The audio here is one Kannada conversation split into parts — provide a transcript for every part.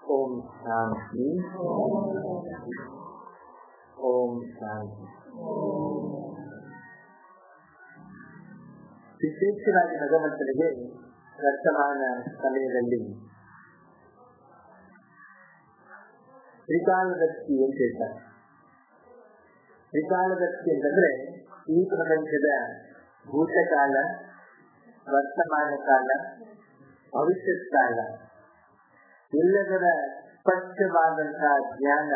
ಓಂ ಶಾಂತಿ ಓಂ ಶಾಂತಿ ವಿಶೇಷವಾಗಿ ಭಗವಂತನಿಗೆ ವರ್ತಮಾನ ಸಮಯದಲ್ಲಿ ತ್ರಿಕಾಲದರ್ಶಿ ಅಂತ ಹೇಳ್ತಾರೆ ತ್ರಿಕಾಲದರ್ಶಿ ಅಂತಂದ್ರೆ ಈ ಪ್ರಪಂಚದ ಭೂತಕಾಲ ವರ್ತಮಾನ ಕಾಲ ಭವಿಷ್ಯತ್ ಕಾಲ ಎಲ್ಲದರ ಸ್ಪಷ್ಟವಾದಂತಹ ಜ್ಞಾನ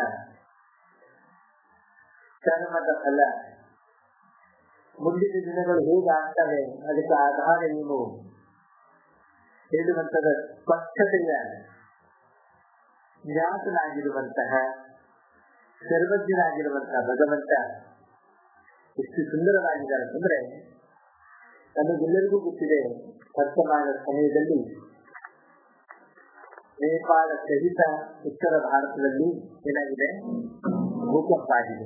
ಕರ್ಮದ ಫಲ ಮುಂದಿನ ದಿನಗಳು ಹೇಗಾಗ್ತವೆ ಅದಕ್ಕೆ ಆಧಾರ ಏನು ಹೇಳುವಂತಹ ಸ್ಪಷ್ಟತೆಯ ಜ್ಞಾತನಾಗಿರುವಂತಹ ಸರ್ವಜ್ಞನಾಗಿರುವಂತಹ ಭಗವಂತ ಎಷ್ಟು ಸುಂದರವಾಗಿದ್ದಾರೆ ಅಂತಂದ್ರೆ ನಮಗೆಲ್ಲರಿಗೂ ಗೊತ್ತಿದೆ ವರ್ತಮಾನ ಸಮಯದಲ್ಲಿ ನೇಪಾಳ ಸಹಿತ ಉತ್ತರ ಭಾರತದಲ್ಲಿ ಏನಾಗಿದೆ ಭೂಕಂಪ ಆಗಿದೆ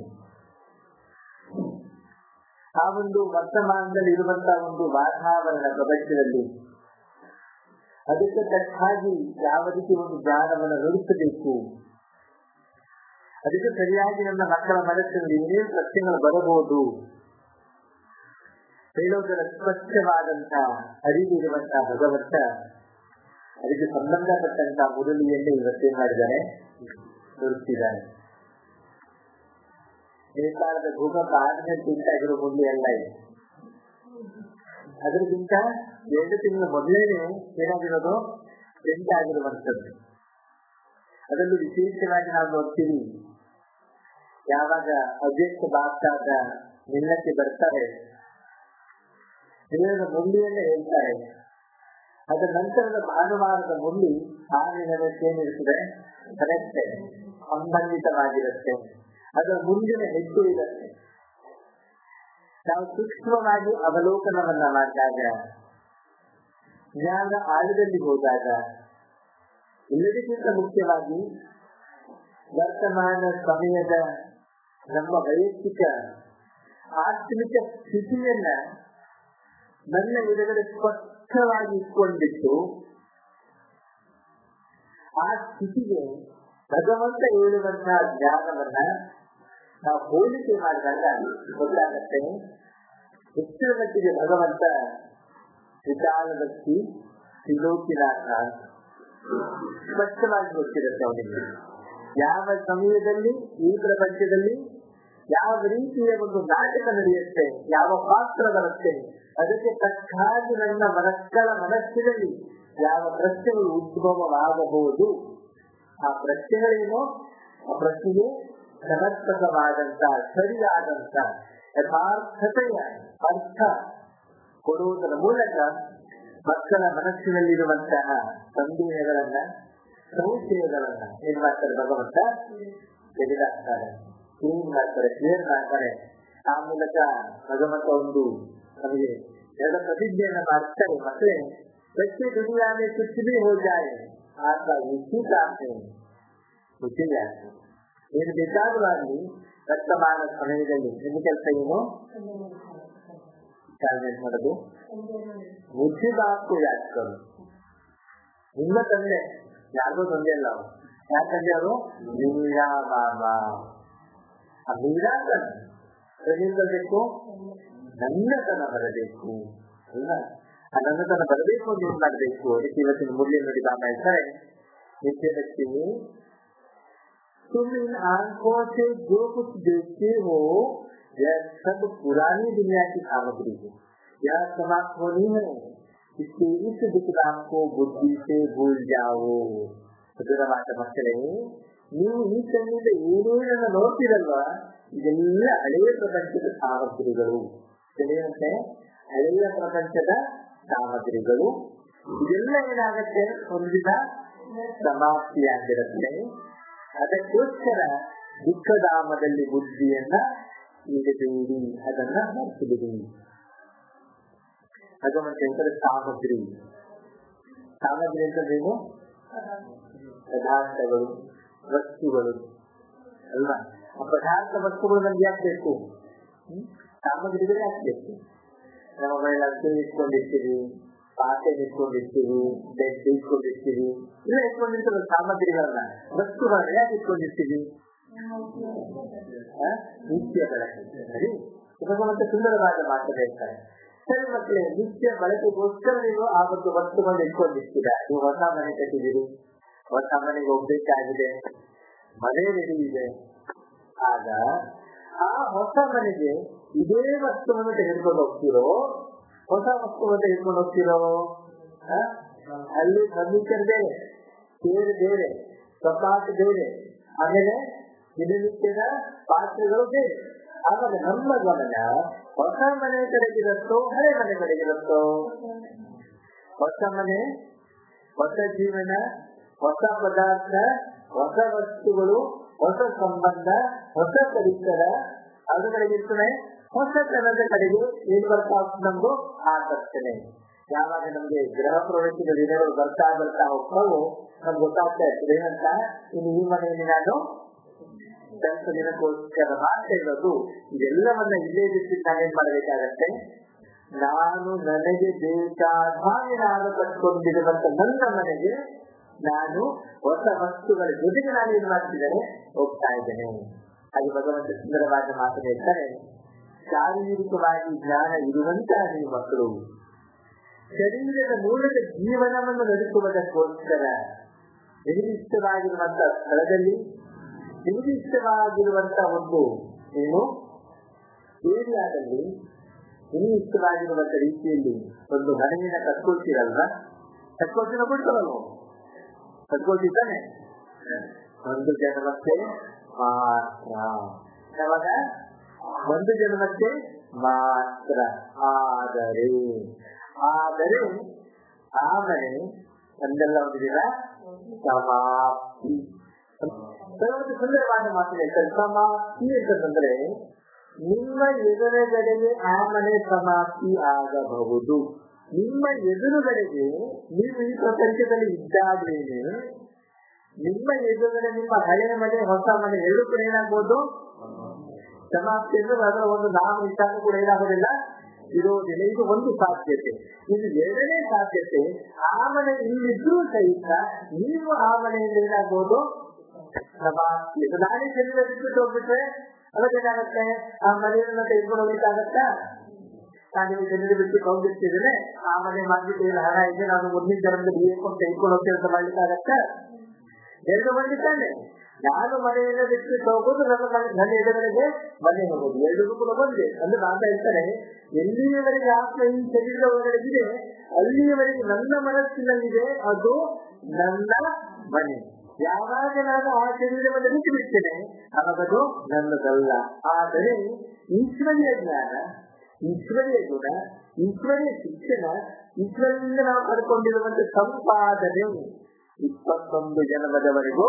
ಆ ಒಂದು ವರ್ತಮಾನದಲ್ಲಿ ಇರುವಂತಹ ಒಂದು ವಾತಾವರಣ ಪ್ರಪಂಚದಲ್ಲಿ ಅದಕ್ಕೆ ತಕ್ಕಾಗಿ ಯಾವ ರೀತಿ ಒಂದು ಜ್ಞಾನವನ್ನು ನುಡಿಸಬೇಕು ಅದಕ್ಕೆ ಸರಿಯಾಗಿ ನನ್ನ ಮಕ್ಕಳ ಮನಸ್ಸಿನಲ್ಲಿ ಏನೇನು ಪ್ರಶ್ನೆಗಳು ಬರಬಹುದು ಹೇಳೋದರ ಸ್ಪಷ್ಟವಾದಂತಹ ಅರಿವಿರುವಂತಹ ಭಗವಂತ ಅದಕ್ಕೆ ಸಂಬಂಧಪಟ್ಟಂತಹ ಮುರಳಿಯನ್ನೇ ಇವತ್ತೇನ್ ಮಾಡಿದ್ದಾರೆ ತೋರಿಸಿದ್ದಾರೆ ನೇಪಾಳದ ಭೂಕಂಪ ಆದ್ಮೇಲೆ ಉಂಟಾಗಿರೋ ಮುರಳಿ ಅಲ್ಲ ಇದು ಅದಕ್ಕಿಂತ ಎರಡು ತಿಂಗಳ ಮೊದಲೇನೆ ಏನಾಗಿರೋದು ಪ್ರಿಂಟ್ ಆಗಿರುವಂತದ್ದು ಅದರಲ್ಲೂ ವಿಶೇಷವಾಗಿ ನಾವು ನೋಡ್ತೀವಿ ಯಾವಾಗ ಅವ್ಯಕ್ತ ಬಾಪ್ತಾದ ನಿಲ್ಲಕ್ಕೆ ಬರ್ತಾರೆ ದೇವರ ಮುರಳಿಯನ್ನೇ ಹೇಳ್ತಾರೆ ಅದರ ನಂತರದ ಭಾನುವಾರದ ಮುರಳಿ ಆ ದಿನಕ್ಕೆ ಏನಿರ್ತದೆ ಕನೆಕ್ಟೆಡ್ ಸಂಬಂಧಿತವಾಗಿರುತ್ತೆ ಅದರ ಮುಂದಿನ ಹೆಜ್ಜೆ ಇರುತ್ತೆ ನಾವು ಸೂಕ್ಷ್ಮವಾಗಿ ಅವಲೋಕನವನ್ನ ಮಾಡಿದಾಗ ಜ್ಞಾನ ಆಳದಲ್ಲಿ ಹೋದಾಗ ಎಲ್ಲರಿಗಿಂತ ಮುಖ್ಯವಾಗಿ ವರ್ತಮಾನ ಸಮಯದ ನಮ್ಮ ವೈಯಕ್ತಿಕ ಆತ್ಮಿಕ ಸ್ಥಿತಿಯನ್ನ ನನ್ನ ಎದುರುಗಡೆ ಸ್ಪಷ್ಟವಾಗಿ ಇಟ್ಕೊಂಡಿಟ್ಟು ಆ ಸ್ಥಿತಿಗೆ ಭಗವಂತ ಹೇಳುವಂತಹ ಜ್ಞಾನವನ್ನ ನಾವು ಹೋಲಿಕೆ ಮಾಡಿದಾಗ ಗೊತ್ತಾಗತ್ತೆ ಹೆಚ್ಚಿನ ಮಟ್ಟಿಗೆ ಭಗವಂತ ವಿಚಾರದರ್ಶಿ ತ್ರಿಲೋಕಿನಾಥ ಸ್ಪಷ್ಟವಾಗಿ ಗೊತ್ತಿರುತ್ತೆ ಅವನಿಗೆ ಯಾವ ಸಮಯದಲ್ಲಿ ಈ ಪ್ರಪಂಚದಲ್ಲಿ ಯಾವ ರೀತಿಯ ಒಂದು ನಾಟಕ ನಡೆಯುತ್ತೆ ಯಾವ ಪಾತ್ರ ಬರುತ್ತೆ ಅದಕ್ಕೆ ತಕ್ಕಾಗಿ ನನ್ನ ಮನಸ್ಕಳ ಮನಸ್ಸಿನಲ್ಲಿ ಯಾವ ಪ್ರಶ್ನೆಗಳು ಉದ್ಭವವಾಗಬಹುದು ಆ ಪ್ರಶ್ನೆಗಳೇನು ಆ ಪ್ರಶ್ನೆಗೆ ಸಮರ್ಪಕವಾದಂತ ಸರಿಯಾದಂತ ಯಥಾರ್ಥತೆಯ ಅರ್ಥ ಕೊಡುವುದರ ಮೂಲಕ ಮಕ್ಕಳ ಮನಸ್ಸಿನಲ್ಲಿರುವಂತಹ ಸಂದೇಹಗಳನ್ನ ಸಂಶಯಗಳನ್ನ ಏನ್ ಮಾಡ್ತಾರೆ ಭಗವಂತ ತೆಗೆದಾಕ್ತಾರೆ ಕ್ಲೀನ್ ಮಾಡ್ತಾರೆ ಕ್ಲಿಯರ್ ಮಾಡ್ತಾರೆ ಆ ಮೂಲಕ ಭಗವಂತ ಒಂದು ನಮಗೆ ಎರಡು ಪ್ರತಿಜ್ಞೆಯನ್ನ ಮಾಡ್ತಾರೆ ಮತ್ತೆ बच्चे दुनिया में कुछ भी हो जाए आपका इसी काम है ಮುಚ್ಚಿ ಜಾಸ್ತಿ ಏನು ಬೇಕಾದ್ರೂ ಆಗಲಿ ವರ್ತಮಾನ ಸಮಯದಲ್ಲಿ ನಿಮ್ಮ ಕೆಲಸ ಏನು ಚಾರ್ಜೆಂಟ್ ಮಾಡೋದು ಮುಚ್ಚಿದ ಯಾಕರು ನಿಮ್ಮ ತಂದೆ ಯಾರಿಗೂ ತಂದೆ ಅಲ್ಲ ಅವರು ಯಾರ ತಂದೆ ಅವರು ಮೀರಾ ಬಾಬಾ ಆ ಮೀರಾ ಏನೇನ್ ಬರಬೇಕು ನನ್ನತನ ಬರಬೇಕು ಅಲ್ಲ ಆ ನನ್ನತನ ಬರಬೇಕು ಅಂತ ಏನ್ ಮಾಡ್ಬೇಕು ಅದಕ್ಕೆ ಇವತ್ತಿನ ಮುರಳಿ ನೋಡಿ ಬಾಬಾ ಹೇಳ್ತಾರೆ ನಿತ್ಯ ಲಕ್ಷ್ಮಿ तुम इन आंखों से जो कुछ देखते हो यह सब पुरानी दुनिया की सामग्री है यह समाप्त होनी है इसके इस विकराम को बुद्धि से भूल जाओ ಮಧುರವಾದ ಮಕ್ಕಳೇ ನೀವು ಈ ಕಣ್ಣಿಂದ ಏನೇನನ್ನ ನೋಡ್ತೀರಲ್ವಾ ಇದೆಲ್ಲ ಹಳೆಯ ಪ್ರಪಂಚದ ಸಾಮಗ್ರಿಗಳು ಏನಂತೆ ಹಳೆಯ ಪ್ರಪಂಚದ ಸಾಮಗ್ರಿಗಳು ಇದೆಲ್ಲ ಏನಾಗತ್ತೆ ಒಂದು ದಿನ ಸಮಾಪ್ತಿಯಾಗಿರುತ್ತೆ ಅದಕ್ಕೋಸ್ಕರ ದುಃಖಧಾಮದಲ್ಲಿ ಬುದ್ಧಿಯನ್ನ ಇಡಬೇಡಿ ಅದನ್ನ ಮರೆಸಿಬಿಡಿ ಭಗವಂತ ಹೇಳ್ತಾರೆ ಸಾಮಗ್ರಿ ಸಾಮಗ್ರಿ ಅಂತಂದ್ರೇನು ಪದಾರ್ಥಗಳು ವಸ್ತುಗಳು ಅಲ್ವಾ ಆ ಪದಾರ್ಥ ವಸ್ತುಗಳು ನಮ್ಗೆ ಯಾಕೆ ಬೇಕು ಸಾಮಗ್ರಿಗಳು ಯಾಕೆ ಬೇಕು ನಮ್ಮ ಮೊಬೈಲ್ ಅಲ್ಲಿ ಇಟ್ಕೊಂಡಿರ್ತೀವಿ ಪಾತ್ರೆ ಇಟ್ಕೊಂಡಿರ್ತೀವಿ ಬೆಡ್ ಇಟ್ಕೊಂಡಿರ್ತೀವಿ ಇಲ್ಲ ಇಟ್ಕೊಂಡಿರ್ತೀವಿ ಸಾಮಗ್ರಿಗಳನ್ನ ವಸ್ತುಗಳನ್ನ ಯಾಕೆ ಇಟ್ಕೊಂಡಿರ್ತೀವಿ ಆ? ನಿತ್ಯ ಬಳಕೆ ಸರಿ ಇವಾಗ ಮತ್ತೆ ಸುಂದರವಾದ ಮಾತು ಹೇಳ್ತಾರೆ ಸರಿ ಮಕ್ಕಳೇ ನಿತ್ಯ ಬಳಕೆಗೋಸ್ಕರ ನೀವು ಆ ಒಂದು ವಸ್ತುಗಳನ್ನ ಇಟ್ಕೊಂಡಿರ್ತೀರ ನೀವು ಹೊಸ ಮನೆ ಕಟ್ಟಿದ್ದೀರಿ ಹೊಸ ಮನೆಗೆ ಹೋಗ್ಬೇಕಾಗಿದೆ ಮನೆ ರೆಡಿ ಇದೆ ಆಗ ಆ ಹೊಸ ಮನೆಗೆ ಇದೇ ವಸ್ತುವನ್ನು ತೆಗೆದುಕೊಂಡು ಹೋಗ್ತಿರೋ ಹೊಸ ವಸ್ತುವನ್ನು ತೆಗೆದುಕೊಂಡು ಹೋಗ್ತಿರೋ ಆ? ಅಲ್ಲಿ ಫರ್ನಿಚರ್ ಬೇರೆ ಚೇರ್ ಬೇರೆ ಕಪಾಟ್ ಬೇರೆ ಆಮೇಲೆ ದಿನನಿತ್ಯದ ಪಾತ್ರೆಗಳು ಬೇರೆ ಆವಾಗ ನಮ್ಮ ಗಮನ ಹೊಸ ಮನೆ ಕಡೆಗಿರುತ್ತೋ ಹಳೆ ಮನೆ ಕಡೆಗಿರುತ್ತೋ ಹೊಸ ಮನೆ ಹೊಸ ಜೀವನ ಹೊಸ ಪದಾರ್ಥ ಹೊಸ ವಸ್ತುಗಳು ಹೊಸ ಸಂಬಂಧ ಹೊಸ ಪರಿಸರ ಅದ್ರ ಕಡೆಗೆ ಇರ್ತದೆ ಹೊಸತನದ ಕಡೆಗೆ ಏನ್ ಬರ್ತಾ ಹೋಗ್ತದೆ ನಮ್ದು ಆಕರ್ಷಣೆ ಯಾವಾಗ ನಮ್ಗೆ ಗೃಹ ಪ್ರವೇಶದ ದಿನಗಳು ಬರ್ತಾ ಬರ್ತಾ ಹೋಗ್ತಾವೋ ನಮ್ಗೆ ಗೊತ್ತಾಗ್ತಾ ಇರ್ತದೆ ಏನಂತ ಇನ್ನು ಈ ಮನೆಯಲ್ಲಿ ನಾನು ಸ್ವಲ್ಪ ದಿನಕ್ಕೋಸ್ಕರ ಮಾಡ್ತಾ ಇರೋದು ಇದೆಲ್ಲವನ್ನ ಇಲ್ಲೇ ಬಿಟ್ಟು ನಾನೇನ್ ಮಾಡ್ಬೇಕಾಗತ್ತೆ ನಾನು ನನಗೆ ಬೇಕಾದ ಹಾಗೆ ನಾನು ಕಟ್ಕೊಂಡಿರುವಂತ ನನ್ನ ಮನೆಗೆ ನಾನು ಹೊಸ ವಸ್ತುಗಳ ಜೊತೆಗೆ ನಾನು ಏನ್ ಮಾಡ್ತಿದ್ದೇನೆ ಹೋಗ್ತಾ ಇದ್ದೇನೆ ಹಾಗೆ ಭಗವಂತ ಸುಂದರವಾದ ಮಾತು ಹೇಳ್ತಾರೆ ಶಾರೀರಿಕವಾಗಿ ಜ್ಞಾನ ಇರುವಂತಹ ನೀವು ಮಕ್ಕಳು ಶರೀರದ ಮೂಲಕ ಜೀವನವನ್ನು ನಡೆಸುವುದಕ್ಕೋಸ್ಕರ ನಿಮಗೆ ಇಷ್ಟವಾಗಿರುವಂತಹ ಸ್ಥಳದಲ್ಲಿ ನಿಮಗೆ ಇಷ್ಟವಾಗಿರುವಂತಹ ಒಂದು ಏನು ಏರಿಯಾದಲ್ಲಿ ನಿಮಗೆ ಇಷ್ಟವಾಗಿರುವಂತ ರೀತಿಯಲ್ಲಿ ಒಂದು ಮನೆಯನ್ನ ಕಟ್ಕೊಳ್ತೀರಲ್ವ ಕಟ್ಕೊಳ್ತೀರ ಬಿಡ್ತಾರಲ್ವ ಕಟ್ಕೊಳ್ತಿದ್ದಾನೆ ಒಂದು ಜನ್ಮಕ್ಕೆ ಮಾತ್ರ ಯಾವಾಗ ಒಂದು ಜನ್ಮಕ್ಕೆ ಮಾತ್ರ ಆದರೆ ಆದರೆ ಆ ಮನೆ ಒಂದೆಲ್ಲ ಒಂದು ದಿನ ಸಮಾಪ್ತಿ ಕೆಲವೊಂದು ಸುಂದರವಾದ ಮಾತು ಹೇಳ್ತಾರೆ ಸಮಾಪ್ತಿ ಅಂತಂದ್ರೆ ನಿಮ್ಮ ಎದುರುಗಡೆಗೆ ಆ ಮನೆ ಸಮಾಪ್ತಿ ಆಗಬಹುದು ನಿಮ್ಮ ಎದುರುಗಡೆಗೆ ನೀವು ಈ ಪ್ರಪಂಚದಲ್ಲಿ ಇದ್ದಾಗಲೇನೆ ನಿಮ್ಮ ಎದುರುಗಡೆ ನಿಮ್ಮ ಹಳೆಯ ಮನೆ ಹೊಸ ಮನೆ ಎರಡು ಕೂಡ ಏನಾಗ್ಬೋದು ಸಮಾಪ್ತಿ ಅಂದ್ರೆ ಅದರ ಒಂದು ನಾಮ ಇಷ್ಟಾನು ಕೂಡ ಏನಾಗೋದಿಲ್ಲ ಇರೋದಿಲ್ಲ ಇದು ಒಂದು ಸಾಧ್ಯತೆ ಇದು ಎರಡನೇ ಸಾಧ್ಯತೆ ಆ ಮನೆ ಇಲ್ಲಿದ್ರೂ ಸಹಿತ ನೀವು ಆ ಮನೆಯಲ್ಲಿ ಏನಾಗ್ಬೋದು ಸಮಾಪ್ತಿ ಇದು ನಾನೇ ಶರೀರ ಬಿಟ್ಬಿಟ್ಟು ಹೋಗ್ಬಿಟ್ರೆ ಅವಾಗೇನಾಗತ್ತೆ ಆ ಮನೆಯನ್ನ ತೆಗೆದುಕೊಂಡು ಹೋಗ್ಲಿಕ್ಕಾಗತ್ತಾ ನಾನು ಜನರು ಬಿಟ್ಟು ಹೋಗ್ಬಿಡ್ತಿದ್ರೆ ಆ ಮನೆ ಮಾಡ್ಬಿಟ್ಟು ಏನು ಹಣ ಇದೆ ನಾನು ಮುಂದಿನ ಜನ್ಮದಲ್ಲಿ ಹೇಳ್ಕೊಂಡು ತೆಗೆದುಕೊಂಡು ಹೋಗ್ತೇವೆ ಅಂತ ಮಾಡ್ಲಿಕ್ಕಾಗತ್ತಾ ಎರಡು ಮಾಡ್ಲಿಕ್ಕಾನೆ ನಾನು ಮನೆಯನ್ನ ಬಿಟ್ಬಿಟ್ಟು ಹೋಗೋದು ನನ್ನ ಮನೆ ನನ್ನ ಎದುರುಗಳಿಗೆ ಮನೆ ಹೋಗೋದು ಎರಡೂ ಕೂಡ ಬಂದೆ ಅಂದ್ರೆ ನಾನು ಹೇಳ್ತಾರೆ ಎಲ್ಲಿಯವರೆಗೆ ಆತ್ಮ ಈ ಶರೀರದ ಒಳಗಡೆಗಿದೆ ಅಲ್ಲಿಯವರೆಗೆ ನನ್ನ ಮನಸ್ಸಿನಲ್ಲಿದೆ ಅದು ನನ್ನ ಮನೆ ಯಾವಾಗ ನಾನು ಆ ಶರೀರವನ್ನು ಬಿಟ್ಟು ಬಿಡ್ತೇನೆ ಆವಾಗ ಅದು ನನ್ನದಲ್ಲ ಆದರೆ ಈಶ್ವರಿಯ ಜ್ಞಾನ ಈಶ್ವರಿಯ ಗುಣ ಈಶ್ವರಿಯ ಶಿಕ್ಷಣ ಈಶ್ವರನಿಂದ ನಾವು ಪಡ್ಕೊಂಡಿರುವಂತ ಸಂಪಾದನೆ ಇಪ್ಪತ್ತೊಂದು ಜನ್ಮದವರೆಗೂ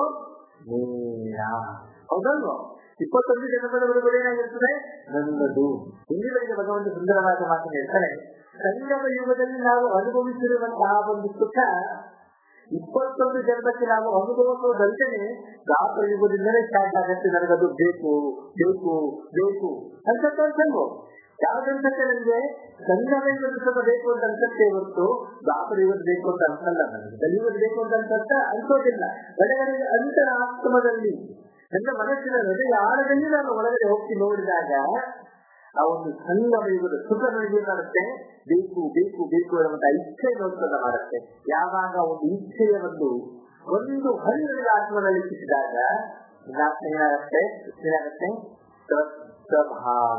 ನೇರ ಹೌದಲ್ವ ಇಪ್ಪತ್ತೊಂದು ಜನ್ಮದವರೆಗೂ ಏನಾಗಿರ್ತದೆ ನನ್ನದು ಇಲ್ಲಿವರೆಗೆ ಭಗವಂತ ಸುಂದರವಾದ ಮಾತು ಹೇಳ್ತಾರೆ ಸಂಗಮ ಯುಗದಲ್ಲಿ ನಾವು ಅನುಭವಿಸಿರುವಂತಹ ಒಂದು ಸುಖ ಇಪ್ಪತ್ತೊಂದು ಜನ್ಮಕ್ಕೆ ನಾವು ಅನುಭವಿಸೋದಂತೆಯೇ ದಾಪ ಯುಗದಿಂದಲೇ ಸ್ಟಾರ್ಟ್ ಆಗತ್ತೆ ನನಗದು ಬೇಕು ಬೇಕು ಬೇಕು ಅನ್ಸತ್ತೆ ಅನ್ಸಲ್ವೋ ಯಾವ್ದನ್ಸತ್ತೆ ನನಗೆ ಸಂಗಮ ಸುಖ ಬೇಕು ಅಂತ ಅನ್ಸತ್ತೆ ಹೊರತು ದಾಪರ ಯುಗದ ಬೇಕು ಅಂತ ಅನ್ಸಲ್ಲ ನನಗೆ ಕಲಿಯುಗದ ಬೇಕು ಅಂತ ಅನ್ಸತ್ತ ಅನ್ಸೋದಿಲ್ಲ ಒಳಗಡೆ ಅಂತರ ಆತ್ಮದಲ್ಲಿ ನನ್ನ ಮನಸ್ಸಿನ ಹೃದಯ ಆಳದಲ್ಲಿ ನಾನು ಒಳಗಡೆ ಹೋಗಿ ನೋಡಿದಾಗ ಆ ಒಂದು ಸಂಗಮ ಯುಗದ ಸುಖ ನನಗೆ ಮಾಡುತ್ತೆ ಬೇಕು ಬೇಕು ಬೇಕು ಎನ್ನುವಂತ ಇಚ್ಛೆ ನೋಡ್ಕೊಂಡ ಮಾಡುತ್ತೆ ಯಾವಾಗ ಒಂದು ಇಚ್ಛೆಯ ಒಂದು ಒಂದು ಹರಿವಿನ ಆತ್ಮನಲ್ಲಿ ಸಿಕ್ಕಿದಾಗ ಆತ್ಮ ಏನಾಗತ್ತೆ ಏನಾಗತ್ತೆ ಸ್ವಭಾವ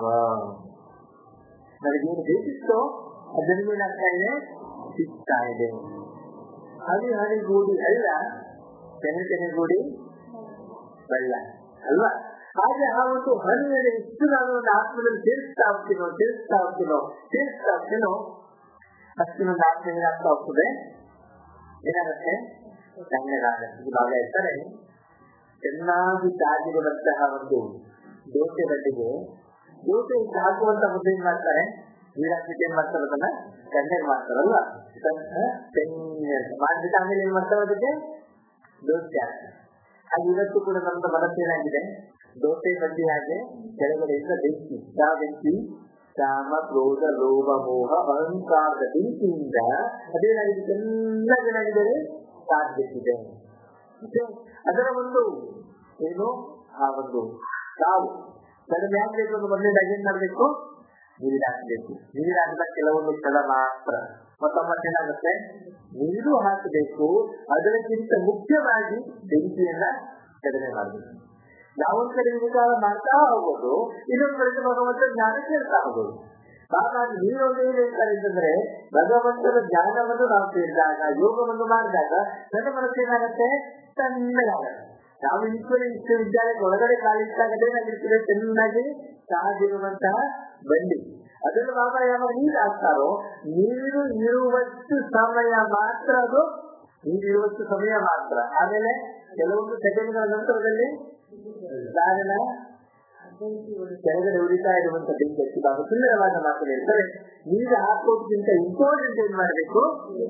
ನನಗೇನು ಬೇಕಿತ್ತೋ ಅದನ್ನು ಏನಾಗ್ತಾ ಇದೆ ಸಿಗ್ತಾ ಇದೆ ಹನಿ ಹನಿಗೂಡಿ ಅಲ್ಲ ತೆನೆ ತೆನೆಗೂಡಿ ಬಲ್ಲ ಅಲ್ವಾ ಹಾಗೆ ಆ ಒಂದು ಹನಿಯಲ್ಲಿ ಎಷ್ಟು ನಾನು ಒಂದು ಆತ್ಮದಲ್ಲಿ ಸೇರಿಸ್ತಾ ಹೋಗ್ತೀನೋ ಸೇರಿಸ್ತಾ ಹೋಗ್ತೀನೋ ಸೇರಿಸ್ತಾ ಹೋಗ್ತೀನೋ ಅಷ್ಟು ಒಂದು ಆತ್ಮ ಏನಾಗ್ತಾ ಹೋಗ್ತದೆ ಏನಾಗುತ್ತೆ ತಣ್ಣಗಾಗತ್ತೆ ಇವಾಗ ಹೇಳ್ತಾರೆ ಚೆನ್ನಾಗಿ ತಾಗಿರುವಂತಹ ಒಂದು ದೋಸೆ ಬಡ್ಡಿಗೆ ದೋಸೆ ಹಾಕುವಂತ ಮುದ್ದೆ ಏನ್ ಮಾಡ್ತಾರೆ ನೀರಾಕ್ಬಿಟ್ಟು ಏನ್ ಮಾಡ್ತಾರೆ ಅದನ್ನ ತಣ್ಣಗೆ ಮಾಡ್ತಾರಲ್ವಾ ಮಾಡ್ಬಿಟ್ಟು ಆಮೇಲೆ ಏನ್ ಮಾಡ್ತಾರೆ ಅದಕ್ಕೆ ದೋಸೆ ಹಾಕ್ತಾರೆ ಹಾಗೆ ಇವತ್ತು ಕೂಡ ನಮ್ದು ಮನಸ್ಸೇನಾಗಿದೆ ದೋಸೆ ಬಡ್ಡಿ ಹಾಗೆ ಕೆಳಗಡೆಯಿಂದ ಬೆಂಕಿ ಯಾವ ಬೆಂಕಿ ಕಾಮ ಕ್ರೋಧ ಲೋಭ ಮೋಹ ಅಹಂಕಾರದ ಬೆಂಕಿಯಿಂದ ಅದೇನಾಗಿದೆ ಎಲ್ಲ ಏನಾಗಿದ್ದಾರೆ ಸಾಧ್ಯವಿದೆ ಮತ್ತೆ ಅದರ ಒಂದು ಏನು ಆ ಒಂದು ತಾವು ಕಡಿಮೆ ಆಗ್ಬೇಕು ಅಂತ ಬಂದಿದ್ದಾಗ ಏನ್ ಮಾಡ್ಬೇಕು ನೀರು ಹಾಕಬೇಕು ನೀರು ಹಾಕಿದ ಕೆಲವೊಂದು ಕ್ಷಣ ಮಾತ್ರ ಮತ್ತೊಮ್ಮತ್ತೇನಾಗುತ್ತೆ ನೀರು ಹಾಕಬೇಕು ಅದಕ್ಕಿಂತ ಮುಖ್ಯವಾಗಿ ಬೆಂಕಿಯನ್ನ ಕಡಿಮೆ ಮಾಡಬೇಕು ಯಾವೊಂದ್ ಕಡೆ ವಿಚಾರ ಮಾಡ್ತಾ ಹೋಗೋದು ಇನ್ನೊಂದ್ ಕಡೆ ಭಗವಂತ ಜ್ಞಾನ ಕೇಳ್ತಾ ಹೋಗೋದು ಹಾಗಾಗಿ ನೀರೊಂದು ಏನು ಹೇಳ್ತಾರೆ ಅಂತಂದ್ರೆ ಭಗವಂತನ ಜ್ಞಾನವನ್ನು ನಾವು ಕೇಳಿದಾಗ ಯೋಗವನ್ನು ಮಾಡಿದಾಗ ನನ್ನ ಮನಸ್ಸು ಏನಾಗತ್ತೆ ತಣ್ಣಗಾಗತ್ತೆ ನಾವು ಈಶ್ವರ ವಿಶ್ವವಿದ್ಯಾಲಯದ ಒಳಗಡೆ ಕಾಲಿಟ್ಟಾಗದೇ ಏನಾಗಿರ್ತದೆ ಚೆನ್ನಾಗಿ ಕಾದಿರುವಂತಹ ಬಂಡಿ ಅದನ್ನು ಬಾಬಾ ಯಾವಾಗ ನೀರು ಹಾಕ್ತಾರೋ ನೀರು ಇರುವಷ್ಟು ಸಮಯ ಮಾತ್ರ ಅದು ನೀರಿರುವಷ್ಟು ಸಮಯ ಮಾತ್ರ ಆಮೇಲೆ ಕೆಲವೊಂದು ಸೆಕೆಂಡ್ಗಳ ನಂತರದಲ್ಲಿ ಕಾರಣ ಕೆಳಗಡೆ ಉಳಿತಾ ಇರುವಂತ ಬೆಂಕಿ ಹಚ್ಚಿದಾಗ ಸುಂದರವಾದ ಮಾತು ಹೇಳ್ತಾರೆ ನೀರು ಹಾಕೋದ್ಕಿಂತ ಇಂಪಾರ್ಟೆಂಟ್ ಏನ್ ಮಾಡಬೇಕು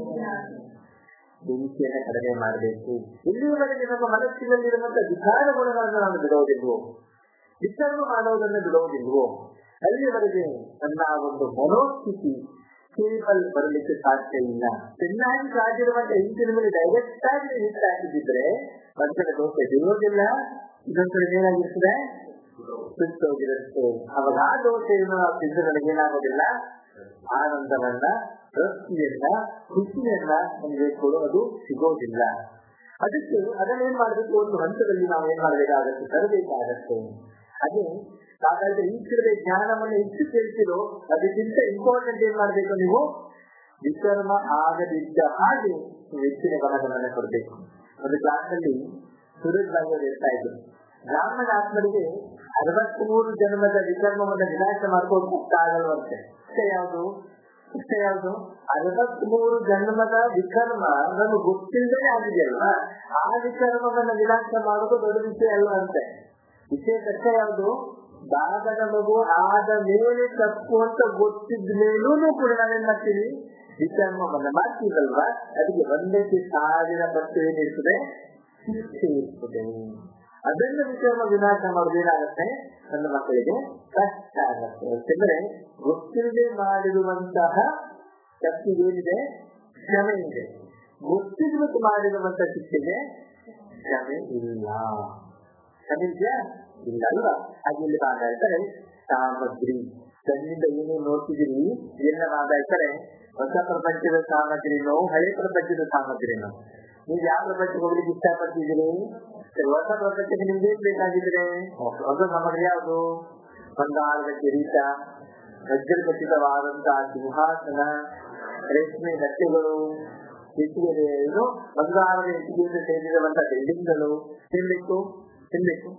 ಬೆಂಕಿಯನ್ನ ಕಡಿಮೆ ಮಾಡಬೇಕು ಇಲ್ಲಿಯವರೆಗೆ ನಮ್ಮ ಮನಸ್ಸಿನಲ್ಲಿರುವಂತ ವಿಚಾರ ಗುಣಗಳನ್ನು ನಾವು ಬಿಡೋದಿಲ್ವೋ ವಿಚಾರ ಮಾಡೋದನ್ನು ಬಿಡೋದಿಲ್ವೋ ಅಲ್ಲಿಯವರೆಗೆ ನನ್ನ ಒಂದು ಮನೋಸ್ಥಿತಿ ಕೇವಲ್ ಬರಲಿಕ್ಕೆ ಸಾಧ್ಯ ಇಲ್ಲ ಚೆನ್ನಾಗಿ ಕಾದಿರುವಂತ ಇಂಚಿನ ಮೇಲೆ ಡೈರೆಕ್ಟ್ ಆಗಿ ಹಿಟ್ ಹಾಕಿದ್ರೆ ಒಂದ್ಸಲ ದೋಸೆ ಬಿಡೋದಿಲ್ಲ ಇದೊಂದ್ಸಲ ಏನಾಗಿರ್ತದೆ ಸುತ್ತೋಗಿರುತ್ತೆ ಅವಾಗ ಆ ದೋಸೆಯನ್ನು ನಾವು ತಿಂದು ನನಗೆ ಏನಾಗೋದಿಲ್ಲ ಆನಂದವನ್ನ ತೃಪ್ತಿಯನ್ನ ಖುಷಿಯನ್ನ ನಮಗೆ ಕೊಡೋದು ಸಿಗೋದಿಲ್ಲ ಅದಕ್ಕೆ ಅದನ್ನೇನ್ ಮಾಡಬೇಕು ಒಂದು ಹಂತದಲ್ಲಿ ನಾವು ಏನ್ ಮಾಡಬೇಕಾಗತ್ತೆ ತರಬೇಕಾಗತ್ತೆ ಅದೇ ಹಾಗಾದ್ರೆ ಈಶ್ವರ ಜ್ಞಾನವನ್ನು ಹೆಚ್ಚು ಕೇಳ್ತಿರೋ ಅದಕ್ಕಿಂತ ಇಂಪಾರ್ಟೆಂಟ್ ಏನ್ ಮಾಡ್ಬೇಕು ನೀವು ವಿಕರ್ಮ ಆಗದಿದ್ದ ಹಾಗೆ ನೀವು ಹೆಚ್ಚಿನ ಗಮನವನ್ನು ಕೊಡಬೇಕು ಒಂದು ಕ್ಲಾಸಲ್ಲಿ ಸುರೇಶ್ ಬಾಯಿ ಅವರು ಹೇಳ್ತಾ ಇದ್ರು ಬ್ರಾಹ್ಮಣ ಆತ್ಮರಿಗೆ ಅರವತ್ಮೂರು ಜನ್ಮದ ವಿಕರ್ಮವನ್ನು ವಿನಾಶ ಮಾಡ್ಕೊಂಡು ಆಗಲ್ವಂತೆ ಇಷ್ಟ ಯಾವುದು ಇಷ್ಟ ಯಾವುದು ಅರವತ್ಮೂರು ಜನ್ಮದ ವಿಕರ್ಮ ನಮ್ಗೆ ಗೊತ್ತಿಲ್ಲದೆ ಆಗಿದೆಯಲ್ವಾ ಆ ವಿಕರ್ಮವನ್ನು ವಿನಾಶ ಮಾಡೋದು ದೊಡ್ಡ ವಿಷಯ ಅಲ್ಲ ಅಂತೆ ವಿಷಯ ಕಷ್ಟ ಯಾವುದು ಬಾಗದ ಮಗು ಆದ ಮೇಲೆ ತಪ್ಪು ಅಂತ ಗೊತ್ತಿದ ಮೇಲೂ ಕೂಡ ನಾವೇನ್ ಮಾಡ್ತೀವಿ ವಿಕರ್ಮವನ್ನ ಮಾಡ್ತೀವಲ್ವಾ ಅದಕ್ಕೆ ಒಂದೇ ಸಾವಿರ ಪಟ್ಟು ಏನಿರ್ತದೆ ಶಿಕ್ಷೆ ಇರ್ತದೆ ಅದನ್ನು ವಿಕರ್ಮ ವಿನಾಶ ಮಾಡೋದು ಏನಾಗುತ್ತೆ ನನ್ನ ಮಕ್ಕಳಿಗೆ ಕಷ್ಟ ಆಗತ್ತೆ ಯಾಕೆಂದ್ರೆ ಗೊತ್ತಿಲ್ಲದೆ ಮಾಡಿರುವಂತಹ ತಪ್ಪಿಗೇನಿದೆ ಕ್ಷಮೆ ಇದೆ ಗೊತ್ತಿದ್ಬಿಟ್ಟು ಮಾಡಿರುವಂತಹ ಶಿಕ್ಷೆಗೆ ಕ್ಷಮೆ ಇಲ್ಲ ಕ್ಷಮೆ ಇದೆಯಾ ಇಲ್ಲ ಅಲ್ವಾ ಹಾಗೆ ಇಲ್ಲಿ ಭಾಗ ಹೇಳ್ತಾರೆ ಸಾಮಗ್ರಿ ಕಣ್ಣಿಂದ ಏನೇನು ನೋಡ್ತಿದ್ದೀರಿ ಎಲ್ಲ ಭಾಗ ಹೇಳ್ತಾರೆ ಹೊಸ ಪ್ರಪಂಚದ ಸಾಮಗ್ರಿನೋ ಹಳೆ ಪ್ರಪಂಚದ ಸಾಮಗ್ರಿನೋ ನೀವು ಯಾವ ಪ್ರಪಂಚಕ್ಕೆ ಹೋಗ್ಲಿಕ್ಕೆ ಇಷ್ಟಪಡ್ತಿದ್ದೀರಿ ಹೊಸ ಪ್ರಪಂಚಕ್ಕೆ ನಿಮ್ಗೆ ಏನ್ ಬೇಕಾಗಿದ್ರೆ ಹೊಸ ಸಾಮಗ್ರಿ ಯಾವುದು ಬಂಗಾರದ ಕಿರೀಟ ವಜ್ರಖಚಿತವಾದಂತಹ ಸಿಂಹಾಸನ ರೇಷ್ಮೆ ಬಟ್ಟೆಗಳು ಇಟ್ಟಿಗೆ ಇದು ಬಂಗಾರದ ಇಟ್ಟಿಗೆಯಿಂದ ಸೇರಿರುವಂತಹ ಬಿಲ್ಡಿಂಗ್ಗಳು ತಿನ್ಬೇಕು ತಿನ್ಬೇಕು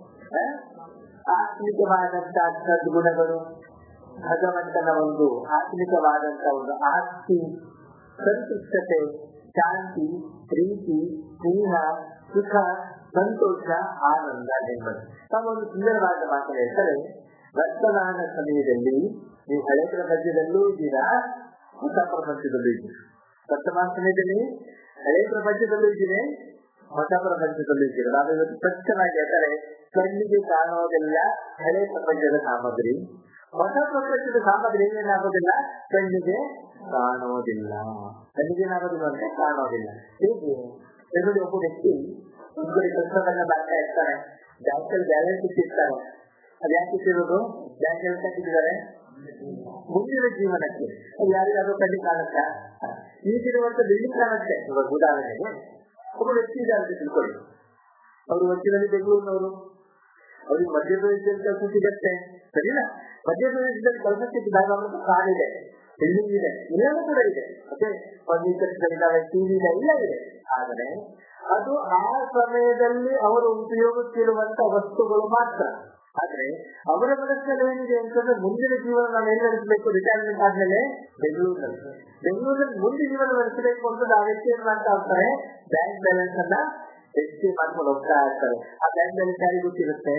ಆತ್ಮಿಕವಾದಂತಹ ಸದ್ಗುಣಗಳು ಭಗವಂತನ ಒಂದು ಆತ್ಮಿಕವಾದಂತಹ ಒಂದು ಆಸ್ತಿ ಸಂತುಷ್ಟತೆ ಶಾಂತಿ ಪ್ರೀತಿ ಸ್ನೇಹ ಸುಖ ಸಂತೋಷ ಆನಂದ ನೆಮ್ಮದಿ ತಾವು ಒಂದು ಸುಂದರವಾದ ಮಾತು ಹೇಳ್ತಾರೆ ವರ್ತಮಾನ ಸಮಯದಲ್ಲಿ ನೀವು ಹಳೆ ಪ್ರಪಂಚದಲ್ಲೂ ಇದ್ದೀರಾ ಹೊಸ ಪ್ರಪಂಚದಲ್ಲೂ ಇದ್ದೀರಾ ವರ್ತಮಾನ ಸಮಯದಲ್ಲಿ ಹಳೆ ಪ್ರಪಂಚದಲ್ಲೂ ಇದ್ದೀರಿ ಹೊಸ ಪ್ರಪಂಚದಲ್ಲೂ ಇದ್ದೀರಾ ನಾವು ಇವತ್ತು ಸ್ಪಷ್ಟವಾಗಿ ಹೇಳ್ತಾರೆ ಕಣ್ಣಿಗೆ ಕಾಣೋದೆಲ್ಲ ಹಳೆ ಪ್ರಪಂಚದ ಸಾಮಗ್ರಿ ಹೊಸ ಪ್ರಪಂಚದ ಸಾಮಗ್ರಿ ಏನೇನಾಗೋದಿಲ್ಲ ಕಣ್ಣಿಗೆ ಕಾಣೋದಿಲ್ಲ ಕಣ್ಣಿಗೆ ಏನಾಗೋದಿಲ್ಲ ಅಂದ್ರೆ ಕಾಣೋದಿಲ್ಲ ಹೇಗೆ ಎರಡು ಒಬ್ಬ ವ್ಯಕ್ತಿ ಒಂದು ಕಡೆ ಕೆಲಸವನ್ನ ಮಾಡ್ತಾ ಇರ್ತಾರೆ ಬ್ಯಾಂಕಲ್ಲಿ ಬ್ಯಾಲೆನ್ಸ್ ಇಟ್ಟಿರ್ತಾರೆ ಅದು ಯಾಕೆ ಇಟ್ಟಿರೋದು ಬ್ಯಾಂಕ್ ಎಲ್ಲಿ ಕಟ್ಟಿದ್ದಾರೆ ಮುಂದಿನ ಜೀವನಕ್ಕೆ ಅದು ಯಾರಿಗಾದ್ರೂ ಕಣ್ಣಿ ಕಾಣುತ್ತಾ ಈಗಿರುವಂತ ಬಿಲ್ಡಿಂಗ್ ಕಾಣುತ್ತೆ ಇವಾಗ ಉದಾಹರಣೆಗೆ ಒಬ್ಬ ವ್ಯಕ್ತಿ ಇದ್ದಾರೆ ಅಂತ ತಿಳ್ಕೊಳ್ಳಿ ಅವರು ವರ್ಷದಲ್ಲಿ ಬೆಂಗಳೂರಿನವರು ಅವ್ರಿಗೆ ಮಧ್ಯಪ್ರದೇಶದಲ್ಲಿ ಕೆಲಸ ಸಿಗತ್ತೆ ಸರಿನಾ ಮಧ್ಯಪ್ರದೇಶದಲ್ಲಿ ಕೆಲಸ ಸಿಕ್ಕಿದಾಗ ಅವ್ರಿಗೆ ಕಾರಿದೆ ಬಿಲ್ಡಿಂಗ್ ಇದೆ ಎಲ್ಲವೂ ಕೂಡ ಇದೆ ಮತ್ತೆ ಫರ್ನಿಚರ್ಗಳಿದ್ದಾವೆ ಟಿವಿ ಇದೆ ಎಲ್ಲ ಇದೆ ಆದರೆ ಅದು ಆ ಸಮಯದಲ್ಲಿ ಅವರು ಉಪಯೋಗಿಸಿರುವಂತ ವಸ್ತುಗಳು ಮಾತ್ರ ಆದ್ರೆ ಅವರ ಮನಸ್ಸಿನಲ್ಲಿ ಏನಿದೆ ಅಂತಂದ್ರೆ ಮುಂದಿನ ಜೀವನ ನಾವು ಏನ್ ನಡೆಸಬೇಕು ರಿಟೈರ್ಮೆಂಟ್ ಆದ್ಮೇಲೆ ಬೆಂಗಳೂರಿನಲ್ಲಿ ಬೆಂಗಳೂರಲ್ಲಿ ಮುಂದೆ ಜೀವನ ನಡೆಸಬೇಕು ಅಂತ ಆ ವ್ಯಕ್ತಿ ಏನ್ ಮಾಡ್ತಾ ಹೋಗ್ತಾರೆ ಬ್ಯಾಂಕ್ ಬ್ಯಾಲೆನ್ಸ್ ಅನ್ನ ಹೆಚ್ಚು ಮಾಡ್ಕೊಂಡು ಹೋಗ್ತಾ ಇರ್ತಾರೆ ಆ ಬ್ಯಾಂಕ್ ಬ್ಯಾಲೆನ್ಸ್ ಯಾರಿಗೆ ಗೊತ್ತಿರುತ್ತೆ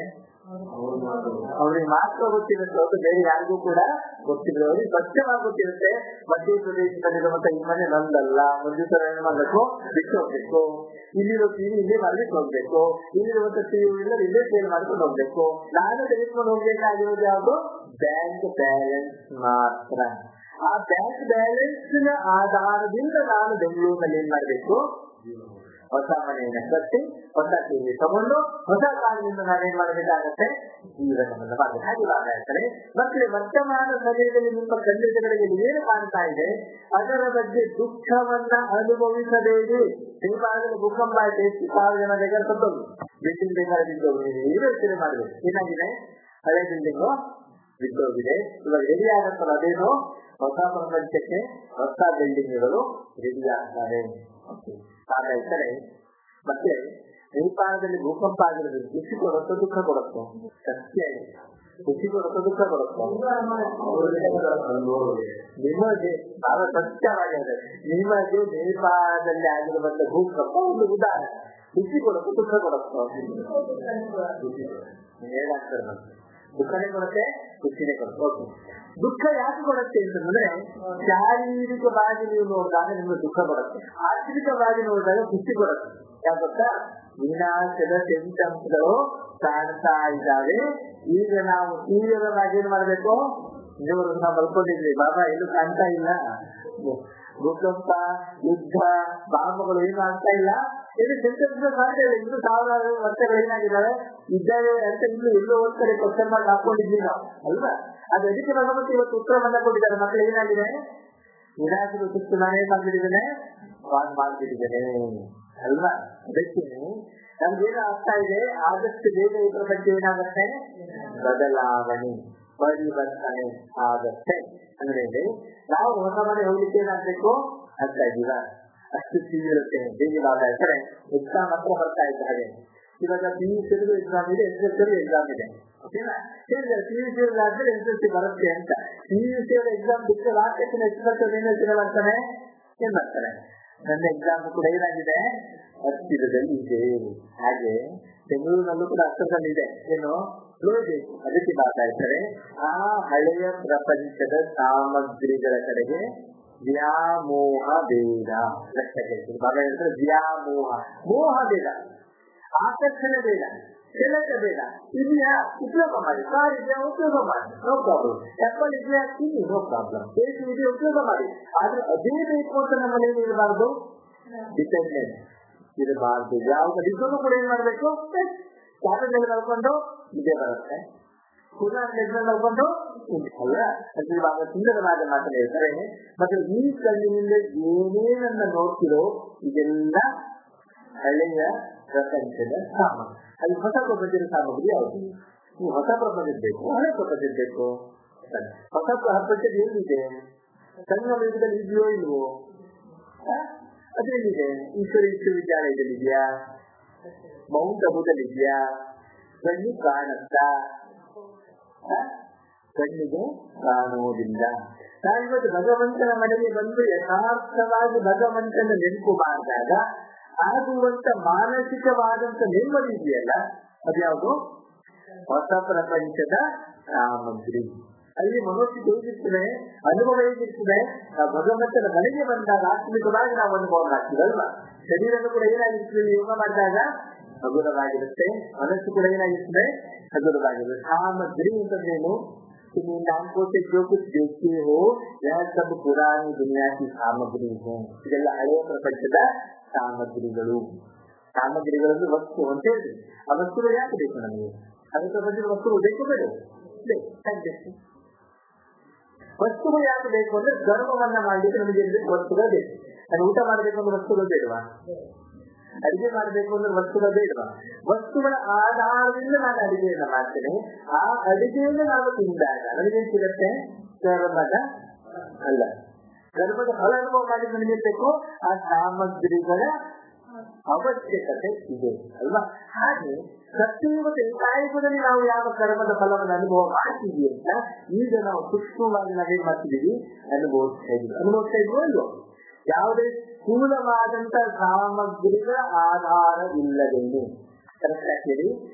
ಅವ್ರಿಗೆ ಮಾತ್ರ ಗೊತ್ತಿರುತ್ತೆ ಹೊರತು ಬೇರೆ ಯಾರಿಗೂ ಕೂಡ ಗೊತ್ತಿಲ್ಲ ಅವ್ರಿಗೆ ಸ್ವಚ್ಛವಾಗಿ ಗೊತ್ತಿರುತ್ತೆ ಮಧ್ಯ ಪ್ರದೇಶದಲ್ಲಿರುವಂತ ಈ ಮನೆ ನಂದಲ್ಲ ಒಂದು ಸಲ ಏನ್ ಮಾಡ್ಬೇಕು ಬಿಟ್ಟು ಹೋಗ್ಬೇಕು ಇಲ್ಲಿರೋ ಟಿವಿ ಇಲ್ಲೇ ಮಾಡ್ಲಿಕ್ಕೆ ಹೋಗ್ಬೇಕು ಇಲ್ಲಿರುವಂತ ಟಿವಿ ಇಲ್ಲ ಇಲ್ಲೇ ಸೇಲ್ ಮಾಡ್ಕೊಂಡು ಹೋಗ್ಬೇಕು ನಾನು ತೆಗೆದುಕೊಂಡು ಹೋಗ್ಬೇಕಾಗಿರೋದು ಯಾವುದು ಬ್ಯಾಂಕ್ ಬ್ಯಾಲೆನ್ಸ್ ಮಾತ್ರ ಆ ಬ್ಯಾಂಕ್ ಬ್ಯಾಲೆನ್ಸ್ ನ ಆಧಾರದಿಂದ ನಾನು ಬೆಂಗಳೂರಿನಲ್ಲಿ ಏನ್ ಮಾಡ್ಬೇಕು ಹೊಸ ಮನೆಯನ್ನ ಕಟ್ಟಿ ಹೊಸ ಟಿವಿ ತಗೊಂಡು ಹೊಸ ಕಾಲದಿಂದ ನಾವೇನ್ ಮಾಡಬೇಕಾಗತ್ತೆ ಜೀವನವನ್ನು ಮಾಡಬೇಕು ಹಾಗೆ ಇವಾಗ ಹೇಳ್ತಾರೆ ಮತ್ತೆ ವರ್ತಮಾನ ಸಮಯದಲ್ಲಿ ನಿಮ್ಮ ಖಂಡಿತಗಳಿಗೆ ಏನು ಕಾಣ್ತಾ ಇದೆ ಅದರ ಬಗ್ಗೆ ದುಃಖವನ್ನ ಅನುಭವಿಸಬೇಡಿ ಶ್ರೀಪಾದದಲ್ಲಿ ಭೂಕಂಪ ಆಯ್ತು ಎಷ್ಟು ಸಾವಿರ ಜನ ಬೇಕಾದ್ರೆ ಸತ್ತೋದು ಬಿಲ್ಡಿಂಗ್ ಬೇಕಾದ್ರೆ ಬಿದ್ದೋಗಿ ಇದು ಯೋಚನೆ ಮಾಡಬೇಕು ಏನಾಗಿದೆ ಹಳೆ ಬಿಲ್ಡಿಂಗು ಬಿದ್ದೋಗಿದೆ ಇವಾಗ ರೆಡಿ ಆಗತ್ತಲ್ಲ ಅದೇನು ಹೊಸ ಪ್ರಪಂಚಕ್ಕೆ ಹೊಸ ಬಿಲ್ಡಿಂಗ್ಗಳು ರೆಡಿ ಆಗ್ತಾರೆ ಹಾಗಾಯ್ತಾರೆ ಮತ್ತೆ ನೇಪಾಳದಲ್ಲಿ ಭೂಕಂಪ ಆಗಿರೋದು ಖುಷಿ ಕೊಡುತ್ತೋ ದುಃಖ ಕೊಡುತ್ತೋ ಸತ್ಯ ಖುಷಿ ಕೊಡುತ್ತೋ ದುಃಖ ಕೊಡುತ್ತೋ ನಿಮಗೆ ಬಹಳ ಸತ್ಯವಾಗಿದೆ ನಿಮಗೆ ನೇಪಾಳದಲ್ಲಿ ಆಗಿರುವಂತ ಭೂಕಂಪ ಒಂದು ಉದಾಹರಣೆ ಖುಷಿ ಕೊಡುತ್ತೋ ದುಃಖ ಕೊಡುತ್ತೋ ಹೇಳಾಗ್ತಾರೆ ನಮ್ಗೆ ದುಃಖನೇ ಕೊಡುತ್ತೆ ಖುಷಿನೇ ಕೊಡುತ್ತೆ ಓಕೆ ದುಃಖ ಯಾಕೆ ಕೊಡುತ್ತೆ ಅಂತಂದ್ರೆ ಶಾರೀರಿಕವಾಗಿ ನೀವು ನೋಡಿದಾಗ ನಿಮ್ಗೆ ದುಃಖ ಕೊಡುತ್ತೆ ಆರ್ಥಿಕವಾಗಿ ನೋಡಿದಾಗ ಖುಷಿ ಕೊಡುತ್ತೆ ಯಾಕೆ ಗೊತ್ತಾ ವಿನಾಶದ ಸಿಂಟಮ್ಸ್ಗಳು ಕಾಣ್ತಾ ಇದ್ದಾವೆ ಈಗ ನಾವು ತೀವ್ರವಾಗಿ ಏನ್ ಮಾಡ್ಬೇಕು ದೇವರು ನಾವು ಬಲ್ಕೊಂಡಿದ್ವಿ ಬಾಬಾ ಎಲ್ಲೂ ಕಾಣ್ತಾ ಇಲ್ಲ ಭೂಕಂಪ ಯುದ್ಧ ಬಾಂಬಗಳು ಏನು ಆಗ್ತಾ ಇಲ್ಲ ಇದು ಸಿಂಟಮ್ಸ್ ಕಾಣ್ತಾ ಇಲ್ಲ ಇನ್ನು ಸಾವಿರಾರು ವರ್ಷಗಳು ಏನಾಗಿದ್ದಾವೆ ಇದ್ದಾವೆ ಅಂತ ಇನ್ನು ಎಲ್ಲೋ ಒಂದ್ ಕಡೆ ಕ್ವಶನ್ ಮಾರ್ಕ್ ಹಾಕೊಂಡಿದ್ವಿ ನಾವು ಅಲ್ವಾ ಅದು ಅದಕ್ಕೆ ಭಗವಂತ ಇವತ್ತು ಉತ್ತರವನ್ನ ಕೊಟ್ಟಿದ್ದಾರೆ ಮಕ್ಕಳು ಏನಾಗಿದೆ ವಿನಾಶದ ಸುತ್ತು ನಾನೇ ಮಾಡ್ಬಿಟ್ಟಿದ್ದೇನೆ ವಾನ್ ಮಾಡ್ಬಿಟ್ಟಿದ್ದೇನೆ ಅಲ್ವಾ ಅದಕ್ಕೆ ನಮ್ಗೇನು ಆಗ್ತಾ ಇದೆ ಆದಷ್ಟು ಬೇಗ ಈ ಪ್ರಪಂಚ ಏನಾಗುತ್ತೆ ಬದಲಾವಣೆ ಪರಿವರ್ತನೆ ಆಗತ್ತೆ ಅಂದ್ರೆ ನಾವು ಹೊಸ ಮನೆ ಹೋಗ್ಲಿಕ್ಕೆ ಏನಾಗ್ಬೇಕು ಅಂತ ಇದೀವ ಅಷ್ಟು ಇರುತ್ತೆ ಹೇಗೆ ಭಾಗ ಹೇಳ್ತಾರೆ ಎಕ್ಸಾಮ್ ಹತ್ರ ಬರ್ತಾ ಇದ್ದ ಹಾಗೆ ಇವಾಗ ಪಿ ಯು ಸಿ ಎಕ್ಸಾಮ್ ಇದೆ ಎಸ್ ಎಸ್ ಸಿ ಎಕ್ಸಾಮ್ ಇದೆ ಓಕೆನಾ ಹೇಳಿದ್ರೆ ಪಿ ಯು ಸಿ ಆದ್ಮೇಲೆ ಎಸ್ ಎಸ್ ಸಿ ಬರುತ್ತೆ ಅಂತ ಪಿ ಯು ಸಿ ಎಕ್ಸಾಮ್ ಬಿಟ್ಟು ಲಾಸ್ಟ್ ಎಷ್ಟು ಬರ್ತಾರೆ ಏನ್ ಯೋಚನೆ ಮಾಡ್ತಾನೆ ಏನ್ ಮಾಡ್ತಾನೆ ನನ್ನ ಎಕ್ಸಾಮ್ ಕೂಡ ಏನಾಗಿದೆ ಹತ್ತಿರದಲ್ಲಿ ಇದೆ ಹಾಗೆ ಬೆಂಗಳೂರಿನಲ್ಲೂ ಕೂಡ ಹತ್ತಿರದಲ್ಲಿ ಇದೆ ಏನು ನೋಡ್ಬೇಕು ಅದಕ್ಕೆ ಮಾತಾಡ್ತಾರೆ ಆ ಹಳೆಯ ಪ್ರಪಂಚದ ಸಾಮಗ್ರಿಗಳ ಕಡೆಗೆ ವ್ಯಾಮೋಹ ಬೇಡ ಲೆಕ್ಕಕ್ಕೆ ಭಾಗ ಹೇಳ್ತಾರೆ ವ್ಯಾಮೋಹ ಮೋಹ ಬೇಡ ಆಕರ್ಷಣೆ ಬೇಡ ಸೆಳೆತ ಬೇಡ ಇದೆಯಾ ಉಪಯೋಗ ಮಾಡಿ ಕಾರ್ ಇದೆಯಾ ಉಪಯೋಗ ಮಾಡಿ ನೋ ಪ್ರಾಬ್ಲಮ್ ಆಪಲ್ ಇದೆಯಾ ತಿನ್ನಿ ನೋ ಪ್ರಾಬ್ಲಮ್ ಬೇಕು ಇದೆ ಉಪಯೋಗ ಮಾಡಿ ಆದ್ರೆ ಅದೇ ಬೇಕು ಅಂತ ನಮ್ಮಲ್ಲಿ ಇರಬಾರ್ದು ಡಿಪೆಂಡೆಂಟ್ ಇರಬಾರ್ದು ಯಾವ ಇದನ್ನು ಕೂಡ ಏನ್ ಮಾಡ್ಬೇಕು ಕ್ಯಾಲೆಂಡರ್ ನೋಡ್ಕೊಂಡು ಇದೇ ಬರುತ್ತೆ ಪುನಃ ಎಕ್ಸಾಮ್ ನೋಡ್ಕೊಂಡು ಅಲ್ಲ ಅದು ಇವಾಗ ಸುಂದರವಾದ ಮಾತನ್ನ ಹೇಳ್ತಾರೆ ಮತ್ತೆ ಈ ಕಣ್ಣಿನಿಂದ ಏನೇನನ್ನ ನೋಡ್ತಿರೋ ಇದೆಲ್ಲ ಹಳೆಯ ಪ್ರಪಂಚದ ಸಾಮಗ್ರಿ ಅದು ಹೊಸ ಪ್ರಪಂಚದ ಸಾಮಗ್ರಿ ಯಾವುದು ನೀವು ಹೊಸ ಪ್ರಪಂಚದ ಬೇಕು ಹಳೆ ಪ್ರಪಂಚದ ಬೇಕು ಹೊಸ ಪ್ರಪಂಚದ ಏನಿದೆ ಸಣ್ಣ ವಯಸ್ಸಲ್ಲಿ ಇದೆಯೋ ಇಲ್ವೋ ಅದೇನಿದೆ ಈಶ್ವರ ವಿಶ್ವವಿದ್ಯಾಲಯದಲ್ಲಿ ಇದೆಯಾ ಮೌಂಟ್ ಅಬುದಲ್ಲಿ ಇದೆಯಾ ಕಣ್ಣು ಕಾಣುತ್ತಾ ಕಣ್ಣಿಗೆ ಕಾಣುವುದಿಲ್ಲ ನಾವಿವತ್ತು ಭಗವಂತನ ಮನೆಗೆ ಬಂದು ಯಥಾರ್ಥವಾಗಿ ಭಗವಂತನ ನೆನಪು ಮಾಡಿದಾಗ ಆಗುವಂತ ಮಾನಸಿಕವಾದಂತ ನೆಮ್ಮದಿ ಇದೆಯಲ್ಲ ಅದ್ಯಾವುದು ಹೊಸ ಪ್ರಪಂಚದ ಸಾಮಗ್ರಿ ಅಲ್ಲಿ ಮನಸ್ಸು ಹೇಗಿರ್ತದೆ ಅನುಭವ ಹೇಗಿರ್ತದೆ ಭಗವಂತನ ಮನೆಗೆ ಬಂದಾಗ ಆತ್ಮಿಕವಾಗಿ ನಾವು ಅನುಭವ ಮಾಡ್ತೀವಲ್ವಾ ಶರೀರನು ಕೂಡ ಏನಾಗಿರ್ತದೆ ಯೋಗ ಮಾಡಿದಾಗ ಹಗುರವಾಗಿರುತ್ತೆ ಮನಸ್ಸು ಕೂಡ ಏನಾಗಿರ್ತದೆ ಹಗುರವಾಗಿರುತ್ತೆ ಸಾಮಗ್ರಿ ಅಂತಂದೇನು तुम्हें नाम को से जो कुछ देखते हो यह सब पुरानी दुनिया की सामग्री है ಇದೆಲ್ಲ ಹಳೆಯ ಪ್ರಪಂಚದ ಸಾಮಗ್ರಿಗಳು ಸಾಮಗ್ರಿಗಳನ್ನು ವಸ್ತು ಅಂತ ಹೇಳಿದ್ವಿ ಆ ವಸ್ತುಗಳು ಯಾಕೆ ಬೇಕು ನಮಗೆ ಹಳೆ ಪ್ರಪಂಚದ ವಸ್ತುಗಳು ಬೇಕು ಬೇಡ ಬೇಕು ವಸ್ತುಗಳು ಯಾಕೆ ಬೇಕು ಅಂದ್ರೆ ಧರ್ಮವನ್ನ ಮಾಡ್ಲಿಕ್ಕೆ ನಮಗೆ ವಸ್ತುಗಳು ಬೇಕು ನಾನು ಊಟ ಮಾಡಬೇಕು ಅಂದ್ರೆ ವಸ್ತುಗಳು ಬೇಡವಾ ಅಡಿಗೆ ಮಾಡಬೇಕು ಅಂದ್ರೆ ವಸ್ತುಗಳು ಬೇಡವಾ ವಸ್ತುಗಳ ಆಧಾರದಿಂದ ನಾನು ಅಡಿಗೆಯನ್ನ ಮಾಡ್ತೇನೆ ಆ ಅಡಿಗೆಯನ್ನು ನಾನು ತಿಂದಾಗ ನನಗೇನ್ ಸಿಗತ್ತೆ ಕರ್ಮದ ಅಲ್ಲ ಕರ್ಮದ ಫಲ ಅನುಭವ ಮಾಡಿ ನನಗೆ ಬೇಕು ಆ ಸಾಮಗ್ರಿಗಳ ಅವಶ್ಯಕತೆ ಇದೆ ಅಲ್ವಾ ಹಾಗೆ ಸತ್ಯಯುಗದ ಕಾಯಕದಲ್ಲಿ ನಾವು ಯಾವ ಕರ್ಮದ ಫಲವನ್ನು ಅನುಭವ ಮಾಡ್ತೀವಿ ಅಂತ ಈಗ ನಾವು ಸೂಕ್ಷ್ಮವಾಗಿ ನಾವೇನ್ ಮಾಡ್ತಿದೀವಿ ಅನುಭವಿಸ್ತಾ ಇದ್ವಿ ಅನುಭವಿಸ್ತಾ ಇದ್ವೋ ಇಲ್ವೋ ಯಾವುದೇ ಸ್ಥೂಲವಾದಂತ ಸಾಮಗ್ರಿಗಳ ಆಧಾರವಿಲ್ಲದೇನೆ ಕರೆಕ್ಟ್ ಹೇಳಿ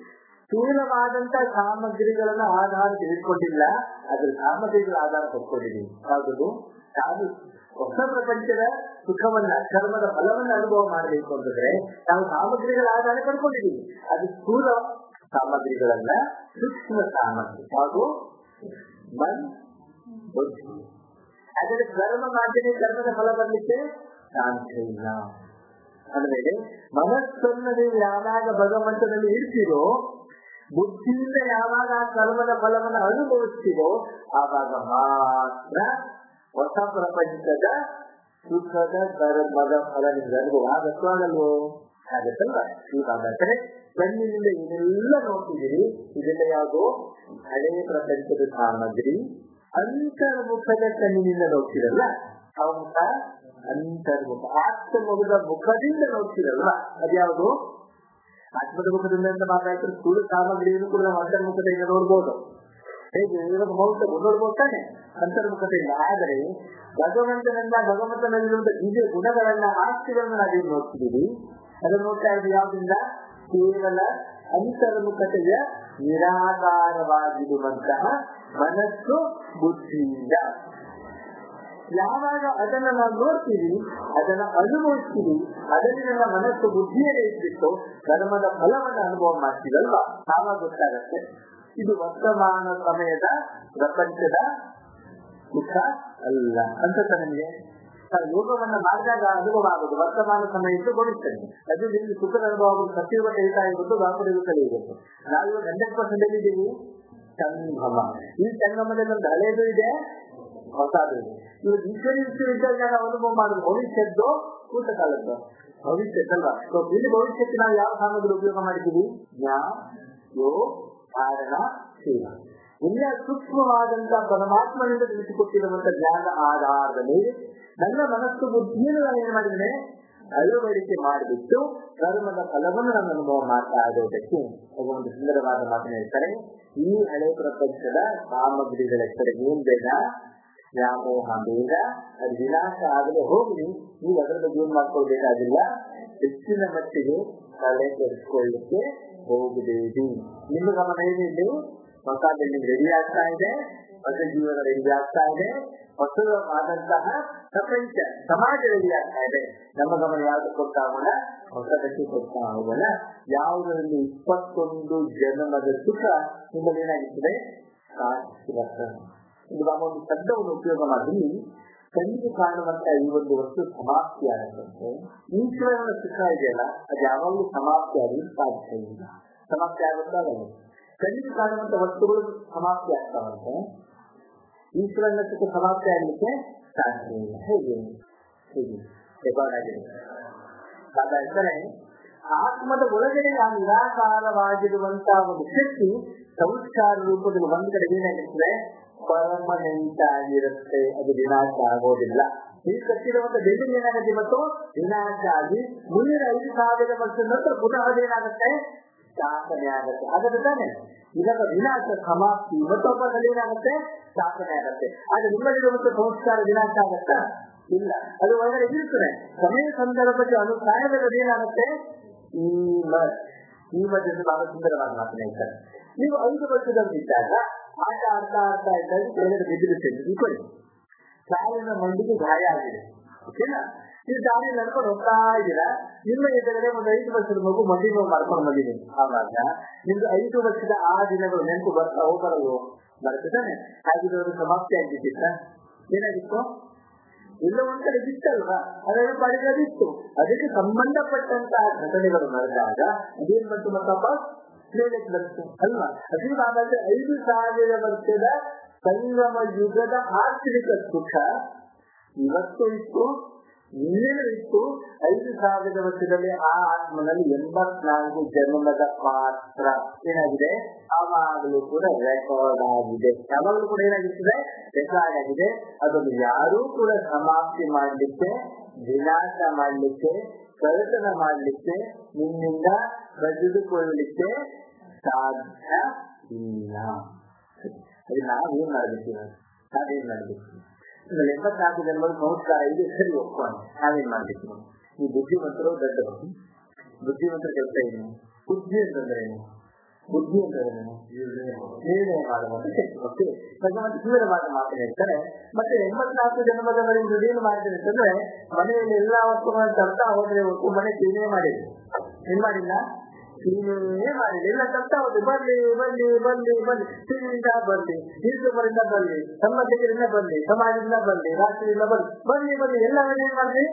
ಸ್ಥೂಲವಾದಂತ ಸಾಮಗ್ರಿಗಳನ್ನ ಆಧಾರ ತೆಗೆದುಕೊಂಡಿಲ್ಲ ಅದ್ರ ಸಾಮಗ್ರಿಗಳ ಆಧಾರ ಕೊಟ್ಕೊಂಡಿದ್ದೀವಿ ಯಾವುದು ನಾವು ಹೊಸ ಪ್ರಪಂಚದ ಸುಖವನ್ನ ಕರ್ಮದ ಫಲವನ್ನ ಅನುಭವ ಮಾಡಬೇಕು ಅಂತಂದ್ರೆ ನಾವು ಸಾಮಗ್ರಿಗಳ ಆಧಾರ ಪಡ್ಕೊಂಡಿದ್ದೀವಿ ಅದು ಸ್ಥೂಲ ಸಾಮಗ್ರಿಗಳನ್ನ ಸೂಕ್ಷ್ಮ ಸಾಮಗ್ರಿ ಹಾಗೂ ಮನ್ ಬುದ್ಧಿ ಅದರ ಕರ್ಮ ಮಾಧ್ಯಮ ಕರ್ಮದ ಫಲ ಬರ್ಲಿಕ್ಕೆ ಸಾಧ್ಯ ಇಲ್ಲ ಅಂದ್ಮೇಲೆ ಮನಸ್ಸನ್ನು ನೀವು ಯಾವಾಗ ಭಗವಂತನಲ್ಲಿ ಇಡ್ತೀರೋ ಬುದ್ಧಿಯಿಂದ ಯಾವಾಗ ಆ ಕರ್ಮದ ಫಲವನ್ನು ಅನುಭವಿಸ್ತೀರೋ ಆವಾಗ ಮಾತ್ರ ಹೊಸ ಪ್ರಪಂಚದ ಸುಖದ ಕರ್ಮದ ಫಲ ನಿಮ್ಗೆ ಅನುಭವ ಆಗತ್ವಾಗಲ್ವೋ ಆಗತ್ತಲ್ವ ಇವಾಗಂದ್ರೆ ಕಣ್ಣಿನಿಂದ ಇದೆಲ್ಲ ನೋಡ್ತಿದ್ದೀರಿ ಇದೆಲ್ಲ ಯಾವುದು ಹಳೆಯ ಪ್ರಪಂಚದ ಸಾಮಗ್ರಿ ಅಂತರ್ಮುಖದ ಕಣ್ಣಿನಿಂದ ನೋಡ್ತಿರಲ್ಲ ಅವಂತ ಅಂತರ್ಮುಖ ಆತ್ಮಮುಖದ ಮುಖದಿಂದ ನೋಡ್ತಿರಲ್ಲ ಅದ್ಯಾವುದು ಆತ್ಮದ ಮುಖದಿಂದ ಅಂತ ಮಾತಾಡ್ತಾರೆ ಸ್ಥೂಲ ಸಾಮಗ್ರಿಯನ್ನು ಕೂಡ ನಾವು ಅಂತರ್ಮುಖತೆಯಿಂದ ನೋಡ್ಬೋದು ಹೇಗೆ ಇವಾಗ ಮೌಲ್ಯ ನೋಡ್ಬೋದು ತಾನೆ ಅಂತರ್ಮುಖತೆಯಿಂದ ಆದರೆ ಭಗವಂತನನ್ನ ಭಗವಂತನಲ್ಲಿರುವಂತ ದಿವ್ಯ ಗುಣಗಳನ್ನ ಆಸ್ತಿಗಳನ್ನ ನಾವೇನು ನೋಡ್ತಿದ್ದೀವಿ ಅದನ್ನು ನೋಡ್ತಾ ಇರೋದು ಯಾವ್ದ್ರಿಂದ ಕೇವಲ ಅಂತರ್ಮುಖತೆಯ ನಿರಾಕಾರವಾಗಿರುವಂತಹ ಮನಸ್ಸು ಬುದ್ಧಿಯಿಂದ ಯಾವಾಗ ಅದನ್ನ ನಾವು ನೋಡ್ತೀವಿ ಅದನ್ನ ಅನುಭವಿಸ್ತೀವಿ ಅದರಲ್ಲಿ ನನ್ನ ಮನಸ್ಸು ಬುದ್ಧಿಯಲ್ಲೇ ಇಟ್ಬಿಟ್ಟು ಕರ್ಮದ ಫಲವನ್ನು ಅನುಭವ ಮಾಡ್ತೀವಲ್ವಾ ಆವಾಗ ಗೊತ್ತಾಗತ್ತೆ ಇದು ವರ್ತಮಾನ ಸಮಯದ ಪ್ರಪಂಚದ ಸುಖ ಅಲ್ಲ ಅಂತ ನಮಗೆ ಯೋಗವನ್ನ ಮಾಡಿದಾಗ ಅನುಭವ ಆಗುದು ವರ್ತಮಾನ ಸಮಯಕ್ಕೆ ಗೋಣಿಸ್ತೇನೆ ಅದು ನಿಮ್ಗೆ ಸುಖದ ಅನುಭವ ಆಗುದು ಸತ್ಯವ ಹೇಳ್ತಾ ಇರ್ಬೋದು ವ್ಯಾಪಾರಿಗೂ ಕಲಿಯಬೇಕು ನಾವು ಇವಾಗ ಹಂಡ್ರೆಡ್ ಪರ್ಸೆಂಟ್ ಎಲ್ಲಿದ್ದೀವಿ ಸಂಗಮ ಈ ಸಂಗಮದಲ್ಲಿ ಒಂದು ಹಳೆಯದು ಇದೆ ಹೊಸದು ಇದೆ ಇವಾಗ ಈಶ್ವರಿ ವಿಶ್ವವಿದ್ಯಾಲಯ ನಾವು ಅನುಭವ ಮಾಡುದು ಭವಿಷ್ಯದ್ದು ಊಟ ಕಾಲದ್ದು ಭವಿಷ್ಯತ್ತಲ್ವಾ ಸೊ ಇಲ್ಲಿ ಭವಿಷ್ಯಕ್ಕೆ ನಾವು ಯಾವ ಸಾಮಗ್ರಿ ಉಪಯೋಗ ಮಾಡಿದ್ದೀವಿ ಜ್ಞಾ ಯೋ ಕಾರಣ ಶೀಲ ಎಲ್ಲ ಸೂಕ್ಷ್ಮವಾದಂತ ಪರಮಾತ್ಮನಿಂದ ತಿಳಿಸಿಕೊಟ್ಟಿರುವಂತ ಜ್ಞಾನ ಆಧಾರದ ಮೇಲೆ ನನ್ನ ಮನಸ್ಸು ಬುದ್ಧಿಯನ್ನು ನಾನು ಏನ್ ಮಾಡಿದ್ದೇನೆ ಅಳವಡಿಕೆ ಮಾಡಿಬಿಟ್ಟು ಕರ್ಮದ ಫಲವನ್ನು ನಾನು ಅನುಭವ ಮಾಡ್ತಾ ಇರೋದಕ್ಕೆ ಒಂದು ಸುಂದರವಾದ ಮಾತನ್ನ ಹೇಳ್ತಾರೆ ಈ ಹಳೆ ಪ್ರಪಂಚದ ಸಾಮಗ್ರಿಗಳ ಕಡೆಗೆ ಏನ್ ಬೇಡ ವ್ಯಾಮೋಹ ಬೇಡ ಅದು ವಿನಾಶ ಆಗದೆ ಹೋಗಿ ನೀವು ಅದರ ಬಗ್ಗೆ ಏನ್ ಮಾಡ್ಕೊಳ್ಬೇಕಾಗಿಲ್ಲ ಹೆಚ್ಚಿನ ಮಟ್ಟಿಗೆ ತಲೆ ಕೆಡಿಸ್ಕೊಳ್ಳಿಕ್ಕೆ ಹೋಗಬೇಡಿ ನಿಮ್ಮ ಗಮನ ಏನಿದೆ ಹೊಸ ಬಿಲ್ಡಿಂಗ್ ರೆಡಿ ಆಗ್ತಾ ಇದೆ ಹೊಸ ಜೀವನ ರೆಡಿ ಆಗ್ತಾ ಇದೆ ಹೊಸದಾದಂತಹ ಪ್ರಪಂಚ ಸಮಾಜ ರೆಡಿ ಆಗ್ತಾ ಇದೆ ನಮ್ಮ ಗಮನ ಯಾವ್ದು ಕೊಡ್ತಾ ಹೋಗೋಣ ಹೊಸದಕ್ಕೆ ಕೊಡ್ತಾ ಹೋಗೋಣ ಯಾವುದರಲ್ಲಿ ಇಪ್ಪತ್ತೊಂದು ಜನ್ಮದ ಸುಖ ನಿಮ್ಮಲ್ಲಿ ಏನಾಗುತ್ತದೆ ಇದು ನಮ್ಮ ಒಂದು ಶಬ್ದವನ್ನು ಉಪಯೋಗ ಮಾಡಿ ಕಣ್ಣಿಗೆ ಕಾಣುವಂತ ಈ ಒಂದು ವಸ್ತು ಸಮಾಪ್ತಿ ಆಗುತ್ತೆ ಈಶ್ವರನ ಸುಖ ಇದೆಯಲ್ಲ ಅದು ಯಾವಾಗಲೂ ಸಮಾಪ್ತಿ ಆಗಲಿ ಸಾಧ್ಯ ಇಲ್ಲ ಸಮಾಪ್ತಿ ಆಗುತ್ತಾ ಕಣ್ಣಿಗೆ ಕಾಣುವಂತ ವಸ್ತುಗಳು ಸಮಾಪ್ತಿ ಆಗ್ತಾವಂತೆ ಈಶ್ವರನ ಸುಖ ಸಮಾಪ್ತಿ ಆಗಲಿಕ್ಕೆ ಸಾಧ್ಯ ಇಲ್ಲ ಹೇಗೆ ಹೇಗೆ ರೆಕಾರ್ಡ್ ಆಗಿದೆ ಅದ ಹೇಳ್ತಾರೆ ಆತ್ಮದ ಒಳಗಡೆ ಆ ನಿರಾಕಾರವಾಗಿರುವಂತಹ ಒಂದು ಶಕ್ತಿ ಸಂಸ್ಕಾರ ರೂಪದಲ್ಲಿ ಒಂದ್ ಕಡೆ ಏನಾಗಿರ್ತದೆ ಪರ್ಮನೆಂಟ್ ಆಗಿರುತ್ತೆ ಅದು ವಿನಾಶ ಆಗೋದಿಲ್ಲ ಈ ಕಟ್ಟಿರುವಂತ ಬಿಲ್ಡಿಂಗ್ ಏನಾಗುತ್ತೆ ಇವತ್ತು ವಿನಾಶ ಆಗಿ ಮುಂದಿನ ಐದು ಸಾವಿರ ವರ್ಷದ ನಂತರ ಪುನಃ ಅದೇನಾಗುತ್ತೆ ಸ್ಥಾಪನೆ ಆಗುತ್ತೆ ಹಾಗಾದ್ರೆ ತಾನೆ ಇದರ ವಿನಾಶ ಸಮಾಪ್ತಿ ಮತ್ತೊಬ್ಬರಲ್ಲಿ ಏನಾಗುತ್ತೆ ಸ್ಥಾಪನೆ ಆಗುತ್ತೆ ಆದ್ರೆ ನಿಮ್ಮಲ್ಲಿರುವಂತ ಸಂಸ್ಕಾರ ವಿನಾಶ ಆಗತ್ತಾ ಇಲ್ಲ ಅದು ಒಳಗಡೆ ಇರ್ತದೆ ಸಮಯ ಸಂದರ್ಭಕ್ಕೆ ಅನುಸಾರದಲ್ಲಿ ಏನಾಗುತ್ತೆ ಈ ಈ ಮಧ್ಯೆ ಬಹಳ ಸುಂದರವಾದ ಮಾತನ್ನ ಹೇಳ್ತಾರೆ ನೀವು ಐದು ವರ್ಷದಲ್ಲಿದ್ದಾಗ ಆಟ ಆಡ್ತಾ ಆಡ್ತಾ ಇದ್ದಾಗ ಕೆಳಗಡೆ ಬಿದ್ದು ತಿಳ್ಕೊಳ್ಳಿ ಕಾಲಿನ ಮಂಡಿಗೆ ಗಾಯ ಆಗಿದೆ ಓಕೆನಾ ನೀವು ದಾರಿ ನಡ್ಕೊಂಡು ಹೋಗ್ತಾ ಇದ್ದೀರಾ ನಿಮ್ಮ ಎದುರುಗಡೆ ಒಂದು ಐದು ವರ್ಷದ ಮಗು ಮದುವೆ ನೋವು ಮಾಡ್ಕೊಂಡು ಬಂದಿದ್ದೀನಿ ಆವಾಗ ನಿಮ್ದು ಐದು ವರ್ಷದ ಆ ದಿನಗಳು ನೆನಪು ಬರ್ತಾ ಹೋಗಬರಲ್ವೋ ಬರ್ತದಾನೆ ಹಾಗಿದ್ರೆ ಸಮಾಪ್ತಿ ಆಗಿದ್ದಿತ್ತ ಏನಾಗಿತ್ತು ಎಲ್ಲ ಒಂದ್ ಕಡೆ ಬಿತ್ತಲ್ವಾ ಅದನ್ನು ಪಡೆದಿತ್ತು ಅದಕ್ಕೆ ಸಂಬಂಧಪಟ್ಟಂತಹ ಘಟನೆಗಳು ನಡೆದಾಗ ಇದೇನ್ ಬಂತು ಮತ್ತಪ್ಪ ಹೇಳಕ್ ಬಂತು ಅಲ್ವಾ ಅದೇ ಹಾಗಾದ್ರೆ ಐದು ಸಾವಿರ ವರ್ಷದ ಸಂಗಮ ಯುಗದ ಆರ್ಥಿಕ ಸುಖ ಇವತ್ತು ಇತ್ತು ಇನ್ನೇನು ಇತ್ತು ಐದು ಸಾವಿರ ವರ್ಷದಲ್ಲಿ ಆ ಆತ್ಮನಲ್ಲಿ ಎಂಬತ್ನಾಲ್ಕು ಜನ್ಮದ ಪಾತ್ರ ಏನಾಗಿದೆ ಯಾವಾಗಲೂ ಕೂಡ ರೆಕಾರ್ಡ್ ಆಗಿದೆ ಯಾವಾಗಲೂ ಕೂಡ ಏನಾಗಿರ್ತದೆ ರೆಕಾರ್ಡ್ ಆಗಿದೆ ಅದನ್ನು ಯಾರೂ ಕೂಡ ಸಮಾಪ್ತಿ ಮಾಡಲಿಕ್ಕೆ ವಿನಾಶ ಮಾಡಲಿಕ್ಕೆ ಕಳತನ ಮಾಡಲಿಕ್ಕೆ ನಿಮ್ಮಿಂದ ಬಗೆದುಕೊಳ್ಳಲಿಕ್ಕೆ ಸಾಧ್ಯ ಇಲ್ಲ ಅದು ನಾವೇನ್ ಮಾಡ್ಬೇಕು ನಾವೇನ್ ಮಾಡ್ಬೇಕು ಆಮೇಲೆ ಎಂಬತ್ನಾಲ್ಕು ಜನ್ಮದ ಸಂಸ್ಕಾರ ಇದೆ ಸರಿ ಒಪ್ಕೊಂಡು ನಾವೇನ್ ಮಾಡ್ಬೇಕು ಈ ಬುದ್ಧಿವಂತರು ದೊಡ್ಡವರು ಬುದ್ಧಿವಂತರ ಕೆಲಸ ಏನು ಬುದ್ಧಿ ಅಂತಂದ್ರೆ ಏನು ಬುದ್ಧಿ ಅಂದ್ರೆ ನಿರ್ಣಯ ಮಾಡುವಂತ ಶಕ್ತಿ ಓಕೆ ಭಗವಂತ ಸುಂದರವಾದ ಮಾತು ಹೇಳ್ತಾರೆ ಮತ್ತೆ ಎಂಬತ್ನಾಲ್ಕು ಜನ್ಮದವರೆಗೂ ಏನು ಮಾಡಿದ್ರೆ ಅಂತಂದ್ರೆ ಮನೆಯಲ್ಲಿ ಎಲ್ಲಾ ವಸ್ತುಗಳನ್ನು ತರ್ತಾ ಹೋದ್ರೆ ಹೊತ್ತು ಮನೆ ಕ್ಲೀನೇ ಮಾಡಿದ್ರು ಏನ್ ಮಾಡಿಲ್ಲ ಕ್ಲೀನೇ ಮಾಡಿಲ್ಲ ಎಲ್ಲ ತರ್ತಾ ಹೋದ್ರೆ ಬರ್ಲಿ ಬರ್ಲಿ ಬರ್ಲಿ ಬರ್ಲಿ ಸಿರಿಯಿಂದ ಬರ್ಲಿ ಹಿರಿಯರಿಂದ ಬರ್ಲಿ ಸಂಬಂಧಿಕರಿಂದ ಬರ್ಲಿ ಸಮಾಜದಿಂದ ಬರ್ಲಿ ರಾಷ್ಟ್ರದಿಂದ ಬರ್ಲಿ ಬರ್ಲಿ ಬರ್ಲಿ ಎಲ್ಲ ಏನ್ ಮಾಡ್ಲಿ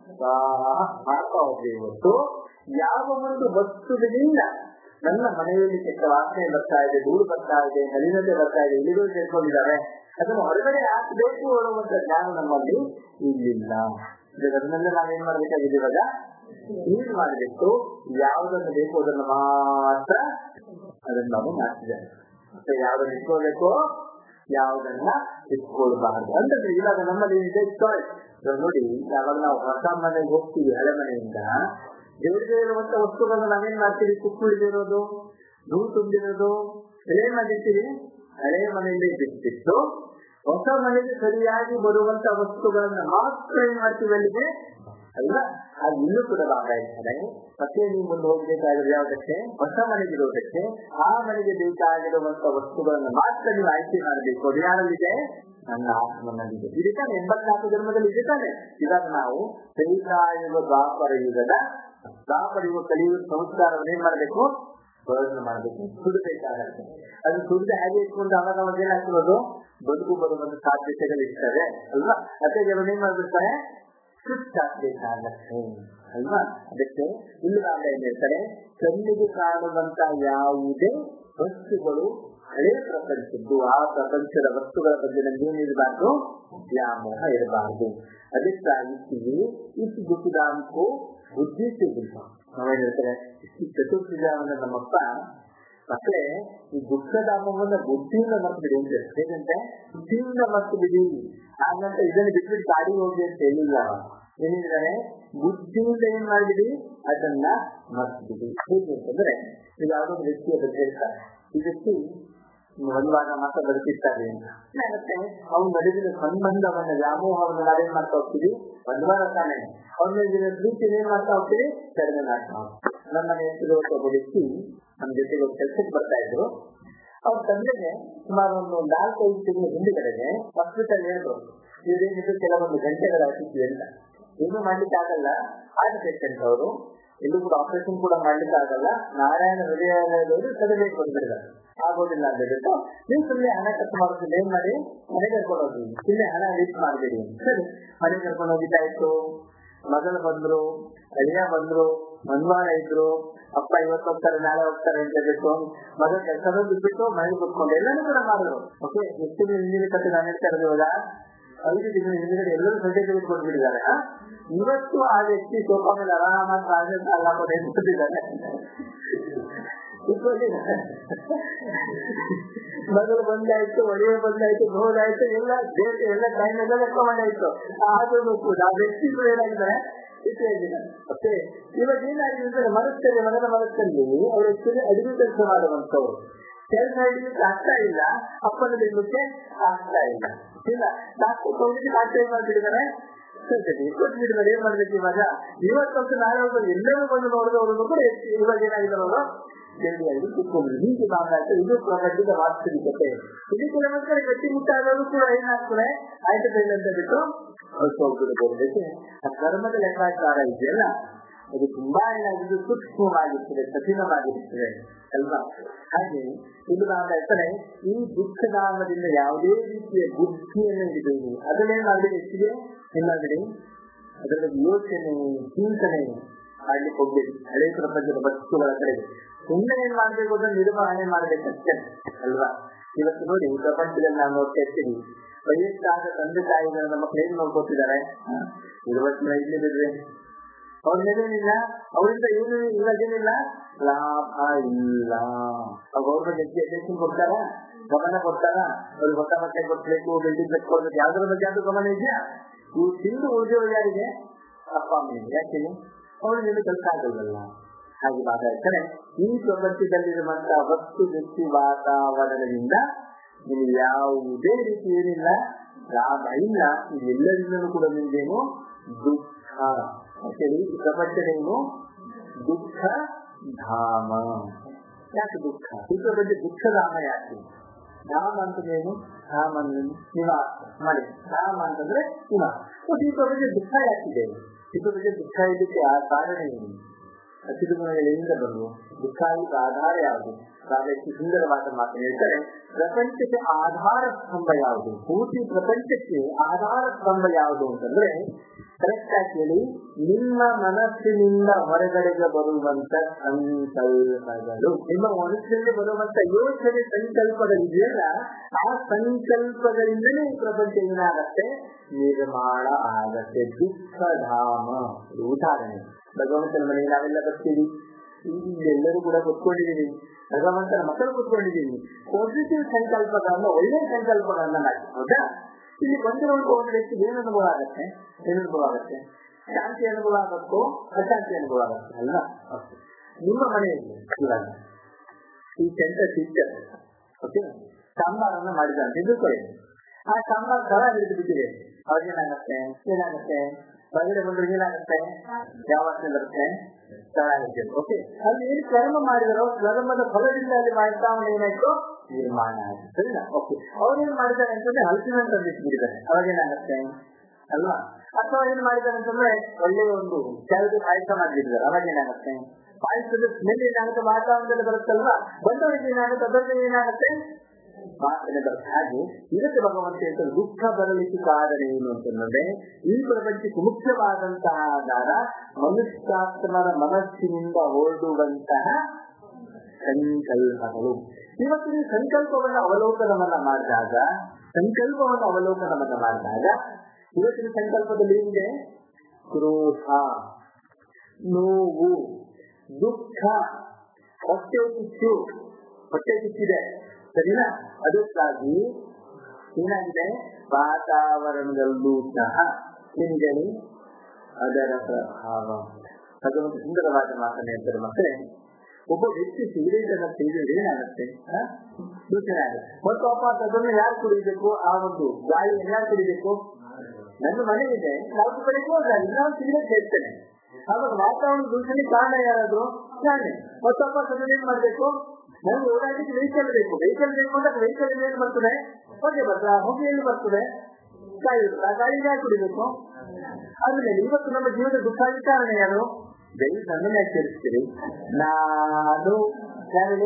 ಮಾಡ್ತಾ ಹೋಗ್ಲಿ ಇವತ್ತು ಯಾವ ಒಂದು ವಸ್ತುವಿನಿಂದ ನನ್ನ ಮನೆಯಲ್ಲಿ ಕೆಟ್ಟ ವಾಸನೆ ಬರ್ತಾ ಇದೆ ಧೂಳು ಬರ್ತಾ ಇದೆ ಮಲಿನತೆ ಬರ್ತಾ ಇದೆ ಇಲಿಗಳು ಸೇರ್ಕೊಂಡಿದ್ದಾರೆ ಅದನ್ನು ಹೊರಗಡೆ ಹಾಕಬೇಕು ಅನ್ನುವಂತ ಜ್ಞಾನ ನಮ್ಮಲ್ಲಿ ಇಲ್ಲಿಲ್ಲ ಅದನ್ನೆಲ್ಲ ನಾವೇನ್ ಮಾಡ್ಬೇಕಾಗಿದೆ ಇವಾಗ ಏನ್ ಮಾಡಬೇಕು ಯಾವುದನ್ನು ಬೇಕು ಅದನ್ನು ಮಾತ್ರ ಅದನ್ನು ನಾವು ಮಾಡ್ತಿದ್ದೇವೆ ಮತ್ತೆ ಯಾವ್ದನ್ನ ಇಟ್ಕೊಳ್ಬೇಕು ಯಾವುದನ್ನ ಇಟ್ಕೊಳ್ಬಾರ್ದು ಅಂತಂದ್ರೆ ಇವಾಗ ನಮ್ಮಲ್ಲಿ ಇದೆ ಚಾಯ್ಸ್ ನೋಡಿ ಯಾವಾಗ ನಾವು ಹೊಸ ಮನೆಗೆ ಹೋಗ್ತೀವಿ ಹಳೆ ಮನೆಯಿಂದ ದೇವರಿಗೆ ಇರುವಂತ ವಸ್ತುಗಳನ್ನ ನಾವೇನ್ ಮಾಡ್ತೀವಿ ಕುಕ್ಕುಳಿದಿರೋದು ಧೂಳು ತುಂಬಿರೋದು ಏನ್ ಮಾಡಿರ್ತೀವಿ ಹಳೆ ಮನೆಯಲ್ಲಿ ಬಿಟ್ಟಿತ್ತು ಹೊಸ ಮನೆಗೆ ಸರಿಯಾಗಿ ಬರುವಂತ ವಸ್ತುಗಳನ್ನ ಮಾತ್ರ ಏನ್ ಮಾಡ್ತೀವಿ ಅಲ್ಲಿಗೆ ಅಲ್ಲ ಅದು ಇನ್ನೂ ಕೂಡ ಭಾಗ ಇರ್ತದೆ ಮತ್ತೆ ನೀವು ಮುಂದೆ ಹೋಗ್ಬೇಕಾದ್ರೆ ಯಾವುದಕ್ಕೆ ಹೊಸ ಮನೆಗಿರೋದಕ್ಕೆ ಆ ಮನೆಗೆ ಬೇಕಾಗಿರುವಂತ ವಸ್ತುಗಳನ್ನ ಮಾತ್ರ ನೀವು ಆಯ್ಕೆ ಮಾಡಬೇಕು ಅದು ಯಾರಲ್ಲಿದೆ ನನ್ನ ಆತ್ಮನಲ್ಲಿದೆ ಇದು ತಾನೆ ಎಂಬತ್ನಾಲ್ಕು ಜನ್ಮದಲ್ಲಿ ಇದೆ ತಾನೆ ಇವಾಗ ನಾವು ತ್ರೇತಾಯುಗ ದ್ವಾಪರ ಯುಗದ ದ್ವಾಪರ ಯುಗ ಕಲಿಯುವ ಸಂಸ್ಕಾರವನ್ನು ಏನ್ ಮಾಡಬೇಕು ಪ್ರಯೋಜನ ಮಾಡಬೇಕು ಸುಡಬೇಕಾಗತ್ತೆ ಅದು ಸುರಿದ ಹಾಗೆ ಇಟ್ಕೊಂಡು ಅವಾಗ ಅವಾಗ ಏನಾಗ್ತಿರೋದು ಬದುಕು ಬರುವಂತ ಸಾಧ್ಯತೆಗಳು ಇರ್ತವೆ ಅಲ್ವಾ ಮತ್ತೆ ಕೆಲವರು ಏನ್ ಮಾಡ್ಬಿಡ್ತಾರೆ ಸುಟ್ಟಾಗ್ಬೇಕಾಗತ್ತೆ ಅಲ್ವಾ ಅದಕ್ಕೆ ಇಲ್ಲಿ ನಾವು ಏನ್ ಹೇಳ್ತಾರೆ ಕಣ್ಣಿಗೆ ಕಾಣುವಂತ ಯಾವುದೇ ವಸ್ತುಗಳು ಹಳೆ ಪ್ರಪಂಚದ್ದು ಆ ಪ್ರಪಂಚದ ವಸ್ತುಗಳ ಬಗ್ಗೆ ನಮ್ಗೆ ಏನಿರಬಾರ್ದು ವ್ಯಾಮೋಹ ಇರಬಾರ್ದು ಅದಕ್ಕಾಗಿ ಇಷ್ಟು ದುಃಖದಾಂಕು ಬುದ್ಧಿ ಸಿಗುತ್ತ ನಾವೇನ್ ಹೇಳ್ತಾರೆ ಇಷ್ಟು ಚತುರ್ಥಿಜಾವನ್ನ ನಮ್ಮಪ್ಪ ಮತ್ತೆ ಈ ದುಃಖಧಾಮವನ್ನ ಬುದ್ಧಿಯಿಂದ ಮರ್ತು ಬಿಡಿ ಅಂತ ಹೇಗಂತೆ ಬುದ್ಧಿಯಿಂದ ಮರ್ತು ಬಿಡಿ ಹಾಗಂತ ಇದನ್ನ ಬಿಟ್ಬಿಟ್ಟು ಕಾಡಿಗೆ ಹೋಗಿ ಅಂತ ಹೇಳಿಲ್ಲ ಏನಿದ್ದಾರೆ ಬುದ್ಧಿಯಿಂದ ಏನ್ ಮಾಡಿಬಿಡಿ ಅದನ್ನ ಮರ್ತು ಬಿಡಿ ಹೇಗೆ ಅಂತಂದ್ರೆ ಈಗ ಯಾವುದೋ ಒಂದು ವ್ಯಕ್ತಿಯ ಬಗ್ಗೆ ಹೇಳ್ತಾರೆ ಈ ವ್ಯಕ್ತಿ ಒಂದುವಾಗ ಮಾತ್ರ ಬದುಕಿರ್ತಾರೆ ಅಂತ ಏನಾಗುತ್ತೆ ಅವ್ನು ನಡೆದಿನ ಸಂಬಂಧವನ್ನ ವ್ಯಾಮೋಹವನ್ನ ನಾವೇನ್ ಮಾಡ್ತಾ ಹೋಗ್ತೀವಿ ಒಂದುವಾರ ತಾನೆ ಅವ್ನ ಮೇಲಿನ ಪ್ರೀತಿ ಏನ್ ಮಾಡ್ತಾ ಹೋಗ್ತೀವಿ ಕಡಿಮೆ ಮಾಡ್ತಾ ಹೋಗ್ತೀವಿ ನಮ್ಮ ಮನೆ ಹೆಸರು ಒಬ್ಬ ವ್ಯಕ್ತಿ ನಮ್ಮ ಜೊತೆಗೆ ಒಂದು ಕೆಲಸಕ್ಕೆ ಬರ್ತಾ ಇದ್ರು ಅವ್ರ ತಂದೆಗೆ ಸುಮಾರು ಒಂದು ನಾಲ್ಕೈದು ತಿಂಗಳ ಹಿಂದಿಗಡೆಗೆ ಹಾಸ್ಪಿಟಲ್ ಹೇಳಿದ್ರು ಇವ್ರೇನಿದ್ರು ಕೆಲವೊಂದು ಗಂಟೆಗಳ ಹಾಕಿದ್ವಿ ಅಂತ ಏನು ಮಾಡ್ಲಿಕ್ಕೆ ಆಗಲ್ಲ ಹಾರ್ಟ್ ಪೇಷಂಟ್ ಅವರು ಎಲ್ಲೂ ಕೂಡ ಆಪರೇಷನ್ ಕೂಡ ಮಾಡ್ಲಿಕ್ಕೆ ಆಗಲ್ಲ ನಾರಾಯಣ ಹೃದಯಾಲಯದವರು ತರಬೇಕು ಬಂದಿದ್ದಾರೆ ಆಗೋದಿಲ್ಲ ಅಂತ ಹೇಳ್ಬಿಟ್ಟು ನೀವು ಸುಮ್ಮನೆ ಹಣ ಖರ್ಚು ಮಾಡೋದಿಲ್ಲ ಏನ್ ಮಾಡಿ ಮನೆ ಕರ್ಕೊಂಡು ಹೋಗಿ ಸುಮ್ಮನೆ ಹಣ ಲಿಸ್ಟ್ ಮಾಡಬೇಡಿ ಸರಿ ಮನೆ ಕರ್ಕೊಂಡು ಹೋಗಿದ್ದಾಯ್ತು ಮಗಳು ಬಂದ್ರು ಅಳಿಯ ಬಂದ್ರು ಮನ್ವಾಳ ಇದ್ರು ಅಪ್ಪ ಇವತ್ತು ಹೋಗ್ತಾರೆ ನಾಳೆ ಹೋಗ್ತಾರೆ ಅಂತ ಹೇಳ್ಬಿಟ್ಟು ಮಗ ಕೆಲಸ ಬಿಟ್ಬಿಟ್ಟು ಮನೆಗೆ ಕುತ್ಕೊಂಡು ಎಲ್ಲಾನು ಕೂಡ ಮಾಡಿದ್ರು ಓಕೆ ಎಷ್ಟು ಹಿಂದಿನ ಕತೆ ನಾನು ಹೇಳ್ತಾ ಇರೋದು ಇವಾಗ ಐದು ತಿಂಗಳ ಹಿಂದಿನ ಎಲ್ಲರೂ ಸಂಜೆ ಕೊಟ್ಬಿಟ್ಟಿದ್ದಾರೆ ಇವತ್ತು ಆ ವ್ಯಕ್ತಿ ಸೋಫಾ ಮೇಲೆ ಆರಾಮಾಗಿ ಕಾಲೇ ಸಾಲ ಹಾಕೊಂಡು ಎದ್ಬಿಟ್ಟಿದ್ದಾನೆ ಮಗಳು ಬಂದಾಯ್ತು ಒಡೆಯ ಬಂದಾಯ್ತು ನೋಡಾಯ್ತು ಎಲ್ಲ ದೇಶ ಎಲ್ಲ ಟೈಮ್ ಎಲ್ಲ ಲೆಕ್ಕ ಮಾಡಾಯ್ತು ಆದ್ರೂ ಕೂಡ ಆ ವ್ಯಕ್ತಿಗಳು ಏನಾಗಿದ್ದಾರೆ ಮತ್ತೆ ಇವಾಗ ಏನಾಗಿದೆ ಅಂದ್ರೆ ಮನಸ್ಸಲ್ಲಿ ಮನದ ಮನಸ್ಸಲ್ಲಿ ಅವ್ರ ಆಕ್ಚುಲಿ ಅಡಿಗೆ ಕೆಲಸ ಮಾಡುವಂತವ್ರು ಕೆಲಸ ಹಿಡಿಲಿಕ್ಕೆ ಆಗ್ತಾ ಇಲ್ಲ ಅಪ್ಪನ ಬಿಡ್ಲಿಕ್ಕೆ ಆಗ್ತಾ ಇಲ್ಲ ಇಲ್ಲ ಡಾಕ್ಟರ್ ಕೌಲಿಗೆ ಡಾಕ್ಟರ್ ಏನ್ ಮಾಡ್ಬಿಟ್ಟಿದ್ದಾರೆ ಕೊಟ್ಬಿಟ್ಟಿದ್ದಾರೆ ಏನ್ ಮಾಡ್ಬೇಕು ಇವಾಗ ಇವತ್ತು ನಾಳೆ ಹೋಗೋದು ಎಲ್ಲರೂ ಬಂದು ನೋಡಿದವರು ಕೂಡ ಇವಾಗ ಏನಾಗಿದ್ದಾರಲ್ಲ ಜಲ್ದಿಯಾಗಿ ಕುತ್ಕೊಂಡ್ರು ಹೀಗೆ ಮಾತಾಡ್ತಾರೆ ಇದು ಪ್ರಪಂಚದ ವಾಸ್ತವಿಕತೆ ಇದು ಕೆಲವೊಂದ್ಸರಿ ಗಟ್ಟಿ ಮುಟ್ಟಾದರೂ ಕೂಡ ಏನಾಗ್ತದೆ ಆಯ್ತು ಅಂತ ಬಿಟ್ಟು ಹೋಗ್ಬಿಡಬಹುದು ಆ ಕರ್ಮದ ಲೆಕ್ಕಾಚಾರ ಇದೆಯಲ್ಲ ಅದು ತುಂಬಾ ಏನಾಗಿದೆ ಸೂಕ್ಷ್ಮವಾಗಿರ್ತದೆ ಕಠಿಣವಾಗಿರ್ತದೆ ಅಲ್ವಾ ಹಾಗೆ ಇದು ನಾವು ಹೇಳ್ತಾರೆ ಈ ದುಃಖಧಾಮದಿಂದ ಯಾವುದೇ ರೀತಿಯ ಬುದ್ಧಿಯನ್ನು ಹಿಡಿದು ಅದನ್ನೇನ್ ಮಾಡಬೇಡಿ ಹೆಚ್ಚಿಗೆ ಏನಾಗಲಿ ಅದರ ಯೋಚನೆ ಚಿಂತನೆ ಮಾಡ್ಲಿಕ್ಕೆ ಹೋಗ್ಬೇಡಿ ಹಳೆ ಪ್ರಪಂಚದ ವಸ್ತುಗಳ ಕಡೆಗೆ ಸುಮ್ಮನೆ ಏನ್ ಮಾಡ್ಬೇಕು ಅದನ್ನು ನಿರ್ವಹಣೆ ಮಾಡ್ಬೇಕಷ್ಟೇ ಅಲ್ವಾ ಇವತ್ತು ನೋಡಿ ಪ್ರಪಂಚದಲ್ಲಿ ನಾವು ನೋಡ್ತಾ ಇರ್ತೀವಿ ವಯಸ್ಸಾದ ತಂದೆ ತಾಯಿಗಳ ನಮ್ಮ ಮಕ್ಕಳು ನೋಡ್ಕೊತಿದ್ದಾರೆ ಇರುವತ್ತಿನ ಇಲ್ಲಿ ಬಿಡ್ರಿ ಅವ್ರ ಮೇಲೇನಿಲ್ಲ ಅವರಿಂದ ಏನು ಇಲ್ಲದೇನಿಲ್ಲ ಲಾಭ ಇಲ್ಲ ಗೌರ್ಮೆಂಟ್ ಎಜುಕೇಶನ್ ಕೊಡ್ತಾರ ಗಮನ ಕೊಡ್ತಾರ ಅವ್ರಿಗೆ ಹೊಸ ಬಟ್ಟೆ ಕೊಡ್ಬೇಕು ಬಿಲ್ಡಿಂಗ್ ಕಟ್ಕೊಡ್ಬೇಕು ಯಾವ್ದ್ರ ಬಗ್ಗೆ ಅದು ಗಮನ ಇದೆಯಾ ಇವು ತಿಂದು ಉಳಿದಿರೋ ಯಾರಿಗೆ ಅಪ್ಪ ಅಮ್ಮನಿಗೆ ಯಾಕೆ ಅವ್ರಿಗೆ ಕೆಲಸ ಆಗಲ್ವಲ್ಲ ಹಾಗೆ ಮಾತಾಡ್ತಾರೆ ಈ ಪ್ರಪಂಚದಲ್ಲಿರುವಂತಹ ವಸ್ತು ವ್ಯಕ್ತಿ ವಾತಾವರಣದಿಂದ ನಿಮಗೆ ಯಾವುದೇ ರೀತಿ ಏನಿಲ್ಲ ಲಾಭ ಇಲ್ಲ ಇದೆಲ್ಲರಿಂದಲೂ ಕೂಡ ನಿಮ್ಗೇನು ದುಃಖ ಈ ಪ್ರಪಂಚನೇನು ದುಃಖ ಧಾಮ ಯಾಕೆ ದುಃಖ ಈ ಪ್ರಪಂಚ ದುಃಖಧಾಮ ಯಾಕೆ ಧಾಮ ಅಂತಂದ್ರೇನು ಧಾಮ ಅಂದ್ರೆ ನಿವಾಸ ಮನೆ ಧಾಮ ಅಂತಂದ್ರೆ ನಿವಾಸ ಮತ್ತೆ ಈ ಪ್ರಪಂಚ ದುಃಖ ಯಾಕಿದೆ ಈ ಪ್ರಪಂಚ ದುಃಖ ಇದಕ್ಕೆ ಆ ಕಾರಣ ಏನು ಹಸಿರು ಗುಣಗಳಿಂದ ಬರುವ ದುಃಖಾಲಿಕ ಆಧಾರ ಯಾವುದು ಸಾಧ್ಯಕ್ಕೆ ಸುಂದರವಾದ ಮಾತು ಹೇಳ್ತಾರೆ ಪ್ರಪಂಚಕ್ಕೆ ಆಧಾರ ಸ್ತಂಭ ಯಾವುದು ಪೂರ್ತಿ ಪ್ರಪಂಚಕ್ಕೆ ಆಧಾರ ಸ್ತಂಭ ಯಾವುದು ಅಂತಂದ್ರೆ ಕರೆಕ್ಟ್ ಆಗಿ ಹೇಳಿ ನಿಮ್ಮ ಮನಸ್ಸಿನಿಂದ ಹೊರಗಡೆಗೆ ಬರುವಂತ ಸಂಕಲ್ಪಗಳು ನಿಮ್ಮ ಮನಸ್ಸಿನಲ್ಲಿ ಬರುವಂತ ಯೋಚನೆ ಸಂಕಲ್ಪಗಳಿದೆಯಲ್ಲ ಆ ಸಂಕಲ್ಪಗಳಿಂದಲೇ ಈ ಪ್ರಪಂಚ ಏನಾಗತ್ತೆ ನಿರ್ಮಾಣ ಆಗತ್ತೆ ದುಃಖಧಾಮ ಇದು ಉದಾಹರಣೆ ಭಗವಂತನ ಮನೆಗೆ ನಾವೆಲ್ಲ ಬರ್ತೀವಿ ಎಲ್ಲರೂ ಕೂಡ ಕುತ್ಕೊಂಡಿದ್ದೀವಿ ಭಗವಂತನ ಮಕ್ಕಳು ಕುತ್ಕೊಂಡಿದ್ದೀವಿ ಪಾಸಿಟಿವ್ ಸಂಕಲ್ಪಗಳನ್ನ ಒಳ್ಳೆ ಸಂಕಲ್ಪಗಳನ್ನ ಮಾಡಿ ಹೌದಾ ಇಲ್ಲಿ ಬಂದಿರುವಂತ ಒಂದು ವ್ಯಕ್ತಿ ಏನು ಅನುಭವ ಆಗತ್ತೆ ಏನು ಅನುಭವ ಆಗತ್ತೆ ಶಾಂತಿ ಅನುಭವ ಆಗಕ್ಕೋ ಅಶಾಂತಿ ಅನುಭವ ಆಗತ್ತೆ ಅಲ್ಲ ನಿಮ್ಮ ಮನೆಯಲ್ಲಿ ಇವಾಗ ಈ ಸೆಂಟರ್ ಟೀಚರ್ ಓಕೆ ಸಾಂಬಾರನ್ನ ಮಾಡಿದ್ದಾನೆ ತಿಳ್ಕೊಳ್ಳಿ ಆ ಸಾಂಬಾರ್ ತರ ಹಿಡಿದು ಬಿಟ್ಟಿದೆ ಅವಾಗೇನಾಗತ್ತೆ ಏನಾಗತ್ತೆ ಹೊರಗಡೆ ಬಂದ್ರೆ ಏನಾಗುತ್ತೆ ಯಾವ ಬರುತ್ತೆ ಓಕೆ ಅಲ್ಲಿ ಏನು ಕರ್ಮ ಮಾಡಿದಾರೋ ಕರ್ಮದ ಫಲದಿಂದ ಅಲ್ಲಿ ಮಾಡ್ತಾವನ್ನ ಏನಾಯ್ತು ನಿರ್ಮಾಣ ಆಗುತ್ತೆ ಓಕೆ ಅವ್ರೇನ್ ಮಾಡಿದ್ದಾರೆ ಅಂತಂದ್ರೆ ಹಲಸಿನ ತಂದಿಟ್ಟಿದ್ದಾರೆ ಅವಾಗೇನಾಗತ್ತೆ ಅಲ್ವಾ ಅಥವಾ ಏನ್ ಮಾಡಿದ್ದಾರೆ ಅಂತಂದ್ರೆ ಒಳ್ಳೆಯ ಒಂದು ಕೆಲವು ಪಾಯಸ ಮಾಡಿದ್ದಾರೆ ಅವಾಗೇನಾಗತ್ತೆ ಪಾಯಸದ ಸ್ಮೆಲ್ ಏನಾಗುತ್ತೆ ವಾತಾವರಣದಲ್ಲಿ ಬರುತ್ತಲ್ವಾ ಬಂದವರಿಗೆ ಏನಾಗುತ್ತೆ ಅದರಲ್ಲಿ ಏನಾಗುತ್ತೆ ವಾಸನೆ ಬರುತ್ತೆ ಹಾಗೆ ಇದಕ್ಕೆ ಭಗವಂತ ಹೇಳ್ತಾರೆ ದುಃಖ ಬರಲಿಕ್ಕೆ ಕಾರಣ ಏನು ಅಂತಂದ್ರೆ ಈ ಪ್ರಪಂಚಕ್ಕೆ ಮುಖ್ಯವಾದಂತಹ ಆಧಾರ ಮನುಷ್ಯಾತ್ಮರ ಮನಸ್ಸಿನಿಂದ ಹೊರಡುವಂತಹ ಸಂಕಲ್ಪಗಳು ಇವತ್ತು ನೀವು ಸಂಕಲ್ಪವನ್ನು ಅವಲೋಕನವನ್ನ ಮಾಡಿದಾಗ ಸಂಕಲ್ಪವನ್ನು ಅವಲೋಕನವನ್ನ ಮಾಡಿದಾಗ ಇವತ್ತಿನ ಸಂಕಲ್ಪದಲ್ಲಿ ಏನಿದೆ ಕ್ರೋಧ ನೋವು ದುಃಖ ಹೊಟ್ಟೆ ಕಿಚ್ಚು ಹೊಟ್ಟೆ ಕಿಚ್ಚಿದೆ ಸರಿನಾ ಅದಕ್ಕಾಗಿ ಏನಾಗಿದೆ ವಾತಾವರಣದಲ್ಲೂ ಸಹ ಚಿಂತನೆ ಅದರ ಪ್ರಭಾವ ಅದೊಂದು ಸುಂದರವಾದ ಮಾತನ್ನ ಹೇಳ್ತಾರೆ ಮತ್ತೆ ಒಬ್ಬ ವ್ಯಕ್ತಿ ಸಿಗರೇಟ್ ಅನ್ನ ತೆಗೆದ್ರೆ ಏನಾಗುತ್ತೆ ಸೂಚನೆ ಆಗುತ್ತೆ ಮತ್ತು ವಾಪಸ್ ಅದನ್ನು ಯಾರು ಕುಡಿಬೇಕು ಆ ಒಂದು ಗಾಳಿಯನ್ನು ಯಾರು ಕುಡಿಬೇಕು ನನ್ನ ಮನೆ ಇದೆ ನಾಲ್ಕು ಕಡೆ ಹೋದಾಗ ನಾನು ಸಿಗರೇಟ್ ಹೇಳ್ತೇನೆ ಆವಾಗ ವಾತಾವರಣ ದೂಷಣೆ ಕಾರಣ ಯಾರಾದ್ರು ನಾನೇ ಮತ್ತು ವಾಪಸ್ ಅದನ್ನ ಏನ್ ಮಾಡ್ಬೇಕು ನಮ್ಗೆ ಓಡಾಡಲಿಕ್ಕೆ ವೆಹಿಕಲ್ ಬೇಕು ವೆಹಿಕಲ್ ಬೇಕು ಅಂದ್ರೆ ವೆಹಿಕಲ್ ಏನ್ ಬರ್ತದೆ ಹೊಗೆ ಬರ್ತದೆ ಹೊಗೆ ಎಲ್ಲಿ ಬರ್ತದೆ ಗಾಳಿ ಬರ್ತದೆ ಆ ಗಾಳಿ ಯಾರು ಕುಡಿಬೇಕು ಆದ್ಮೇಲೆ ಇವತ್ತು ನಮ್ಮ ಜೀವನದ ದುಃಖಾಗಿ ಕಾರಣ ಯಾರು ದಯವಿಟ್ಟು ನನ್ನನ್ನು ಯಾಕೆ ಸೇರಿಸ್ತೀರಿ ನಾನು ಯಾರಿಗೆ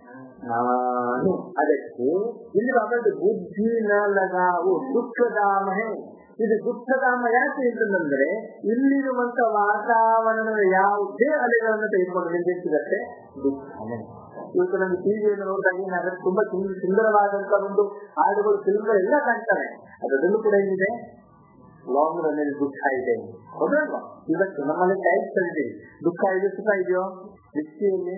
ನಾನು ಅದಕ್ಕೆ ಇಲ್ಲಿ ಮಗದು ಬುದ್ಧಿ ನಲಗಾವು ದುಃಖಧಾಮಹೇ ಇದು ದುಃಖಧಾಮ ಯಾಕೆ ಅಂತಂದ್ರೆ ಇಲ್ಲಿರುವಂತ ವಾತಾವರಣದ ಯಾವುದೇ ಅಲೆಗಳನ್ನು ತೆಗೆದುಕೊಂಡು ನಿಮಗೆ ಸಿಗತ್ತೆ ದುಃಖನೇ ಇವತ್ತು ನಮ್ಗೆ ಟಿವಿಯನ್ನು ನೋಡಿದಾಗ ಏನಾಗುತ್ತೆ ತುಂಬಾ ಸುಂದರವಾದಂತ ಒಂದು ಹಾಡುಗಳು ಫಿಲ್ಮ್ ಎಲ್ಲ ಕಾಣ್ತವೆ ಅದರಲ್ಲೂ ಕೂಡ ಏನಿದೆ ಲಾಂಗ್ ರನ್ ಅಲ್ಲಿ ದುಃಖ ಇದೆ ಹೌದಲ್ವಾ ಇವತ್ತು ನಮ್ಮಲ್ಲಿ ಟೈಪ್ಸ್ ಇದ್ದೀವಿ ದುಃಖ ಇದೆ ಸುಖ ಇದೆಯೋ ವ್ಯಕ್ತಿಯಲ್ಲಿ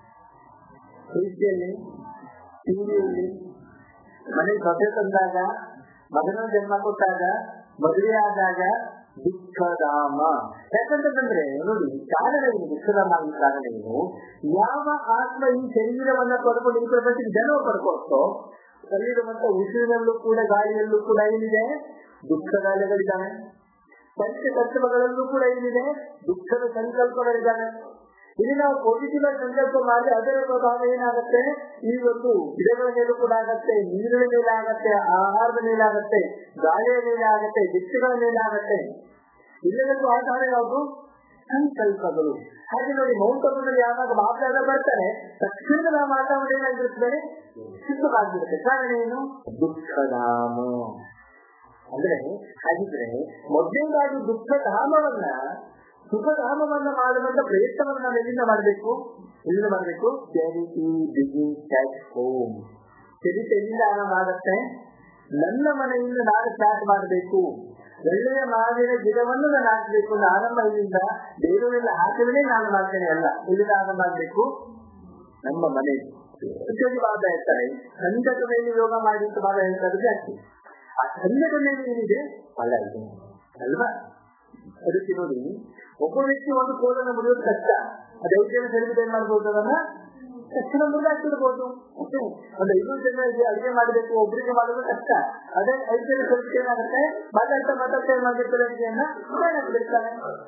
ಪ್ರೀತಿಯಲ್ಲಿ ಟಿವಿಯಲ್ಲಿ ಮನೆಗೆ ಸೊಸೆ ತಂದಾಗ ಮಗನ ಜನ್ಮ ಕೊಟ್ಟಾಗ ಮದುವೆ ಆದಾಗ ದುಃಖಧಾಮ ಯಾಕಂತಂದ್ರೆ ನೋಡಿ ಕಾರಣ ಏನು ದುಃಖಧಾಮ ಆಗಲಿ ಕಾರಣ ಏನು ಯಾವ ಆತ್ಮ ಈ ಶರೀರವನ್ನ ಪಡ್ಕೊಂಡು ಈ ಪ್ರಪಂಚಕ್ಕೆ ಜನ್ಮ ಪಡ್ಕೊಳ್ತೋ ಅಲ್ಲಿರುವಂತ ಉಸಿರಿನಲ್ಲೂ ಕೂಡ ಗಾಳಿಯಲ್ಲೂ ಕೂಡ ಏನಿದೆ ದುಃಖದ ಅಲೆಗಳಿದ್ದಾವೆ ಪಂಚ ತತ್ವಗಳಲ್ಲೂ ಕೂಡ ಏನಿದೆ ದುಃಖದ ಸಂಕಲ್ಪಗಳಿದ್ದಾವೆ ಇಲ್ಲಿ ನಾವು ಪಾಸಿಟಿವ್ ಆಗಿ ಸಂಕಲ್ಪ ಮಾಡಿ ಅದರ ಪ್ರಭಾವ ಏನಾಗುತ್ತೆ ಈ ಒಂದು ಗಿಡಗಳ ಮೇಲೂ ಕೂಡ ಆಗತ್ತೆ ನೀರಿನ ಮೇಲೆ ಆಗತ್ತೆ ಆಹಾರದ ಮೇಲೆ ಆಗತ್ತೆ ಗಾಳಿಯ ಮೇಲೆ ಆಗತ್ತೆ ವ್ಯಕ್ತಿಗಳ ಮೇಲೆ ಆಗತ್ತೆ ಇಲ್ಲದಕ್ಕೂ ಆಧಾರ ಯಾವುದು ಸಂಕಲ್ಪಗಳು ಹಾಗೆ ನೋಡಿ ಮೌಂಟಲ್ಲಿ ಯಾವಾಗ ಮಾತಾಡ ಬರ್ತಾರೆ ತಕ್ಷಣದ ವಾತಾವರಣ ಏನಾಗಿರುತ್ತದೆ ಶುದ್ಧವಾಗಿರುತ್ತೆ ಕಾರಣ ಏನು ದುಃಖಧಾಮ ಅಂದ್ರೆ ಹಾಗಿದ್ರೆ ಮೊದಲನೇದಾಗಿ ದುಃಖಧಾಮವನ್ನ ಸುಖಧಾಮವನ್ನ ಮಾಡುವಂತ ಪ್ರಯತ್ನವನ್ನು ನಾವು ಎಲ್ಲಿಂದ ಮಾಡಬೇಕು ಎಲ್ಲಿಂದ ಮಾಡಬೇಕು ಚಾರಿಟಿ ಬಿಗಿನ್ ಕ್ಯಾಚ್ ಹೋಮ್ ಚರಿತೆ ಎಲ್ಲಿಂದ ಆರಂಭ ಆಗತ್ತೆ ನನ್ನ ಮನೆಯಿಂದ ನಾನು ಸ್ಟಾರ್ಟ್ ಮಾಡಬೇಕು ಒಳ್ಳೆಯ ಮಾವಿನ ಗಿಡವನ್ನು ನಾನು ಹಾಕಬೇಕು ಅಂತ ಆರಂಭ ಇಲ್ಲಿಂದ ಬೇರೆಯವರೆಲ್ಲ ಹಾಕಿದ್ರೆ ನಾನು ಮಾಡ್ತೇನೆ ಅಲ್ಲ ಇಲ್ಲಿಂದ ಆರಂಭ ಆಗಬೇಕು ನಮ್ಮ ಮನೆ ಹೆಚ್ಚಾಗಿ ಬಾಧ ಹೇಳ್ತಾರೆ ಸಂಜದ ಮೇಲೆ ಯೋಗ ಮಾಡಿ ಅಂತ ಬಾಧ ಹೇಳ್ತಾರೆ ಜಾಸ್ತಿ ಆ ಸಂಜದ ಮೇಲೆ ಏನಿದೆ ಫಲ ಇದೆ ಅಲ್ವಾ ಅದಕ್ಕೆ ನೋಡಿ ಒಬ್ಬ ವ್ಯಕ್ತಿ ಒಂದು ಕೋಲನ್ನು ಮುರಿಯೋದು ಕಷ್ಟ ಅದು ಐದು ಸರಿಬಿಟ್ಟು ಏನ್ ಮಾಡ್ಬೋದು ಅದನ್ನ ತಕ್ಷಣ ಮುರಿದಾಕ್ಬಿಡ್ಬೋದು ಒಂದು ಐದು ಜನ ಅಡಿಗೆ ಮಾಡಬೇಕು ಒಬ್ಬರಿಗೆ ಮಾಡೋದು ಕಷ್ಟ ಅದೇ ಐದು ಜನ ಸರಿಬಿಟ್ಟು ಏನಾಗುತ್ತೆ ಮಾತಾಡ್ತಾ ಮಾತಾಡ್ತಾ ಏನ್ ಮಾಡ್ಬೇಕು ಅಡಿಗೆಯನ್ನ ಬಿಡ್ತಾರೆ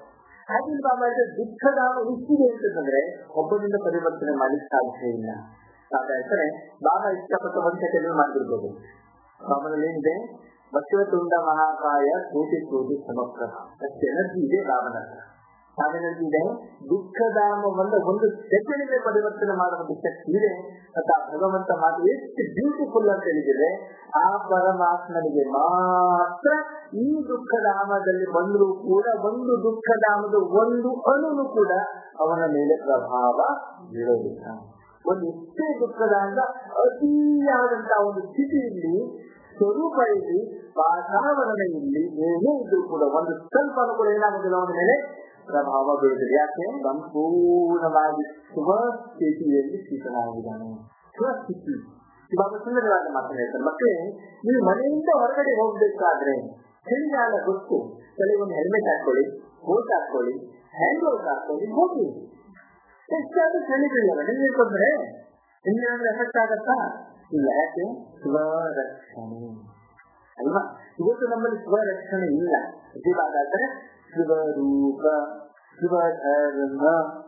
ಹಾಗೆ ಬಾಬಾ ದುಃಖದ ಇಷ್ಟಿದೆ ಅಂತಂದ್ರೆ ಒಬ್ಬನಿಂದ ಪರಿವರ್ತನೆ ಮಾಡ್ಲಿಕ್ಕೆ ಸಾಧ್ಯ ಇಲ್ಲ ಸಾಧ್ಯ ಹೇಳ್ತಾರೆ ಬಾಬಾ ಇಷ್ಟಪಟ್ಟ ಒಂದು ಕೆಲವು ಮಾಡ್ಬಿಡ್ಬೋದು ಬಾಬಾದಲ್ಲಿ ಏನಿದೆ ಬಸವತುಂಡ ಮಹಾಕಾಯ ಕೋಟಿ ಕೋಟಿ ಸಮಪ್ರಭ ಅಷ್ಟು ಎನರ್ಜಿ ಇದೆ ಬಾಬನ ನಾವೇನರ್ಜಿ ಇದೆ ದುಃಖಧಾಮವನ್ನ ಒಂದು ಸೆಕೆಂಡಿಗೆ ಪರಿವರ್ತನೆ ಮಾಡುವಂತ ಶಕ್ತಿ ಇದೆ ಮತ್ತು ಆ ಭಗವಂತ ಮಾತು ಎಷ್ಟು ಬ್ಯೂಟಿಫುಲ್ ಅಂತ ಹೇಳಿದ್ರೆ ಆ ಪರಮಾತ್ಮನಿಗೆ ಮಾತ್ರ ಈ ದುಃಖಧಾಮದಲ್ಲಿ ಬಂದರೂ ಕೂಡ ಒಂದು ದುಃಖಧಾಮದ ಒಂದು ಅಣುನು ಕೂಡ ಅವನ ಮೇಲೆ ಪ್ರಭಾವ ಬೀಳೋದಿಲ್ಲ ಒಂದು ಎಷ್ಟೇ ದುಃಖದಾಂಗ ಅತಿಯಾದಂತಹ ಒಂದು ಸ್ಥಿತಿಯಲ್ಲಿ ಸ್ವರೂಪ ಇಲ್ಲಿ ವಾತಾವರಣ ಇಲ್ಲಿ ಏನೇ ಇದ್ರೂ ಕೂಡ ಒಂದು ಸ್ವಲ್ಪ ಕೂಡ ಏನಾಗುದಿಲ್ಲ ಅವನ ಮೇಲೆ ಪ್ರಭಾವ ಬೀಳುತ್ತದೆ ಯಾಕೆ ಸಂಪೂರ್ಣವಾಗಿ ಸ್ವಸ್ಥಿತಿಯಲ್ಲಿ ಸ್ಥಿತನಾಗಿದ್ದಾನೆ ಸ್ವಸ್ಥಿತಿ ಇವಾಗ ಸುಂದರವಾದ ಮಾತನ್ನ ಹೇಳ್ತಾರೆ ಮತ್ತೆ ನೀವು ಮನೆಯಿಂದ ಹೊರಗಡೆ ಹೋಗ್ಬೇಕಾದ್ರೆ ಚಳಿಗಾಲ ಗೊತ್ತು ಕೆಲವೊಂದು ಹೆಲ್ಮೆಟ್ ಹಾಕೊಳ್ಳಿ ಕೋಟ್ ಹಾಕೊಳ್ಳಿ ಹ್ಯಾಂಡ್ ಗ್ಲೌಸ್ ಹಾಕೊಳ್ಳಿ ಹೋಗಿ ಎಷ್ಟಾದ್ರೂ ಚಳಿ ಬೀಳಲ್ಲ ನಿಮ್ಗೆ ತೊಂದ್ರೆ ನಿಮ್ಗೇನಾದ್ರೂ ಎಫೆಕ್ಟ್ ಆಗತ್ತಾ ಇಲ್ಲ ಯಾಕೆ ಸ್ವರಕ್ಷಣೆ ಅಲ್ವಾ ಇವತ್ತು ನಮ್ಮಲ್ಲಿ ಸ್ವರಕ್ಷಣೆ ಇಲ್ಲ ಇವಾಗಾದ್ರೆ ಶಿವರೂಪ ಶಿವಧರ್ಮ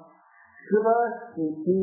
ಶಿವಸ್ಥಿತಿ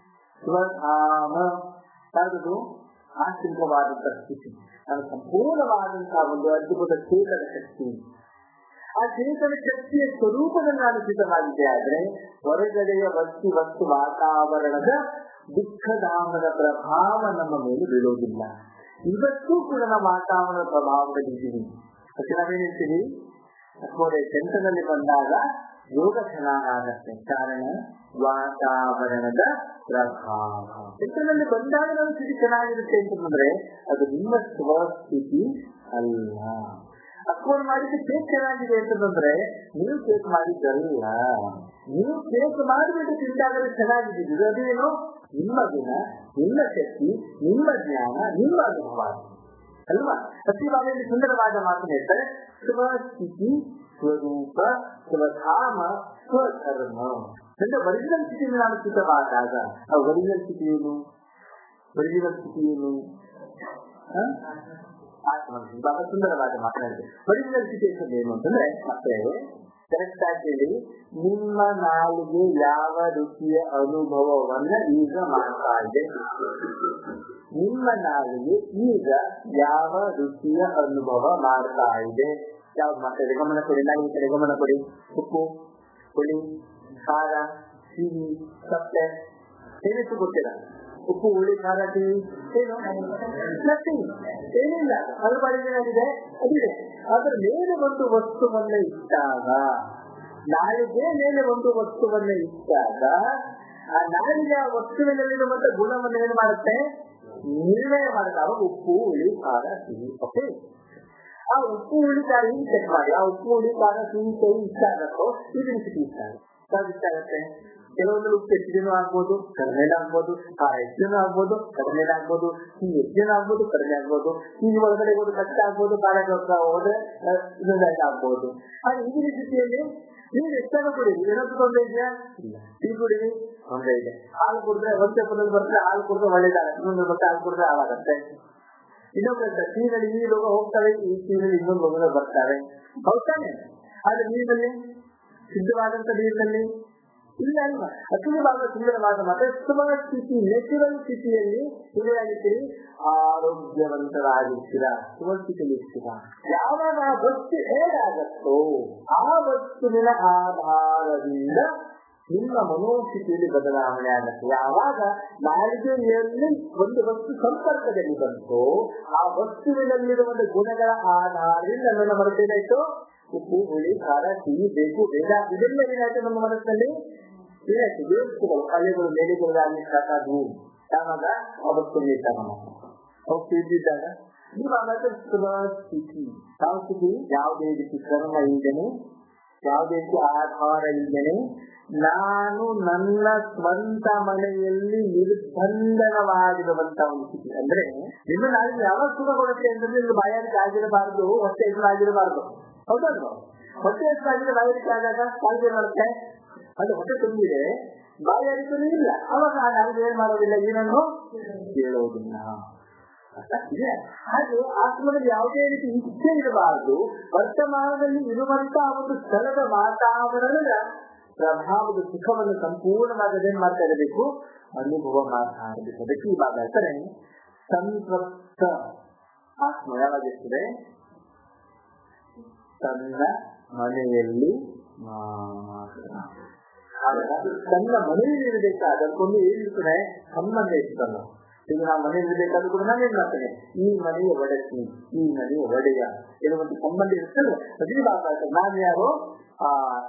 ಸ್ವಧಾಮ ಯಾವುದು ಆಂತರಿಕವಾದಂತಹ ಸ್ಥಿತಿ ಅದು ಸಂಪೂರ್ಣವಾದಂತಹ ಒಂದು ಅದ್ಭುತ ಚೇತನ ಶಕ್ತಿ ಆ ಚೇತನ ಶಕ್ತಿಯ ಸ್ವರೂಪದಲ್ಲಿ ನಾನು ಸಿದ್ಧವಾಗಿದೆ ಆದ್ರೆ ಹೊರಗಡೆಯ ವಸ್ತು ವಸ್ತು ವಾತಾವರಣದ ದುಃಖಧಾಮದ ಪ್ರಭಾವ ನಮ್ಮ ಮೇಲೆ ಬೀಳೋದಿಲ್ಲ ಇವತ್ತು ಕೂಡ ನಾವು ವಾತಾವರಣದ ಪ್ರಭಾವದಲ್ಲಿದ್ದೀವಿ ಮತ್ತೆ ನಾವೇನ್ ಹೇಳ್ತೀವಿ ಅಥವಾ ಸೆಂಟರ್ನಲ್ಲಿ ಬಂದಾಗ ಯೋಗ ಚೆನ್ನಾಗತ್ತೆ ಕಾರಣ ವಾತಾವರಣದ ಪ್ರಭಾವ ಸೆಂಟರ್ನಲ್ಲಿ ಬಂದಾಗ ನಾವು ಸ್ಥಿತಿ ಚೆನ್ನಾಗಿರುತ್ತೆ ಅಂತಂದ್ರೆ ಅದು ನಿಮ್ಮ ಸ್ವಸ್ಥಿತಿ ಅಲ್ಲ ಅಕ್ಕೋಡ್ ಮಾಡಿದ್ದು ಕೇಕ್ ಚೆನ್ನಾಗಿದೆ ಅಂತಂದ್ರೆ ನೀವು ಕೇಕ್ ಮಾಡಿದ್ದಲ್ಲ ನೀವು ಕೇಕ್ ಮಾಡಿಬಿಟ್ಟು ತಿಂದಾಗಲೇ ಚೆನ್ನಾಗಿದ್ದು ಅದೇನು ನಿಮ್ಮ ಗುಣ ನಿಮ್ಮ ಶಕ್ತಿ ನಿಮ್ಮ ಜ್ಞಾನ ನಿಮ್ಮ ಅನುಭವ ಅಲ್ವಾ ಸತ್ಯವಾದಲ್ಲಿ ಸುಂದರವಾದ ಮಾತು ಹೇಳ್ತಾರೆ ಸ್ವಸ್ಥಿತಿ ಸ್ವರೂಪ ಸ್ವಧಾಮ ಸ್ವಧರ್ಮ ಅಂದ್ರೆ ಒರಿಜಿನಲ್ ಸ್ಥಿತಿಯಲ್ಲಿ ನಾನು ಸ್ಥಿತವಾದಾಗ ಆ ಒರಿಜಿನಲ್ ಸ್ಥಿತಿ ಏನು ಒರಿಜಿನಲ್ ಸ್ಥಿತಿ ಏನು ಬಹಳ ಸುಂದರವಾದ ಮಾತನಾಡಿದೆ ಒರಿಜಿನಲ್ ಸಿಚುವೇಶನ್ ಏನು ಅಂತಂದ್ರೆ ಮತ್ತೆ ಕರೆಕ್ಟ್ ಆಗಿ ಹೇಳಿ ನಿಮ್ಮ ನಾಲಿಗೆ ಯಾವ ರುಚಿಯ ಅನುಭವವನ್ನ ಈಗ ಮಾಡ್ತಾ ಇದೆ ನಿಮ್ಮ ನಾಲಿಗೆ ಈಗ ಯಾವ ರುಚಿಯ ಅನುಭವ ಮಾಡ್ತಾ ಇದೆ ಯಾವ್ದು ಮಾಡ್ತಾ ಇದೆ ಗಮನ ಕೊಡಿ ನಾಲಿಗೆ ಕಡೆ ಗಮನ ಕೊಡಿ ಉಪ್ಪು ಹುಳಿ ಖಾರ ಸಿಹಿ ಸಪ್ಪೆ ಏನಿತ್ತು ಗೊತ್ತಿಲ್ಲ ಉಪ್ಪು ಹುಳಿ ಖಾರ ಸಿಹಿ ಏನು ನಥಿಂಗ್ ಏನಿಲ್ಲ ಅದು ಏನಾಗಿದೆ ಅದಿದೆ ಅದ್ರ ಮೇಲೆ ಒಂದು ವಸ್ತುವನ್ನ ಇಟ್ಟಾಗ ನಾಳಿಗೆ ಮೇಲೆ ಒಂದು ವಸ್ತುವನ್ನ ಇಟ್ಟಾಗ ಆ ನಾಳಿಗೆ ಆ ವಸ್ತುವಿನಲ್ಲಿರುವಂತ ಗುಣವನ್ನು ಏನು ಮಾಡುತ್ತೆ ನಿರ್ಣಯ ಮಾಡಿದಾಗ ಉಪ್ಪು ಹುಳಿ ಖಾರ ಸಿಹಿ ಓಕೆ ಆ ಉಪ್ಪು ಹುಳಿ ಖಾರ ಹಿಂಗ್ ಚೆಕ್ ಮಾಡಿ ಆ ಉಪ್ಪು ಹುಳಿ ಖಾರ ಸಿಹಿ ಕೈ ಇಷ್ಟ ಆಗತ್ತೋ ಇದನ್ನ ಸಿಹಿ ಇಷ್ಟ ಆಗುತ್ತೆ ಇಷ್ಟ ಆಗುತ್ತೆ ಕೆಲವೊಂದು ಉಪ್ಪು ಹೆಚ್ಚಿನ ಆಗ್ಬೋದು ಕಡಿಮೆ ಆಗ್ಬೋದು ಖಾರ ಹೆಚ್ಚಿನ ಆಗ್ಬೋದು ಕಡಿಮೆ ಆಗ್ಬೋದು ಸಿಹಿ ಹೆಚ್ಚಿನ ಆಗ್ಬೋದು ಕಡಿಮೆ ಆಗ್ಬೋದು ಸಿಹಿ ಒಳಗಡೆ ಹೋದ್ರೆ ಕಷ್ಟ ಆಗ್ಬೋದು ಖಾರ ಹೋದ್ರೆ ಇದರಿಂದ ಆಗ್ಬೋದು ಆದ್ರೆ ಈಗಿನ ಸ್ಥಿತಿಯಲ್ಲಿ ನೀರು ಎಷ್ಟಾಗ ಕುಡಿರಿ ಏನಾದ್ರು ತೊಂದರೆ ಇದೆಯಾ ಇಲ್ಲ ಟೀ ಕುಡಿರಿ ತೊಂದರೆ ಇದೆ ಹಾಲು ಕುಡಿದ್ರೆ ಒಂದ್ ಪೇಪರ್ನಲ್ಲಿ ಬರ್ತದೆ ಹಾಲು ಕುಡಿದ್ರೆ ಒಳ್ಳೇದಾಗತ್ತೆ ಇನ್ನೊಂದು ಬರ್ತದೆ ಹಾಲು ಕುಡಿದ್ರೆ ಹಾಳಾಗತ್ತೆ ಇನ್ನೊಬ್ಬ ಟೀನಲ್ಲಿ ಈ ರೋಗ ಹೋಗ್ತವೆ ಈ ಟೀನಲ್ಲಿ ಇನ್ನೊಂದು ರೋಗ ಬರ್ತಾರೆ ಹೌದಾನೆ ಆದ್ರೆ ನೀರಿನಲ್ಲಿ ಸಿದ್ಧವಾದಂತ ನೀರಿನಲ್ಲಿ ಇಲ್ಲ ಅಲ್ವಾ ಅತಿ ಬಹಳ ಸುಂದರವಾದ ಮತ್ತೆ ಉತ್ತಮ ಸ್ಥಿತಿ ನ್ಯಾಚುರಲ್ ಸ್ಥಿತಿಯಲ್ಲಿ ಏನಾಗಿರ್ತೀರಿ ಆರೋಗ್ಯವಂತರಾಗಿರ್ತೀರ ಸುವಸ್ಥಿತಿಯಲ್ಲಿ ಇರ್ತೀರ ಯಾವಾಗ ಆ ವಸ್ತು ಹೇಗಾಗತ್ತೋ ಆ ವಸ್ತುವಿನ ಆಧಾರದಿಂದ ನಿಮ್ಮ ಮನೋಸ್ಥಿತಿಯಲ್ಲಿ ಬದಲಾವಣೆ ಆಗುತ್ತೆ ಯಾವಾಗ ನಾಲಿಗೆಯಲ್ಲಿ ಒಂದು ವಸ್ತು ಸಂಪರ್ಕದಲ್ಲಿ ಬಂತು ಆ ವಸ್ತುವಿನಲ್ಲಿರುವ ಗುಣಗಳ ಆಧಾರದಿಂದ ನನ್ನ ಮನಸ್ಸೇನಾಯ್ತು ಉಪ್ಪು ಹುಳಿ ಖಾರ ಸಿಹಿ ಬೇಕು ಬೇಡ ಇದೆಲ್ಲ ಏನಾಯ್ತು ನಮ್ಮ ಮನಸ್ಸಿನಲ್ಲಿ ಏನಾಯ್ತು ದೇವಸ್ಥಗಳು ಕಲೆಗಳು ಮೇಲೆಗಳಾಗಲಿ ಸಾಕಾದವು ಯಾವಾಗ ಆ ವಸ್ತುವಿನ ಇದ್ದಾಗ ಅವು ತಿಳಿದಿದ್ದಾಗ ಇವಾಗ ಸ್ಥಿತಿ ಯಾವ ಸ್ಥಿತಿ ಯಾವುದೇ ರೀತಿ ಕರ್ಮ ಇಲ್ದೇನೆ ಯಾವುದೇ ರೀತಿ ಆಧಾರ ಇಲ್ದೇನೆ ನಾನು ನನ್ನ ಸ್ವಂತ ಮನೆಯಲ್ಲಿ ನಿರ್ಬಂಧನವಾಗಿರುವಂತ ಒಂದು ಸ್ಥಿತಿ ಅಂದ್ರೆ ನಿಮ್ಮ ನಾಳೆ ಯಾವಾಗ ಸುಖ ಕೊಡುತ್ತೆ ಅಂತಂದ್ರೆ ಇದು ಬಾಯಾರಿಕೆ ಆಗಿರಬಾರದು ಹೊಟ್ಟೆ ಆಗಿರಬಾರದು ಹೌದಲ್ವಾ ಹೊಟ್ಟೆ ಹೆಸರಾಗಿದೆ ಬಾಯಾರಿಕೆ ಆದಾಗ ಕಾಲ್ಗೆ ಮಾಡುತ್ತೆ ಅದು ಹೊಟ್ಟೆ ತುಂಬಿದೆ ಬಾಯಾರಿಕೆನೂ ಇಲ್ಲ ಅವಾಗ ನಾಲ್ಗೆ ಏನ್ ಮಾಡೋದಿಲ್ಲ ಏನನ್ನು ಕೇಳೋದಿಲ್ಲ ಇದೆ ಹಾಗೆ ಆತ್ಮದಲ್ಲಿ ಯಾವುದೇ ರೀತಿ ಇಚ್ಛೆ ಇರಬಾರದು ವರ್ತಮಾನದಲ್ಲಿ ಇರುವಂತಹ ಒಂದು ಸ್ಥಳದ ವಾತಾವರಣದ ಪ್ರಭಾವದ ಸುಖವನ್ನು ಸಂಪೂರ್ಣವಾಗಿ ಅದೇನ್ ಮಾಡ್ತಾ ಇರಬೇಕು ಅನುಭವ ಮಾಡ್ತಾ ಇರಬೇಕು ಅದಕ್ಕೆ ಈ ಭಾಗ ಹೇಳ್ತಾರೆ ಸಂತೃಪ್ತ ಆತ್ಮ ಯಾವಾಗಿರ್ತದೆ ತನ್ನ ಮನೆಯಲ್ಲಿ ಮಾತ್ರ ತನ್ನ ಮನೆಯಲ್ಲಿ ಇರಬೇಕಾದ ಅದಕ್ಕೊಂದು ಏನಿರ್ತದೆ ಸಂಬಂಧ ಇರ್ತಲ್ಲ ಈಗ ನಾವು ಮನೆಯಲ್ಲಿ ಇರಬೇಕಾದ್ರೂ ಕೂಡ ನಾನು ಏನ್ ಮಾಡ್ತೇನೆ ಈ ಮನೆಯ ಒಡತಿ ಈ ಮನೆಯ ಒಡೆಯ ಇರುವಂತ ಸಂಬಂಧ ಇರ್ತಲ್ಲ ಅದೇ ಭಾಗ ನಾನು ಯಾರು ಆ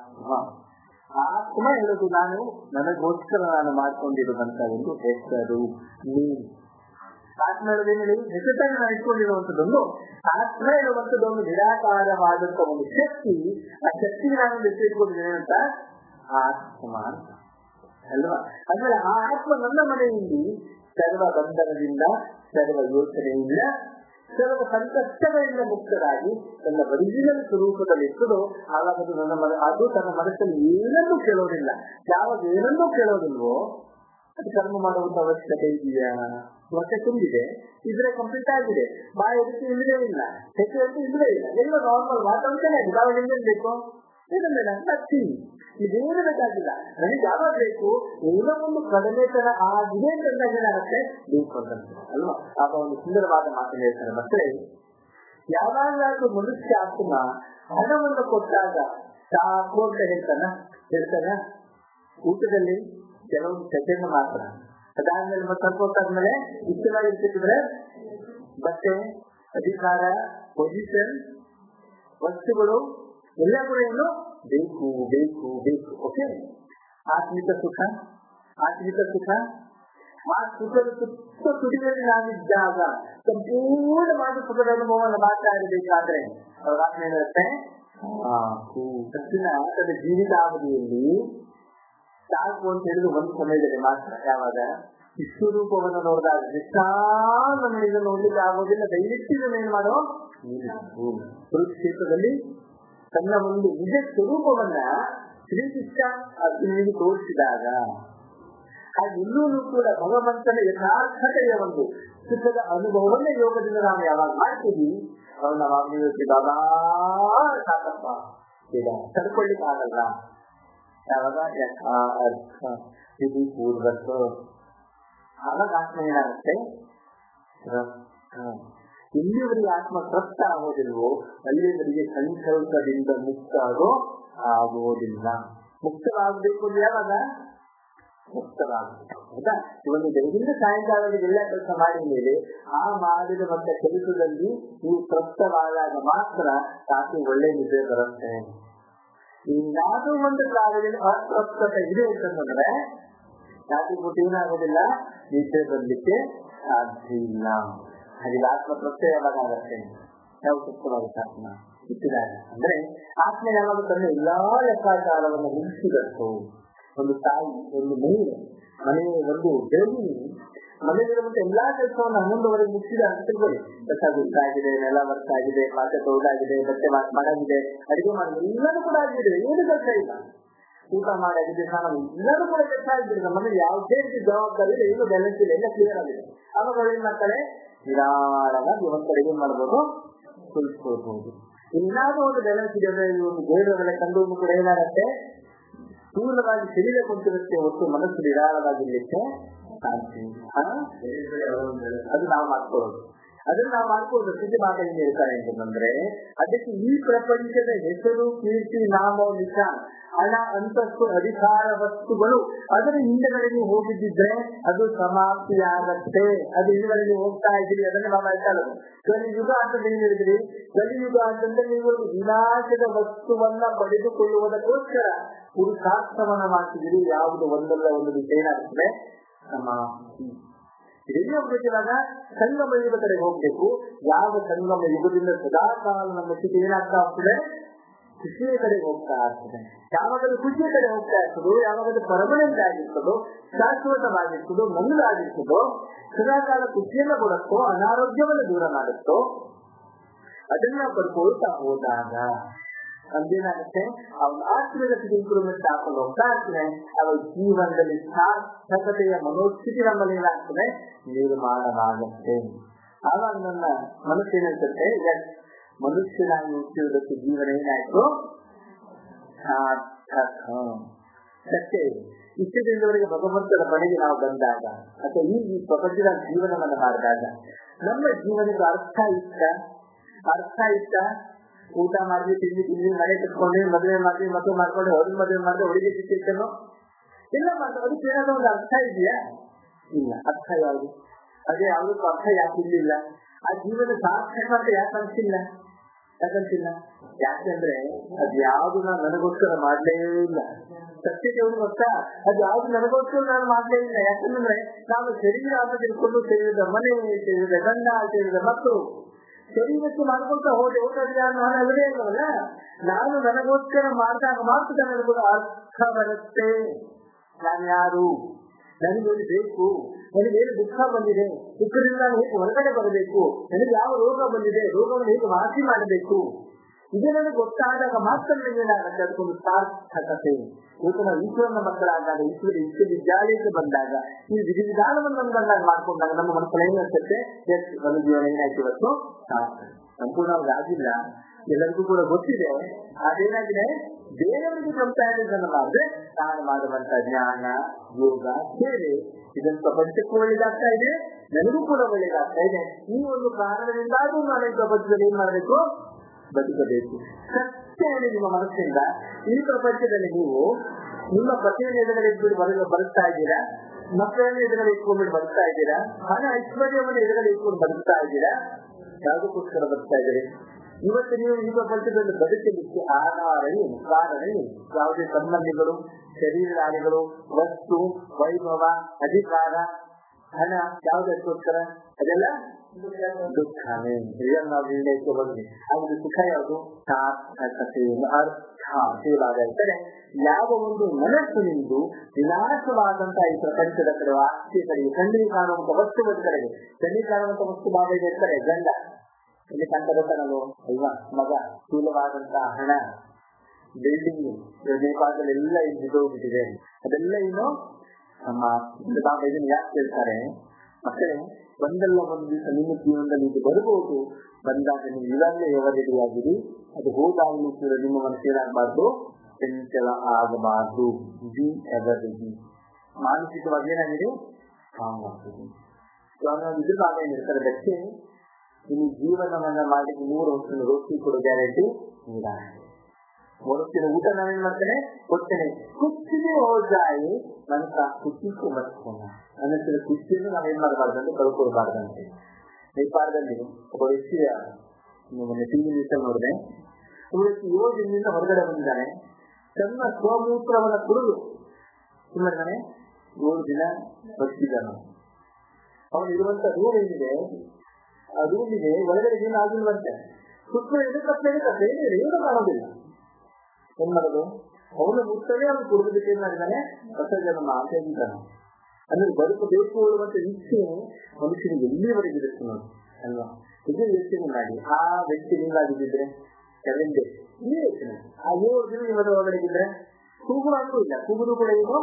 ಆತ್ಮ ಹೇಳುದು ನಾನು ನನಗೋಸ್ಕರ ನಾನು ಮಾಡ್ಕೊಂಡಿರುವಂತ ಒಂದು ಹೆಸರು ನೀನು ಆತ್ಮ ಹೇಳೋದೇನು ಹೆಸರನ್ನು ನಾನು ಇಟ್ಕೊಂಡಿರುವಂತದ್ದೊಂದು ಆತ್ಮ ಹೇಳುವಂತದ್ದೊಂದು ನಿರಾಕಾರವಾದಂತ ಒಂದು ಶಕ್ತಿ ಆ ಶಕ್ತಿಗೆ ನಾನು ಹೆಸರು ಇಟ್ಕೊಂಡಿದ್ದೇನೆ ಅಂತ ಆತ್ಮ ಅಂತ ಅಲ್ವಾ ಅಂದ್ರೆ ಆ ಆತ್ಮ ನನ್ನ ಮನೆಯಲ್ಲಿ ಸರ್ವ ಬಂಧನದಿಂದ ಸರ್ವ ಯೋಚನೆಯಿಂದ ಸರ್ವ ಸಂಕಷ್ಟಗಳಿಂದ ಮುಕ್ತರಾಗಿ ತನ್ನ ಒರಿಜಿನಲ್ ಸ್ವರೂಪದಲ್ಲಿ ಇರ್ತದೋ ಆವಾಗ ಅದು ನನ್ನ ಮನ ಅದು ತನ್ನ ಮನಸ್ಸಲ್ಲಿ ಏನನ್ನೂ ಕೇಳೋದಿಲ್ಲ ಯಾವಾಗ ಏನನ್ನೂ ಕೇಳೋದಿಲ್ವೋ ಅದು ಕರ್ಮ ಮಾಡುವಂತ ಅವಶ್ಯಕತೆ ಇದೆಯಾ ಹೊಟ್ಟೆ ತುಂಬಿದೆ ಇದ್ರೆ ಕಂಪ್ಲೀಟ್ ಆಗಿದೆ ಬಾಯಿ ಅದಕ್ಕೆ ಇಲ್ಲದೇ ಇಲ್ಲ ಹೆಚ್ಚು ಹೆಚ್ಚು ಇಲ್ಲದೇ ಇಲ್ಲ ಎಲ್ಲ ನಾರ್ಮಲ್ ವಾತಾವರಣನೇ ಆಗಿದೆ ನಾವು ನಿಮ್ಗೆ ಬೇಕು ಇದನ್ನೆಲ್ಲ ನಥಿಂಗ್ ಇದೇನು ಬೇಕಾಗಿಲ್ಲ ನನಗೆ ಯಾವಾಗ ಬೇಕು ಏನೋ ಒಂದು ಕಡಿಮೆತನ ಆಗಿದೆ ಅಂತಂದಾಗ ಏನಾಗುತ್ತೆ ಬೇಕು ಅಂತ ಅಲ್ವಾ ಆಗ ಒಂದು ಸುಂದರವಾದ ಮಾತು ಹೇಳ್ತಾರೆ ಮತ್ತೆ ಯಾವಾಗಲಾದ್ರೂ ಮನುಷ್ಯ ಆತ್ಮ ಹಣವನ್ನು ಕೊಟ್ಟಾಗ ಸಾಕು ಅಂತ ಹೇಳ್ತಾನ ಹೇಳ್ತಾನ ಊಟದಲ್ಲಿ ಕೆಲವೊಂದು ಸೆಕೆಂಡ್ ಮಾತ್ರ ಅದಾದ್ಮೇಲೆ ಮತ್ತೆ ಸ್ವಲ್ಪ ಹೊತ್ತಾದ್ಮೇಲೆ ಇಷ್ಟವಾಗಿರ್ತಿದ್ರೆ ಬಟ್ಟೆ ಅಧಿಕಾರ ಪೊಸಿಷನ್ ವಸ್ತುಗಳು ಎಲ್ಲ ಕೂಡ ಏನು ಬೇಕು ಬೇಕು ಬೇಕು ಓಕೆ ಆತ್ಮಿಕ ಸುಖ ಆತ್ಮಿಕ ಸುಖ ಆ ಸುಖದ ಸುತ್ತ ತುಡಿಯಲ್ಲಿ ನಾವಿದ್ದಾಗ ಸಂಪೂರ್ಣವಾದ ಸುಖದ ಅನುಭವವನ್ನು ಮಾಡ್ತಾ ಇರಬೇಕಾದ್ರೆ ಅವ್ರ ಆತ್ಮ ಏನಿರುತ್ತೆ ಸತ್ತಿನ ತನ್ನ ಜೀವಿತಾವಧಿಯಲ್ಲಿ ಸಾಕು ಅಂತ ಹೇಳಿದ್ರು ಒಂದು ಸಮಯದಲ್ಲಿ ಮಾತ್ರ ಯಾವಾಗ ವಿಶ್ವರೂಪವನ್ನು ನೋಡಿದಾಗ ವಿಶಾಲ ನಮಗೆ ನೋಡ್ಲಿಕ್ಕೆ ಆಗೋದಿಲ್ಲ ದಯವಿಟ್ಟು ಇದನ್ನು ಏನ್ ಮಾಡೋ ಕುರುಕ್ಷೇತ್ರದಲ್ಲಿ ತನ್ನ ಒಂದು ನಿಜ ಸ್ವರೂಪವನ್ನ ಶ್ರೀಕೃಷ್ಣ ಅರ್ಜುನಿಗೆ ತೋರಿಸಿದಾಗ ಹಾಗೆ ಇನ್ನೂ ಕೂಡ ಭಗವಂತನ ಯಥಾರ್ಥತೆಯ ಒಂದು ಸುಖದ ಅನುಭವವನ್ನ ಯೋಗದಿಂದ ನಾವು ಯಾವಾಗ ಮಾಡ್ತೀವಿ ಅವಾಗ ನಾವು ಯೋಚಿಸಿ ಬಾಬಾ ಸಾಕಪ್ಪ ಈಗ ತಡ್ಕೊಳ್ಳಿಕ್ಕೆ ಆಗಲ್ಲ ಯಾವಾಗ ಯಥಾ ಅರ್ಥ ಇದು ಪೂರ್ವಕ ಆವಾಗ ಆತ್ಮ ಏನಾಗುತ್ತೆ ಎಲ್ಲಿವರೆಗೆ ಆತ್ಮ ತೃಪ್ತ ಆಗೋದಿಲ್ವೋ ಅಲ್ಲಿವರೆಗೆ ಸಂಕಲ್ಪದಿಂದ ಮುಕ್ತ ಆಗೋ ಆಗೋದಿಲ್ಲ ಮುಕ್ತವಾಗಬೇಕು ಅಂದ್ರೆ ಯಾವಾಗ ಮುಕ್ತವಾಗಬೇಕು ಹೌದಾ ಇವನು ಬೆಳಗಿನ ಸಾಯಂಕಾಲದಲ್ಲಿ ಎಲ್ಲ ಕೆಲಸ ಮಾಡಿದ ಮೇಲೆ ಆ ಮಾಡಿರುವಂತ ಕೆಲಸದಲ್ಲಿ ನೀವು ತೃಪ್ತವಾದಾಗ ಮಾತ್ರ ಸಾಕು ಒಳ್ಳೆ ನಿದ್ರೆ ಬರುತ್ತೆ ಇನ್ನಾದ್ರೂ ಒಂದು ಕಾಲದಲ್ಲಿ ಅತೃಪ್ತತೆ ಇದೆ ಅಂತಂದ್ರೆ ಯಾಕೆ ಬಿಟ್ಟು ಏನಾಗೋದಿಲ್ಲ ನಿದ್ರೆ ಬರ್ಲಿಕ್ಕೆ ಸಾಧ್ಯ ಇಲ್ಲ ಹಾಗೆ ಆತ್ಮ ಪ್ರತ್ಯಯ ಯಾವಾಗ ಆಗತ್ತೆ ಯಾವ ತೃಪ್ತವಾಗುತ್ತೆ ಆತ್ಮ ಹುಟ್ಟಿದಾಗ ಅಂದ್ರೆ ಆತ್ಮ ಯಾವಾಗ ತನ್ನ ಎಲ್ಲಾ ಲೆಕ್ಕಾಚಾರವನ್ನು ಮುಗಿಸಿದಷ್ಟು ಒಂದು ತಾಯಿ ಒಂದು ಮನೆ ಮನೆ ಒಂದು ಗೃಹಿಣಿ ಮನೆಯಲ್ಲಿರುವಂತ ಎಲ್ಲಾ ಕೆಲಸವನ್ನು ಹನ್ನೊಂದುವರೆಗೆ ಮುಗಿಸಿದ ಅಂತ ತಿಳ್ಕೊಳ್ಳಿ ಕಸ ಗುಡ್ಡಾಗಿದೆ ನೆಲ ಆಗಿದೆ ಪಾತ್ರೆ ತೊಳೆದಾಗಿದೆ ಬಟ್ಟೆ ಮಾಡಾಗಿದೆ ಅಡಿಗೆ ಮಾಡಿ ಎಲ್ಲರೂ ಕೂಡ ಆಗಿದೆ ಏನು ಕೆಲಸ ಇಲ್ಲ ಊಟ ಮಾಡಾಗಿದೆ ಸ್ನಾನ ಎಲ್ಲರೂ ಕೂಡ ಕೆಲಸ ಆಗಿಬಿಟ್ಟಿದೆ ನಮ್ಮ ಮನೇಲಿ ಯಾವುದೇ ರೀತಿ ಜವಾಬ್ದಾರಿ ಇಲ್ಲ ಏನು ಬ್ಯಾಲೆನ್ಸ್ ಇಲ್ಲ ಎಲ್ಲ ಕ್ಲಿಯರ್ ಆಗಿದೆ ಆವಾಗ ಅವ್ರು ಏನ್ ಮಾಡ್ತಾರೆ ನಿಧಾನವಾಗಿ ಒಂದ್ ಕಡೆ ಏನ್ ಮಾಡ್ಬೋದು ಕುಳಿಸ್ಕೊಳ್ಬಹುದು ಇನ್ನಾದ್ರೂ ಒಂದು ಬ್ಯಾಲೆನ್ಸ್ ಇದೆ ಅಂದ್ರೆ ಒಂದು ಬೇರೆ ಕಂಡು ಕೂಡ ಏನಾಗತ್ತೆ ಸ್ಥೂಲವಾಗಿ ಶರೀರ ಕುಂತಿರುತ್ತೆ ಹೊತ್ತು ಮನಸ್ಸು ನಿರಾಳವಾಗಿರ್ಲಿಕ್ಕೆ ಅದು ನಾವು ಮಾಡ್ಕೊಳ್ಳೋದು ಅದನ್ನ ನಾವು ಮಾಡ್ಕೊಳ್ಳೋದು ಸ್ಥಿತಿ ಮಾತಲ್ಲಿ ಹೇಳ್ತಾರೆ ಅಂತಂದ್ರೆ ಅದಕ್ಕೆ ಈ ಪ್ರಪಂಚದ ಹೆಸರು ಕೀರ್ತಿ ನಾಮ ನಿಶಾನ್ ಹಣ ಅಂತಸ್ತು ಅಧಿಕಾರ ವಸ್ತುಗಳು ಅದರ ಹಿಂದೆಗಳಿಗೆ ಹೋಗಿದ್ದಿದ್ರೆ ಅದು ಸಮಾಪ್ತಿಯಾಗತ್ತೆ ಅದು ಹಿಂದೆಗಳಿಗೆ ಹೋಗ್ತಾ ಇದ್ದೀರಿ ಅದನ್ನ ನಾವು ಹೇಳ್ತಾ ಕಲಿಯುಗ ಅಂತ ನೀವು ಹೇಳಿದ್ರಿ ಕಲಿಯುಗ ಅಂತಂದ್ರೆ ನೀವು ವಿನಾಶದ ವಸ್ತುವನ್ನ ಪಡೆದುಕೊಳ್ಳುವುದಕ್ಕೋಸ್ಕರ ಪುರುಷಾರ್ಥವನ್ನ ಮಾಡ್ತಿದ್ದೀರಿ ಯಾವುದು ಒಂದಲ್ಲ ಒಂದು ವಿಷಯ ಏನಾಗ್ತದೆ ಸಮಾಪ್ತಿ ಇದೆಲ್ಲ ಹೋಗ್ಬೇಕಿವಾಗ ಸಂಗಮ ಯುಗ ಕಡೆ ಹೋಗ್ಬೇಕು ಯಾವ ಸಂಗಮ ಯುಗದಿಂದ ಸದಾಕಾಲ ನಮ್ಮ ಸ್ಥಿತಿ ಏನಾಗ್ತಾ ಹೋಗ್ತದೆ ಖುಷಿಯ ಕಡೆ ಹೋಗ್ತಾ ಇರ್ತದೆ ಯಾವಾಗಲೂ ಖುಷಿಯ ಕಡೆ ಹೋಗ್ತಾ ಇರ್ತದೋ ಯಾವಾಗಲೂ ಪರಮನೆಂಟ್ ಆಗಿರ್ತದೋ ಶಾಶ್ವತವಾಗಿರ್ತದೋ ಮಂಗಳಾಗಿರ್ತದೋ ಸದಾಕಾಲ ಖುಷಿಯನ್ನ ಕೊಡುತ್ತೋ ಅನಾರೋಗ್ಯವನ್ನು ದೂರ ಮಾಡುತ್ತೋ ಅದನ್ನ ಪಡ್ಕೊಳ್ತಾ ಹೋದಾಗ ಅದೇನಾಗುತ್ತೆ ಅವನ ಆತ್ಮೀಯತೆಗೆ ಇಂಪ್ರೂವ್ಮೆಂಟ್ ಹಾಕೊಂಡು ಹೋಗ್ತಾ ಇರ್ತದೆ ಅವರ ಜೀವನದಲ್ಲಿ ಸಾರ್ಥಕತೆಯ ಮನೋಸ್ಥಿತಿ ನಮ್ಮಲ್ಲಿ ಏನಾಗ್ತದೆ ನಿರ್ಮಾಣವಾಗುತ್ತೆ ಆವಾಗ ನನ್ನ ಮನಸ್ಸೇನಂತಂತೆ ಎಸ್ ಮನುಷ್ಯನಾಗಿ ಹುಟ್ಟಿರುವುದಕ್ಕೆ ಜೀವನ ಏನಾಯ್ತು ಸಾರ್ಥಕ ಸತ್ಯ ಇದು. ಇಷ್ಟು ದಿನದವರೆಗೆ ಭಗವಂತನ ಮನೆಗೆ ನಾವು ಬಂದಾಗ ಅಥವಾ ಈ ಈ ಪ್ರಪಂಚದ ಜೀವನವನ್ನು ಮಾಡಿದಾಗ ನಮ್ಮ ಜೀವನದ ಅರ್ಥ ಇಷ್ಟ ಅರ್ಥ ಇಷ್ಟ ಊಟ ಮಾಡಿದ್ವಿ ತಿಂಡಿ ತಿಂದ್ವಿ ಮನೆ ಕಟ್ಕೊಂಡ್ವಿ ಮದುವೆ ಮಾಡಿದ್ವಿ ಮಕ್ಕಳು ಮಾಡ್ಕೊಂಡು ಅವ್ರಿಗೆ ಮದುವೆ ಮಾಡಿದ್ರೆ ಹುಡುಗಿ ಸಿಕ್ಕಿರ್ತೇನೋ ಇಲ್ಲ ಮಾಡ್ತಾರೆ ಅದಕ್ಕೆ ಏನಾದ್ರು ಒಂದು ಅರ್ಥ ಇದೆಯಾ ಇಲ್ಲ ಅರ್ಥ ಯಾವುದು ಅದೇ ಯಾವುದಕ್ಕೂ ಅರ್ಥ ಯಾಕೆ ಇರ್ಲಿಲ್ಲ ಆ ಜೀವನ ಸಾರ್ಥಕ ಅಂತ ಯಾಕೆ ಅನ್ಸಿಲ್ಲ ಯಾಕಂತಿಲ್ಲ ಯಾಕೆಂದ್ರೆ ಅದ್ ಯಾವ್ದು ನಾನು ನನಗೋಸ್ಕರ ಮಾಡ್ಲೇ ಇಲ್ಲ ಸತ್ಯ ದೇವರು ಗೊತ್ತಾ ಅದ್ ಯಾವ್ದು ನನಗೋಸ್ಕರ ನಾನು ಮಾಡ್ಲೇ ಇಲ್ಲ ಯಾಕಂದ್ರೆ ನಾನು ಶರೀರ ಅಂತ ತಿಳ್ಕೊಂಡು ಶರೀರದ ಮನೆ ಶರೀರದ ಗಂಡ ಶರೀರದ ಮಕ್ಕಳು ಶರೀರಕ್ಕೆ ಮಾಡ್ಕೊಂತ ಹೋದೆ ಹೋದ್ರೆ ನಾನು ಅಲ್ಲೇ ಇಲ್ಲವಲ್ಲ ನಾನು ನನಗೋಸ್ಕರ ಮಾಡಿದಾಗ ಮಾತ್ರ ನನಗೆ ಅರ್ಥ ಬರುತ್ತೆ ನಾನು ಯಾರು ನನಗೇನು ಬೇಕು ನನಗೇನು ದುಃಖ ಬಂದಿದೆ ದುಃಖದಿಂದ ನಾನು ಹೇಗೆ ಹೊರಗಡೆ ಬರಬೇಕು ನನಗೆ ಯಾವ ರೋಗ ಬಂದಿದೆ ರೋಗವನ್ನು ಹೇಗೆ ವಾಸಿ ಮಾಡಬೇಕು ಇದು ನನಗೆ ಗೊತ್ತಾದಾಗ ಮಾತ್ರ ನನಗೆ ಏನಾಗುತ್ತೆ ಅದಕ್ಕೊಂದು ಸಾರ್ಥಕತೆ ಇವತ್ತು ನಾವು ಈಶ್ವರನ ಮಕ್ಕಳಾದಾಗ ಈಶ್ವರ ವಿಶ್ವವಿದ್ಯಾಲಯಕ್ಕೆ ಬಂದಾಗ ಈ ವಿಧಿ ವಿಧಾನವನ್ನು ನಮ್ಮ ಬಂದಾಗ ಮಾಡ್ಕೊಂಡಾಗ ನಮ್ಮ ಮನಸ್ಸಲ್ಲಿ ಏನಾಗ್ತದೆ ಎಸ್ ನನ್ನ ಜೀವನ ಏನಾಯ್ತು ಇವತ್ತು ಸಾರ್ಥಕ ಸಂಪೂರ್ಣವಾಗಿ ಆಗಿಲ್ಲ ಎಲ್ಲರಿಗೂ ಕೂಡ ಗೊತ್ತಿದೆ ಅದೇನಾಗಿದೆ ಬೇರೆಯವರಿಗೆ ಸಂಪಾದನೆ ಮಾಡಿದ್ರೆ ನಾನು ಮಾಡುವಂತ ಜ್ಞಾನ ಯೋಗ ಸೇವೆ ಇದನ್ನು ಪ್ರಪಂಚಕ್ಕೂ ಒಳ್ಳೇದಾಗ್ತಾ ಇದೆ ನನಗೂ ಕೂಡ ಒಳ್ಳೇದಾಗ್ತಾ ಇದೆ ಈ ಒಂದು ಕಾರಣದಿಂದಾದ್ರೂ ನಾನು ಈ ಪ್ರಪಂಚದಲ್ಲಿ ಏನ್ ಮಾಡಬೇಕು ಬದುಕಬೇಕು ಸತ್ಯ ಹೇಳಿ ನಿಮ್ಮ ಮನಸ್ಸಿಂದ ಈ ಪ್ರಪಂಚದಲ್ಲಿ ನೀವು ನಿಮ್ಮ ಪತಿಯನ್ನು ಎದುರುಗಡೆ ಇಟ್ಬಿಟ್ಟು ಬರ ಬದುಕ್ತಾ ಇದ್ದೀರಾ ಮಕ್ಕಳನ್ನು ಎದುರುಗಡೆ ಇಟ್ಕೊಂಡ್ಬಿಟ್ಟು ಬದುಕ್ತಾ ಇದ್ದೀರಾ ಹಣ ಐಶ್ವರ್ಯವನ್ನು ಎದುರುಗಡೆ ಇಟ್ಕೊಂಡು ಬದುಕ್ತಾ ಇದ್ದೀರಾ ಯಾವುದಕ್ಕೋಸ್ಕರ ಬದುಕ್ತಾ ಇದ್ದೀರಿ ಇವತ್ತು ನೀವು ಈ ಪ್ರಪಂಚದಲ್ಲಿ ಬದುಕಲಿಕ್ಕೆ ಆಧಾರ ಏನು ಕಾರಣ ಏನು ಯಾವುದೇ ಸಂಬಂಧಿಗಳು ಶರೀರಾದಿಗಳು ವಸ್ತು ವೈಭವ ಅಧಿಕಾರ ಹಣ ಯಾವುದಕ್ಕೋಸ್ಕರ ಅದೆಲ್ಲ ದುಃಖನೇ ಇದನ್ನು ನಾವು ನಿರ್ಣಯಕ್ಕೆ ಬಂದ್ವಿ ಹಾಗೆ ಸುಖ ಯಾವುದು ಸಾರ್ಥಕತೆಯನ್ನು ಅರ್ಥ ಸೇವಾಗ ಇದ್ದರೆ ಯಾವ ಒಂದು ಮನಸ್ಸು ನಿಂದು ವಿನಾಶವಾದಂತಹ ಈ ಪ್ರಪಂಚದ ಕಡೆ ಆಸ್ತಿಯ ಕಡೆಗೆ ಕಣ್ಣಿಗೆ ಕಾಣುವಂತ ವಸ್ತುಗಳ ಕಡೆಗೆ ಕಣ್ಣಿಗೆ ಕಾಣುವಂತ ವಸ್ತು ಭಾಗ ಇದೆ ಇರ್ತಾರೆ ಗಂಡ ಇಲ್ಲಿ ಕಂಡ ಗೊತ್ತಾಗಲ್ವ ಅಲ್ವಾ ಮಗ ಸ್ಥೂಲವಾದಂತಹ ಹಣ ಬಿಲ್ಡಿಂಗ್ ನೇಪಾಳದಲ್ಲಿ ಎಲ್ಲ ಬಿದ್ದೋಗ್ಬಿಟ್ಟಿದೆ ಅದೆಲ್ಲ ಏನು ನಮ್ಮ ಬಾಬಾ ಇದನ್ನು ಯಾಕೆ ಹೇಳ್ತಾರೆ ಮತ್ತೆ ಒಂದಲ್ಲ ಒಂದು ದಿವಸ ನಿಮ್ಮ ಜೀವನದಲ್ಲಿ ಇದು ಬರಬಹುದು ಬಂದಾಗ ನೀವು ಇವಾಗಲೇ ವ್ಯವಹಾರಿಯಾಗಿರಿ ಅದು ಹೋದಾಗಲೂ ಕೂಡ ನಿಮ್ಮ ಮನಸ್ಸು ಏನಾಗಬಾರ್ದು ಚಂಚಲ ಆಗಬಾರ್ದು ಬಿ ಎವರಿಗಿ ಮಾನಸಿಕವಾಗಿ ಏನಾಗಿದೆ ಸ್ಟ್ರಾಂಗ್ ಆಗ್ತದೆ ಇದ್ರ ಭಾಗ ಏನಿರ್ತಾರೆ ಅದಕ್ಕೆ ನಿಮ್ಮ ಜೀವನವನ್ನ ಮಾಡಲಿಕ್ಕೆ ಮೂರು ಹೊತ್ತಿನ ರೋಟಿ ಕೊಡೋ ಗ್ಯಾರಂಟಿ ಇಲ್ಲ ಹೊರತಿನ ಊಟ ನಾವೇನ್ ಮಾಡ್ತೇನೆ ಕೊಡ್ತೇನೆ ಕುಚ್ಚಿಗೆ ಹೋದಾಯಿ ನಂತರ ಕುಚ್ಚಿಗೂ ಬರ್ಕೋಣ ಅನ್ನಿಸಿದ ಕುಚ್ಚಿಯನ್ನು ನಾವೇನ್ ಮಾಡಬಾರ್ದು ಅಂತ ಕಳ್ಕೊಳ್ಬಾರ್ದಂತೆ ನೇಪಾಳದಲ್ಲಿ ಒಬ್ಬ ವ್ಯಕ್ತಿಯ ಮೊನ್ನೆ ಟಿವಿ ನ್ಯೂಸ್ ನೋಡಿದೆ ಒಬ್ಬ ವ್ಯಕ್ತಿ ಏಳು ದಿನದಿಂದ ಹೊರಗಡೆ ಬಂದಿದ್ದಾನೆ ತನ್ನ ಸ್ವಮೂತ್ರವನ್ನ ಕುಡಿದು ಮಾಡಿದ್ದಾನೆ ಏಳು ದಿನ ಬದುಕಿದ್ದಾನೆ ಅವನು ಇರುವಂತ ರೂಮ್ ಏನಿದೆ ಆ ರೂಮಿಗೆ ಒಳಗಡೆ ಏನು ಆಗಿಲ್ವಂತೆ ಸುತ್ತ ಎದುಕತ್ತೆ ಕಥೆ ಏನು ಕಾಣೋದಿಲ್ಲ ಏನ್ ಮಾಡೋದು ಅವನು ಮುಟ್ಟನೆ ಅವನು ಕುಡಿದಕ್ಕೆ ಏನ್ ಮಾಡಿದ್ದಾನೆ ಹೊಸ ಜನ್ಮ ಆಚರಿಸಿದ್ದಾನೆ ಅಂದ್ರೆ ಬದುಕಬೇಕು ಅನ್ನುವಂತ ಇಚ್ಛೆ ಮನುಷ್ಯನಿಗೆ ಎಲ್ಲಿವರೆಗೆ ಇರುತ್ತೆ ನೋಡಿ ಅಲ್ವಾ ಇದು ಯೋಚನೆ ಮಾಡಿ ಆ ವ್ಯಕ್ತಿ ನಿಮ್ಗಾಗಿದ್ದಿದ್ರೆ ಸೆವೆನ್ ಡೇಸ್ ಇಲ್ಲಿ ಯೋಚನೆ ಆ ಏಳು ದಿನ ನಿಮ್ಮದ ಒಳಗಡೆಗಿದ್ರೆ ಕೂಗುರು ಅಂತೂ ಇಲ್ಲ ಕೂಗುರು ಕೂಡ ಏನು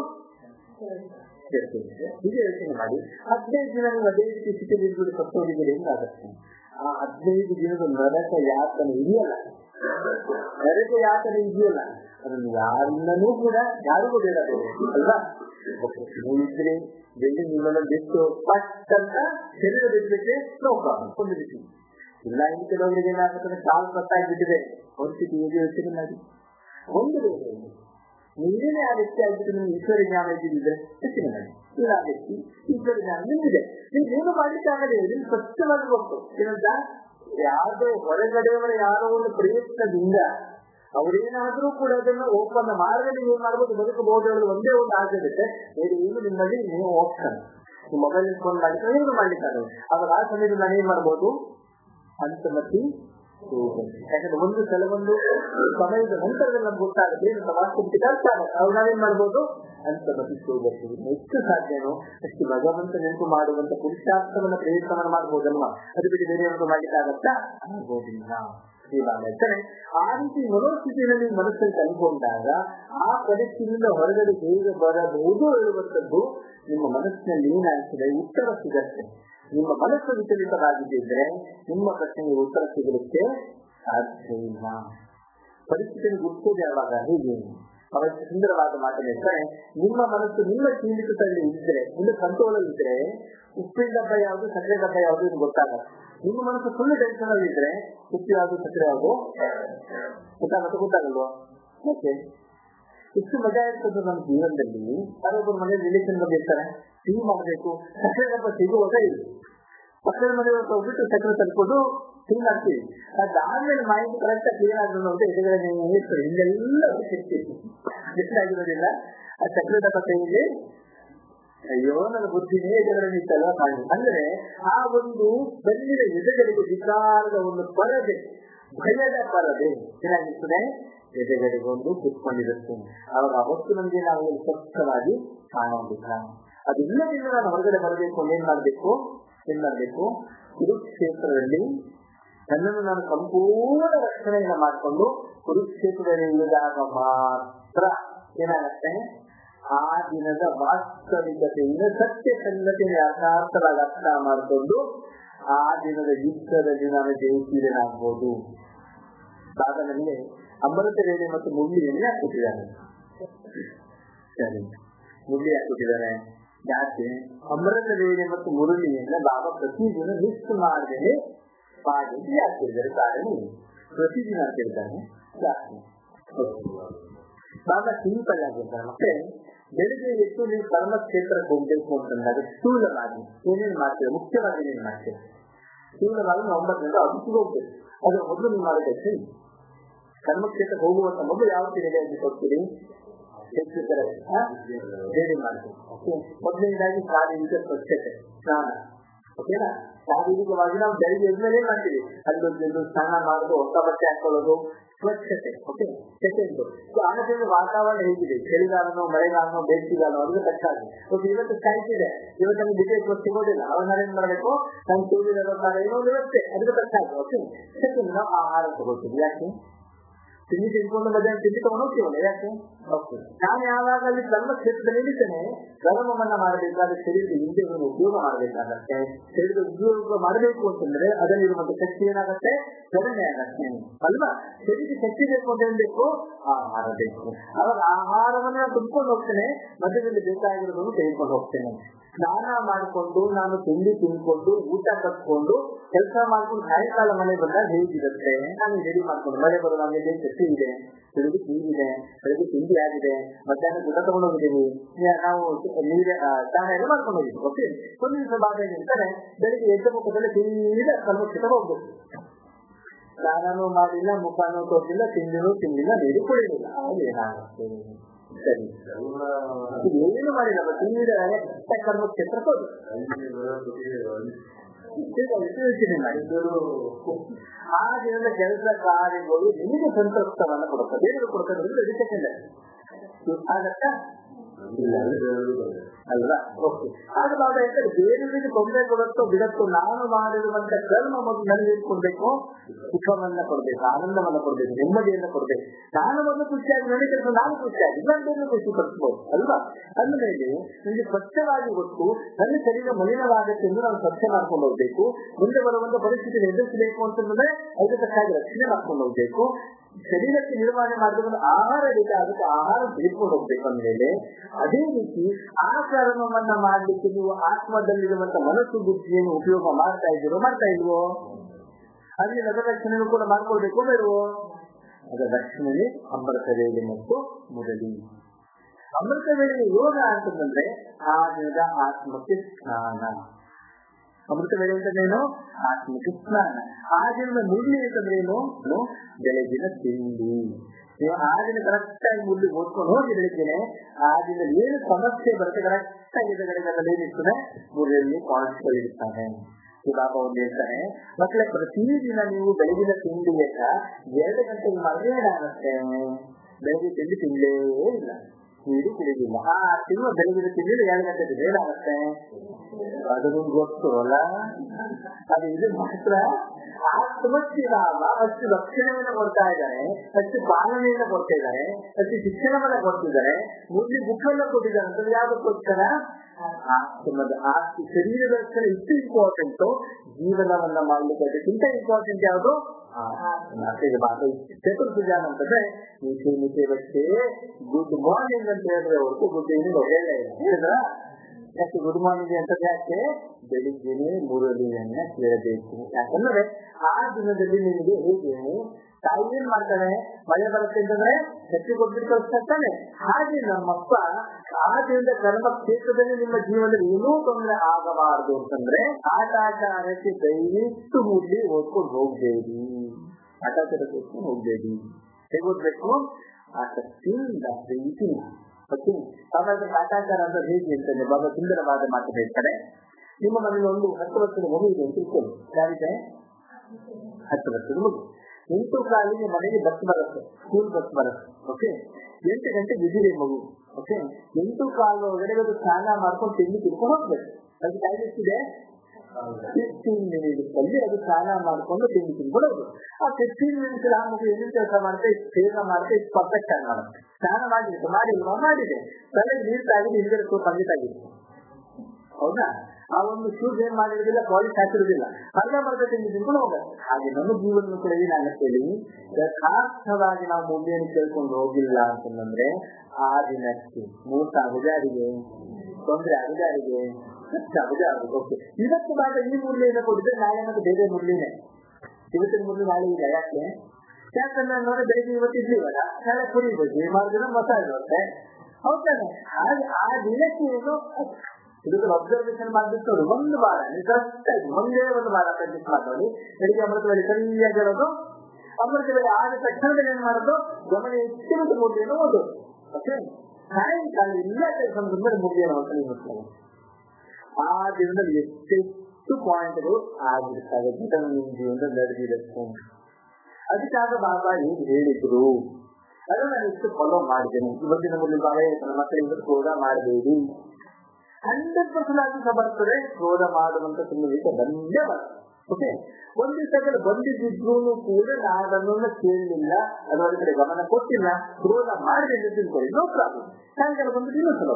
ಹೀಗೆ ಯೋಚನೆ ಮಾಡಿ ಹದಿನೈದು ದಿನ ನೀವು ಅದೇ ರೀತಿ ಸ್ಥಿತಿಯಲ್ಲಿ ಇದ್ಬಿಟ್ಟು ಸತ್ತೋಗಿದ್ದೀರಿ ಹೆಂಗಾಗತ್ತೆ ಆ ಹದಿನೈದು ದಿನದ ನರಕ ಯಾತನೆ ಇದೆಯಲ್ಲ ನರಕ ಯಾತನೆ ಇದೆಯಲ್ಲ ಅದನ್ನು ಯಾರಿಂದನೂ ಕೂಡ ಯಾರಿಗೂ ಬೇಡ ಅಲ್ವಾ ಇದ್ರೆ ಬೆಳ್ಳಿ ನಿಮ್ಮನ್ನ ಬಿಟ್ಟು ಪಟ್ ಅಂತ ಶರೀರ ಬಿಟ್ಟಕ್ಕೆ ನೋ ಪ್ರಾಬ್ಲಮ್ ಕೊಂಡಿದ್ದೀವಿ ಇಲ್ಲ ಇನ್ನು ಕೆಲವರಿಗೆ ಏನಾಗುತ್ತದೆ ಕಾಲು ಕಟ್ಟಾಗ್ಬಿಟ್ಟಿದೆ ಪರಿಸ್ಥಿತಿ ಹೇಗೆ ಯೋಚನೆ ಮಾಡಿ ಒಂದು ವೇಳೆ ನೀವೇನೇ ಆ ವ್ಯಕ್ತಿ ಆಗ್ಬಿಟ್ಟು ನಿಮ್ಗೆ ಈಶ್ವರ ಜ್ಞಾನ ಇದ್ದಿದ್ರೆ ಯೋಚನೆ ಮಾಡಿ ಇಲ್ಲ ಆ ವ್ಯಕ್ತಿ ಈಶ್ವರ ಜ್ಞಾನ ನಿಮ್ಗಿದೆ ನೀವು ಏನು ಮಾಡ್ಲಿಕ್ಕೆ ಆಗದೆ ನಿಮ್ಗೆ ಸ್ವಚ್ಛವಾಗಿ ಗೊತ್ತು ಏನಂತ ಯಾವುದೇ ಹೊರಗಡೆಯವರ ಯಾರೋ ಒಂದು ಪ್ರಯತ್ನದಿಂದ ಅವರೇನಾದ್ರೂ ಕೂಡ ಅದನ್ನು ಓಪನ್ ಮಾಡದೆ ನೀವು ಏನ್ ಮಾಡ್ಬೋದು ಬದುಕಬಹುದು ಹೇಳೋದು ಒಂದೇ ಒಂದು ಆಸೆ ಇರುತ್ತೆ ಬೇರೆ ಏನು ನಿಮ್ಮಲ್ಲಿ ನೀವು ಓಪ್ಷನ್ ನೀವು ಮೊಬೈಲ್ ಫೋನ್ ಮಾಡಿದ್ರೆ ಏನು ಮಾಡ್ಲಿಕ್ಕಾಗಲ್ಲ ಅವಾಗ ಆ ಸಮಯದಲ್ಲಿ ನಾನು ಏನ್ ಮಾಡ್ಬೋದು ಅಂತಮತಿ ಯಾಕಂದ್ರೆ ಒಂದು ಕೆಲವೊಂದು ಸಮಯದ ನಂತರದಲ್ಲಿ ನಮ್ಗೆ ಗೊತ್ತಾಗುತ್ತೆ ಏನು ವಾಸ್ತವಿಕ ಅರ್ಥ ಆಗುತ್ತೆ ಅವ್ರು ನಾವೇನ್ ಮಾಡ್ಬೋದು ಅಂತಮತಿ ಬರ್ತೀವಿ ಎಷ್ಟು ಸಾಧ್ಯನೋ ಅಷ್ಟು ಭಗವಂತ ನೆನಪು ಮಾಡುವಂತ ಪುರುಷಾರ್ಥವನ್ನ ಪ್ರಯತ್ನವನ್ನು ಮಾಡ್ಬೋದಲ್ವಾ ಅದು ಬಿಟ್ಟು ಬೇರೆ ಏನಾದ್ರು ಮಾಡ್ಲಿಕ್ಕಾಗತ್ತಾ ಆಗೋದಿಲ್ಲ ಇಲ್ಲ ಹೇಳ್ತಾರೆ ಆ ರೀತಿ ಮನೋಸ್ಥಿತಿಯಲ್ಲಿ ಮನಸ್ಸಲ್ಲಿ ತಂದುಕೊಂಡಾಗ ಆ ಪರಿಸ್ಥಿತಿಯಿಂದ ಹೊರಗಡೆ ಹೇಗೆ ಬರಬಹುದು ಹೇಳುವಂಥದ್ದು ನಿಮ್ಮ ಮನಸ್ಸಿನಲ್ಲಿ ಏನಾಗ್ತದೆ ಉತ್ತರ ಸಿಗತ್ತೆ ನಿಮ್ಮ ಮನಸ್ಸು ವಿಚಲಿತವಾಗಿದ್ದರೆ ನಿಮ್ಮ ಪ್ರಶ್ನೆಗೆ ಉತ್ತರ ಸಿಗಲಿಕ್ಕೆ ಸಾಧ್ಯ ಇಲ್ಲ ಪರಿಸ್ಥಿತಿಯನ್ನು ಗುರುತಿಸೋದು ಯಾವಾಗ ಹೀಗೆ ಅವರ ಸುಂದರವಾದ ಮಾತನ್ನು ಹೇಳ್ತಾರೆ ನಿಮ್ಮ ಮನಸ್ಸು ನಿಮ್ಮ ಜೀವಿತದಲ್ಲಿ ಇದ್ರೆ ನಿಮ್ಮ ಕಂಟ್ರೋಲ್ ಇದ್ರೆ ಉಪ್ಪಿನ ಡಬ್ಬ ಯಾವುದು ಸಕ್ಕರೆ ಡಬ್ಬ ಯಾವುದು ಇದು ಗೊತ್ತಾಗಲ್ಲ ನಿಮ್ಮ ಮನಸ್ಸು ಫುಲ್ ಟೆನ್ಷನ್ ಅಲ್ಲಿ ಇದ್ರೆ ಉಪ್ಪು ಯಾವುದು ಸಕ್ಕರೆ ಯಾವುದು ಗೊತ್ತಾಗತ್ತೆ ಗೊತ್ತಾಗಲ್ವಾ ಮತ್ತೆ ಎಷ್ಟು ಮಜಾ ಇರ್ತದೆ ನಮ್ಮ ಜೀವನದಲ್ಲಿ ಯಾರೊಬ್ಬರು ಮನೆ ರಿಲೇಷನ್ ಬಂದಿರ್ತಾರೆ ಟೀ ಮಾಡಬೇಕು ಸಕ್ಕರೆ ಡಬ್ಬ ಸಿಗುವಾಗ ಇಲ್ಲ ಪಕ್ಕದ ಮನೆ ಹೋಗ್ಬಿಟ್ಟು ಸಕ್ಕರೆ ತರ್ಕೊಂಡು ಟೀ ಮಾಡ್ತೀವಿ ಅದಾದ್ಮೇಲೆ ಮೈಂಡ್ ಕರೆಕ್ಟ್ ಆಗಿ ಕ್ಲಿಯರ್ ಆದ್ರು ಅಂತ ಎದುರುಗಡೆ ನೀವು ಹೇಳ್ತಾರೆ ಹಿಂದೆಲ್ಲ ಎಷ್ಟಾಗಿರೋದಿಲ್ಲ ಆ ಸಕ್ಕರೆ ಡಬ್ಬ ಕೈಯಲ್ಲಿ ಅಯ್ಯೋ ನನ್ನ ಬುದ್ಧಿನೇ ಎದುರುಗಡೆ ನಿಂತಲ್ಲ ಕಾಣಿ ಅಂದ್ರೆ ಆ ಒಂದು ಬಂದಿದ ಎದುರುಗಡೆಗೆ ವಿಕಾರದ ಒಂದು ಪರದೆ ಭಯದ ಪರದೆ ಏನಾಗಿರ್ತದೆ ಎದುರುಗಡೆಗೆ ಒಂದು ಕುತ್ಕೊಂಡಿರುತ್ತೆ ಅವಾಗ ಅವತ್ತು ನಮಗೆ ನಾವು ಸ್ಪಷ್ಟವಾಗಿ ಕಾಣೋದಿಲ್ಲ ಅದಿಲ್ಲದಿಂದ ನಾನು ಹೊರಗಡೆ ಬರಬೇಕು ಏನ್ ಮಾಡ್ಬೇಕು ಏನ್ ಮಾಡ್ಬೇಕು ಕುರುಕ್ಷೇತ್ರದಲ್ಲಿ ನನ್ನನ್ನು ನಾನು ಸಂಪೂರ್ಣ ರಕ್ಷಣೆಯಿಂದ ಮಾಡಿಕೊಂಡು ಕುರುಕ್ಷೇತ್ರದಲ್ಲಿ ಇಳಿದಾಗ ಮಾತ್ರ ಏನಾಗತ್ತೆ ಆ ದಿನದ ವಾಸ್ತವಿಕತೆಯಿಂದ ಸತ್ಯ ಸಂಗತಿಯ ಯಥಾರ್ಥವಾಗಿ ಅರ್ಥ ಮಾಡಿಕೊಂಡು ಆ ದಿನದ ಯುದ್ಧದಲ್ಲಿ ನಾನು ಜಯಿಸಿದನಾಗ್ಬೋದು ಆಗ ನನಗೆ ಅಮೃತ ವೇಳೆ ಮತ್ತು ಮುಳ್ಳಿ ಎಣ್ಣೆ ಹಾಕ್ಬಿಟ್ಟಿದ್ದಾನೆ ಸರಿ ಮುಳ್ಳಿ ಹಾಕ್ಬಿಟ್ಟಿದ್ದಾನೆ ಯಾಕೆ ಅಮೃತ ವೇಳೆ ಮತ್ತು ಮುರುಳಿಯನ್ನ ಬಾಬಾ ಪ್ರತಿದಿನ ಮಿಸ್ ಮಾಡದೆ ಪಾಡಿಗೆ ಹಾಕಿದ್ದಾರೆ ಕಾರಣ ಪ್ರತಿದಿನ ಹಾಕಿರ್ತಾನೆ ಯಾಕೆ ಬಾಬಾ ಸಿಂಪಲ್ ಆಗಿರ್ತಾರೆ ಮತ್ತೆ ಬೆಳಿಗ್ಗೆ ಎಷ್ಟು ನೀವು ಕರ್ಮ ಕ್ಷೇತ್ರಕ್ಕೆ ಹೋಗ್ಬೇಕು ಅಂತಂದಾಗ ಸ್ಥೂಲವಾಗಿ ಏನೇನ್ ಮಾಡ್ತೀರ ಮುಖ್ಯವಾಗಿ ಏನೇನ್ ಮಾಡ್ತೀರ ಸ್ಥೂಲವಾಗಿ ನಾವು ಒಂಬತ್ತು ಗಂಟೆ ಅದಕ್ಕೆ ಹೋಗ್ಬೇಕು ಅದ್ರ ಮೊದಲು ನೀವು ಮಾಡಬೇಕು ಕರ್ಮಕ್ಷೇತ್ರಕ್ಕೆ ಹೋಗುವಂತ ಮೊದಲು ಯಾವ ರೆಡಿಯಾಗಿ ಕೊಡ್ತೀರಿ ಹೆಚ್ಚುತ್ತಾರೆ ರೆಡಿ ಮಾಡ್ತೀವಿ ಮೊದಲನೇದಾಗಿ ಶಾರೀರಿಕ ಸ್ವಚ್ಛತೆ ಸ್ನಾನ ಓಕೆನಾ ಶಾರೀರಿಕವಾಗಿ ನಾವು ಬೆಳಿಗ್ಗೆ ಎದ್ಮೇಲೆ ಮಾಡ್ತೀವಿ ಅಲ್ಲೊಂದು ಸ್ನಾನ ಮಾಡೋದು ಹೊಸ ಬಟ್ಟೆ ಹಾಕೊಳ್ಳೋದು ಸ್ವಚ್ಛತೆ ಓಕೆ ಸೆಕೆಂಡ್ ಆನಂತರ ವಾತಾವರಣ ಹೇಗಿದೆ ಚಳಿಗಾಲನೋ ಮಳೆಗಾಲನೋ ಬೇಸಿಗೆಗಾಲನೋ ಅದಕ್ಕೆ ತಕ್ಕಾಗಿ ಓಕೆ ಇವತ್ತು ಸೈನ್ಸ್ ಇದೆ ಇವತ್ತು ನಮ್ಗೆ ಡಿಟೇಲ್ಸ್ ಗೊತ್ತು ಸಿಗೋದಿಲ್ಲ ಅವನ್ನ ಏನ್ ಮಾಡಬೇಕು ನಮ್ಮ ಟೂ ವೀಲರ್ ಏನೋ ಒಂದು ವ್ಯವಸ್ಥೆ ಅದಕ್ಕೆ ತಕ್ಕಾಗಿ ಓಕೆ ಸೆಕೆಂಡ್ ನಾವು ಆಹಾರ ತಗೋತೀವಿ ಯಾಕೆ ತಿಂಡಿ ತಿನ್ಕೊಂಡು ಮಧ್ಯಾಹ್ನ ತಿಂಡಿ ತಗೊಂಡು ಹೋಗ್ತೀವಲ್ಲ ಯಾಕೆ ನಾನು ಯಾವಾಗ ಅಲ್ಲಿ ಕರ್ಮ ಕ್ಷೇತ್ರದಲ್ಲಿ ನಿಲ್ಲಿಸ್ತೇನೆ ಧರ್ಮವನ್ನ ಮಾಡಬೇಕಾದ್ರೆ ಶರೀರದ ಇಂದ್ರಿಯಗಳನ್ನು ಉಪಯೋಗ ಮಾಡಬೇಕಾಗತ್ತೆ ಶರೀರದ ಉಪಯೋಗ ಮಾಡಬೇಕು ಅಂತಂದ್ರೆ ಅದರಲ್ಲಿರುವಂತ ಶಕ್ತಿ ಏನಾಗತ್ತೆ ಕಡಿಮೆ ಆಗತ್ತೆ ಅಲ್ವಾ ಶರೀರ ಶಕ್ತಿ ಬೇಕು ಅಂತ ಏನ್ ಬೇಕು ಆಹಾರ ಬೇಕು ಅವಾಗ ಆಹಾರವನ್ನ ನಾನು ತುಂಬಿಕೊಂಡು ಹೋಗ್ತೇನೆ ಮಧ್ಯದಲ್ಲಿ ಬೇಕಾಗಿರೋದನ್ನು ತೆಗೆದುಕೊಂಡು ಹೋಗ್ತೇನೆ ಸ್ನಾನ ಮಾಡಿಕೊಂಡು ನಾನು ತಿಂಡಿ ತಿನ್ಕೊಂಡು ಊಟ ಕಟ್ಕೊಂಡು ಕೆಲಸ ಮಾಡ್ಕೊಂಡು ಸಾಯಂಕಾಲ ಮನೆ ಬಂದಾಗ ಹೇಗಿರುತ್ತೆ ನಾನು ರೆಡಿ ಮಾಡ್ಕೊಂಡು ಮಳೆ ಬರೋ ನಮಗೆ ಶಕ್ತಿ ಇದೆ ಬೆಳಿಗ್ಗೆ ತಿಂಡಿದೆ ಬೆಳಿಗ್ಗೆ ತಿಂಡಿ ಆಗಿದೆ ಮಧ್ಯಾಹ್ನ ಊಟ ತಗೊಂಡು ಹೋಗಿದ್ದೀವಿ ನಾವು ನೀರ ಸ್ನಾನ ಎಲ್ಲ ಮಾಡ್ಕೊಂಡು ಹೋಗಿದ್ವಿ ಓಕೆ ಒಂದು ದಿವಸ ಬಾಧ ಏನಿರ್ತಾರೆ ಬೆಳಿಗ್ಗೆ ಎದ್ದ ಮುಖದಲ್ಲಿ ಸೀದಾ ಕಲ್ಮಕ್ಷಿತ ಹೋಗ್ಬೇಕು ಸ್ನಾನನೂ ಮಾಡಿಲ್ಲ ಮುಖನೂ ತೋರಿಸಿಲ್ಲ ತಿಂಡಿನೂ ತಿಂಡಿಲ್ಲ ನೀರು ಕುಡಿಲಿಲ್ಲ ಅದು ಏನಾಗುತ್ತೆ ಸರಿ ಏನು ಮಾಡಿಲ್ಲ ಸೀದಾ ಕರ್ಮ ಕ್ಷೇತ್ರಕ್ಕೆ ಹೋದ್ರು ಯೋಚನೆ ಮಾಡಿ ಆ ದಿನದ ಕೆಲಸ ಕಾರ್ಯಗಳು ನಿಮಗೆ ಸಂತೋಷವನ್ನ ಕೊಡುತ್ತದೆ ಏನು ಕೊಡ್ತದೆ ಎಜುಕೇಶನ್ ಆಗತ್ತ ಅಲ್ವಾ ಓಕೆ ಆಗ ಬಾಬಾ ಹೇಳ್ತಾರೆ ಬೇರೆಯವರಿಗೆ ತೊಂದರೆ ಕೊಡುತ್ತೋ ಬಿಡುತ್ತೋ ನಾನು ಮಾಡಿರುವಂತ ಕರ್ಮ ಮೊದಲು ನನಗೆ ಕೊಡ್ಬೇಕು ಸುಖವನ್ನ ಕೊಡ್ಬೇಕು ಆನಂದವನ್ನ ಕೊಡ್ಬೇಕು ನೆಮ್ಮದಿಯನ್ನ ಕೊಡ್ಬೇಕು ನಾನು ಮೊದಲು ಖುಷಿಯಾಗಿ ನಡೀತಿರೋ ನಾನು ಖುಷಿಯಾಗಿ ನನ್ನ ಖುಷಿ ಪಡಿಸ್ಬೋದು ಅಲ್ವಾ ಅಂದಮೇಲೆ ನಿಮಗೆ ಸ್ವಚ್ಛವಾಗಿ ಗೊತ್ತು ನನ್ನ ಶರೀರ ಮಲಿನವಾಗತ್ತೆ ಎಂದು ನಾವು ಸ್ವಚ್ಛ ಮಾಡ್ಕೊಂಡು ಹೋಗ್ಬೇಕು ಮುಂದೆ ಬರುವಂತ ಪರಿಸ್ಥಿತಿ ಎದುರಿಸಬೇಕು ಅಂತಂದ್ರೆ ಅದಕ್ಕೆ ತಕ್ಕಾಗಿ ರಕ್ಷಣೆ ಮಾಡ್ಕೊಂಡು ಹೋಗ್ಬೇಕು ಶರೀರಕ್ಕೆ ನಿರ್ವಹಣೆ ಮಾಡಬೇಕು ಆಹಾರ ಬೇಕು ಅದಕ್ಕೆ ಆಹಾರ ತೆಗೆದುಕೊಂಡು ಹೋಗ್ಬೇಕು ಅಂದ್ಮೇಲೆ ಅದೇ ರೀತಿ ಆ ಕರ್ಮವನ್ನ ಮಾಡ್ಲಿಕ್ಕೆ ನೀವು ಆತ್ಮದಲ್ಲಿರುವಂತ ಮನಸ್ಸು ಬುದ್ಧಿಯನ್ನು ಉಪಯೋಗ ಮಾಡ್ತಾ ಇದ್ದೀರೋ ಮಾಡ್ತಾ ಇಲ್ವೋ ಅಲ್ಲಿ ಅದರ ರಕ್ಷಣೆಯನ್ನು ಕೂಡ ಮಾಡ್ಕೊಳ್ಬೇಕು ಬೇಡವೋ ಅದರ ರಕ್ಷಣೆ ಅಮೃತ ವೇಳೆ ಮತ್ತು ಮುರಳಿ ಅಮೃತ ವೇಳೆಗೆ ಯೋಗ ಅಂತಂದ್ರೆ ಆ ದಿನದ ಆತ್ಮಕ್ಕೆ ಸ್ನಾನ ಅಮೃತ ವೇಳೆ ಅಂತಂದ್ರೇನು ಆತ್ಮಕ್ಕೆ ಸ್ನಾನ ಆ ದಿನದ ಮುರಳಿ ಅಂತಂದ್ರೆ ಏನು ಬೆಳಗಿನ ತಿಂಡಿ ನೀವು ಆ ದಿನ ಕರೆಕ್ಟ್ ಆಗಿ ಮುರಳಿ ಓದ್ಕೊಂಡು ಹೋಗಿ ಬೆಳಿಗ್ಗೆನೆ ಆ ದಿನ ಏನು ಸಮಸ್ಯೆ ಬರುತ್ತೆ ಕರೆಕ್ಟ್ ಆಗಿ ಎದುರುಗಡೆ ಏನಿರ್ತದೆ ಮುರಳಿಯಲ್ಲಿ ಪಾಯಿಂಟ್ಸ್ ಇರ್ತಾನೆ ಬಾಬಾ ಒಂದು ಹೇಳ್ತಾರೆ ಮಕ್ಕಳ ಪ್ರತಿದಿನ ನೀವು ಬೆಳಗಿನ ತಿಂಡಿಯನ್ನ ಎರಡು ಗಂಟೆಗೆ ಮಾಡಿದ್ರೆ ಏನಾಗುತ್ತೆ ಬೆಳಗ್ಗೆ ತಿಂಡಿ ತಿನ್ನಲೇ ಇಲ್ಲ ನೀರು ಕುಡಿದಿಲ್ಲ ಆ ತಿನ್ನುವ ಬೆಳಗಿನ ತಿಂಡಿ ಎರಡು ಗಂಟೆ ತಿಂದ್ರೆ ಏನಾಗುತ್ತೆ ಅದೊಂದು ಗೊತ್ತು ಅಲ್ಲ ಅದು ಇದು ಮಾತ್ರ ಆ ಸಮಸ್ಯೆದಾಗ ಅಷ್ಟು ರಕ್ಷಣೆಯನ್ನು ಕೊಡ್ತಾ ಇದ್ದಾರೆ ಅಷ್ಟು ಪಾಲನೆಯನ್ನು ಕೊಡ್ತಾ ಇದ್ದಾರೆ ಅಷ್ಟು ಶಿಕ್ಷಣವನ್ನ ಕೊಡ್ತಿದ್ದಾರೆ ಮುಂದೆ ಬುಕ್ಕನ್ನು ಕೊಟ್ಟಿದ್ದಾರೆ ಅಂತಂದ್ರೆ ಯಾವ್ದಕ್ಕೋಸ್ಕರ ಆತ್ಮದ ಆಸ್ತಿ ಶರೀರದ ರಕ್ಷಣೆ ಇಷ್ಟು ಇಂಪಾರ್ಟೆಂಟ್ ಜೀವನವನ್ನ ಮಾಡ್ಲಿಕ್ಕೆ ಅದಕ್ಕಿಂತ ಇಂಪಾರ್ಟೆಂಟ್ ಯಾವುದು ಚತುರ್ಭುಜಾನ ಅಂತಂದ್ರೆ ಮಿತಿ ಮಿತಿ ಬಟ್ಟೆ ಗುಡ್ ಮಾರ್ನಿಂಗ್ ಅಂತ ಹೇಳಿದ್ರೆ ಹೊರತು ಗುಡ್ ಈವ್ನಿಂಗ್ ಹೇಳೇ ಇಲ್ಲ ಹೇಳಿದ್ರ ಯಾಕೆ ಗುಡ್ ಮಾರ್ನಿಂಗ್ ಅಂತ ಯಾಕೆ ಬೆಳಿಗ್ಗೆನೆ ಮುರಳಿಯನ್ನ ಕೇಳಬೇಕು ಯಾಕಂದ್ರೆ ಆ ದಿನದಲ್ಲಿ ನಿಮಗೆ ಹೇಗೆ ತಾಯಿ ಏನ್ ಮಾಡ್ತಾನೆ ಮಳೆ ಬರುತ್ತೆ ಅಂತಂದ್ರೆ ಹೆಚ್ಚು ಕೊಟ್ಬಿಟ್ಟು ಕಳಿಸ್ತಾನೆ ಹಾಗೆ ನಮ್ಮಪ್ಪ ಆ ದಿನದ ಕರ್ಮ ಕ್ಷೇತ್ರದಲ್ಲಿ ನಿಮ್ಮ ಜೀವನದಲ್ಲಿ ಏನೂ ತೊಂದರೆ ಆಗಬಾರದು ಅಂತಂದ್ರೆ ಆಟಾಚಾರಕ್ಕೆ ದಯವಿಟ್ಟು ಮುಡ್ಲಿ ಓದ್ಕೊಂಡು ಹೋಗ್ಬೇಡಿ ಆಟಾಚಾರಕ್ಕೆ ಓದ್ಕೊಂಡು ಹೋಗ್ಬೇಡಿ ಹೇಗೆ ಓದ್ಬೇಕು ಆಸಕ್ತಿಯಿಂದ ಪ್ರೀತಿಯಿಂದ ಓಕೆ ಹಾಗಾದ್ರೆ ಕಾಟಾಚಾರ ಅಂತ ಹೇಗೆ ಅಂತಂದ್ರೆ ಬಹಳ ಸುಂದರವಾದ ಮಾತು ಹೇಳ್ತಾರೆ ನಿಮ್ಮ ಮನೇಲಿ ಒಂದು ಹತ್ತು ವರ್ಷದ ಮಗು ಇದೆ ಅಂತ ಇಟ್ಕೊಳ್ಳಿ ಯಾರಿದೆ ಹತ್ತು ವರ್ಷದ ಮಗು ಎಂಟು ಕಾಲಿಗೆ ಮನೆಗೆ ಬಸ್ ಬರುತ್ತೆ ಸ್ಕೂಲ್ ಬಸ್ ಬರುತ್ತೆ ಓಕೆ ಎಂಟು ಗಂಟೆ ಬಿಸಿದೆ ಮಗು ಓಕೆ ಎಂಟು ಕಾಲು ಒಳಗಡೆ ಅದು ಸ್ನಾನ ಮಾಡ್ಕೊಂಡು ತಿಂಡಿ ತಿಳ್ಕೊಂಡು ಹೋಗ್ಬೇಕು ಅದು ಟೈಮ್ ಎಷ್ಟಿದೆ ಫಿಫ್ಟೀನ್ ಮಿನಿಟ್ಸ್ ಅಲ್ಲಿ ಅದು ಸ್ನಾನ ಮಾಡ್ಕೊಂಡು ತಿಂಡಿ ತಿನ್ಕೊಂಡು ಹೋಗ್ಬೇಕು ಆ ಫಿಫ್ಟೀನ್ ಮಿನಿಟ್ಸ್ ಆ ಮಗು ಏನೇನು ಕೆಲಸ ಮಾಡುತ್ತೆ ಬೇಗ ಮಾಡುತ್ತೆ ಇಷ್ಟು ಪರ್ಫೆಕ್ಟ್ ಆಗಿ ಮಾಡುತ್ತೆ ಸ್ನಾನ ಮಾಡಿರುತ್ತೆ ಮಾಡಿಲ್ವಾ ಮಾಡಿದೆ ತಲೆಗೆ ನೀರು ತಾಗಿದೆ ಹಿಂದೆ ಖಂಡಿತ ಆಗಿದೆ ಹೌದಾ ಆ ಒಂದು ಶೂಸ್ ಏನ್ ಮಾಡಿರೋದಿಲ್ಲ ಪಾಲಿಶ್ ಹಾಕಿರೋದಿಲ್ಲ ಅರ್ಧ ಮರ್ಧ ತಿಂದು ತಿನ್ಕೊಂಡು ಹೋಗುತ್ತೆ ಹಾಗೆ ನಮ್ಮ ಜೀವನ ಕೂಡ ಏನಾಗುತ್ತೆ ಹೇಳಿ ಯಥಾರ್ಥವಾಗಿ ನಾವು ಮುಂದೆಯನ್ನು ಕೇಳ್ಕೊಂಡು ಹೋಗಿಲ್ಲ ಅಂತಂದ್ರೆ ಆ ದಿನಕ್ಕೆ ಮೋಸ ಆಗುದಾರಿಗೆ ತೊಂದರೆ ಆಗುದಾರಿಗೆ ಕಷ್ಟ ಆಗುದಾರಿಗೆ ಓಕೆ ಇವತ್ತು ಮಾತ್ರ ಈ ಮುರಳಿಯನ್ನು ಕೊಟ್ಟಿದ್ರೆ ನಾಳೆ ಮತ್ತೆ ಬೇರೆ ಮುರಳಿನೇ ಇವತ್ತಿನ ಮುರಳಿ ನಾಳೆ ಇಲ್ಲ ಯಾಕೆ ಯಾಕಂದ್ರೆ ನೋಡಿ ಬೆಳಿಗ್ಗೆ ಇವತ್ತು ಇರ್ಲಿವಲ್ಲ ನಾಳೆ ಪುರಿ ಬಜ್ಜಿ ಮಾಡಿದ್ರೆ ಮಸಾಲೆ ಇರುತ್ತೆ ಹೌದಾನೆ ಹಾಗೆ ಆ ದಿನಕ್ಕೆ ಏನು ಇದಕ್ಕೆ ಅಬ್ಸರ್ವೇಷನ್ ಮಾಡ್ಬಿಟ್ಟು ನೋಡಿ ಒಂದು ವಾರ ಕರೆಕ್ಟ್ ಆಗಿ ಒಂದೇ ಒಂದು ವಾರ ಪ್ರಾಕ್ಟೀಸ್ ಮಾಡಿ ಬೆಳಿಗ್ಗೆ ಅಮೃತ ವೇಳೆ ಸರಿಯಾಗಿರೋದು ಅಮೃತ ವೇಳೆ ಆದ ತಕ್ಷಣದಲ್ಲಿ ಏನ್ ಮಾಡೋದು ಗಮನ ಹೆಚ್ಚಿನ ಮುದ್ರೆಯನ್ನು ಓದು ಓಕೆ ಸಾಯಂಕಾಲ ಎಲ್ಲ ಕೆಲಸ ಮೇಲೆ ಮುದ್ರೆಯನ್ನು ಹೊಸಲಿ ಮಾಡ್ತಾರೆ ಆ ದಿನದಲ್ಲಿ ಎಷ್ಟೆಷ್ಟು ಪಾಯಿಂಟ್ಗಳು ಆಗಿರ್ತವೆ ಘಟನೆ ನಿಮ್ಮ ಜೀವನದಲ್ಲಿ ನಡೆದಿರುತ್ತೆ ಅದಕ್ಕಾಗ ಬಾಬಾ ಏನು ಹೇಳಿದ್ರು ಅದನ್ನ ನಾನು ಇಷ್ಟು ಫಾಲೋ ಮಾಡಿದ್ದೇನೆ ಇವತ್ತಿನ ಮುಂದೆ ಬಾಬಾ ನನ್ನ ಮಕ್ಕಳಿಂದ ಕ್ರೋಧ ಮಾಡಬೇಡಿ ಹಂಡ್ರೆಡ್ ಪರ್ಸೆಂಟ್ ಆಗಿ ಬರ್ತದೆ ಕ್ರೋಧ ಮಾಡುವಂತ ಸನ್ನಿವೇಶ ಬಂದೇ ಬರ್ತದೆ ಓಕೆ ಒಂದು ದಿವಸದಲ್ಲಿ ಬಂದಿದ್ರು ಕೂಡ ನಾನು ಅದನ್ನು ಕೇಳಲಿಲ್ಲ ಅದರ ಕಡೆ ಗಮನ ಕೊಟ್ಟಿಲ್ಲ ಕ್ರೋಧ ಮಾಡಿದೆ ಅಂತ ತಿಳ್ಕೊಳ್ಳಿ ನೋ ಪ್ರಾಬ್ಲಮ್ ಸಾಯಂಕಾಲ ಬಂದು ಇನ್ನೂ ಸಲ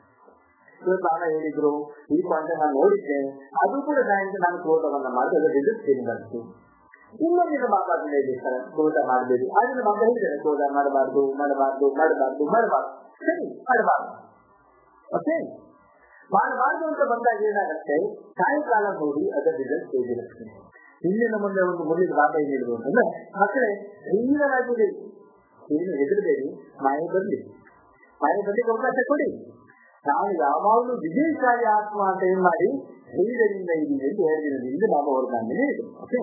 ಬಾಬಾ ಹೇಳಿದ್ರು ಈ ಪಾಯಿಂಟ್ ನಾನು ನೋಡಿದ್ದೆ ಅದು ಕೂಡ ಸಾಯಂಕಾಲ ನಾನು ಕ್ರೋಧವನ್ನ ಮಾಡಿದೆ ಅದರ ರಿಸಲ್ಟ್ ಚೇಂಜ್ ಬಂತು ಇನ್ನೊಂದಿನ ಬಾಬಾ ಹೇಳಿರ್ತಾರೆ ಕ್ರೋಧ ಮಾಡಬೇಡಿ ಆದ್ರೆ ಬಾಬಾ ಹೇಳಿದ್ದಾರೆ ಕ್ರೋಧ ಮಾಡಬಾರ್ದು ಮಾಡಬಾರ್ದು ಮಾಡಬಾರ್ದು ಮಾಡಬಾರ್ದು ಸರಿ ಮಾಡಬಾರ್ದು ಓಕೆ ಮಾಡಬಾರ್ದು ಅಂತ ಬಂದಾಗ ಏನಾಗುತ್ತೆ ಸಾಯಂಕಾಲ ನೋಡಿ ಅದರ ರಿಸಲ್ಟ್ ಹೇಗಿರುತ್ತೆ ಹಿಂದಿನ ಮುಂದೆ ಒಂದು ಮುರಿದ ಬಾಬಾ ಏನ್ ಹೇಳಿದ್ರು ಅಂತಂದ್ರೆ ಮಕ್ಕಳೇ ಧೈರ್ಯರಾಗಿ ಏನು ಹೆದರಬೇಡಿ ಮಾಯ ಬರ್ಲಿ ಮಾಯ ಬರ್ಲಿಕ್ಕೆ ಅವಕಾಶ ಕೊಡಿ ನಾವು ಯಾವಾಗಲೂ ವಿಜಯಶಾಲಿ ಆತ್ಮ ಅಂತ ಏನ್ ಮಾಡಿ ಧೈರ್ಯದಿಂದ ಇದೀವಿ ಅಂತ ಎರಡು ದಿನದಿಂದ ಬಾಬಾ ಅವ್ರ ಮೇಲೆ ಹೇಳಿದ್ರು ಓಕೆ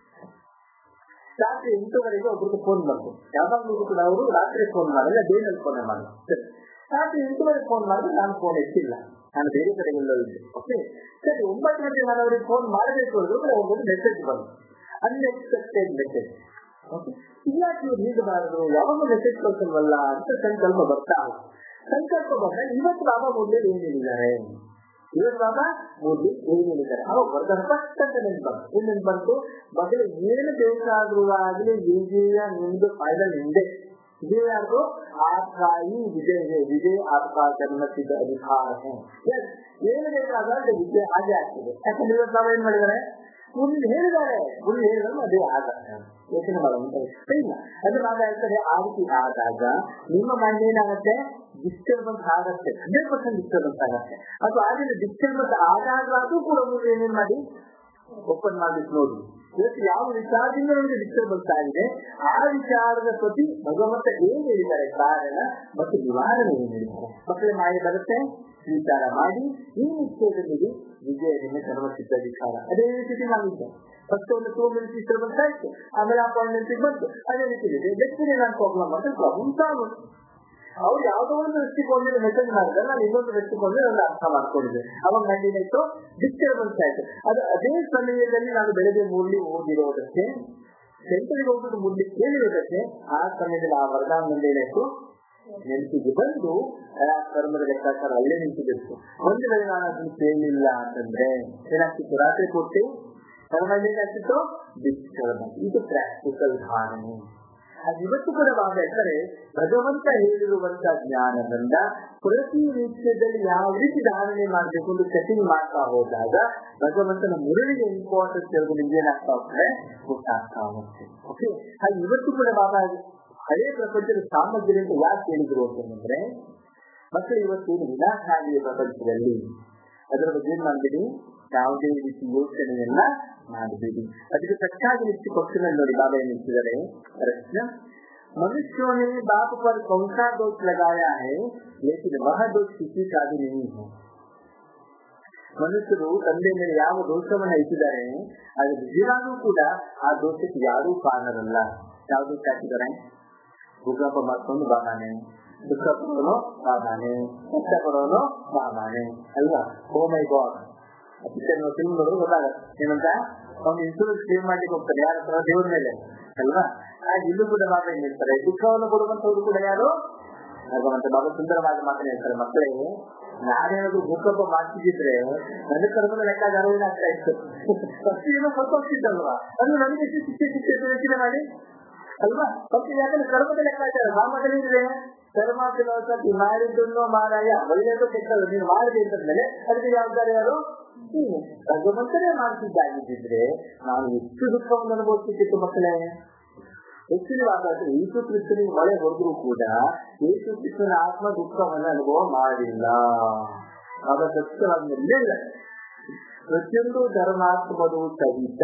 ರಾತ್ರಿ ಎಂಟುವರೆಗೆ ಒಬ್ರಿಗೆ ಫೋನ್ ಬಂತು ಯಾವಾಗಲೂ ಕೂಡ ಅವರು ರಾತ್ರಿ ಫೋನ್ ಮಾಡಿದ್ರೆ ಡೇನಲ್ಲಿ ಫೋನ್ ಮಾಡಿದ್ರು ರಾತ್ರಿ ಎಂಟುವರೆಗೆ ಫೋನ್ ಮಾಡಿದ್ರೆ ನಾನು ಫೋನ್ ಎತ್ತಿಲ್ಲ ನಾನು ಬೇರೆ ಕಡೆಗೆಲ್ಲ ಇದ್ದೆ ಓಕೆ ಸರಿ ಒಂಬತ್ತು ಗಂಟೆ ನಾನು ಅವರಿಗೆ ಫೋನ್ ಮಾಡಬೇಕು ಅಂದ್ರೆ ಒಂದು ಮೆಸೇಜ್ ಬಂತು ಅನ್ಎಕ್ಸ್ಪೆಕ್ಟೆಡ್ ಮೆಸೇಜ್ ಓಕೆ ಯಾಕೆ ಇವ್ರು ನೀಡಬಾರದು ಯಾವಾಗ ಮೆಸೇಜ್ ಕಳ್ಸಲ್ವಲ್ಲ ಅಂತ ಸಂಕಲ್ಪ ಬರ್ತಾ ಸಂಕಲ್ಪ ಬಂದ್ರೆ ಇವತ್ತು ಬಾಬಾ ಮುಂದೆ ಏನ್ ಹೇಳಿದ್ದಾರೆ ಇವತ್ತು ಬಾಬಾ ಮುಂದೆ ಏನ್ ಹೇಳಿದ್ದಾರೆ ಅವಾಗ ಬರ್ತಾರೆ ಫಸ್ಟ್ ಅಂತ ನೆನ್ಪು ಬಂತು ಏನ್ ನೆನ್ಪು ಬಂತು ಮಗಳು ಏನು ಬೇಕಾದ್ರೂ ಆಗಲಿ ವಿಜಯ ನಿಮ್ದು ಫೈನಲ್ ಹಿಂದೆ विजय आपको आपका ही विजय है विजय आपका जन्मसिद्ध अधिकार है ಏನು ಬೇಕಾದ್ರೆ ವಿದ್ಯೆ ಹಾಗೆ ಆಗ್ತದೆ ಯಾಕಂದ್ರೆ ಇವತ್ತು ನಾವು ಏನ್ ಮಾಡಿದ್ದಾರೆ ಮುಂದೆ ಹೇಳಿದ್ದಾರೆ ಮುಂದೆ ಹೇಳಿದ್ರೆ ಅದೇ ಆಗತ್ತೆ ಯೋಚನೆ ಮಾಡುವಂತ ಇಲ್ಲ ಅದು ನಾವ್ ಹೇಳ್ತಾರೆ ಆ ರೀತಿ ಆದಾಗ ನಿಮ್ಮ ಮೈಂಡ್ ಏನಾಗುತ್ತೆ ಡಿಸ್ಟರ್ಬೆನ್ಸ್ ಆಗತ್ತೆ ಹಂಡ್ರೆಡ್ ಪರ್ಸೆಂಟ್ ಡಿಸ್ಟರ್ಬೆನ್ಸ್ ಆಗತ್ತೆ ಅದು ಆಗಿನ ಡಿಸ್ಟರ್ಬೆನ್ಸ್ ಆದಾಗ್ಲಾದ್ರೂ ಕೂಡ ಮುಂದೆ ಏನೇನ್ ಮಾಡಿ ಓಪನ್ ಮಾಡ್ಲಿಕ್ಕೆ ನೋಡಿ ಇವತ್ತು ಯಾವ ವಿಚಾರದಿಂದ ನಮಗೆ ಡಿಸ್ಟರ್ಬೆನ್ಸ್ ಆಗಿದೆ ಆ ವಿಚಾರದ ಪ್ರತಿ ಭಗವಂತ ಏನ್ ಹೇಳಿದ್ದಾರೆ ಕಾರಣ ಮತ್ತು ನಿವಾರಣೆ ಏನ್ ಹೇಳಿದ್ದಾರೆ ಮಕ್ಕಳ ಮಾಯ ಬರುತ್ತೆ ವಿಚಾರ ಮಾಡಿ ಈ ನಿಶ್ಚಯದಲ್ಲಿ ವಿಜಯದಿಂದ ಸರ್ವಸಿದ್ಧ ವಿಚಾರ ಅದೇ ರೀತಿ ನಾವಿದ್ದೆ ಫಸ್ಟ್ ಒಂದು ಟೂ ಮಿನಿಟ್ಸ್ ಡಿಸ್ಟರ್ಬೆನ್ಸ್ ಆಯ್ತು ಆಮೇಲೆ ಅಪಾಯಿಂಟ್ಮೆಂಟ್ ಬಂತು ಅದೇ ರೀತಿ ಇದೆ ಡೆಸ್ಟಿನಿ ನಾನು ಪ್ರಾಬ್ಲಮ್ ಅಂತ ಪ್ರಾಬ್ಲಮ್ ಸಾಲ್ವ್ ಅವ್ರು ಯಾವ್ದೋ ಒಂದು ದೃಷ್ಟಿಕೋನದಲ್ಲಿ ಮೆಸೇಜ್ ಮಾಡಿದ್ರೆ ನಾನು ಇನ್ನೊಂದು ದೃಷ್ಟಿಕೋನದಲ್ಲಿ ನನ್ನ ಅರ್ಥ ಮಾಡ್ಕೊಂಡಿದ್ದೆ ಅವಾಗ ನಂದೇನಾಯ್ತು ಡಿಸ್ಟರ್ಬೆನ್ಸ್ ಆಯ್ತು ಅದು ಅದೇ ಸಮಯದಲ್ಲಿ ನಾನು ಬೆಳಗ್ಗೆ ಮುರಳಿ ಓದಿರೋದಕ್ಕೆ ಸೆಂಟರ್ಗೆ ಹೋಗ್ಬಿಟ್ಟು ಮುರಳಿ ಕೇಳಿರೋದಕ್ಕೆ ಆ ಸಮಯದಲ್ಲಿ ಆ ವರದಾನದಿಂದ ಏನಾಯ್ತು ನೆನಪಿಗೆ ಬಂದು ಆ ಕರ್ಮದ ಲೆಕ್ಕಾಚಾರ ಅಲ್ಲೇ ನಿಂತಿದ್ದು ಒಂದು ವೇಳೆ ನಾನು ಅದನ್ನು ಕೇಳಲಿಲ್ಲ ಅಂತಂದ್ರೆ ಏನಾಗ್ತಿತ್ತು ರಾತ್ರಿ ಕೊಟ್ಟು ಕರ್ಮ ಹೇಗಾಗ್ತಿತ್ತು ಡಿಸ್ಟರ್ಬ್ ಇದು ಪ್ರಾಕ್ಟಿಕಲ್ ಧಾರಣೆ ಅದು ಇವತ್ತು ಕೂಡ ಬಾಬಾ ಹೇಳ್ತಾರೆ ಭಗವಂತ ಹೇಳಿರುವಂತ ಜ್ಞಾನದಿಂದ ಪ್ರತಿ ನಿತ್ಯದಲ್ಲಿ ಯಾವ ರೀತಿ ಧಾರಣೆ ಮಾಡಬೇಕು ಅಂತ ಸೆಟ್ಟಿಂಗ್ ಮಾಡ್ತಾ ಹೋದಾಗ ಭಗವಂತನ ಮುರಳಿಗೆ ಇಂಪಾರ್ಟೆನ್ಸ್ ಇರೋದು ನಿಮ್ಗೆ ಏನಾಗ್ತಾ ಹೋಗ್ತದೆ ಗೊತ್ತಾಗ್ತಾ ಹೋಗ್ತದೆ ಓಕೆ ಹಾಗೆ ಇವತ್ತು ಕೂಡ ಬಾಬಾ ಹಳೆ ಪ್ರಪಂಚದ ಸಾಮಗ್ರಿ ಅಂತ ಯಾಕೆ ಹೇಳಿದ್ರು ಅಂತಂದ್ರೆ ಮಕ್ಕಳು ಇವತ್ತು ವಿನಾಶಾಗಿಯ ಪ್ರಪಂಚದಲ್ಲಿ ಅದರ ಬಗ್ಗೆ ಏನ್ ಮಾಡ್ಬಿಡಿ ಯಾವುದೇ ರೀತಿ ಯೋಚನೆಯನ್ನ ಮಾಡಬೇಡಿ ಅದಕ್ಕೆ ತಕ್ಕಾಗಿ ಇಷ್ಟು ಕ್ವಶನ್ ನೋಡಿ ಬಾಬಾ ಏನ್ ಹೇಳ್ತಿದ್ದಾರೆ प्रश्न मनुष्यों ने बाप पर कौन सा दोष लगाया है लेकिन वह दोष किसी का भी नहीं है ಮನುಷ್ಯರು ತಂದೆ ಮೇಲೆ ಯಾವ ದೋಷವನ್ನ ಇಟ್ಟಿದ್ದಾರೆ ಅದು ನಿಜವಾಗೂ ಕೂಡ ಆ ದೋಷಕ್ಕೆ ಯಾರೂ ಕಾರಣರಲ್ಲ ಯಾವುದು ಹಾಕಿದ್ದಾರೆ ಭೂಕಂಪ ಮಾಡ್ಕೊಂಡು ಬಾಬಾನೆ ದುಃಖ ಪಡೋನು ಬಾಬಾನೆ ಕಷ್ಟ ಪಡೋನು ಬಾಬಾನೆ ಅಲ್ವಾ oh my God picture film ನೋಡಿದ್ರೆ ಗೊತ್ತಾಗತ್ತೆ ಏನಂತ ಅವ್ನು ಇನ್ಶೂರೆನ್ಸ್ ಕ್ಲೇಮ್ ಮಾಡ್ಲಿಕ್ಕೆ ಹೋಗ್ತಾರೆ ಯಾರ ಹತ್ರ ದೇವ್ರ ಮೇಲೆ ಅಲ್ವಾ ಹಾಗೆ ಇಲ್ಲೂ ಕೂಡ ಬಾಬಾ ಏನ್ ಹೇಳ್ತಾರೆ ದುಃಖವನ್ನು ಕೊಡುವಂತವ್ರು ಕೂಡ ಯಾರು ಭಗವಂತ ಬಾಬಾ ಸುಂದರವಾಗಿ ಮಾತನ್ನ ಹೇಳ್ತಾರೆ ಮಕ್ಕಳೇ ನಾನೇನಾದ್ರು ಭೂಕಂಪ ಮಾಡ್ತಿದ್ರೆ ನನ್ನ ಕರ್ಮದ ಲೆಕ್ಕಾಚಾರ ಏನಾಗ್ತಾ ಇತ್ತು ಫಸ್ಟ್ ಏನೋ ಸ್ವಲ್ಪ ಹೋಗ್ತಿದ್ದಲ್ವಾ ಅದು ನನಗೆ ಎಷ್ಟು ಶಿಕ್ಷೆ ಶಿಕ್ಷೆ ಯೋಚನೆ ಮಾಡಿ ಅಲ್ವಾ ಮತ್ತೆ ಯಾಕಂದ್ರೆ ಕರ್ಮದ ಲೆಕ್ಕಾಚಾರ ರಾಮದಲ್ಲಿ ಕರ್ಮ ಫಿಲಾಸಫಿ ಮಾಡಿದ್ದನ್ನು ಮಾರಾಯ ಒಳ್ಳೆಯದು ಕೆಟ್ಟದು ನೀನು ಮಾಡಿದೆ ಅಂತಂದ್ಮೇಲೆ ಅದಕ್ಕೆ ಜವಾಬ್ದಾರಿ ಯಾರು ನೀನು ಭಗವಂತನೇ ಮಾಡ್ತಿದ್ದಾಗಿದ್ದಿದ್ರೆ ನಾನು ಎಷ್ಟು ದುಃಖವನ್ನು ಅನುಭವಿಸ್ತಿತ್ತು ಮಕ್ಕಳೇ ಹೆಚ್ಚಿನ ಆಕಾಶ ಯೇಸು ಕ್ರಿಸ್ತನಿಗೆ ಮಳೆ ಹೊಡೆದ್ರು ಕೂಡ ಯೇಸು ಕ್ರಿಸ್ತನ ಆತ್ಮ ದುಃಖವನ್ನು ಅನುಭವ ಮಾಡಿಲ್ಲ ಅವರ ಸತ್ಯವಾದ್ಮೇಲೆ ಪ್ರತಿಯೊಂದು ಧರ್ಮಾತ್ಮರು ಸಹಿತ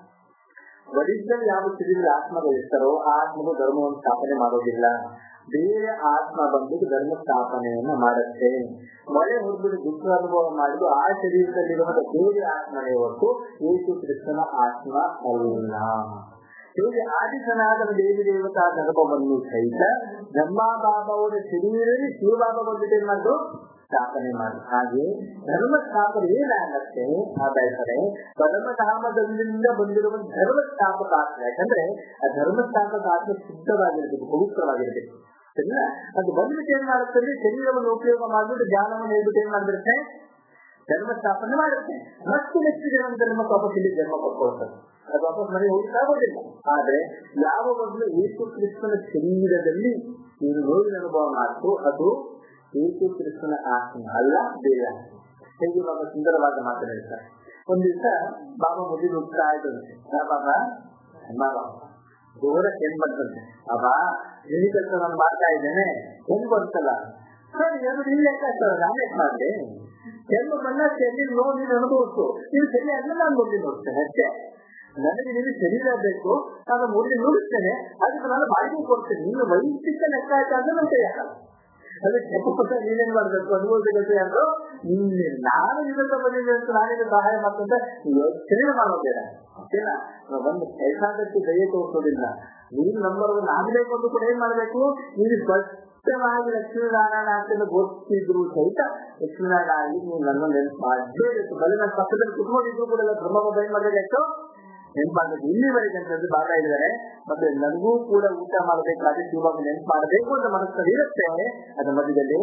ಒರಿಜಿನಲ್ ಯಾವ ಶರೀರದ ಆತ್ಮಗಳಿರ್ತಾರೋ ಆ ಆತ್ಮಗಳು ಧರ್ಮವನ್ನು ಸ್ಥಾಪನೆ ಮಾಡೋದಿಲ್ಲ ಬೇರೆ ಆತ್ಮ ಬಂದು ಧರ್ಮ ಸ್ಥಾಪನೆಯನ್ನ ಮಾಡುತ್ತೆ ಮಳೆ ಹೊರಬಿಟ್ಟು ದುಃಖ ಅನುಭವ ಮಾಡಿದ್ದು ಆ ಶರೀರದಲ್ಲಿರುವಂತ ಬೇರೆ ಆತ್ಮನೇ ಹೊರತು ಯೇಸು ಕ್ರಿಸ್ತನ ಆತ್ಮ ಅಲ್ಲ ಹೇಗೆ ಆದಿ ಸನಾತನ ದೇವಿ ದೇವತಾ ಧರ್ಮವನ್ನು ಸಹಿತ ಬ್ರಹ್ಮ ಬಾಬಾವರ ಶರೀರದಲ್ಲಿ ಶಿವಬಾಬಾ ಬಂದಿದೆ ಏನಾದ್ರು ಸ್ಥಾಪನೆ ಮಾಡಿ ಹಾಗೆ ಧರ್ಮ ಸ್ಥಾಪನೆ ಏನಾಗತ್ತೆ ಆದಾಯ್ತಾರೆ ಪರಮಧಾಮದಿಂದ ಬಂದಿರುವ ಧರ್ಮ ಸ್ಥಾಪಕ ಆತ್ಮ ಯಾಕಂದ್ರೆ ಆ ಧರ್ಮ ಸ್ಥಾಪಕ ಆತ್ಮ ಶುದ್ಧವಾಗಿರ್ಬೇಕು ಪವಿತ್ರವಾಗಿರ್ಬೇಕು ಸರಿನಾ ಅದು ಬಂದ್ಬಿಟ್ಟು ಏನ್ ಮಾಡುತ್ತೆ ಶರೀರವನ್ನು ಉಪಯೋಗ ಮಾಡ್ಬಿಟ್ಟು ಜ್ಞಾನವನ್ನು ಹೇಳ್ಬಿಟ್ಟು ಏನ್ ಮಾಡಿರುತ್ತೆ ಧರ್ಮ ಸ್ಥಾಪನೆ ಮಾಡುತ್ತೆ ಮತ್ತೆ ನೆಕ್ಸ್ಟ್ ಜನ್ಮ ಧರ್ಮ ವಾಪಸ್ ಇಲ್ಲಿ ಜನ್ಮ ಕೊಟ್ಕೊಳ್ತಾರೆ ಅದು ವಾಪಸ್ ಮನೆ ಹೋಗ್ತಾ ಆಗೋದಿಲ್ಲ ಆದ್ರೆ ಯಾವ ಮೊದಲು ಯೇಸು ಕ್ರಿಸ್ತನ ಶರೀರದಲ್ಲಿ ನೀನು ನೋವಿನ ಅನುಭವ ಮಾಡ್ತು ಅದು ಯೇಸು ಕ್ರಿಸ್ತನ ಆತ್ಮ ಅಲ್ಲ ಬೇರೆ ಹೇಗೆ ಬಾಬಾ ಸುಂದರವಾದ ಮಾತನಾಡ್ತಾರೆ ಒಂದ್ ದಿವಸ ಬಾಬಾ ಮುಗಿದು ಹೋಗ್ತಾ ಇದ್ದಂತೆ ಬಾಬಾ ಬಾಬಾ ದೂರ ಏನ್ ಬಂದಂತೆ ಬಾಬಾ ನಿನ್ನ ಕೆಲಸ ನಾನು ಮಾಡ್ತಾ ಇದ್ದೇನೆ ಹೆಂಗ್ ಬಂತಲ್ಲ ಸರಿ ಅದು ನೀನ್ ಲೆಕ್ಕ ನಾನೇ ಮಾಡಿದೆ ಕೆಮ್ಮು ಬಣ್ಣ ಚೆಲ್ಲಿ ನೋವು ನೀನು ಅನುಭವಿಸು ನೀವು ಸರಿ ಅದನ್ನ ನಾನು ಮುಂದೆ ನೋಡ್ತೇನೆ ಅಷ್ಟೇ ನನಗೆ ನೀನು ಶರೀರ ಬೇಕು ನಾನು ಮುಂದೆ ನೋಡುತ್ತೇನೆ ಅದಕ್ಕೆ ನಾನು ಬಾಡಿಗೆ ಕೊಡ್ತೇನೆ ನೀನು ವೈಯಕ್ತಿಕ ಲೆಕ್ಕ ಆಯ್ತಾ ಅಂದ್ರೆ ನನ್ನ ಕೈ ಹಾಕಲ್ಲ ಅದೇ ಕೆಪ್ಪ ನೀನೇನ್ ಮಾಡ್ಬೇಕು ಅನುಭವಿಸಬೇಕು ಯಾರು ನಿನ್ನೆ ನಾನು ಇದನ್ನ ಬಂದಿದ್ದೆ ಅಂತ ನಾನಿಗೆ ಸಹಾಯ ಮಾಡ್ಕೊಂತ ಯೋಚನೆ ಮಾಡೋದೇನ ಓಕೆನಾ ಒಂದು ಕೈಸಾದಕ್ಕೆ ದಯ ತೋರಿಸೋದಿಲ್ಲ ನೀನು ನಂಬರ್ ನಾಗಬೇಕು ಅಂತ ಕೂಡ ಏನ್ ಮಾಡ್ಬೇಕು ನೀನು ಸ್ಪಷ್ಟವಾಗಿ ಲಕ್ಷ್ಮೀನಾರಾಯಣ ಅಂತ ಗೊತ್ತಿದ್ರು ಸಹಿತ ಲಕ್ಷ್ಮೀನಾರಾಯಣ ಆಗಿ ನೀವು ನನ್ನ ನೆನಪು ಮಾಡೇ ಬೇಕು ಬರೀ ನನ್ನ ಪಕ್ಕದಲ್ಲಿ ಕುತ್ಕೊಂಡಿದ್ರು ಕೂಡ ಬ್ರಹ್ಮ ಏನ್ ಮಾಡಬೇಕು ನೆನ್ಪು ಮಾಡ್ಬೇಕು ಇಲ್ಲಿವರೆಗೆ ಅಂತಂದ್ರೆ ಬಾಬಾ ಇದ್ದಾರೆ ಮತ್ತೆ ನನಗೂ ಕೂಡ ಊಟ ಮಾಡಬೇಕಾದ್ರೆ ಶಿವಾಗ ನೆನ್ಪು ಮಾಡಬೇಕು ಅಂತ ಮನಸ್ಸಲ್ಲಿ ಇರುತ್ತೆ ಅದ್ರ ಮಧ್ಯದಲ್ಲಿ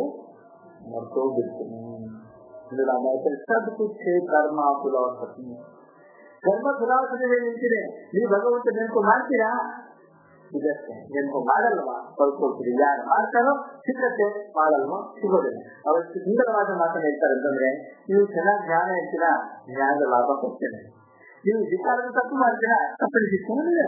ಮರ್ತೋಗ್ಬಿಡ್ತೀನಿ ಸಬ್ ಕುछ ಕರ್ಮ ಫಿಲಾಸಫಿ ಕರ್ಮ ಫಿಲಾಸಫಿ ನಿಂತಿದೆ ನೀವು ಭಗವಂತ ನೆನಪು ಮಾಡ್ತೀರಾ ಇದಕ್ಕೆ ನೆನಪು ಮಾಡಲ್ವಾ ಕಳ್ಕೊಳ್ತೀರಿ ಯಾರು ಮಾಡ್ತಾರೋ ಸಿಕ್ಕತ್ತೆ ಮಾಡಲ್ವಾ ಸಿಗೋದಿಲ್ಲ ಅವತ್ತು ಸುಂದರವಾದ ಮಾತನ್ನ ಹೇಳ್ತಾರೆ ಅಂತಂದ್ರೆ ನೀವು ಚೆನ್ನಾಗಿ ಜ್ಞಾನ ಹೇಳ್ತೀರಾ ಜ್ಞಾನದ ಲಾಭ ಕೊಡ್ತೇನೆ ನೀವು ವಿಚಾರದ ತಪ್ಪು ಮಾಡ್ತೀರಾ ತಪ್ಪಲ್ಲಿ ಶಿಕ್ಷಣ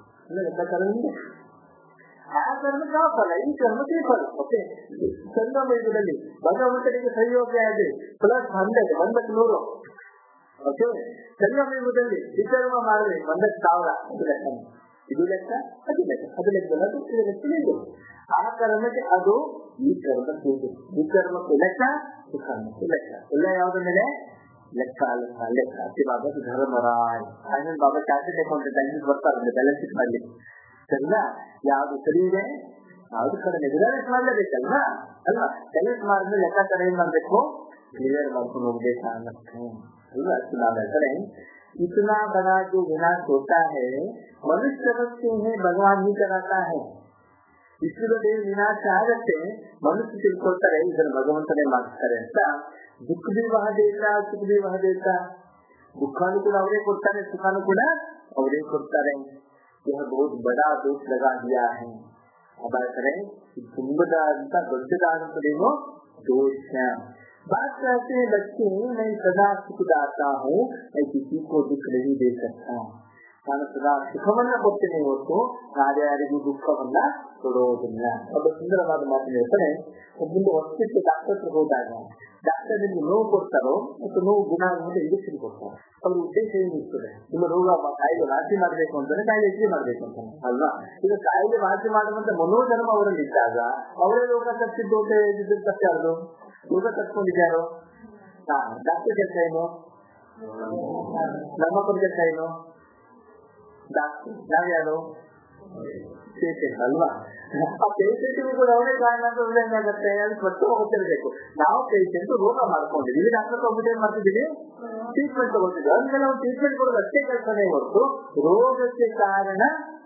ಆ ಕರ್ಮಕ್ಕೆ ಯಾವ ಫಲ ಈ ಕರ್ಮಕ್ಕೆ ಈ ಫಲ ಓಕೆ ಸಂಗಮೇಧದಲ್ಲಿ ಭಗವಂತನಿಗೆ ಸಂಯೋಗ ಇದೆ ಪ್ಲಸ್ ಹಂಡ್ರೆಡ್ ಒಂದಕ್ಕೆ ನೂರು ಓಕೆ ಸಂಗಮೇಧದಲ್ಲಿ ವಿಕರ್ಮ ಮಾಡಿದ್ರೆ ಒಂದಕ್ಕೆ ಸಾವಿರ ಅದು ಲೆಕ್ಕ ಇದು ಲೆಕ್ಕ ಅದು ಲೆಕ್ಕ ಅದು ಲೆಕ್ಕ ಅದು ಇದು ಲೆಕ್ಕ ಇದು ಆ ಕರ್ಮಕ್ಕೆ ಅದು ಈ ಕರ್ಮಕ್ಕೆ ಇದು ಈ ಕರ್ಮಕ್ಕೆ ಲೆಕ್ಕ ಈ ಕರ್ಮಕ್ಕೆ ಲೆಕ್ಕ ಎಲ್ಲ ಯಾವ್ದ ಮೇಲೆ ಲೆಕ್ಕ ಲೆಕ್ಕ ಲೆಕ್ಕ ಶಿವಾಗ ಧರ್ಮರಾಯ್ ಆಮೇಲೆ ಬಾಬಾ ಚಾರ್ಟೆಡ್ ಅಕೌಂಟೆಂಟ್ ಆಗಿ ಬರ್ತಾರೆ ಬ್ಯಾಲೆನ್ಸ್ ಶೀಟ್ ಮಾಡ್ಲಿಕ್ಕೆ ಸರಿನಾ ಯಾವ್ದು ಸರಿ ಇದೆ ಯಾವ್ದು ಕಡಿಮೆ ಬ್ಯಾಲೆನ್ಸ್ ಮಾಡ್ಲೇಬೇಕಲ್ವಾ ಅಲ್ವಾ ಬ್ಯಾಲೆನ್ಸ್ ಮಾಡಿದ್ರೆ ಲೆಕ್ಕಾಚಾರ ಏನ್ ಮಾಡ್ಬೇಕು ಕ್ಲಿಯರ್ ಮಾಡ್ಕೊಂಡು ಹೋಗ್ಬೇಕು ಅನ್ನತ್ತೆ ಅಲ್ವಾ ನಾವು ಹೇಳ್ತಾರೆ इतना बड़ा जो विनाश होता है मनुष्य समझते हैं भगवान ही कराता है ವಿಶ್ವದಲ್ಲಿ ವಿನಾಶ ಆಗತ್ತೆ ಮನುಷ್ಯ ತಿಳ್ಕೊಳ್ತಾರೆ ಇದನ್ನ ಭಗವಂತನೇ ಮಾಡ್ತಾರೆ ಅಂತ ದುಃಖ ಬಿ ವಹ ದೇತ ಸುಖ ಬಿ ವಹ ದೇತ ದುಃಖನೂ ಕೂಡ ಅವರೇ ಕೊಡ್ತಾರೆ ಸುಖನೂ ಕೂಡ ಅವರೇ ಕೊಡ್ತಾರೆ यह बहुत बड़ा दोष लगा दिया है अब ಹೇಳ್ತಾರೆ ಇದು ತುಂಬದಾದಂತ ದೊಡ್ಡದಾದಂತದೇನೋ दोष है बात कहते हैं बच्चे मैं सदा सुखदाता हूँ मैं किसी को दुख नहीं दे सकता ನಾನು ಸದಾ ಸುಖವನ್ನ ಕೊಡ್ತೇನೆ ಹೊರತು ಯಾರ್ಯಾರಿಗೂ ದುಃಖವನ್ನ ಕೊಡೋದಿಲ್ಲ ಒಬ್ಬ ಸುಂದರವಾದ ಮಾತು ಹೇಳ್ತಾರೆ ಒಬ್ಬೊಂದು ಹೊಸ್ತಿಟ್ಟು ಡಾಕ್ಟರ್ ಹತ್ರ ಹೋದಾಗ ಡಾಕ್ಟರ್ ನಿಮ್ಗೆ ನೋವು ಕೊಡ್ತಾರೋ ಮತ್ತು ನೋವು ಗುಣ ಆಗುವಂತ ಇಂಜೆಕ್ಷನ್ ಕೊಡ್ತಾರೆ ಅವ್ರ ಉದ್ದೇಶ ಏನಿರ್ತದೆ ನಿಮ್ಮ ರೋಗ ಕಾಯಿಲೆ ವಾಸಿ ಮಾಡ್ಬೇಕು ಅಂತಾನೆ ಕಾಯಿಲೆ ಹೆಚ್ಚಿಗೆ ಮಾಡ್ಬೇಕು ಅಂತಾನೆ ಅಲ್ವಾ ಈಗ ಕಾಯಿಲೆ ವಾಸಿ ಮಾಡುವಂತ ಮನೋಧರ್ಮ ಅವರಲ್ಲಿ ಇದ್ದಾಗ ಅವರೇ ರೋಗ ತಪ್ಪಿದ್ದು ಅಂತ ಹೇಳಿದ್ರೆ ತಪ್ಪು ಯಾರು ರೋಗ ತಪ್ಪಿಕೊಂಡಿದ್ಯಾರು ಹಾ ಡಾಕ್ಟರ್ ಕೆಲಸ ಏನು ನಮ್ಮ ಕೆಲಸ ಏನು ಡಾಕ್ಟರ್ ನಾವ್ಯಾರು ಪೇಷಂಟ್ ಅಲ್ವಾ ಆ ಪೇಷಂಟ್ ಕೂಡ ಅವನೇ ಕಾರಣ ಅಂತ ಏನಾಗುತ್ತೆ ಅದು ಸ್ಪಷ್ಟವಾಗಿ ಗೊತ್ತಿರಬೇಕು ನಾವು ಪೇಷಂಟ್ ರೋಗ ಮಾಡ್ಕೊಂಡಿದೀವಿ ಡಾಕ್ಟರ್ ತಗೊಂಡು ಏನ್ ಮಾಡ್ತಿದೀವಿ ಟ್ರೀಟ್ಮೆಂಟ್ ತಗೊಳ್ತಿದ್ವಿ ಅಂದ್ರೆ ನಾವು ಟ್ರೀಟ್ಮೆಂಟ್ ಕೊಡೋದು ಅಷ್ಟೇ ಕೆಲಸನೇ ಹೊರತು ರೋಗಕ್ಕೆ ಕಾರಣ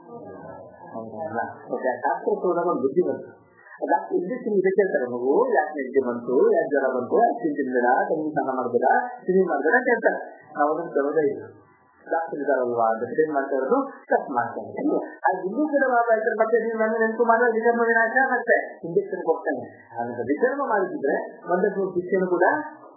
ಹೌದಲ್ಲ ಡಾಕ್ಟರ್ ಹೋದಾಗ ಒಂದು ಬುದ್ಧಿ ಬಂತು ಡಾಕ್ಟರ್ ಇಂಜೆಕ್ಷನ್ ಇದಕ್ಕೆ ಹೇಳ್ತಾರೆ ಮಗು ಯಾಕೆ ನೆಗಡಿ ಬಂತು ಯಾಕೆ ಜ್ವರ ಬಂತು ಯಾಕೆ ತಿಂದಿಲ್ಲ ತಂಗಿ ಸ್ನಾನ ಮಾಡ್ಬೇಡ ತಿಂಡಿ ಮಾಡ್ಬೇಡ ಅಂತ ಹೇಳ್ತಾರೆ ನಾವು ಅದನ್ನು ತರೋದೇ ಇಲ್ಲ ಡಾಕ್ಟರ್ ಇದಾರಲ್ವಾ ಅಂತ ಏನ್ ಮಾಡ್ತಾ ಇರೋದು ಕಟ್ ಮಾಡ್ತಾ ಇರೋದು ಅದು ಇನ್ನೂ ಕೂಡ ಮಾಡ್ತಾರೆ ಮತ್ತೆ ನೀವು ನನ್ನ ನೆನಪು ಮಾಡೋ ವಿಕರ್ಮ ವಿನಾಶ ಮತ್ತೆ ಇಂಜೆಕ್ಷನ್ ಕೊಡ್ತೇನೆ ಹಾಗಾದ್ರೆ ವಿಕರ್ಮ ಮಾಡಿದ್ರೆ ಒಂದೇ ಶಿಕ್ಷಣ ಕೂಡ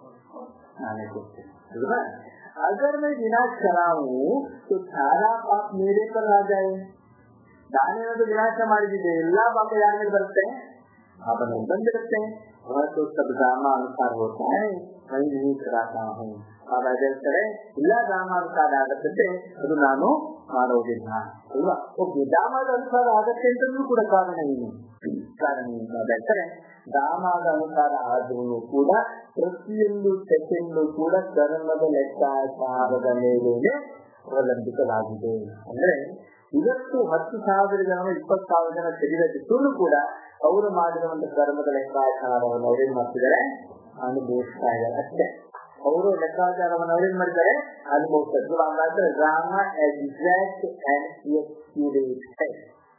ನಾನೇ ಕೊಡ್ತೇನೆ ಅಲ್ವಾ अगर मैं विनाश कराऊं तो सारा पाप मेरे पर आ जाए ನಾನೇನಾದ್ರು ವಿನಾಶ ಮಾಡಿದ್ರೆ ಎಲ್ಲಾ ಪಾಪ ಯಾರ ಮೇಲೆ ಬರುತ್ತೆ ಅವನ ಬಂದಿರುತ್ತೆ ಹೊರತು ಸಬ್ ಡ್ರಾಮ ಅನುಸಾರ ಹೋಗ್ತಾ ವೈ ನೀವು ಕರಾತಾ ಹೂँ ಆಗ ಹೇಳ್ತಾರೆ ಇಲ್ಲ ಡ್ರಾಮಾನುಸಾರ ಆಗತ್ತೆ ಅದು ನಾನು ಮಾಡೋದಿಲ್ಲ ಅಲ್ವಾ ಓಕೆ ಡ್ರಾಮಾದ ಅನುಸಾರ ಆಗತ್ತೆ ಅಂತಲೂ ಕೂಡ ಕಾರಣ ಏನು ಕಾರಣ ಏನು ಅಂತ ಹೇಳ್ತಾರೆ ಡ್ರಾಮಾದ ಅನುಸಾರ ಆದ್ರೂ ಕೂಡ ಪ್ರತಿಯೊಂದು ಸೆಕೆಂಡ್ ಕೂಡ ಧರ್ಮದ ಲೆಕ್ಕಾಚಾರದ ಮೇಲೆ ಅವಲಂಬಿತವಾಗಿದೆ ಅಂದ್ರೆ ಇವತ್ತು ಹತ್ತು ಸಾವಿರ ಜನ ಇಪ್ಪತ್ತು ಸಾವಿರ ಜನ ಶರೀರ ಬಿಟ್ಟರು ಕೂಡ ಅವರು ಮಾಡಿರುವಂತ ಕರ್ಮದ ಲೆಕ್ಕಾಚಾರವನ್ನು ಅವ್ರೇನ್ ಮಾಡ್ತಿದ್ದಾರೆ ಅನುಭವಿಸ್ತಾ ಇದ್ದಾರೆ ಅಷ್ಟೇ ಅವರು ಲೆಕ್ಕಾಚಾರವನ್ನು ಅವ್ರೇನ್ ಮಾಡಿದ್ದಾರೆ ಅನುಭವಿಸ್ತಾರೆ ಹಾಗಾದ್ರೆ ಡ್ರಾಮ ಎಕ್ಸಾಕ್ಟ್ ಅಂಡ್ ಎಕ್ಸ್ಪೀರಿಯನ್ಸ್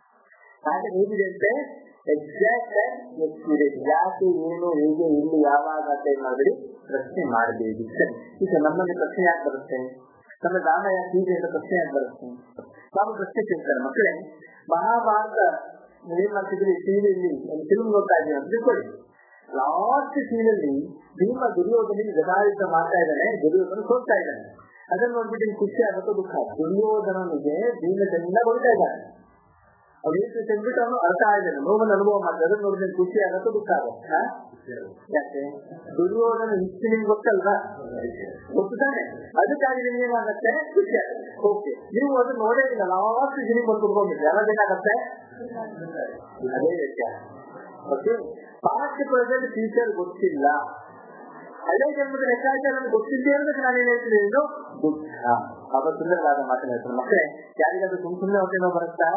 ಹಾಗೆ ಹೇಗಿದೆ ಅಂತೆ ಎಕ್ಸಾಕ್ಟ್ ಅಂಡ್ ಎಕ್ಸ್ಪೀರಿಯನ್ಸ್ ಯಾಕೆ ಏನು ಹೇಗೆ ಇಲ್ಲಿ ಯಾವಾಗ ಅಂತ ಏನ್ ಮಾಡಿದ್ರಿ ಪ್ರಶ್ನೆ ಮಾಡಬೇಡಿ ಸರಿ ಈಗ ನಮ್ಮಲ್ಲಿ ಪ್ರಶ್ನೆ ಯಾಕೆ ಬರುತ್ತೆ ನಮ್ಮ ದಾನ ಯಾಕೆ ಹೀಗೆ ಅಂತ ಪ್ರಶ್ನೆ ಯಾಕೆ ಬರುತ್ತೆ ನಾವು ಪ್ರಶ್ನೆ ಕೇಳ್ತಾರೆ ಮಕ್ಕಳೇ ಮಹಾಭಾರತ ಏನ್ ಮಾಡ್ತಿದ್ರಿ ಟಿವಿಯಲ್ಲಿ ಒಂದು ಫಿಲ್ಮ್ ನೋಡ್ತಾ ಇದ್ದೀವಿ ಅಂತ ತಿಳ್ಕೊಳ್ಳಿ ಲಾಸ್ಟ್ ಸೀನಲ್ಲಿ ಭೀಮ ದುರ್ಯೋಧನಿಗೆ ಗದಾಯುದ್ಧ ಮಾಡ್ತಾ ಇದ್ದಾನೆ ದುರ್ಯೋಧನ ಸೋಲ್ತಾ ಇದ್ದಾನೆ ಅದನ್ನ ನೋಡ್ಬಿಟ್ಟು ಖುಷಿ ಆಗುತ್ತೋ ದುಃಖ ದುರ್ಯೋಧನನಿಗೆ ಭೀಮಸೇನಿಂದ ಹೊಡಿತಾ ಇದ್ದಾನೆ ಅವ್ರು ಏನು ತಂದ್ಬಿಟ್ಟು ಅವನು ಅರ್ಥ ಆಗಿದ್ದಾನೆ ನೋವನ್ನು ಅನುಭವ ಮಾಡ್ತಾರೆ ಅದನ್ನ ನೋಡಿದ್ರೆ ಖುಷಿ ಆಗುತ್ತೋ ದುಃಖ ಆಗುತ್ತೆ ಯಾಕೆ ದುರ್ಯೋಧನ ಇಷ್ಟು ನಿಮ್ಗೆ ಗೊತ್ತಲ್ವಾ ಗೊತ್ತಾನೆ ಅದಕ್ಕಾಗಿ ನಿಮ್ಗೆ ಏನಾಗತ್ತೆ ಖುಷಿ ಆಗುತ್ತೆ ಓಕೆ ನೀವು ಅದು ನೋಡೇ ಇಲ್ಲ ಲಾಸ್ಟ್ ನಿಮಗೆ ಒಂದು ಕುತ್ಕೊಂಡಿದ್ರಿ ಯಾವಾಗ ಏನಾಗತ್ತೆ ಅದೇ ವ್ಯತ್ಯಾಸ ಓಕೆ ಪಾಸ್ಟ್ ಪ್ರೆಸೆಂಟ್ ಫ್ಯೂಚರ್ ಗೊತ್ತಿಲ್ಲ ಹಳೆ ಜನ್ಮದ ಲೆಕ್ಕಾಚಾರ ಗೊತ್ತಿದ್ದೇ ಇರೋದಕ್ಕೆ ನಾನೇನ್ ಹೇಳ್ತೀನಿ ಇದು ದುಃಖ ಅವ ಸುಂದರವಾದ ಮಾತನ್ನ ಹೇಳ್ತಾರೆ ಮತ್ತೆ ಯಾರಿಗಾದ್ರೂ ಸುಮ್ ಸುಮ್ಮನೆ ಹೊಟ್ಟೆ ನೋವು ಬರುತ್ತಾ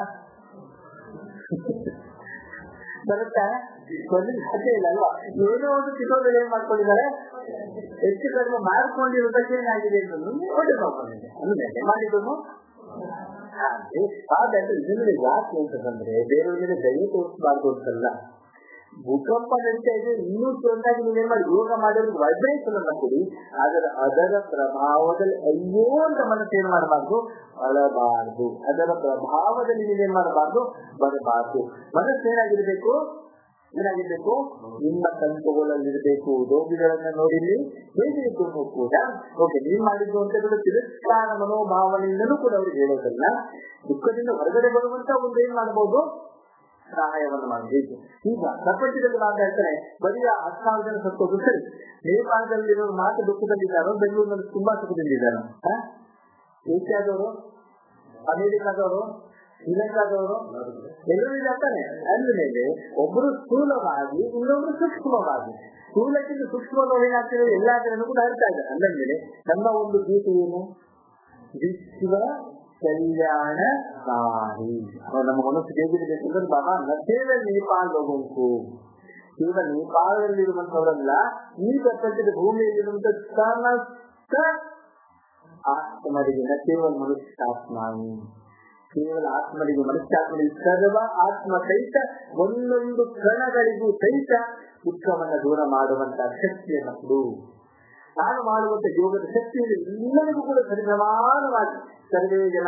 ಬರುತ್ತಾ ಬರ್ಲಿಕ್ಕೆ ಸಾಧ್ಯ ಇಲ್ಲ ಅಲ್ವಾ ಏನೋ ಒಂದು ಚಿಕ್ಕದಲ್ಲಿ ಏನ್ ಮಾಡ್ಕೊಂಡಿದ್ದಾರೆ ಹೆಚ್ಚು ಕಡಿಮೆ ಮಾಡ್ಕೊಂಡಿರೋದಕ್ಕೆ ಏನಾಗಿದೆ ಅಂತಂದು ಹೊಟ್ಟೆ ನೋಡ್ಕೊಂಡಿದೆ ಅಂದ್ರೆ ಮಾಡಿದ್ರು ಹಾಗಾದ್ರೆ ಇದನ್ನ ಯಾಕೆ ಅಂತಂದ್ರೆ ಬೇರೆಯವ್ರಿಗೆ ದಯ ತೋರಿಸಬಾರ್ದು ಅಂತಲ್ಲ ಭೂಕಂಪ ನಡೀತಾ ಇದೆ ಇನ್ನೂ ಚೆನ್ನಾಗಿ ನೀವೇನ್ ಮಾಡಿ ಯೋಗ ಮಾಡೋದು ವೈಬ್ರೇಷನ್ ಅನ್ನ ಕೊಡಿ ಅದರ ಅದರ ಪ್ರಭಾವದಲ್ಲಿ ಅಯ್ಯೋ ಅಂತ ಮನಸ್ಸು ಏನ್ ಮಾಡಬಾರ್ದು ಅಳಬಾರ್ದು ಅದರ ಪ್ರಭಾವದಲ್ಲಿ ನೀವೇನ್ ಮಾಡಬಾರ್ದು ಬರಬಾರ್ದು ಮನಸ್ಸು ಏನಾಗಿರ್ಬೇಕು ಏನಾಗಿರ್ಬೇಕು ನಿಮ್ಮ ಕಂತುಗಳಲ್ಲಿರ್ಬೇಕು ರೋಗಿಗಳನ್ನ ನೋಡಿಲ್ಲಿ ಹೇಗೆ ಇದ್ದು ಕೂಡ ಓಕೆ ನೀವ್ ಮಾಡಿದ್ದು ಅಂತ ಕೂಡ ತಿರಸ್ಕಾರ ಮನೋಭಾವನೆಯಿಂದಲೂ ಕೂಡ ಅವ್ರಿಗೆ ಹೇಳೋದಲ್ಲ ದುಃಖದಿಂದ ಹೊರಗಡೆ ಬರುವಂತ ಒಂದು ಏನ್ ಮಾಡಬಹುದು ಸಹಾಯವನ್ನು ಮಾಡಬೇಕು ಈಗ ಪ್ರಪಂಚದಲ್ಲಿ ಮಾತಾಡ್ತಾರೆ ಬರೀ ಹತ್ತು ಸಾವಿರ ಜನ ಸತ್ತೋದು ಸರಿ ನೇಪಾಳದಲ್ಲಿರೋ ಮಾತು ದುಃಖದಲ್ಲಿದ್ದಾರೋ ಬೆಂಗಳೂರಿನಲ್ಲಿ ತುಂಬಾ ಸುಖದಿಂದಿದ್ದಾರೋ ಏಷ್ಯಾದವರು ಅಮೆರಿಕಾದವರು ಶ್ರೀಲಂಕಾದವರು ಎಲ್ಲರೂ ಇದ್ದಾನೆ ಅಂದಮೇಲೆ ಒಬ್ಬರು ಸ್ಥೂಲವಾಗಿ ಇನ್ನೊಬ್ರು ಸೂಕ್ಷ್ಮವಾಗಿ ಸ್ಥೂಲಕ್ಕಿಂತ ಸೂಕ್ಷ್ಮವಾಗಿ ಏನಾಗ್ತಿದೆ ಎಲ್ಲಾ ಜನರು ಕೂಡ ಅರ್ಥ ಇದ್ದಾರೆ ಅಂದ್ಮೇಲೆ ನಮ್ಮ ಒಂದು ಗೀತೆ ಏನು ವಿಶ್ವ ಕಲ್ಯಾಣಕಾರಿ ನಮ್ಮ ಮನಸ್ಸು ಹೇಗಿರಬೇಕು ಬಾಬಾ ನದ್ದೇವ ನೇಪಾಳ ಹೋಗಬೇಕು ಈಗ ನೇಪಾಳದಲ್ಲಿರುವಂತವರಲ್ಲ ಈ ಪ್ರಪಂಚದ ಭೂಮಿಯಲ್ಲಿರುವಂತ ಸಮಸ್ತ ಆತ್ಮರಿಗೆ ನ ಕೇವಲ ಮನುಷ್ಯಾತ್ಮಾನಿ ಕೇವಲ ಆತ್ಮರಿಗೆ ಮನುಷ್ಯಾತ್ಮರಿಗೆ ಸರ್ವ ಆತ್ಮ ಸಹಿತ ಒಂದೊಂದು ಕಣಗಳಿಗೂ ಸಹಿತ ದುಃಖವನ್ನು ದೂರ ಮಾಡುವಂತ ಶಕ್ತಿಯನ್ನು ಕೊಡು ನಾನು ಮಾಡುವಂತ ಯೋಗದ ಶಕ್ತಿಯಲ್ಲಿ ಎಲ್ಲರಿಗೂ ಕೂಡ ಸರಿಸಮಾನವಾಗಿ ಸರ್ವೇ ಜನ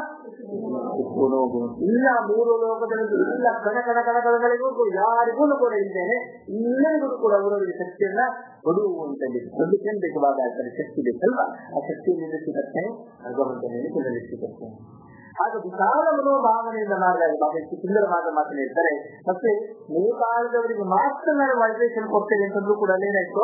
ಇಲ್ಲ ಮೂರು ಲೋಕದಲ್ಲಿ ಇಲ್ಲ ಕಣ ಕಣ ಕಣಗಳಿಗೂ ಕೂಡ ಯಾರಿಗೂ ಕೂಡ ಇದ್ದೇನೆ ಎಲ್ಲರಿಗೂ ಕೂಡ ಅವರವರಿಗೆ ಶಕ್ತಿಯನ್ನ ಕೊಡುವಂತಲ್ಲಿ ಒಂದು ಕೇಂದ್ರಿತವಾದ ಶಕ್ತಿ ಬೇಕಲ್ವಾ ಆ ಶಕ್ತಿಯನ್ನು ನಿಲ್ಲಿಸಿದಕ್ಕೆ ಭಗವಂತನಲ್ಲಿ ನಿಲ್ಲಿಸಿದಕ್ಕೆ ಆಗ ವಿಶಾಲ ಮನೋಭಾವನೆಯಿಂದ ಮಾಡಿದಾಗ ಬಾಬಾ ಎಷ್ಟು ಸುಂದರವಾದ ಮಾತನ್ನು ಹೇಳ್ತಾರೆ ಮತ್ತೆ ನೇಪಾಳದವರಿಗೆ ಮಾತ್ರ ನಾನು ವೈಬ್ರೇಷನ್ ಕೊಡ್ತೇನೆ ಅಂತಂದ್ರೂ ಕೂಡ ಅಲ್ಲೇನಾಯ್ತು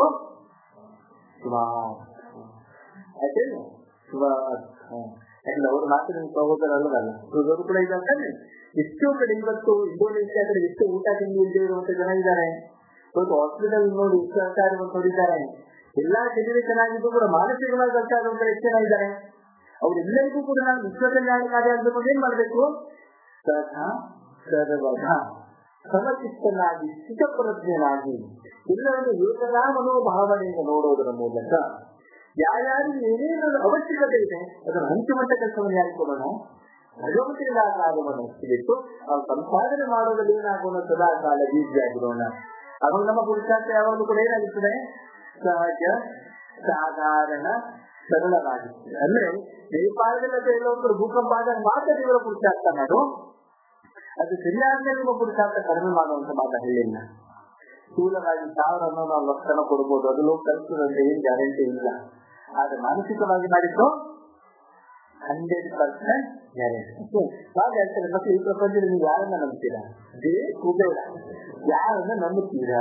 ಯಾಕೆ ಯಾಕಂದ್ರೆ ಅವ್ರ ಮಾತಿನ ಸಹೋದರ ಅಲ್ಲದಲ್ಲ ಇವರು ಕೂಡ ಇದ್ದಾರೆ ಎಷ್ಟೋ ಕಡೆ ಇವತ್ತು ಇಂಡೋನೇಷ್ಯಾ ಕಡೆ ಎಷ್ಟು ಊಟ ತಿಂಡಿ ಇಲ್ಲದೆ ಇರುವಂತ ಜನ ಇದ್ದಾರೆ ಇವತ್ತು ಹಾಸ್ಪಿಟಲ್ ನೋಡಿ ಎಷ್ಟು ಸರ್ಕಾರ ನೋಡಿದ್ದಾರೆ ಎಲ್ಲಾ ಶರೀರ ಚೆನ್ನಾಗಿದ್ದು ಕೂಡ ಮಾನಸಿಕವಾಗಿ ಸರ್ಕಾರ ಎಷ್ಟು ಜನ ಇದ್ದಾರೆ ಅವರೆಲ್ಲರಿಗೂ ಕೂಡ ನಾನು ವಿಶ್ವ ಕಲ್ಯಾಣಕಾರಿ ಆಗಬೇಕು ಏನ್ ಮಾಡ್ಬೇಕು ಸದಾ ಸರ್ವದ ಸಮಚಿತ್ತನಾಗಿ ಸ್ಥಿತಪ್ರಜ್ಞನಾಗಿ ಎಲ್ಲರನ್ನು ಏಕದಾ ಮನೋಭಾವನೆಯಿಂದ ನೋಡೋದರ ಮೂಲಕ ಯಾರ್ಯಾರಿಗೆ ಏನೇನು ಅವಶ್ಯಕತೆ ಇದೆ ಅದನ್ನು ಹಂಚುಮಟ್ಟ ಕೆಲಸವನ್ನು ಯಾರಿಗೆ ಕೊಡೋಣ ಭಗವಂತನಿಂದ ಆಗುವನ್ನು ಹಚ್ಚಿಬಿಟ್ಟು ನಾವು ಸಂಪಾದನೆ ಮಾಡೋದ್ರಲ್ಲಿ ಏನಾಗೋಣ ಸದಾ ಕಾಲ ಬೀಜಿಯಾಗಿರೋಣ ಅವಾಗ ನಮ್ಮ ಪುರುಷಾರ್ಥ ಯಾವಾಗಲೂ ಕೂಡ ಏನಾಗುತ್ತದೆ ಸಹಜ ಸಾಧಾರಣ ಸರಳವಾಗಿರ್ತದೆ ಅಂದ್ರೆ ನೇಪಾಳದಲ್ಲಿ ಎಲ್ಲೊಂದು ಭೂಕಂಪ ಆದಾಗ ಮಾತ್ರ ದೇವರ ಪುರುಷಾರ್ಥ ಮಾಡು ಅದು ಸರಿಯಾದ್ಮೇಲೆ ನಿಮ್ಮ ಪುರುಷಾರ್ಥ ಕಡಿಮೆ ಮಾಡುವಂತ ಮಾತ ಹೇಳಿಲ್ಲ ಸ್ಥೂಲವಾಗಿ ಸಾವಿರ ನಾವು ಲಕ್ಷಣ ಕೊಡ್ಬೋದು ಅದು ಲೋಕ ಕಲಿಸೋದಂದ್ರೆ ಏನ್ ಗ್ಯಾರಂಟಿ ಇಲ್ಲ ಆದ್ರೆ ಮಾನಸಿಕವಾಗಿ ಮಾಡಿದ್ದು ಹಂಡ್ರೆಡ್ ಪರ್ಸೆಂಟ್ ಗ್ಯಾರಂಟಿ ನಾವು ಹೇಳ್ತಾರೆ ಮತ್ತೆ ಈ ಪ್ರಪಂಚದಲ್ಲಿ ನೀವು ಯಾರನ್ನ ನಂಬ್ತೀರಾ ಅದೇ ಕುಬೇರ ಯಾರನ್ನ ನಂಬುತ್ತೀರಾ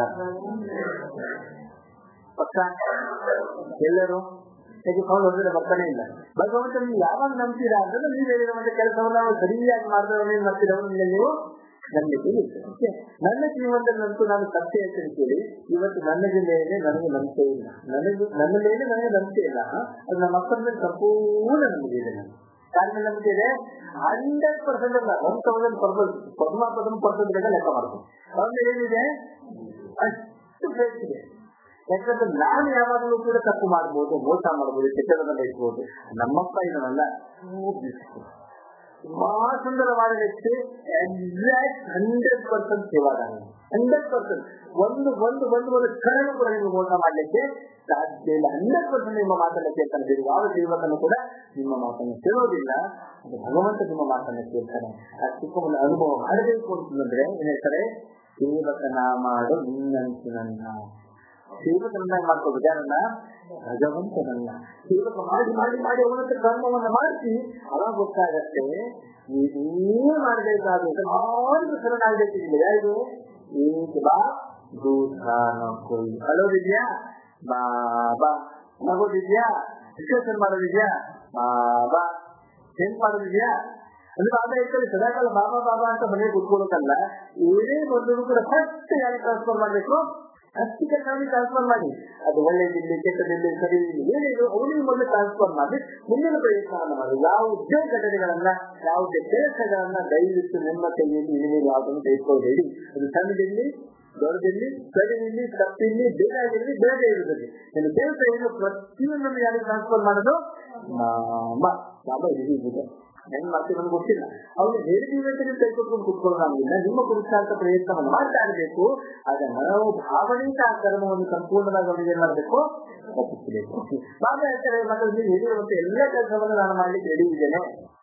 ಪಕ್ಕ ಎಲ್ಲರೂ ತೆಗೆದುಕೊಂಡು ಹೋದ್ರೆ ಬರ್ತಾನೆ ಇಲ್ಲ ಭಗವಂತ ನೀವು ಯಾವಾಗ ನಂಬ್ತೀರಾ ಅಂದ್ರೆ ನೀವು ಹೇಳಿರುವಂತ ಕೆಲಸವನ್ನು ನಾವು ಸರಿಯಾಗಿ ಮಾಡಿದವನ್ನ ಏನ್ ಮಾಡ್ತೀರವನ್ನ ನೀವು ನಂಬಿಕೆ ಇರ್ತದೆ ನನ್ನ ಜೀವನದಲ್ಲಂತೂ ನಾನು ಸತ್ಯ ಹೇಳ್ತೇನೆ ಕೇಳಿ ಇವತ್ತು ನನಗೆ ಮೇಲೆ ನನಗೆ ನಂಬಿಕೆ ಇಲ್ಲ ನನಗೆ ನನ್ನ ಮೇಲೆ ನನಗೆ ನಂಬಿಕೆ ಇಲ್ಲ ಅದು ನಮ್ಮ ಮಕ್ಕಳ ಮೇಲೆ ಸಂಪೂರ್ಣ ನಂಬಿಕೆ ಇದೆ ನನಗೆ ಕಾರಣ ನಂಬಿಕೆ ಇದೆ ಹಂಡ್ರೆಡ್ ಪರ್ಸೆಂಟ್ ಅಲ್ಲ ಒನ್ ತೌಸಂಡ್ ಪರ್ಸೆಂಟ್ ಪದ್ಮಾಪದನ್ ಪರ್ಸೆಂಟ್ ಲೆಕ್ಕ ಮಾಡ್ತೀನಿ ಅವ್ರಿಗೆ ಏನಿದೆ ಅಷ್ಟು ಫೇಸ್ ಇದೆ ಯಾಕಂದ್ರೆ ನಾನು ಯಾವಾಗಲೂ ಕೂಡ ತಪ್ಪು ಮಾಡ್ಬೋದು ಮೋಸ ಮಾಡ್ಬೋದು ಕೆಟ್ಟದನ್ನ ಬಯಸ್ಬೋದು ನಮ್ಮಪ್ಪ ಇದನ್ನಲ್ಲ ತುಂಬಾ ಸುಂದರವಾದ ವ್ಯಕ್ತಿ ಎಕ್ಸಾಕ್ಟ್ ಹಂಡ್ರೆಡ್ ಪರ್ಸೆಂಟ್ ಸೇವಾದಾರ ಹಂಡ್ರೆಡ್ ಪರ್ಸೆಂಟ್ ಒಂದು ಒಂದು ಒಂದು ಒಂದು ಕರಣ ಕೂಡ ನೀವು ಮೋಸ ಮಾಡ್ಲಿಕ್ಕೆ ಸಾಧ್ಯ ಇಲ್ಲ ಹಂಡ್ರೆಡ್ ಪರ್ಸೆಂಟ್ ನಿಮ್ಮ ಮಾತನ್ನ ಕೇಳ್ತಾನೆ ಬೇರೆ ಯಾವ ಸೇವಕನು ಕೂಡ ನಿಮ್ಮ ಮಾತನ್ನು ಕೇಳೋದಿಲ್ಲ ಅದು ಭಗವಂತ ನಿಮ್ಮ ಮಾತನ್ನ ಕೇಳ್ತಾನೆ ಆ ಚಿಕ್ಕ ಒಂದು ಅನುಭವ ಮಾಡಬೇಕು ಅಂತಂದ್ರೆ ಏನ್ ಹೇಳ್ತಾರೆ ಸೇವಕನ ಮಾಡು ನಿನ್ನಂಚಿನನ್ನ ಸೇವಕನನ್ನ ಮಾಡ್ಕೋಬೇಕು ಯಾರನ್ನ ಭಗವಂತನನ್ನ ಸೇವಕ ಮಾಡಿ ಮಾಡಿ ಮಾಡಿ ಅವನಂತ ಕರ್ಮವನ್ನ ಮಾಡಿಸಿ ಅವಾಗ ಗೊತ್ತಾಗತ್ತೆ ನೀವೇ ಮಾಡಬೇಕಾಗುತ್ತೆ ಯಾರಿಗೂ ಶರಣಾಗಬೇಕಿಲ್ಲ ಯಾರಿಗೂ ಏಕ ಬಾ ದೂಧಾನ ಕೊಯ್ ಅಳೋದಿದ್ಯಾ ಬಾಬಾ ನಗೋದಿದ್ಯಾ ಡಿಸ್ಕಷನ್ ಮಾಡೋದಿದ್ಯಾ ಬಾಬಾ ಏನ್ ಮಾಡೋದಿದ್ಯಾ ಅಂದ್ರೆ ಬಾಬಾ ಹೇಳ್ತಾರೆ ಸದಾಕಾಲ ಬಾಬಾ ಬಾಬಾ ಅಂತ ಮನೆಗೆ ಕುತ್ಕೊಳ್ಳೋಕಲ್ಲ ಏನೇ ಬಂದರೂ ಕೂಡ ಫಸ್ಟ್ ಯಾರಿಗೆ ಟ್ರಾನ್ಸ್ಫರ್ ಮಾಡ್ಬೇಕು ಅಷ್ಟು ಕೆಲಸವಾಗಿ ಟ್ರಾನ್ಸ್ಫರ್ ಮಾಡಿ ಅದು ಒಳ್ಳೆದಿಲ್ಲಿ ಕೆಟ್ಟದಿಲ್ಲಿ ಸರಿ ಏನೇನು ಅವನಿಗೆ ಮೊದಲು ಟ್ರಾನ್ಸ್ಫರ್ ಮಾಡಿ ಮುಂದಿನ ಪ್ರಯತ್ನವನ್ನು ಮಾಡಿ ಯಾವುದೇ ಘಟನೆಗಳನ್ನ ಯಾವುದೇ ಕೆಲಸಗಳನ್ನ ದಯವಿಟ್ಟು ನಿಮ್ಮ ಕೈಯಲ್ಲಿ ಇಳಿಮೀರಿ ಯಾವುದನ್ನು ತೆಗೆದುಕೊಳ್ಳಬೇಡಿ ಅದು ಸಣ್ಣದಿಲ್ಲಿ ದೊಡ್ಡದಿಲ್ಲಿ ಕಡಿಮಿಲ್ಲಿ ತಪ್ಪಿಲ್ಲಿ ಬೇಕಾಗಿರಲಿ ಬೇರೆ ಇರುತ್ತದೆ ಇನ್ನು ಕೆಲಸ ಏನು ಪ್ರತಿಯೊಂದನ್ನು ಯಾರಿಗೆ ಟ್ರಾನ್ಸ್ಫರ್ ಮಾಡೋದು ಬಾಬಾ ಇದೆ ಹೆಂಗ್ ಮಾಡ್ತೀವಿ ನಮ್ಗೆ ಗೊತ್ತಿಲ್ಲ ಅವ್ರು ಹೇಳಿದೀವಿ ಅಂತ ನೀವು ಕೈ ಕೊಟ್ಕೊಂಡು ಕುತ್ಕೊಳ್ಳೋಂಗಿಲ್ಲ ನಿಮ್ಮ ಪುರುಷಾರ್ಥ ಪ್ರಯತ್ನವನ್ನು ಮಾಡ್ತಾ ಇರಬೇಕು ಆಗ ನಾವು ಭಾವನೆಯಿಂದ ಆ ಕರ್ಮವನ್ನು ಸಂಪೂರ್ಣವಾಗಿ ಅವರಿಗೆ ಏನ್ ಮಾಡಬೇಕು ತಪ್ಪಿಸಬೇಕು ಬಾಬಾ ಹೇಳ್ತಾರೆ ಮತ್ತೆ ನೀವು ಹೇಳಿರುವಂತ ಎಲ್ಲ ಕೆಲಸವನ್ನು ನಾನು ಮಾಡ್ಲಿಕ್ಕೆ ರೆಡಿ ಇದ್ದೇನೆ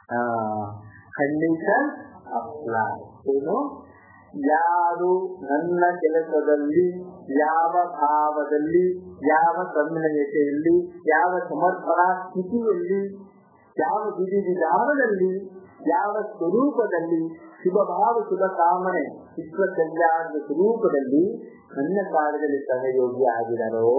ಖಂಡಿತ ಅಪ್ಲೈ ಏನು ಯಾರು ನನ್ನ ಕೆಲಸದಲ್ಲಿ ಯಾವ ಭಾವದಲ್ಲಿ ಯಾವ ತನ್ಮಯತೆಯಲ್ಲಿ ಯಾವ ಸಮರ್ಪಣಾ ಸ್ಥಿತಿಯಲ್ಲಿ ಯಾವ ವಿಧಿ ವಿಧಾನದಲ್ಲಿ ಯಾವ ಸ್ವರೂಪದಲ್ಲಿ ಶುಭ ಭಾವ ಶುಭ ಕಾಮನೆ ವಿಶ್ವ ಕಲ್ಯಾಣದ ಸ್ವರೂಪದಲ್ಲಿ ನನ್ನ ಕಾರ್ಯದಲ್ಲಿ ಸಹಯೋಗಿ ಆಗಿದರೋ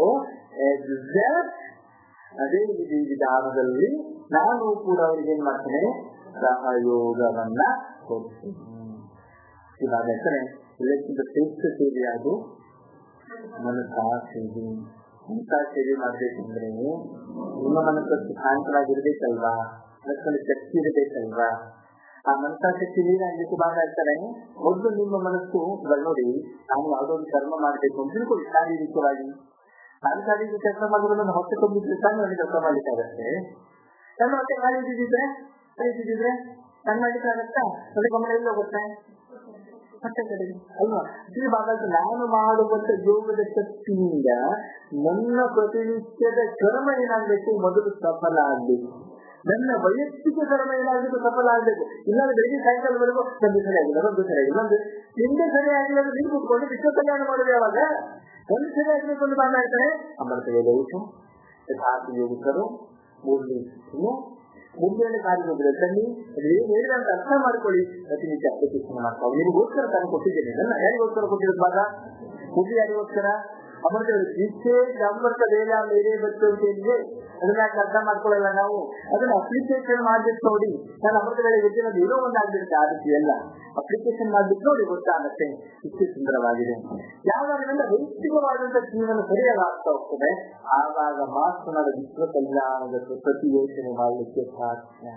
ಅದೇ ವಿಧಿ ವಿಧಾನದಲ್ಲಿ ನಾನು ಕೂಡ ಅವ್ರಿಗೆ ಏನ್ ಮಾಡ್ತೇನೆ ಸಹಯೋಗವನ್ನ ಕೊಡ್ತೀನಿ ಇವಾಗ ಹೆಸರೇ ಎಲ್ಲಕ್ಕಿಂತ ಶ್ರೇಷ್ಠ ಸೇವೆ ಅದು ಮನಸ್ಸಾ ಸೇವೆ ಮನಸ್ಸಾ ಸೇವೆ ಮಾಡ್ಬೇಕಂದ್ರೆ ನಿಮ್ಮ ಮನಸ್ಸು ಶಾಂತವಾಗಿರ್ಬೇಕಲ್ವಾ ಮನಸ್ಸಲ್ಲಿ ಶಕ್ತಿ ಇರಬೇಕಲ್ವಾ ಆ ಮನಸ್ಸಾ ಶಕ್ತಿ ನೀರಾಗ್ಲಿಕ್ಕೆ ಭಾಗ ಆಗ್ತಾರೆ ಮೊದಲು ನಿಮ್ಮ ಮನಸ್ಸು ಇವಾಗ ನೋಡಿ ನಾನು ಯಾವುದೋ ಒಂದು ಕರ್ಮ ಮಾಡ್ಬೇಕು ಅಂತ ತಿಳ್ಕೊಳ್ಳಿ ಶಾರೀರಿಕವಾಗಿ ನಾನು ಶಾರೀರಿಕ ಕೆಲಸ ಮಾಡಿದ್ರೆ ನನ್ನ ಹೊಟ್ಟೆ ತುಂಬಿದ್ರೆ ತಾನು ನನಗೆ ಕೆಲಸ ಮಾಡ್ಲಿಕ್ಕಾಗತ್ತೆ ನನ್ನ ಹೊಟ್ಟೆ ಖಾಲಿ ಇದ್ದಿದ್ರೆ ಖಾಲಿ ಇದ್ದಿದ್ರೆ ನಾನು ಮಾಡ್ಲಿಕ್ಕಾಗತ್ತಾ ಅದಕ್ಕೆ ಗಮನ ಎಲ್ಲಿ ಹೋಗುತ್ತೆ ಮತ್ತೆ ಕಡೆಗೆ ಅಲ್ವಾ ಈ ಭಾಗಕ್ಕೆ ನಾನು ಮಾಡುವಂತ ಯೋಗದ ಶಕ್ತಿಯಿಂದ ನನ್ನ ಪ್ರತಿನಿತ್ಯದ ಕರ್ಮ ಏನಾಗಬೇಕು ಮೊದಲು ಸಫಲ ಆಗ್ಬೇಕು ನನ್ನ ವೈಯಕ್ತಿಕ ಕರ್ಮ ಏನಾಗಬೇಕು ಸಫಲ ಆಗ್ಬೇಕು ಇಲ್ಲಾಂದ್ರೆ ಬೆಳಿಗ್ಗೆ ಸಾಯಂಕಾಲವರೆಗೂ ಒಂದು ಸರಿ ಆಗಿಲ್ಲ ಒಂದು ಸರಿ ಆಗಿಲ್ಲ ಒಂದು ನಿಂದೆ ಸರಿ ಆಗಿಲ್ಲ ಅಂದ್ರೆ ನೀನು ಕೂತ್ಕೊಂಡು ವಿಶ್ವ ಕಲ್ಯಾಣ ಮಾಡೋದು ಯಾವಾಗ ಒಂದು ಸರಿ ಆಗ್ಬೇಕು ಅಂತ ಮಾತಾಡ್ತಾರೆ ಅಮೃತ ವೇದವಿತು ಯಥಾರ್ಥಿ ಯೋಗಿಕರು ಮೂರನೇ ಇನ್ನು ಮುಂದಿನ ಕಾರ್ಯಕ್ರಮದಲ್ಲಿ ತನ್ನಿ ಏನು ಹೇಳಿದ ಅಂತ ಅರ್ಥ ಮಾಡ್ಕೊಳ್ಳಿ ಪ್ರತಿನಿತ್ಯ ಅಪ್ಲಿಕೇಶನ್ ಮಾಡ್ಕೊಳ್ಳಿ ನಿಮಗೋಸ್ಕರ ತಾನು ಕೊಟ್ಟಿದ್ದೇನೆ ನನ್ನ ಯಾರಿಗೋಸ್ಕರ ಕೊಟ್ಟಿರೋದು ಭಾಗ ಮುಗಿ ಯಾರಿಗೋಸ್ಕರ ಅಮೃತ ದೀಕ್ಷೆ ಅಮೃತ ವೇದ ಬೇರೆ ಬತ್ತು ಅಂತ ಏನಿದೆ ಅದನ್ನ ಯಾಕೆ ಅರ್ಥ ಮಾಡ್ಕೊಳ್ಳಲ್ಲ ನಾವು ಅದನ್ನ ಅಪ್ಲಿಕೇಶನ್ ಮಾಡ್ಬಿಟ್ಟು ನೋಡಿ ನಾನು ಅಮೃತ ವೇಳೆ ಗೊತ್ತಿರೋದು ಏನೋ ಒಂದು ಆಗ್ಬಿಡುತ್ತೆ ಆ ರೀತಿ ಎಲ್ಲ ಅಪ್ಲಿಕೇಶನ್ ಮಾಡ್ಬಿಟ್ಟು ನೋಡಿ ಗೊತ್ತಾಗುತ್ತೆ ಇಷ್ಟು ಸುಂದರವಾಗಿದೆ ಯಾವಾಗ ವೈಯಕ್ತಿಕವಾದಂತ ಜೀವನ ಸರಿಯಾಗ್ತಾ ಹೋಗ್ತದೆ ಆವಾಗ ಮಾತ್ರ ನಾವು ವಿಶ್ವ ಕಲ್ಯಾಣದ ಪ್ರತಿ ಯೋಚನೆ ಮಾಡಲಿಕ್ಕೆ ಸಾಧ್ಯ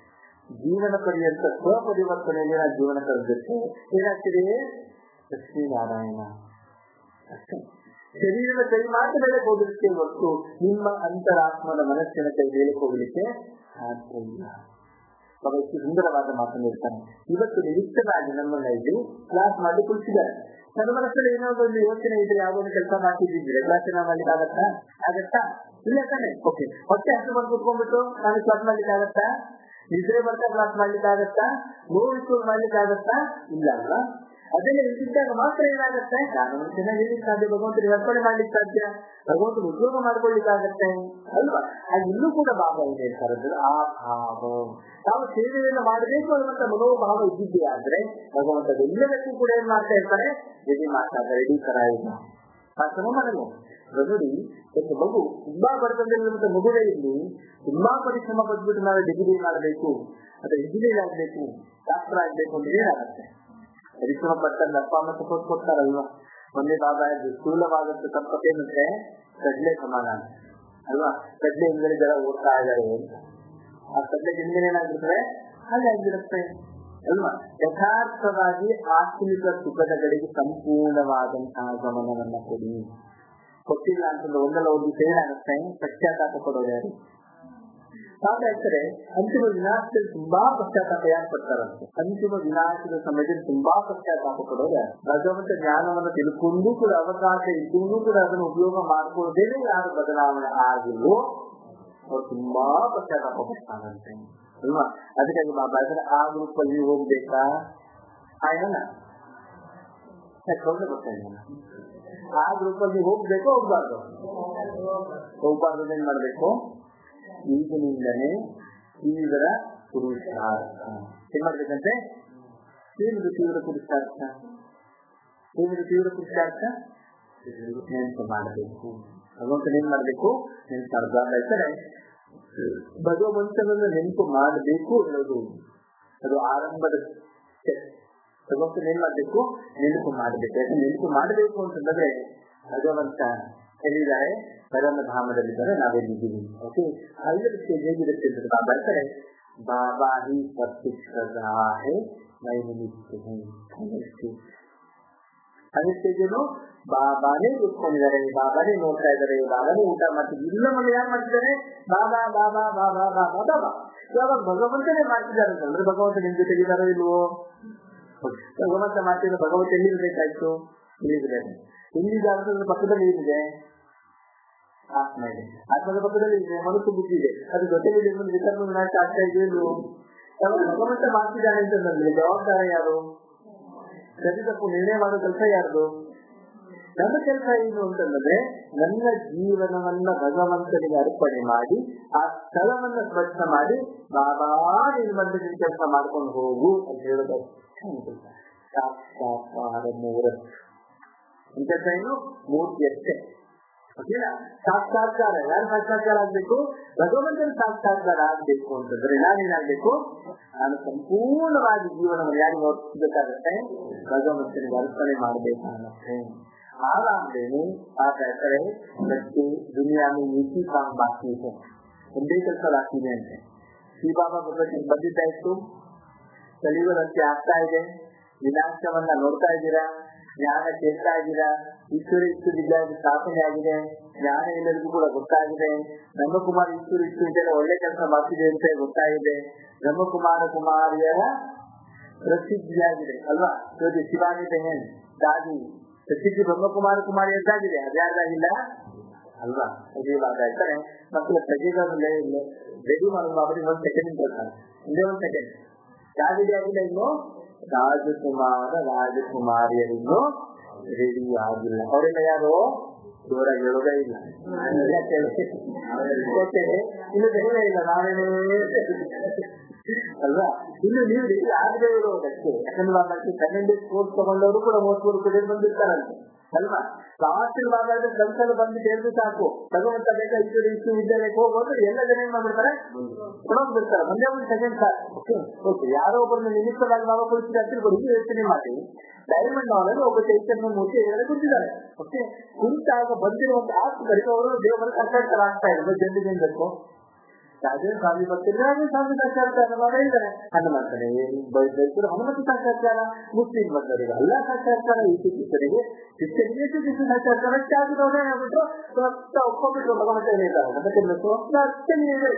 ಜೀವನ ಪರ್ಯಂತ ಸ್ವಪರಿವರ್ತನೆಯಲ್ಲಿ ನಾವು ಜೀವನ ಕಳೆದಿಟ್ಟು ಏನಾಗ್ತಿದೆ ಲಕ್ಷ್ಮೀನಾರಾಯಣ ಅಷ್ಟೇ ಶರೀರದ ಕೈ ಮಾತ್ರ ಮೇಲೆ ಹೋಗಲಿಕ್ಕೆ ಹೊರತು ನಿಮ್ಮ ಅಂತರಾತ್ಮದ ಮನಸ್ಸಿನ ಕೈ ಮೇಲೆ ಹೋಗಲಿಕ್ಕೆ ಸಾಧ್ಯ ಇಲ್ಲ ಎಷ್ಟು ಸುಂದರವಾದ ಮಾತನ್ನು ಇರ್ತಾನೆ ಇವತ್ತು ನಿರೀಕ್ಷರಾಗಿ ನಮ್ಮನ್ನ ಇಲ್ಲಿ ಕ್ಲಾಸ್ ಮಾಡಿ ಕುಳಿಸಿದ್ದಾರೆ ನನ್ನ ಮನಸ್ಸಲ್ಲಿ ಏನಾದ್ರು ಒಂದು ಯೋಚನೆ ಇದ್ರೆ ಯಾವುದೋ ಒಂದು ಕೆಲಸ ಮಾಡ್ತಿದ್ರೆ ಕ್ಲಾಸ್ ಮಾಡ್ಲಿಕ್ಕೆ ಆಗತ್ತಾ ಆಗತ್ತಾ ಇಲ್ಲ ತಾನೆ ಓಕೆ ಹೊಟ್ಟೆ ಹಸು ಬಂದು ಕುತ್ಕೊಂಡ್ಬಿಟ್ಟು ನಾನು ಕ್ಲಾಸ್ ಮಾಡ್ಲಿಕ್ಕೆ ಆಗತ್ತಾ ನಿದ್ರೆ ಬರ್ತಾ ಕ್ಲಾಸ್ ಮಾಡ್ಲಿಕ್ಕೆ ಆಗತ್ತಾ ನೋವು ಮಾಡ್ಲಿಕ್ಕೆ ಆಗತ್ತಾ ಇಲ್ಲ ಅಲ್ವಾ ಅದೆಲ್ಲ ಇದ್ದಾಗ ಮಾತ್ರ ಏನಾಗುತ್ತೆ ನಾನು ಚೆನ್ನಾಗಿ ಹೇಳಲಿಕ್ಕೆ ಸಾಧ್ಯ ಭಗವಂತನಿಗೆ ಅರ್ಪಣೆ ಮಾಡ್ಲಿಕ್ಕೆ ಸಾಧ್ಯ ಭಗವಂತನ ಉದ್ಯೋಗ ಮಾಡ್ಕೊಳ್ಳಿಕ್ಕಾಗತ್ತೆ ಅಲ್ವಾ ಅದು ಇನ್ನೂ ಕೂಡ ಭಾವ ಇದೆ ಹೇಳ್ತಾರೆ ಆ ಭಾವ ನಾವು ಸೇವೆಯನ್ನು ಮಾಡಬೇಕು ಅನ್ನುವಂತ ಮನೋಭಾವ ಇದ್ದಿದ್ದೇ ಆದ್ರೆ ಭಗವಂತ ಎಲ್ಲದಕ್ಕೂ ಕೂಡ ಏನ್ ಮಾಡ್ತಾ ಇರ್ತಾರೆ ರೆಡಿ ಮಾಡ್ತಾ ರೆಡಿ ತರ ಇದೆ ಶಾಸನ ಮಾಡಲು ನೋಡಿ ಒಂದು ಮಗು ತುಂಬಾ ಬಡತನದಲ್ಲಿರುವಂತ ಮಗುವೇ ಇಲ್ಲಿ ತುಂಬಾ ಪರಿಶ್ರಮ ಪಟ್ಬಿಟ್ಟು ನಾವು ಡಿಗ್ರಿ ಮಾಡಬೇಕು ಅಥವಾ ಇಂಜಿನಿಯರ್ ಆಗ್ಬೇಕು ಡಾಕ್ಟರ್ ಆಗ್ಬೇಕು ಅಂದ್ರೆ ಏನಾಗುತ್ತೆ ಪರಿಶ್ರಮ ಪಟ್ಟಂತ ಅಪ್ಪ ಅಮ್ಮ ಸಪೋರ್ಟ್ ಕೊಡ್ತಾರಲ್ವಾ ಒಂದೇ ಬಾಬಾ ಸ್ಥೂಲವಾದಷ್ಟು ತಪ್ಪತ್ತೇನಂತೆ ಕಡ್ಲೆ ಸಮಾಧಾನ ಅಲ್ವಾ ಕಡ್ಲೆ ಹಿಂದೆ ಜನ ಓಡ್ತಾ ಇದ್ದಾರೆ ಅಂತ ಆ ಕಡ್ಲೆ ಹಿಂದೆ ಏನಾಗಿರ್ತದೆ ಹಾಗೆ ಆಗಿರುತ್ತೆ ಅಲ್ವಾ ಯಥಾರ್ಥವಾಗಿ ಆತ್ಮಿಕ ಸುಖದ ಕಡೆಗೆ ಸಂಪೂರ್ಣವಾದಂತಹ ಗಮನವನ್ನ ಕೊಡಿ ಕೊಟ್ಟಿಲ್ಲ ಅಂತಂದ್ರೆ ಒಂದಲ್ಲ ಒಂದು ಏನಾಗುತ್ತೆ ಪಶ್ಚಾತ್ತಾಪ ಕೊಡೋದು ಯಾರು ಹಾಗಾದ್ರೆ ಅಂತಿಮ ವಿನಾಶದಲ್ಲಿ ತುಂಬಾ ಪಶ್ಚಾತ್ತಾಪ ಯಾರು ಪಡ್ತಾರಂತೆ ಅಂತಿಮ ವಿನಾಶದ ಸಮಯದಲ್ಲಿ ತುಂಬಾ ಪಶ್ಚಾತ್ತಾಪ ಪಡೋದು ಭಗವಂತ ಜ್ಞಾನವನ್ನು ತಿಳ್ಕೊಂಡು ಕೂಡ ಅವಕಾಶ ಇದ್ದೂ ಕೂಡ ಅದನ್ನು ಉಪಯೋಗ ಮಾಡ್ಕೊಳ್ಳದೇನೆ ಯಾರು ಬದಲಾವಣೆ ಆಗಿಲ್ವೋ ಅವ್ರು ತುಂಬಾ ಪಶ್ಚಾತ್ತಾಪ ಪಡ್ತಾರಂತೆ ಅಲ್ವಾ ಅದಕ್ಕಾಗಿ ಬಾಬಾ ಆ ಗ್ರೂಪ್ ಅಲ್ಲಿ ಹೋಗ್ಬೇಕಾ ಆಯ್ನ ಗೊತ್ತಾಗಿಲ್ಲ ಆ ಗ್ರೂಪ್ ಅಲ್ಲಿ ಹೋಗ್ಬೇಕು ಹೋಗ್ಬಾರ್ದು ಹೋಗ್ಬಾರ್ದು ಏನ್ ಮಾಡ್ಬೇಕು ಈಗಿನಿಂದಲೇ ತೀವ್ರ ಪುರುಷಾರ್ಥ ಏನ್ ಮಾಡ್ಬೇಕಂತೆ ಏನಿದು ತೀವ್ರ ಪುರುಷಾರ್ಥ ಏನಿದು ತೀವ್ರ ಪುರುಷಾರ್ಥ ನೆನಪು ಮಾಡಬೇಕು ಭಗವಂತನ ಏನ್ ಮಾಡ್ಬೇಕು ನೆನಪು ಮಾಡ್ಬೇಕಾದ್ರೆ ಭಗವಂತನನ್ನು ನೆನಪು ಮಾಡಬೇಕು ಅನ್ನೋದು ಅದು ಆರಂಭದ ಭಗವಂತನ ಏನ್ ಮಾಡ್ಬೇಕು ನೆನಪು ಮಾಡಬೇಕು ಯಾಕಂದ್ರೆ ನೆನಪು ಮಾಡಬೇಕು ಅಂತಂದ್ರೆ ಭಗವಂತ ಹೇಳಿದ್ದಾರೆ ಪರಮಧಾಮದಲ್ಲಿದ್ದಾರೆ ನಾವೆಲ್ಲಿದ್ದೀವಿ ಓಕೆ ಐದರ ಸ್ಟೇಜ್ ಹೇಗಿರುತ್ತೆ ಅಂತ ನಾವು ಬರ್ತಾರೆ ಬಾಬಾ ಹಿ ಸತ್ಯ ಅದೇ ಸ್ಟೇಜ್ ಏನು ಬಾಬಾನೇ ಕೂತ್ಕೊಂಡಿದ್ದಾರೆ ಬಾಬಾನೇ ನೋಡ್ತಾ ಇದ್ದಾರೆ ಬಾಬಾನೇ ಊಟ ಮಾಡ್ತಿದ್ದಾರೆ ಇಲ್ಲವನ್ನು ಯಾರು ಮಾಡ್ತಿದ್ದಾರೆ ಬಾಬಾ ಬಾಬಾ ಬಾಬಾ ಬಾಬಾ ಬಾಬಾ ಇವಾಗ ಭಗವಂತನೇ ಮಾಡ್ತಿದ್ದಾರೆ ಅಂತಂದ್ರೆ ಭಗವಂತ ನಿಮ್ ಜೊತೆಗಿದಾರೋ ಇಲ್ವೋ ಭಗವಂತ ಮಾಡ್ತಿದ್ರೆ ಭಗವಂತ ಎಲ್ಲಿರ್ಬೇಕಾಯ್ತು ಇಲ್ಲಿದ್ರೆ ಎಲ್ಲಿದ್ದಾರೆ ಪಕ್ಕದಲ್ಲಿ ಏನಿದೆ ಆತ್ಮ ಇದೆ ಆತ್ಮದ ಪಕ್ಕದಲ್ಲಿ ಇದೆ ಮನಸ್ಸು ಬುದ್ಧಿ ಇದೆ ಅದು ಜೊತೆಗೆ ನಿಮ್ಮನ್ನು ವಿಕರ್ಮ ವಿನಾಶ ಆಗ್ತಾ ಇದೆ ಭಗವಂತ ಮಾಡ್ತಿದ್ದಾನೆ ಅಂತಂದ್ರೆ ಜವಾಬ್ದಾರ ಯಾರು ಸರಿ ತಪ್ಪು ನಿರ್ಣಯ ಮಾಡೋ ಕೆಲಸ ಯಾರ್ದು ನನ್ನ ಕೆಲಸ ಏನು ಅಂತಂದ್ರೆ ನನ್ನ ಜೀವನವನ್ನ ಭಗವಂತನಿಗೆ ಅರ್ಪಣೆ ಮಾಡಿ ಆ ಸ್ಥಳವನ್ನ ಸ್ವಚ್ಛ ಮಾಡಿ ಬಾಬಾ ನಿರ್ಬಂಧದ ಕೆಲಸ ಮಾಡ್ಕೊಂಡು ಹೋಗು ಅಂತ ಹೇಳೋದು ಸಾಕ್ಷಾತ್ಕಾರ ಮೂರತ್ತು ಕೆಲಸ ಏನು ಮೂರ್ತಿ ಅಷ್ಟೇ ಓಕೆನಾ ಸಾಕ್ಷಾತ್ಕಾರ ಯಾರು ಸಾಕ್ಷಾತ್ಕಾರ ಆಗ್ಬೇಕು ಭಗವಂತನ ಸಾಕ್ಷಾತ್ಕಾರ ಆಗ್ಬೇಕು ಅಂತಂದ್ರೆ ನಾನೇನಾಗ್ಬೇಕು ನಾನು ಸಂಪೂರ್ಣವಾಗಿ ಜೀವನವನ್ನು ಯಾರಿಗೆ ವರ್ತಿಸಬೇಕಾಗತ್ತೆ ಭಗವಂತನಿಗೆ ಅರ್ಪಣೆ ಮಾಡಬೇಕಾಗತ್ತೆ ಆರಾಮದೇನು ಆ कहते बच्चे दुनिया में एक ही काम बाकी है ಒಂದೇ ಕೆಲಸ ಬಾಕಿ ಇದೆ ಅಂತೆ ಶ್ರೀ ಬಾಬಾ ಬಂದಿದ್ದ ಇತ್ತು ಕಲಿಯುಗದಂತೆ ಆಗ್ತಾ ಇದೆ ವಿನಾಶವನ್ನ ನೋಡ್ತಾ ಇದ್ದೀರಾ ಜ್ಞಾನ ಕೇಳ್ತಾ ಇದ್ದೀರಾ ಈಶ್ವರ ಇಷ್ಟು ವಿದ್ಯಾರ್ಥಿ ಸ್ಥಾಪನೆ ಆಗಿದೆ ಜ್ಞಾನ ಎಲ್ಲರಿಗೂ ಕೂಡ ಗೊತ್ತಾಗಿದೆ ಬ್ರಹ್ಮಕುಮಾರ್ ಈಶ್ವರ ಇಷ್ಟು ವಿದ್ಯಾಲಯ ಒಳ್ಳೆ ಕೆಲಸ ಮಾಡ್ತಿದೆ ಅಂತ ಗೊತ್ತಾಗಿದೆ ಬ್ರಹ್ಮಕುಮಾರ ಕುಮಾರಿಯರ ಪ್ರಸಿದ್ಧಿಯಾಗಿದೆ ಅಲ್ವಾ ಇವತ್ತು ಶಿವಾನಿ ಬೆಹನ್ ದಾದಿ ಪ್ರಸಿದ್ಧಿ ಬ್ರಹ್ಮಕುಮಾರ ಕುಮಾರಿ ಅಂತಾಗಿದೆ ಅದ್ಯಾರ್ದಾಗಿಲ್ಲ ಅಲ್ವಾ ಅದೇವಾಗ ಆಯ್ತಾರೆ ಮಕ್ಕಳ ಸಜಿಗಳನ್ನು ರೆಡಿ ಮಾಡುವ ಅವರಿಗೆ ಒಂದು ಸೆಕೆಂಡ್ ಕೊಡ್ತಾರೆ ಒಂದೇ ಒಂದು ಸೆಕೆಂಡ್ ಯಾವ್ದಿದೆ ಆಗಿಲ್ಲ ಇನ್ನು ರಾಜಕುಮಾರ ರಾಜಕುಮಾರಿಯರಿನ್ನು ರೆಡಿ ಆಗಿಲ್ಲ ಅವರೆಲ್ಲ ಯಾರು ಜೋರಾಗಿ ಹೇಳೋದೇ ಇಲ್ಲ ಗೊತ್ತೇನೆ ಇನ್ನು ಧೈರ್ಯ ಇಲ್ಲ ನಾವೇನೇ ಅಲ್ವಾ ಇನ್ನು ನೀವು ರೆಡಿ ಆಗದೆ ಇರೋದಕ್ಕೆ ಯಾಕಂದ್ರೆ ಮತ್ತೆ ಸೆಕೆಂಡ್ ಕೋರ್ಸ್ ತಗೊಂಡವರು ಕೂಡ ಮೂವತ್ಮೂರು ಕಡೆ ಬಂದಿರ್ತಾರಂತೆ ಅಲ್ವಾ ಲಾಸ್ಟ್ ಭಾಗದಲ್ಲಿ ಕಲ್ಸಲು ಬಂದು ಸೇರಿದು ಸಾಕು ಭಗವಂತ ಬೇಗ ಇದು ಇಷ್ಟು ವಿದ್ಯಾಲಯಕ್ಕೆ ಹೋಗೋದು ಎಲ್ಲ ಜನ ಏನ್ ಮಾಡ್ಬಿಡ್ತಾರೆ ಕೊಡೋಗ್ಬಿಡ್ತಾರೆ ಒಂದೇ ಒಂದು ಸೆಕೆಂಡ್ ಸಾಕು ಓಕೆ ಓಕೆ ಯಾರೋ ಒಬ್ಬರನ್ನ ನಿಮಿತ್ತವಾಗಿ ನಾವು ಕುಳಿತಿದ್ರೆ ಹತ್ತಿರ ಕೊಡಿ ಯೋಚನೆ ಮಾಡಿ ಡೈಮಂಡ್ ನಾವಲ್ಲಿ ಒಬ್ಬ ಚೈತನ್ಯ ಮೂರ್ತಿ ಎದುರು ಕುಂತಿದ್ದಾರೆ ಓಕೆ ಕುಂತಾಗ ಬಂದಿರುವಂತ ಆಸ್ತಿ ಬಳಿಕ ಅವರು ದೇವರ ಕಷ್ಟ ಆಗ್ತಾ ಇರೋದು ಜನರಿಗೆ ಬೇಕು ರಾಜೇಂದ್ರ ಸ್ವಾಮಿ ಬರ್ತಿದ್ರೆ ರಾಜೇಂದ್ರ ಸ್ವಾಮಿ ಸಾಕ್ಷಾತ್ಕಾರ ಮಾಡಿದ್ದಾರೆ ಅನ್ನ ಮಾಡ್ತಾರೆ ಬೈದ್ರು ಹನುಮಂತ ಸಾಕ್ಷಾತ್ಕಾರ ಮುಸ್ಲಿಂ ಬಂದವರಿಗೆ ಅಲ್ಲ ಸಾಕ್ಷಾತ್ಕಾರ ಈ ಶಿಕ್ಷಕರಿಗೆ ಶಿಕ್ಷಕರಿಗೆ ಶಿಕ್ಷಣ ಸಾಕ್ಷಾತ್ಕಾರ ತ್ಯಾಗದವರೇ ಹೇಳ್ಬಿಟ್ಟು ಸ್ವಸ್ಥ ಒಪ್ಕೊಂಡ್ಬಿಟ್ಟು ಭಗವಂತ ಹೇಳಿದ್ದಾರೆ ಅದಕ್ಕೆ ಸ್ವಸ್ಥ ಅಷ್ಟೇ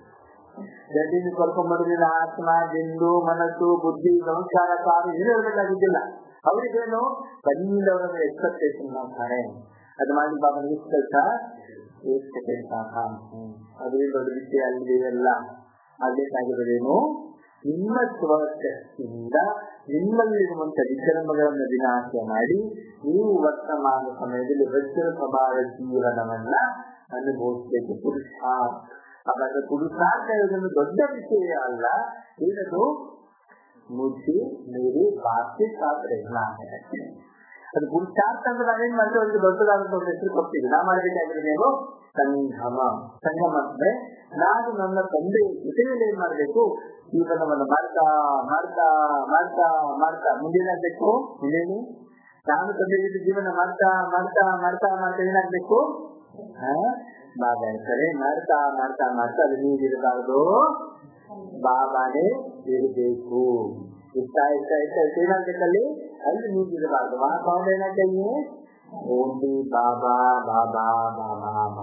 ಗಡ್ಡಿನ ಕರ್ಕೊಂಡ್ಬಂದ್ರಿಲ್ಲ ಆತ್ಮ ದಿಂಡು ಮನಸ್ಸು ಬುದ್ಧಿ ಸಂಸ್ಕಾರ ಕಾರು ಏನು ಹೇಳ್ಬೇಕಾಗಿದ್ದಿಲ್ಲ ಅವರಿಗೇನು ಬಂದವರ ಎಕ್ಸ್ಪೆಕ್ಟೇಷನ್ ಮಾಡ್ತಾರೆ ಅದು ಮಾಡಿ ಬಾಬಾ ಕೆಲಸ ಸೆಕೆಂಡ್ ಸಾಕ ಅದೇ ದೊಡ್ಡ ವಿಷಯ ಅಲ್ಲಿ ಎಲ್ಲ ಆಗ್ಬೇಕಾಗಿರೋದೇನು ನಿಮ್ಮ ಸ್ವಶಕ್ತಿಯಿಂದ ನಿಮ್ಮಲ್ಲಿರುವಂತ ವಿಕ್ರಮಗಳನ್ನು ವಿನಾಶ ಮಾಡಿ ನೀವು ವರ್ತಮಾನ ಸಮಯದಲ್ಲಿ ವಜ್ರ ಸ್ವಭಾವ ಜೀವನವನ್ನ ಅನುಭವಿಸಬೇಕು ಪುರುಷಾರ್ಥ ಹಾಗಾದ್ರೆ ಪುರುಷಾರ್ಥ ಇರೋದನ್ನು ದೊಡ್ಡ ವಿಷಯ ಅಲ್ಲ ಏನದು ಮುಚ್ಚಿ ನೀರು ಬಾಕಿ ಪಾತ್ರೆಗಳನ್ನ ಅದು ಪುರುಷಾರ್ಥ ಅಂದ್ರೆ ನಾವೇನ್ ಮಾಡ್ತೇವೆ ಅದಕ್ಕೆ ದೊಡ್ಡದಾದಂತ ಒಂದು ಹೆಸರು ಕೊಡ್ತೀವಿ ನಾ ಮಾಡಬೇಕಾಗಿರೋದೇನು ಸಂಗಮ ಸಂಗಮ ಅಂದ್ರೆ ನಾನು ನನ್ನ ತಂದೆ ಜೊತೆಯಲ್ಲಿ ಏನ್ ಮಾಡ್ಬೇಕು ಜೀವನವನ್ನು ಮಾಡ್ತಾ ಮಾಡ್ತಾ ಮಾಡ್ತಾ ಮಾಡ್ತಾ ಮುಂದೇನಾಗ್ಬೇಕು ಮುಂದೇನು ನಾನು ತಂದೆ ಜೊತೆ ಜೀವನ ಮಾಡ್ತಾ ಮಾಡ್ತಾ ಮಾಡ್ತಾ ಮಾಡ್ತಾ ಏನಾಗ್ಬೇಕು ಬಾಬಾ ಹೇಳ್ತಾರೆ ಮಾಡ್ತಾ ಮಾಡ್ತಾ ಮಾಡ್ತಾ ಅದು ನೀರಿರಬಾರ್ದು ಬಾಬಾನೇ ಇರಬೇಕು ಇರ್ತಾ ಇರ್ತಾ ಇರ್ತಾ ಇರ್ತಾ ಏನಾಗ್ಬೇಕಲ್ಲಿ ಅಲ್ಲಿ ನೀರಿರಬಾರ್ದು ಮಹಾಭಾವ ಏನಾಗ್ತೇನೆ ಓನ್ಲಿ ಬಾಬಾ ಬಾಬಾ ಬಾಬಾ ಬಾಬಾ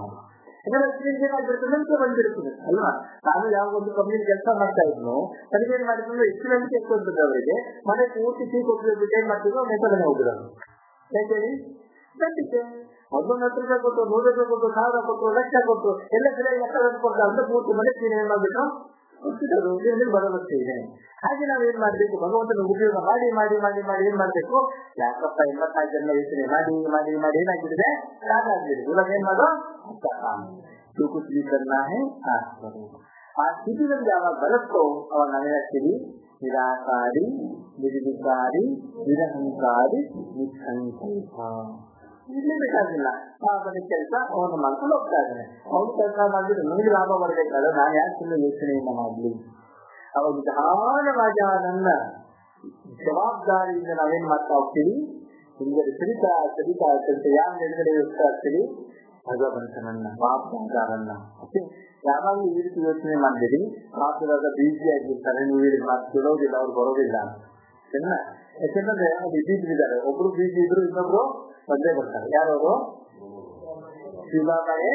ನಂಬಿಕೆ ಬಂದಿರ್ತದೆ ಅಲ್ವಾ ನಾನು ಯಾವ ಒಂದು ಕಂಪ್ನಿ ಕೆಲಸ ಮಾಡ್ತಾ ಇದ್ನು ನನಗೇನ್ ಮಾಡಿದ್ರು ಎಷ್ಟು ನಂಬಿಕೆ ಎಷ್ಟು ಅಂತದ್ದು ಅವರಿಗೆ ಮನೆ ಪೂರ್ತಿ ಟೀ ಕೊಟ್ಟು ಏನ್ ಮಾಡ್ತಿದ್ರು ನೆಸಲನೆ ಹೋಗಿರೋದು ಯಾಕೇಳಿ ನಂಬಿಕೆ ಒಂದೊಂದು ಹತ್ತು ರೂಪಾಯಿ ಕೊಟ್ಟು ನೂರು ರೂಪಾಯಿ ಕೊಟ್ಟು ಸಾವಿರ ಕೊಟ್ಟು ಲಕ್ಷ ಕೊಟ್ಟು ಎಲ್ಲ ಕಡೆ ಲೆಕ್ಕ ಕೊಟ್ಟು ಅಂತ ಪೂರ್ತಿ ಮನೆ ಏನ್ ಮಾಡ್ಬಿಟ್ಟು ಭರವಸೆ ಇದೆ ಹಾಗೆ ನಾವ್ ಏನ್ ಮಾಡ್ಬೇಕು ಭಗವಂತನ ಉಪಯೋಗ ಮಾಡಿ ಮಾಡಿ ಮಾಡಿ ಮಾಡಿ ಏನ್ ಮಾಡ್ಬೇಕು ಯಾಕಪ್ಪ ಎಂಬತ್ನಾಲ್ಕು ಜನ ಯೋಚನೆ ಮಾಡಿ ಮಾಡಿ ಮಾಡಿ ಏನಾಗ್ಬಿಟ್ಟಿದೆ ಸಾಕಾಗ್ಬಿಟ್ಟಿದೆ ಇವಾಗ ಏನ್ ಮಾಡೋ ಕುಚಿ ಕರ್ನಾ ಹೇ ಆ ಸ್ಥಿತಿನಲ್ಲಿ ಯಾವಾಗ ಬರುತ್ತೋ ಅವಾಗ ನಾವೇನಾಗ್ತೀವಿ ನಿರಾಕಾರಿ ನಿರ್ವಿಕಾರಿ ನಿರಹಂಕಾರಿ ನಿಸ್ಸಂಕಲ್ಪ ಇಲ್ಲಿ ಬೇಕಾಗಿಲ್ಲ ಅವನ ಕೆಲಸ ಅವನು ಮಾಡ್ಕೊಂಡು ಹೋಗ್ತಾ ಇದ್ದಾನೆ ಅವನು ಕೆಲಸ ಮಾಡಿದ್ರೆ ನನಗೆ ಲಾಭ ಬರ್ಬೇಕಾದ್ರೆ ನಾನು ಯಾಕೆ ಸುಮ್ಮನೆ ಯೋಚನೆಯನ್ನ ಮಾಡ್ಲಿ ಅವಾಗ ನಿಧಾನವಾಗಿ ನನ್ನ ಜವಾಬ್ದಾರಿಯಿಂದ ನಾವೇನ್ ಮಾಡ್ತಾ ಹೋಗ್ತೀವಿ ಹಿಂದೆ ಸರಿತಾ ಸರಿತಾ ಸರಿತಾ ಯಾವ ಎದುರುಗಡೆ ಹೋಗ್ತಾ ಇರ್ತೀವಿ ಭಗವಂತನನ್ನ ಬಾಬ್ದಾರನ್ನ ಯಾವಾಗಲೂ ಈ ರೀತಿ ಯೋಚನೆ ಮಾಡಿದಿರಿ ಮಾತುವಾಗ ಬಿಜಿ ಆಗಿರ್ತಾರೆ ನೀವು ಈ ಮಾತು ಬಿಡೋದಿಲ್ಲ ಅವ್ರು ಬರೋದಿಲ್ಲ ಸರಿನಾ ಯಾಕೆಂದ್ರೆ ಅದು ಇದ್ದಿದ್ದಾರೆ ಒಬ್ರು ಬಿಜಿ ಇದ್ರು ಇನ್ನೊಬ್ರು ಬಂದೇ ಬರ್ತಾರೆ ಯಾರವರು ಶಿವಮೇ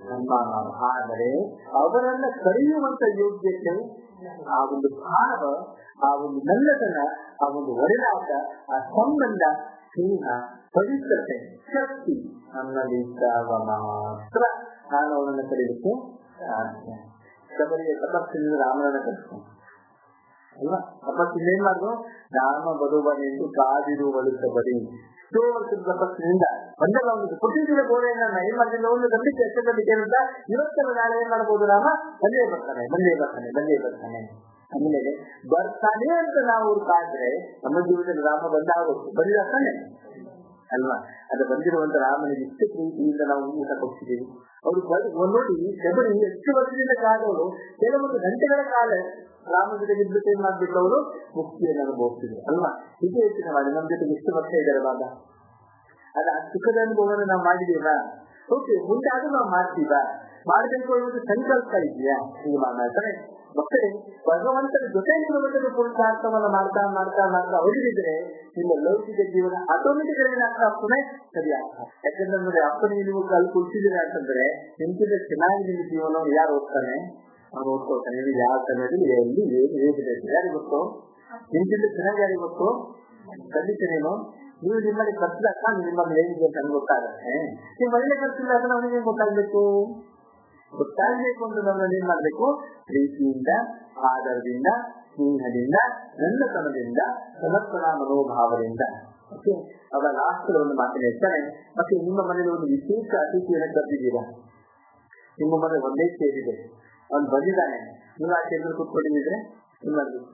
ಆದರೆ ಅವರನ್ನ ಕರೆಯುವಂತ ಯೋಗ್ಯತೆ ಆ ಒಂದು ಭಾವ ಆ ಒಂದು ನಲ್ಲತನ ಆ ಒಂದು ಒಡನಾಟ ಆ ಸಂಬಂಧ ಸ್ನೇಹ ಪವಿತ್ರತೆ ಶಕ್ತಿ ನನ್ನಲ್ಲಿದ್ದಾಗ ಮಾತ್ರ ನಾನು ಅವನನ್ನು ಕರೀಲಿಕ್ಕೆ ಸಾಧ್ಯ ಶಬರಿಯ ತಪಸ್ಸಿನಿಂದ ರಾಮನನ್ನ ಕರ್ಕೊಂಡು ಅಲ್ವಾ ತಪಸ್ಸಿಂದ ಏನ್ ಮಾಡುದು ರಾಮ ಬರುವನೆಂದು ಕಾದಿರುವಳು ಶಬರಿ ಎಷ್ಟೋ ವರ್ಷದ ತಪಸ್ಸಿನಿಂದ ಒಂದಲ್ಲ ಒಂದು ಕೊಟ್ಟಿದ್ದ ಗೋಡೆಯನ್ನ ಏನ್ ಮಾಡಿಲ್ಲ ಒಂದು ನಂಬಿಕೆ ಎಷ್ಟು ನಂಬಿಕೆ ಅಂತ ಇವತ್ತಲ್ಲ ನಾಳೆ ಏನ್ ಮಾಡ್ಬೋದು ರಾಮ ಬಂದೇ ಬರ್ತಾನೆ ಬಂದೇ ಬರ್ತಾನೆ ಬಂದೇ ಬರ್ತಾನೆ ಆಮೇಲೆ ಬರ್ತಾನೆ ಅಂತ ನಾವು ಕಾದ್ರೆ ನಮ್ಮ ಜೀವನದಲ್ಲಿ ರಾಮ ಬಂದಾಗುತ್ತೆ ಬಂದಿದ್ದಾನೆ ಅಲ್ವಾ ಅದು ಬಂದಿರುವಂತ ರಾಮನಿಗೆ ಇಷ್ಟು ಪ್ರೀತಿಯಿಂದ ನಾವು ಊಟ ಕೊಡ್ತಿದ್ದೀವಿ ಅವರು ನೋಡಿ ಶಬರಿ ಎಷ್ಟು ವರ್ಷದಿಂದ ಕಾದವರು ಕೆಲವೊಂದು ಗಂಟೆಗಳ ಕಾಲ ರಾಮ ಜೊತೆಗೆ ಇದ್ಬಿಟ್ಟು ಏನ್ ಮಾಡ್ಬಿಟ್ಟು ಅವರು ಮುಕ್ತಿಯನ್ನು ಅನುಭವಿಸಿದ್ರು ಅಲ್ವಾ ಇದು ಯೋಚನೆ ಮಾಡಿ ನಮ್ಮ ಜೊತೆಗೆ ಎಷ್ಟು ವರ್ಷ ಇದ್ದಾರೆ ಬಾಬಾ ಅಲ್ಲ ಆ ಸುಖದ ಅನುಭವವನ್ನು ನಾವು ಮಾಡಿದೀವಾ ಓಕೆ ಮುಂದೆ ಅದು ನಾವು ಮಾಡ್ತೀವಾ ಮಾಡಬೇಕು ಅನ್ನೋದು ಸಂಕಲ್ಪ ಇದೆಯಾ ಹೀಗೆ ಮಾಡ್ತಾರೆ ಮಕ್ಕಳೇ ಭಗವಂತನ ಜೊತೆ ನಿಲ್ಲುವಂತಹ ಪುರುಷಾರ್ಥವನ್ನು ಮಾಡ್ತಾ ಮಾಡ್ತಾ ಮಾಡ್ತಾ ಹೋಗಿದ್ರೆ ನಿಮ್ಮ ಲೌಕಿಕ ಜೀವನ ಆಟೋಮೆಟಿಕ್ ಆಗಿ ಆಗ್ತಾನೆ ಸರಿ ಯಾಕಂದ್ರೆ ಅಪ್ಪನಿಗೆ ನೀವು ಅಲ್ಲಿ ಕುಳಿತಿದ್ದೀರಾ ಅಂತಂದ್ರೆ ನಿಮ್ಗಿಂತ ಚೆನ್ನಾಗಿ ನಿಮ್ಮ ಜೀವನವನ್ನು ಯಾರು ಓದ್ತಾನೆ ಅವ್ನು ಓದ್ಕೊಳ್ತಾನೆ ನೀವು ಯಾವ ಸಮಯದಲ್ಲಿ ಎಲ್ಲಿ ಏನು ಹೇಗಿದೆ ಯಾರಿಗೆ ಗೊತ್ತು ನಿಮ್ಗಿಂತ ಚೆನ್ನಾಗಿ ಯಾರಿಗೆ ಗೊತ್ತು ಖಂಡಿತ ನೀನು ನೀವು ನಿಮ್ಮಲ್ಲಿ ಖರ್ಚಿದಾಗ ನಿಮ್ಮಲ್ಲಿ ಏನಿದೆ ಅಂತ ಗೊತ್ತಾಗತ್ತೆ ನೀವು ಮನೇಲಿ ಖರ್ಚಿಲ್ಲ ಅಂದ್ರೆ ಅವನಿಗೆ ಗೊತ್ತಾಗ್ಬೇಕು ಗೊತ್ತಾಗಬೇಕು ಅಂತ ನಾವು ಏನ್ ಮಾಡ್ಬೇಕು ಪ್ರೀತಿಯಿಂದ ಆಧಾರದಿಂದ ಸ್ನೇಹದಿಂದ ನನ್ನತನದಿಂದ ಸಮರ್ಪಣಾ ಮನೋಭಾವದಿಂದ ಓಕೆ ಅವರ ಲಾಸ್ಟ್ ಒಂದು ಮಾತಿನ ಹೇಳ್ತಾನೆ ಮತ್ತೆ ನಿಮ್ಮ ಮನೇಲಿ ಒಂದು ವಿಶೇಷ ಅತಿಥಿಯನ್ನು ಕರೆದಿದ್ದೀರಾ ನಿಮ್ಮ ಮನೆ ಒಂದೇ ಸೇರಿದೆ ಅವ್ನು ಬಂದಿದ್ದಾನೆ ನೀವು ಆ ಟೇಬಲ್ ಕೂತ್ಕೊಂಡಿದ್ರೆ ಏನ್ ಮಾಡ್ಬೇಕು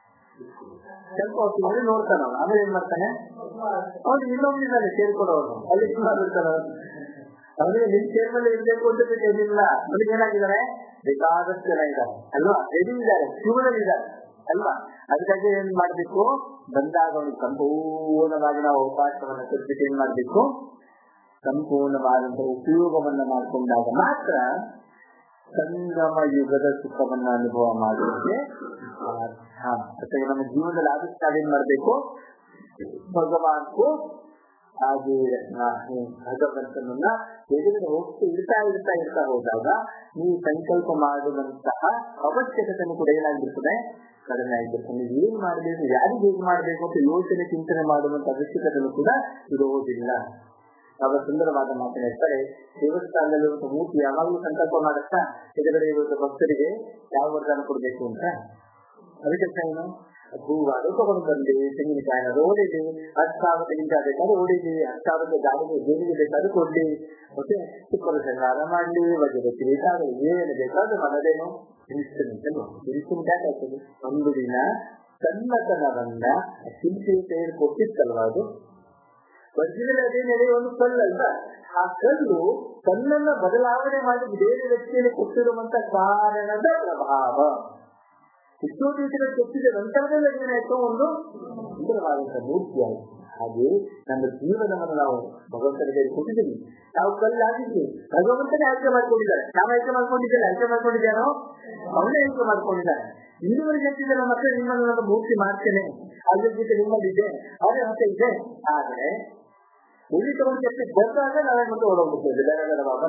ಸ್ವಲ್ಪ ಹೊತ್ತು ನೋಡಿ ನೋಡ್ತಾನ ಅವನು ಆಮೇಲೆ ಏನ್ ಮಾಡ್ತಾನೆ ಅವ್ನು ಇನ್ನೊಬ್ನಿದ್ದಾನೆ ಸೇರ್ಕೊಡೋನು ಅಲ್ಲಿ ಮಾಡ್ಬಿಡ್ತಾನ ಅವನಿಗೆ ನಿಮ್ ಚೇರ್ ಮೇಲೆ ಇರ್ಬೇಕು ಅಂತ ಏನಿಲ್ಲ ಅವನಿಗೆ ಏನಾಗಿದ್ದಾರೆ ಬೇಕಾದಷ್ಟು ಜನ ಇದ್ದಾರೆ ಅಲ್ವಾ ರೆಡಿ ಇದ್ದಾರೆ ಶಿವನಲ್ಲಿದ್ದಾರೆ ಅಲ್ವಾ ಅದಕ್ಕಾಗಿ ಏನ್ ಮಾಡ್ಬೇಕು ಬಂದಾಗ ಅವನಿಗೆ ಸಂಪೂರ್ಣವಾಗಿ ನಾವು ಅವಕಾಶವನ್ನ ಕೊಟ್ಬಿಟ್ಟು ಏನ್ ಮಾಡ್ಬೇಕು ಸಂಪೂರ್ಣವಾದಂತಹ ಉಪಯೋಗವನ್ನ ಮಾಡಿಕೊಂಡಾಗ ಮಾತ್ರ ಸಂಗಮ ಯುಗದ ಸುಖವನ್ನ ಅನುಭವ ಮಾಡಲಿಕ್ಕೆ ಸಾಧ್ಯ ನಮ್ಮ ಜೀವನದಲ್ಲಿ ಆದಷ್ಟು ಏನ್ ಮಾಡ್ಬೇಕು ಭಗವಾನ್ಕು ಹಾಗೆ ಭಗವಂತನನ್ನ ಎದುರಿಗೆ ಹೋಗ್ತಾ ಇರ್ತಾ ಇರ್ತಾ ಇರ್ತಾ ಹೋದಾಗ ನೀವು ಸಂಕಲ್ಪ ಮಾಡುವಂತಹ ಅವಶ್ಯಕತೆಯನ್ನು ಕೂಡ ಏನಾಗಿರ್ತದೆ ಕಡಿಮೆ ಆಗಿರ್ತದೆ ನೀವು ಏನ್ ಮಾಡಬೇಕು ಯಾರಿಗೆ ಹೇಗೆ ಮಾಡಬೇಕು ಅಂತ ಯೋಚನೆ ಚಿಂತನೆ ಮಾಡುವಂತ ಅವಶ್ಯಕತೆಯನ್ನು ಕೂಡ ಇರುವುದಿಲ್ಲ ಅವರ ಸುಂದರವಾದ ಮಾತನ್ನ ಹೇಳ್ತಾರೆ ದೇವಸ್ಥಾನದಲ್ಲಿ ಒಂದು ಮೂರ್ತಿ ಯಾವಾಗಲೂ ಸಂಕಲ್ಪ ಮಾಡುತ್ತಾ ಎದುರುಗಡೆ ಇರುವ ಭಕ್ತರಿಗೆ ಯಾವ ವರದಾನ ಕೊಡ್ಬೇಕು ಅಂತ ಅದಕ್ಕೆ ಏನು ಹೂವಾದ ತಗೊಂಡು ಬಂದೆ ತೆಂಗಿನಕಾಯಿನ ಓಡಿದೆ ಹತ್ತು ಸಾವಿರ ತೆಂಗಿನಕಾಯಿ ಬೇಕಾದ್ರೆ ಓಡಿದೆ ಹತ್ತು ಸಾವಿರದ ಗಾಡಿಗೆ ಜೇನಿಗೆ ಬೇಕಾದ್ರೆ ಕೊಡ್ಲಿ ಮತ್ತೆ ತುಪ್ಪದ ಶೃಂಗಾರ ಮಾಡ್ಲಿ ವಜ್ರದ ಕಿರೀಟ ಏನು ಬೇಕಾದ್ರೆ ಮನದೇನು ಇನ್ಸ್ಟ್ರೂಮೆಂಟ್ ಇನ್ಸ್ಟ್ರೂಮೆಂಟ್ ಯಾಕೆ ಆಗ್ತದೆ ಒಂದು ದಿನ ಸಣ್ಣತನವನ್ನ ಶಿಲ್ಪಿ ಕೈಯಲ್ಲಿ ಕೊಟ್ಟಿತ್ತಲ್ವ ಅದು ವಜ್ರದ ಅದೇನೇ ಒಂದು ಕಲ್ಲಲ್ಲ ಆ ಕಲ್ಲು ಕಲ್ಲನ್ನ ಬದಲಾವಣೆ ಮಾಡಿ ಬೇರೆ ವ್ಯಕ್ತಿಯಲ್ಲಿ ಕೊಟ್ಟಿರುವಂತ ಕಾರಣದ ಪ್ರಭಾವ ಎಷ್ಟೋ ದಿವಸಗಳ ಕೊಟ್ಟಿದ ನಂತರದಲ್ಲಿ ಏನಾಯ್ತು ಒಂದು ಸುಂದರವಾದಂತಹ ಮೂರ್ತಿ ಆಯ್ತು ಹಾಗೆ ನಮ್ಮ ಜೀವನವನ್ನು ನಾವು ಭಗವಂತನಿಗೆ ಕೊಟ್ಟಿದ್ದೀವಿ ನಾವು ಕಲ್ಲಾಗಿದ್ವಿ ಭಗವಂತನೇ ಆಯ್ಕೆ ಮಾಡ್ಕೊಂಡಿದ್ದಾರೆ ನಾವು ಆಯ್ಕೆ ಮಾಡ್ಕೊಂಡಿದ್ದೇವೆ ಆಯ್ಕೆ ಮಾಡ್ಕೊಂಡಿದ್ದಾನೋ ಅವನೇ ಆಯ್ಕೆ ಮಾಡ್ಕೊಂಡಿದ್ದಾನೆ ಇನ್ನೂವರೆಗೆ ಹೇಳ್ತಿದ್ದೆ ನಮ್ಮ ಮಕ್ಕಳು ನಿಮ್ಮನ್ನು ನಾನು ಮೂರ್ತಿ ಮಾಡ್ತೇನೆ ಅದ್ರ ಜೊತೆ ನಿಮ್ಮಲ್ಲಿದೆ ಅದೇ ಮತ್ತೆ ಇದೆ ಆದ್ರೆ ಉಳಿ ತಗೊಂಡು ಕೆಟ್ಟ ಬಂದಾಗ ನಾವೇ ಮತ್ತೆ ಓಡೋಗ್ಬಿಡ್ತೇವೆ ಬೇರೆ ಬೇರೆ ಬಾಬಾ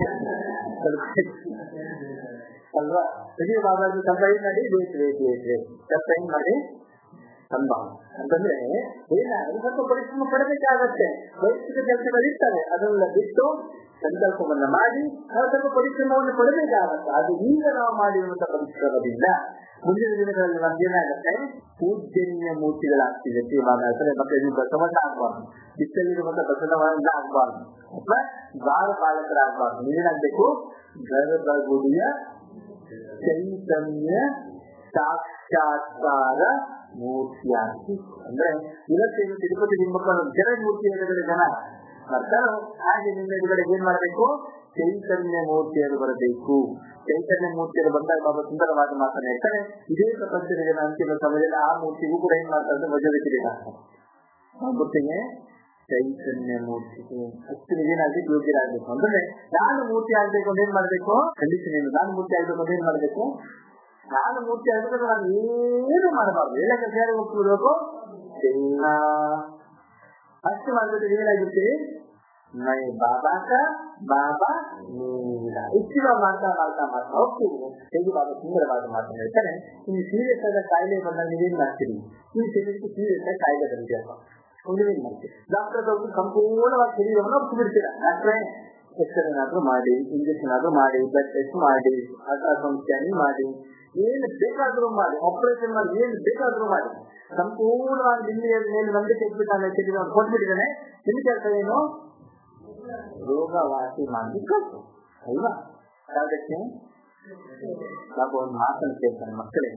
ಅಲ್ವಾ ಸರಿ ಬಾಬಾಜಿ ಕಂಬೈ ಮಾಡಿ ವೇಟ್ ವೇಟ್ ವೇಟ್ ವೇಟ್ ಸ್ವಲ್ಪ ಹೆಂಗ್ ಮಾಡಿ ಕಂಬ ಅಂತಂದ್ರೆ ಏನಾದ್ರೆ ಸ್ವಲ್ಪ ಪರಿಶ್ರಮ ಪಡಬೇಕಾಗತ್ತೆ ವೈಯಕ್ತಿಕ ಕೆಲಸಗಳಿರ್ತವೆ ಅದನ್ನೆಲ್ಲ ಬಿಟ್ಟು ಸಂಕಲ್ಪವನ್ನ ಮಾಡಿ ನಾವು ಸ್ವಲ್ಪ ಪರಿಶ್ರಮವನ್ನು ಪಡಬೇಕಾಗತ್ತೆ ಅದು ಈಗ ನಾವು ಮಾಡಿರುವಂತ ಪರಿಶ್ರಮದಿಂದ ಮುಂದಿನ ದಿನಗಳಲ್ಲಿ ನಮ್ಗೇನಾಗತ್ತೆ ಪೂಜನೀಯ ಮೂರ್ತಿಗಳಾಗ್ತಿದೆ ಶ್ರೀಮಾನಾದ್ರೆ ಮತ್ತೆ ನೀವು ಬಸವಣ್ಣ ಆಗ್ಬಾರ್ದು ಬಿತ್ತಲಿರುವಂತ ಬಸವಣ್ಣ ಆಗ್ಬಾರ್ದು ಅಥವಾ ದ್ವಾರ ಪಾಲಕರಾಗಬಾರ್ದು ನೀವೇನಾಗ್ಬೇಕು ಗರ್ಭಗುಡಿಯ ಚೈತನ್ಯ ಸಾಕ್ಷಾತ್ಕಾರ ಮೂರ್ತಿಯಾಗಿ ಅಂದ್ರೆ ಇವತ್ತೇನು ತಿರುಪತಿ ನಿಮ್ಮಕ್ಕಳು ಜನ ಮೂರ್ತಿ ಎದುರುಗಡೆ ಜನ ಬರ್ತಾರೋ ಹಾಗೆ ನಿಮ್ಮ ಎದುರುಗಡೆ ಏನ್ ಮಾಡಬೇಕು ಚೈತನ್ಯ ಮೂರ್ತಿಯನ್ನು ಬರಬೇಕು ಚೈತನ್ಯ ಮೂರ್ತಿಯನ್ನು ಬಂದಾಗ ಬಾಬಾ ಸುಂದರವಾದ ಮಾತನ್ನ ಹೇಳ್ತಾರೆ ಇದೇ ಪ್ರಪಂಚದ ಜನ ಅಂತಿಮ ಸಮಯದಲ್ಲಿ ಆ ಮೂರ್ತಿಗೂ ಕೂಡ ಏನ್ ಮಾಡ್ತಾರೆ ವಜ್ರದ ಕಿರೀಟ ಆ ಮೂರ್ತಿಗೆ ಚೈತನ್ಯ ಮೂರ್ತಿಗೆ ಅಷ್ಟು ಏನಾಗ್ಬೇಕು ಯೋಗ್ಯರಾಗಬೇಕು ಅಂದ್ರೆ ನಾನು ಮೂರ್ತಿ ಆಗ್ಬೇಕು ಅಂತ ಏನ್ ಮಾಡ್ಬೇಕು ಖಂಡಿತ ನೀನು ನಾನು ಮೂರ್ತಿ ಆಗ್ಬೇಕು ಅಂತ ಏನ್ ಮಾಡ್ಬೇಕು ನಾನು ಮೂರ್ತಿ ಆಗ್ಬೇಕು ನಾನು ಏನು ಮಾಡಬಾರ್ದು ಎಲ್ಲ ಕೆಲಸ ಹೋಗ್ತಿರ್ಬೇಕು ಎಲ್ಲ ಅಷ್ಟು ಮಾಡ್ಬಿಟ್ಟು ಏನಾಗಿರ್ತೀವಿ ನೈ ಬಾಬಾ ಬಾಬಾ ನೀಡ ಇಷ್ಟು ಮಾಡ್ತಾ ಮಾಡ್ತಾ ಮಾಡ್ತಾ ಹೋಗ್ತೀವಿ ಹೇಗೆ ಬಾಬಾ ಸುಂದರವಾದ ಮಾತನ್ನು ಹೇಳ್ತಾರೆ ನೀವು ಸೀರಿಯಸ್ ಆದ ಕಾಯಿಲೆ ಬಂದಾಗ ನೀವೇನ್ ಮಾಡ್ತೀರಿ ಈ ಶರೀರಕ್ಕೆ ಸೀರಿಯಸ್ ಆಗಿ ಕಾಯಿಲೆ ಬಂದಿದೆಯಪ್ಪ ನೀವೇನ್ ಮಾಡ್ತೀರಿ ಡಾಕ್ಟರ್ ಹೋಗಿ ಸಂಪೂರ್ಣವಾಗಿ ಶರೀರವನ್ನು ಒಪ್ಪಿಬಿಡ್ತೀರಾ ಡಾಕ್ಟ್ರೇ ಎಕ್ಸ್ರೇ ಏನಾದ್ರೂ ಮಾಡಿ ಇಂಜೆಕ್ಷನ್ ಆದ್ರೂ ಮಾಡಿ ಬ್ಲಡ್ ಟೆಸ್ಟ್ ಮಾಡಿ ಅಲ್ಟ್ರಾಸೌಂಡ್ ಸ್ಕ್ಯಾನಿಂಗ್ ಮಾಡಿ ಏನು ಬೇಕಾದ್ರೂ ಮಾಡಿ ಆಪರೇಷನ್ ಮಾಡಿ ಏನು ಬೇಕಾದ್ರೂ ಮಾಡಿ ಸಂಪೂರ್ಣವಾಗಿ ನಿಮಗೆ ಮೇಲೆ ನಂಬಿಕೆ ಇಟ್ಬಿಟ್ಟಾನೆ ಶರೀರವನ್ನು ಕೊಟ್ಬಿಟ್ಟಿದ್ದಾನೆ ನಿಮ್ ಕೆಲಸ ಏನು ರೋಗ ವಾಸಿ ಮಾಡ್ಲಿಕ್ಕೆ ಅಲ್ವಾ ಅದಕ್ಕೆ ನಾವು ಒಂದು ಮಾತನ್ನು ಕೇಳ್ತಾನೆ ಮಕ್ಕಳೇ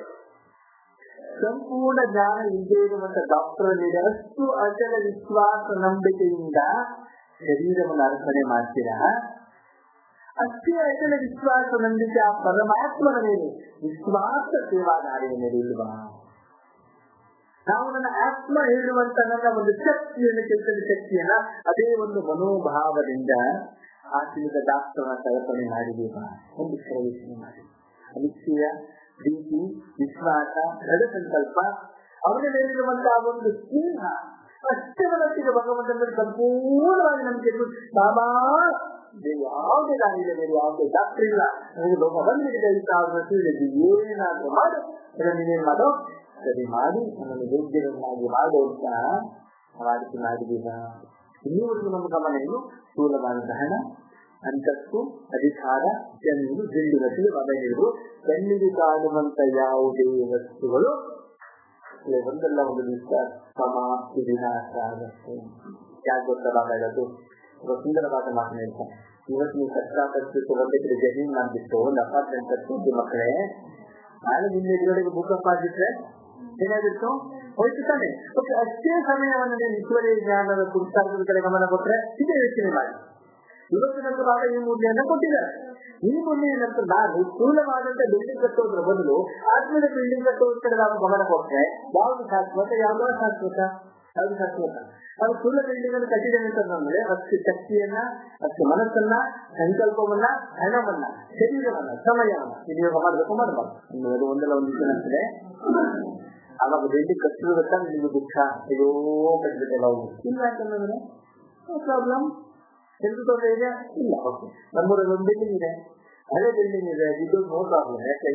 ಸಂಪೂರ್ಣ ಜ್ಞಾನ ಇಲ್ಲದೆ ಇರುವಂತ ಡಾಕ್ಟರ್ ಅಷ್ಟು ಅಚಲ ವಿಶ್ವಾಸ ನಂಬಿಕೆಯಿಂದ ಶರೀರವನ್ನು ಅರ್ಪಣೆ ಮಾಡ್ತೀರಾ ಅಷ್ಟೇ ಅಚಲ ವಿಶ್ವಾಸ ನಂಬಿಕೆ ಆ ಪರಮಾತ್ಮನ ಮೇಲೆ ವಿಶ್ವಾಸ ಸೇವಾದಾರಿಯ ಮೇಲೆ ಇಲ್ವಾ ನಾವು ನನ್ನ ಆತ್ಮ ಹೇಳುವಂತ ನನ್ನ ಒಂದು ಶಕ್ತಿಯನ್ನು ಕೆಲಸದ ಶಕ್ತಿಯನ್ನ ಅದೇ ಒಂದು ಮನೋಭಾವದಿಂದ ಆತ್ಮಿಕ ಡಾಕ್ಟರ್ನ ಕಲ್ಪನೆ ಮಾಡಿದೀವಾ ಒಂದು ಪ್ರವೇಶನೆ ಮಾಡಿ ನಿಶ್ಚಯ ಪ್ರೀತಿ ವಿಶ್ವಾಸ ದೃಢ ಸಂಕಲ್ಪ ಅವನ ಮೇಲಿರುವಂತಹ ಒಂದು ಸ್ನೇಹ ಅಷ್ಟವರತ್ತಿಗೆ ಭಗವಂತನ ಸಂಪೂರ್ಣವಾಗಿ ನಂಬಿಕೆ ಬಾಬಾ ಯಾವುದೇ ದಾರಿಯಿಲ್ಲ ಬೇರೆ ಯಾವುದೇ ಡಾಕ್ಟರ್ ಇಲ್ಲ ನನಗೆ ಲೋಕ ಬಂದಿದೆ ಐದು ಸಾವಿರ ವರ್ಷ ಏನಾದ್ರೂ ಮಾಡು ಅದನ್ನು ನೀನೇನ್ ಮಾಡೋ ಸರಿ ಮಾಡಿ ನನ್ನನ್ನು ಯೋಗ್ಯರನ್ನಾಗಿ ಮಾಡುವಂತ ಆಯ್ಕೆ ಮಾಡಿದ್ದೀನ ಇಲ್ಲಿವರೆಗೂ ನಮ್ಮ ಗಮನ ಏನು ಸ್ಥೂಲವಾದ ಹಣ ಅಂತಸ್ತು ಅಧಿಕಾರ ಜಮೀನು ಜಿಲ್ಲೆಗಟ್ಟಲೆ ಮನೆಗಳು ಕಣ್ಣಿಗೆ ಕಾಣುವಂತ ಯಾವುದೇ ವಸ್ತುಗಳು ಒಂದಲ್ಲ ಒಂದು ದಿವಸ ಸಮಾಪ್ತಿ ವಿನಾಶ ಆಗುತ್ತೆ ಯಾಕೆ ಗೊತ್ತಲ್ಲ ಹೇಳೋದು ಸುಂದರವಾದ ಮಾತು ಹೇಳ್ತಾರೆ ಇವತ್ತು ನೀವು ಕಷ್ಟಪಟ್ಟು ಒಂದೇ ಕಡೆ ಜಮೀನ್ ಮಾಡ್ಬಿಟ್ಟು ಒಂದು ಅಪಾರ್ಟ್ಮೆಂಟ್ ಕಟ್ಟಿದ್ದು ಮಕ್ಕಳೇ ನಾಳೆ ನಿನ್ನ ಎದುರುಗಡೆಗೆ ಭೂಕಂಪ ಆಗಿದ್ರೆ ಏನಾಗಿತ್ತು ಹೋಯ್ತು ತಾನೆ ಓಕೆ ಅಷ್ಟೇ ಸಮಯವನ್ನು ನೀವು ಈಶ್ವರೀಯ ಜ್ಞಾನದ ಪುರುಷಾರ್ಥದ ಕಡೆ ಗಮನ ಕೊಟ್ರೆ ಇದೇ ಯೋಚನೆ ಮಾಡಿ ಇವತ್ತು ನಂತರ ಭಾಗ ಈ ಮೂಲ್ಯನ್ನ ಕೊಟ್ಟಿದ್ದಾರೆ ಈ ಮೂಲ್ಯ ನಂತರ ನಾನು ಸ್ಥೂಲವಾದಂತ ಬಿಲ್ಡಿಂಗ್ ಕಟ್ಟೋದ್ರ ಬದಲು ಆದ್ಮೇಲೆ ಬಿಲ್ಡಿಂಗ್ ಕಟ್ಟೋದ್ರ ಕಡೆ ನಾವು ಗಮನ ಕೊಟ್ರೆ ಯಾವ್ದು ಶಾಶ್ವತ ಯಾವ್ದೋ ಶಾಶ್ವತ ಯಾವ್ದು ಶಾಶ್ವತ ಅದು ಸ್ಥೂಲ ಬಿಲ್ಡಿಂಗ್ ಅನ್ನು ಕಟ್ಟಿದ್ದೇನೆ ಅಂತ ಅಂದ್ರೆ ಅಷ್ಟು ಶಕ್ತಿಯನ್ನ ಅಷ್ಟು ಮನಸ್ಸನ್ನ ಸಂಕಲ್ಪವನ್ನ ಹಣವನ್ನ ಶರೀರವನ್ನ ಸಮಯವನ್ನ ವಿನಿಯೋಗ ಮಾಡಬೇಕು ಮಾಡಬಾರ್ದು ಅದು ಒಂದಲ್ಲ ಒಂದು ಏನಾಗ್ತದೆ ಆವಾಗ ಬಿಲ್ಡಿಂಗ್ ಕಟ್ಟಿರೋದಕ್ಕ ನಿಮಗೆ ದುಃಖ ಅಯ್ಯೋ ಕಟ್ಟಿಬಿಟ್ಟೆಲ್ಲ ಇಲ್ಲ ಯಾಕಂದ್ರೆ ಪ್ರಾಬ್ಲಮ್ ಎಲ್ರು ತೊಂದರೆ ಇದೆಯಾ ಇಲ್ಲ ಓಕೆ ನಮ್ಮೂರಲ್ಲಿ ಒಂದು ಬಿಲ್ಡಿಂಗ್ ಇದೆ ಹಳೆ ಬಿಲ್ಡಿಂಗ್ ಇದೆ ಇದು ನೋ ಪ್ರಾಬ್ಲಮ್ ಯಾಕೆ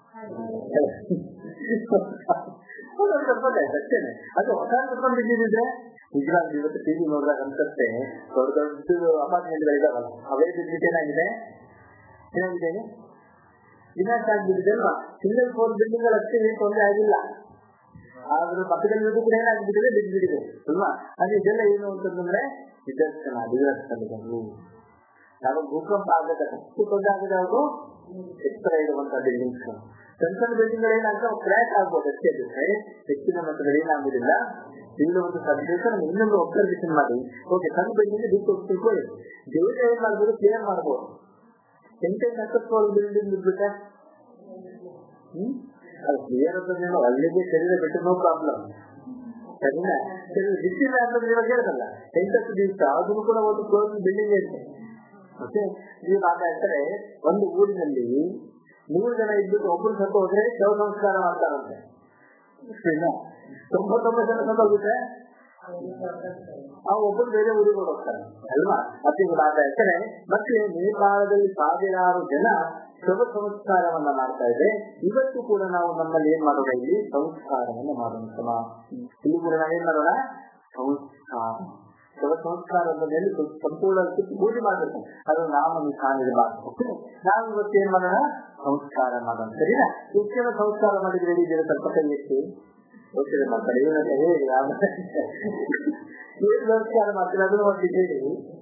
ಅಷ್ಟೇನೆ ಅದು ಹೊಸ ಕಟ್ಕೊಂಡು ಬಿದ್ದಿದ್ರೆ ನಿಜವಾಗಿ ಇವತ್ತು ಟಿವಿ ನೋಡಿದಾಗ ಅನ್ಸುತ್ತೆ ದೊಡ್ಡ ದೊಡ್ಡ ಅಪಾರ್ಟ್ಮೆಂಟ್ಗಳಿದಾವಲ್ಲ ಅವೇ ಬಿದ್ದಿಟ್ಟು ಏನಾಗಿದೆ ಏನಾಗಿದೆ ವಿನಾಶ ಆಗ್ಬಿಟ್ಟಿದೆ ಅಲ್ವಾ ಸಿಂಗಲ್ ಫೋರ್ ಬಿಲ್ಡಿಂಗ್ ಅಷ್ಟೇ ಏನು ತೊಂದರೆ ಆಗಿಲ್ಲ ಆದ್ರೂ ಪಕ್ಕದಲ್ಲಿ ಕೂಡ ಏನಾಗ್ಬಿಟ್ಟಿದೆ ಬಿದ್ದುಬಿಟ್ಟಿದೆ ಅಲ್ವಾ ಅದು ಇದೆಲ್ಲ ಏನು ಅಂತಂದ್ರೆ ನಿದರ್ಶನ ನಿದರ್ಶನಗಳು ನಾವು ಭೂಕಂಪ ಆಗದ ಅಷ್ಟು ತೊಂದರೆ ಆಗದೆ ಅವರು ಎತ್ತರ ಇರುವಂತಹ ಬಿಲ್ಡಿಂಗ್ಸ್ ಸಣ್ಣ ಸಣ್ಣ ಬಿಲ್ಡಿಂಗ್ ಏನಾಗ್ತವೆ ಕ್ರ್ಯಾಕ್ ಆಗ್ಬೋದು ಅಷ್ಟೇ ಬಿಟ್ಟರೆ ಹೆಚ್ಚಿನ ಮಟ್ಟದಲ್ಲಿ ಏನಾಗುದಿಲ್ಲ ಇಲ್ಲಿ ಒಂದು ಸಂದೇಶ ಇನ್ನೊಂದು ಒಬ್ಸರ್ವೇಷನ್ ಮಾಡಿ ಓಕೆ ಸಣ್ಣ ಬಿಲ್ಡಿಂಗ್ ಬಿಟ್ಟು ತಿಳ್ಕೊಳ್ಳಿ ದೇಶ ಏನ್ ಮಾಡ್ಬೋದು ಕ್ಲಿಯರ್ ಮಾಡ್ಬೋದು ಎಂಟೆಂಟು ಹತ್ತತ್ತು ಬಿಲ್ಡಿಂಗ್ ಬಿಟ್ಬಿಟ್ಟೆ ಹ್ಮ್ ಅದು ಕ್ಲಿಯರ್ ಅಂತಂದ್ರೆ ಅಲ್ಲಿಗೆ ಶರೀರ ಬಿಟ್ಟು ನೋ ಪ್ರಾಬ್ಲಮ್ ಸರಿನಾ ಕೆಲವು ಬಿಟ್ಟಿಲ್ಲ ಅಂತಂದ್ರೆ ಇವಾಗ ಹೇಳದಲ್ಲ ಎಂಟತ್ತು ದಿವಸ ಅದನ್ನು ಕೂಡ ಒಂದು ಕ್ಲೋಸ್ ಬಿಲ್ಡಿಂಗ್ ಇದೆ ಓಕೆ ನೀವು ಮಾತಾಡ್ತಾರೆ ಒಂದು ಊರಿನಲ್ಲಿ ಮೂರು ಜನ ಇದ್ಬಿಟ್ಟು ಒಬ್ಬರು ಸತ್ತು ಹೋದ್ರೆ ಶವ ಸಂಸ್ಕಾರ ಮಾಡ್ತಾರಂತೆ ಸರಿನಾ ತೊಂಬತ್ತೊಂಬತ್ತು ಜನ ಸತ್ತು ಹೋಗಿದ್ರೆ ಆ ಒಬ್ಬರು ಬೇರೆ ಊರಿಗೆ ಹೋಗ್ತಾರೆ ಅಲ್ವಾ ಮತ್ತೆ ಮಾತಾಡ್ತಾರೆ ಮತ್ತೆ ನೇಪಾಳದಲ್ಲಿ ಸಾವಿರಾರು ಜನ ಶುಭ ಸಂಸ್ಕಾರವನ್ನ ಮಾಡ್ತಾ ಇದೆ ಇವತ್ತು ಕೂಡ ನಾವು ನಮ್ಮಲ್ಲಿ ಏನ್ ಮಾಡೋಣ ಇಲ್ಲಿ ಸಂಸ್ಕಾರವನ್ನ ಮಾಡೋಣ ಇಲ್ಲಿ ಕೂಡ ನಾವೇನ್ ಮಾಡೋಣ ಸಂಸ್ಕಾರ ಶುಭ ಸಂಸ್ಕಾರ ಮೇಲೆ ಸಂಪೂರ್ಣ ಪೂಜೆ ಮಾಡಬೇಕು ಅದು ನಾವು ಕಾಣಿದೆ ಮಾಡಬೇಕು ನಾವು ಇವತ್ತು ಏನ್ ಮಾಡೋಣ ಸಂಸ್ಕಾರ ಮಾಡೋಣ ಸರಿನಾ ಎಷ್ಟು ಜನ ಸಂಸ್ಕಾರ ಮಾಡಿದ್ರೆ ರೆಡಿ ಇದ್ದೀರಾ ಸ್ವಲ್ಪ ಕೈ ಎತ್ತಿ ಗೊತ್ತಿದೆ ಮಕ್ಕಳು ಏನಂತ ಹೇಳಿ ಏನು ಸಂಸ್ಕಾರ ಮಾಡ್ತೀರಾ ಅದನ್ನು ಒಂದು ಹೇಳಿ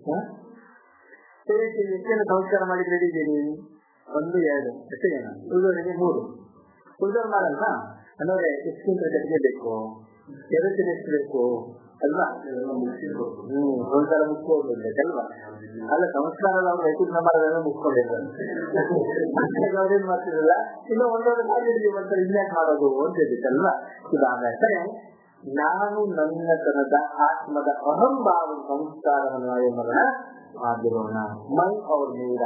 ಸರಿ ಎಷ್ಟು ಜನ ಸಂಸ್ಕಾರ ಮಾಡಿದ್ರೆ ರೆಡಿ ಇದ್ದೀರಿ ಒಂದು ಎರಡು ಎಷ್ಟು ಜನ ಉಳಿದವರಿಗೆ ಮೂರು ಉಳಿದವ್ರು ಮಾಡಲ್ಲ ಅಂದ್ರೆ ಎಷ್ಟಿಂದ ಕಟ್ಟಿಗೆ ಬೇಕು ಎರಡು ದಿನ ಎಷ್ಟು ಬೇಕು ಅಲ್ವಾ ಹ್ಮ್ ಒಂದ್ಸಲ ಮುಚ್ಕೋಗ್ಬೇಕಲ್ವಾ ಅಲ್ಲ ಸಂಸ್ಕಾರದ ಅವ್ರು ವೈಕುಂಠ ಮಾಡೋದನ್ನ ಮುಚ್ಕೊಂಡಿದ್ದಾರೆ ಅವ್ರೇನ್ ಮಾಡ್ತಿರಲ್ಲ ಇನ್ನು ಒಂದೊಂದು ಮಾಡಿದ್ವಿ ಒಂದ್ಸಲ ಇನ್ಯಾಕ್ ಮಾಡೋದು ಅಂತ ಹೇಳಿದ್ದಲ್ವಾ ಇದಾದ್ರೆ ನಾನು ನನ್ನತನದ ಆತ್ಮದ ಅಹಂಭಾವ ಸಂಸ್ಕಾರವನ್ನು ನಾವೇನ್ ಮಾಡೋಣ ಆಗಿರೋಣ ಮೈ ಅವ್ರ ನೀರ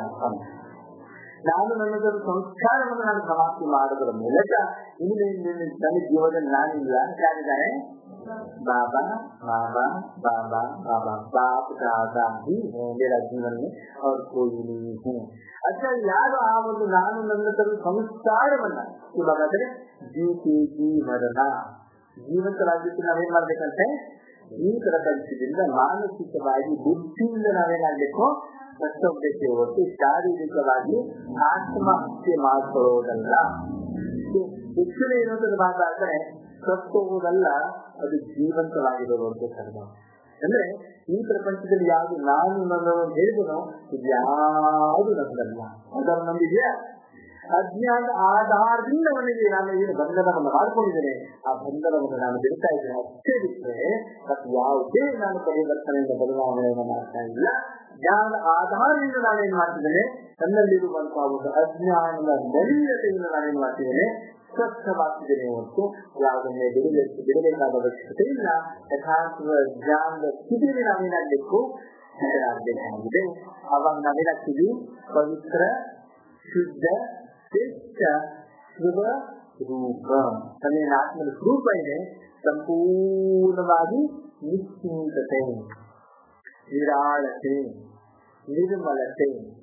ನಾನು ನನ್ನದೊಂದು ಸಂಸ್ಕಾರವನ್ನು ನಾನು ಸಮಾಪ್ತಿ ಮಾಡೋದ್ರ ಮೂಲಕ ಇನ್ನು ನನ್ನ ಜೀವನದಲ್ಲಿ ನಾನಿಲ್ಲ ಯಾರಿದ್ದಾರೆ बाबा बाबा बाबा बाबा बाप दादा ही है मेरा जीवन में और कोई नहीं है अच्छा ಯಾರು ಆ ಒಂದು ನಾನು ನನ್ನ ತರ ಸಂಸ್ಕಾರವನ್ನ ಇವಾಗ ಅಂದ್ರೆ ಜೀತಿ ಜೀವನ ಜೀವಂತರಾಗಿದ್ದು ನಾವೇನ್ ಮಾಡ್ಬೇಕಂತೆ ಈ ತರ ಕಲಿಸಿದ್ರಿಂದ ಮಾನಸಿಕವಾಗಿ ಬುದ್ಧಿಯಿಂದ ನಾವೇನಾಗ್ಬೇಕು ಕಷ್ಟೋಗ್ಬೇಕು ಹೊರತು ಶಾರೀರಿಕವಾಗಿ ಆತ್ಮಹತ್ಯೆ ಮಾಡ್ಕೊಳ್ಳೋದಲ್ಲ ಹೆಚ್ಚಿನ ಏನಂತ ಮಾತಾಡ್ತಾರೆ ಸತ್ತೋಗುವುದಲ್ಲ ಅದು ಜೀವಂತವಾಗಿರೋದು ಕರ್ಮ ಅಂದ್ರೆ ಈ ಪ್ರಪಂಚದಲ್ಲಿ ಯಾವುದು ನಾನು ನನ್ನ ಹೇಳಿದನೋ ಇದು ಯಾವುದು ನನ್ನದಲ್ಲ ಅದನ್ನು ನಂಬಿದ್ಯಾ ಅಜ್ಞಾನ ಆಧಾರದಿಂದ ಅವನಿಗೆ ನಾನು ಏನು ಬಂಧನವನ್ನು ಮಾಡ್ಕೊಂಡಿದ್ದೇನೆ ಆ ಬಂಧನವನ್ನು ನಾನು ಬಿಡ್ತಾ ಇದ್ದೇನೆ ಅಷ್ಟೇ ಬಿಟ್ಟರೆ ಮತ್ತು ಯಾವುದೇ ನಾನು ಪರಿವರ್ತನೆಯಿಂದ ಬದಲಾವಣೆಯನ್ನು ಮಾಡ್ತಾ ಇಲ್ಲ ಜ್ಞಾನ ಆಧಾರದಿಂದ ನಾನೇನ್ ಮಾಡ್ತಿದ್ದೇನೆ ನನ್ನಲ್ಲಿರುವಂತಹ ಒಂದು ಅಜ್ಞಾನದ ನವೀನತೆಯಿಂದ ನಾನೇನ್ ಮಾಡ್ತಿದ್ದೇನೆ ಸ್ವಚ್ಛವಾಗ್ತಿದ್ದೇನೆ ಹೊರತು ಯಾವುದನ್ನೇ ಬಿಡಬೇಕು ಬಿಡಬೇಕಾದ ಅವಶ್ಯಕತೆ ಇಲ್ಲ ಯಥಾರ್ಥ ಜ್ಞಾನದ ಸ್ಥಿತಿಯಲ್ಲಿ ನಾವೇನಾಗಬೇಕು ಆಗಬೇಕಾಗಿದೆ ಅವಾಗ ನಾವೇನಾಗ್ತೀವಿ ಪವಿತ್ರ ಶುದ್ಧ ಶ್ರೇಷ್ಠ ಶುಭ ರೂಪ ತನ್ನ ಆತ್ಮದ ರೂಪ ಇದೆ ಸಂಪೂರ್ಣವಾಗಿ ನಿಶ್ಚಿಂತತೆ ನಿರಾಳತೆ ನಿರ್ಮಲತೆ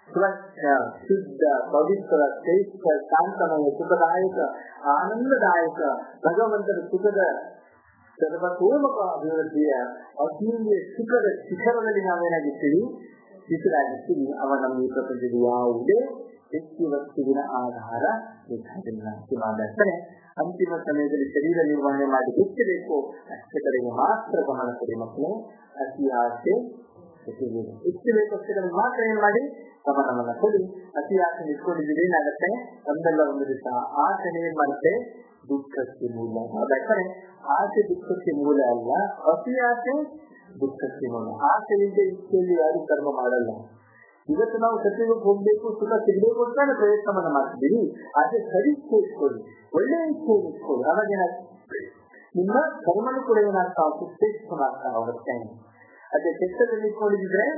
ಸ್ವಚ್ಛ ಶುದ್ಧ ಪವಿತ್ರ ಶ್ರೇಷ್ಠ ಶಾಂತಮಯ ಸುಖದಾಯಕ ಆನಂದದಾಯಕ ಭಗವಂತನ ಸುಖದ ಸರ್ವತೋಮುಖ ಅಭಿವೃದ್ಧಿಯ ಅತೀಂದ್ರಿಯ ಸುಖದ ಶಿಖರದಲ್ಲಿ ನಾವೇನಾಗಿರ್ತೀವಿ ಶಿಖರಾಗಿರ್ತೀವಿ ಅವ ನಮ್ಮ ಈ ಪ್ರಪಂಚದ ಯಾವುದೇ ವ್ಯಕ್ತಿ ವಸ್ತುವಿನ ಆಧಾರ ಬೇಕಾಗಿಲ್ಲ ಮಾಡ್ತಾರೆ ಅಂತಿಮ ಸಮಯದಲ್ಲಿ ಶರೀರ ನಿರ್ವಹಣೆ ಮಾಡಿ ಹೆಚ್ಚಬೇಕು ಅಷ್ಟೇ ಕಡೆಗೆ ಮಾತ್ರ ಗಮನ ಕೊಡಿ ಮಕ್ಕಳು ಅತಿ ಆಸೆ ಎಷ್ಟು ಬೇಕು ಅಷ್ಟೇ ಕಡೆಗೆ ಮಾತ್ರ ಏನ್ ಮಾಡಿ ಗಮನವನ್ನ ಕೊಡಿ ಅತಿ ಆಸೆ ಇಟ್ಕೊಂಡಿದ್ದೀರಿ ಏನಾಗತ್ತೆ ಒಂದಲ್ಲ ಒಂದು ದಿವಸ ಆಸೆ ಏನ್ ಮಾಡುತ್ತೆ ದುಃಖಕ್ಕೆ ಮೂಲ ಹಾಗಾದ್ರೆ ಆಸೆ ದುಃಖಕ್ಕೆ ಮೂಲ ಅಲ್ಲ ಅತಿ ಆಸೆ ದುಃಖಕ್ಕೆ ಮೂಲ ಆಸೆಯಿಂದ ಇಚ್ಛೆಯಲ್ಲಿ ಯಾರು ಕರ್ಮ ಮಾಡಲ್ಲ ಇವತ್ತು ನಾವು ಸತ್ಯಕ್ಕೆ ಹೋಗ್ಬೇಕು ಸುಖ ಸಿಗಬೇಕು ಅಂತ ಪ್ರಯತ್ನವನ್ನ ಮಾಡ್ತಿದ್ದೀವಿ ಆದ್ರೆ ಸರಿ ಇಚ್ಛೆ ಇಟ್ಕೊಳ್ಳಿ ಒಳ್ಳೆ ಇಚ್ಛೆ ಇಟ್ಕೊಳ್ಳಿ ಅವಾಗ ಏನಾಗ್ತದೆ ನಿಮ್ಮ ಕರ್ಮನು ಕೂಡ ಏನಾಗ್ತಾ ಹೋಗುತ್ತೆ ಶ್ರೇಷ್ಠವಾಗ್ತಾ ಹೋಗುತ್ತೆ ಅದೇ ಕೆಟ್ಟದಲ್ಲಿ ಇಟ್ಕೊಂಡಿದ್ರೆ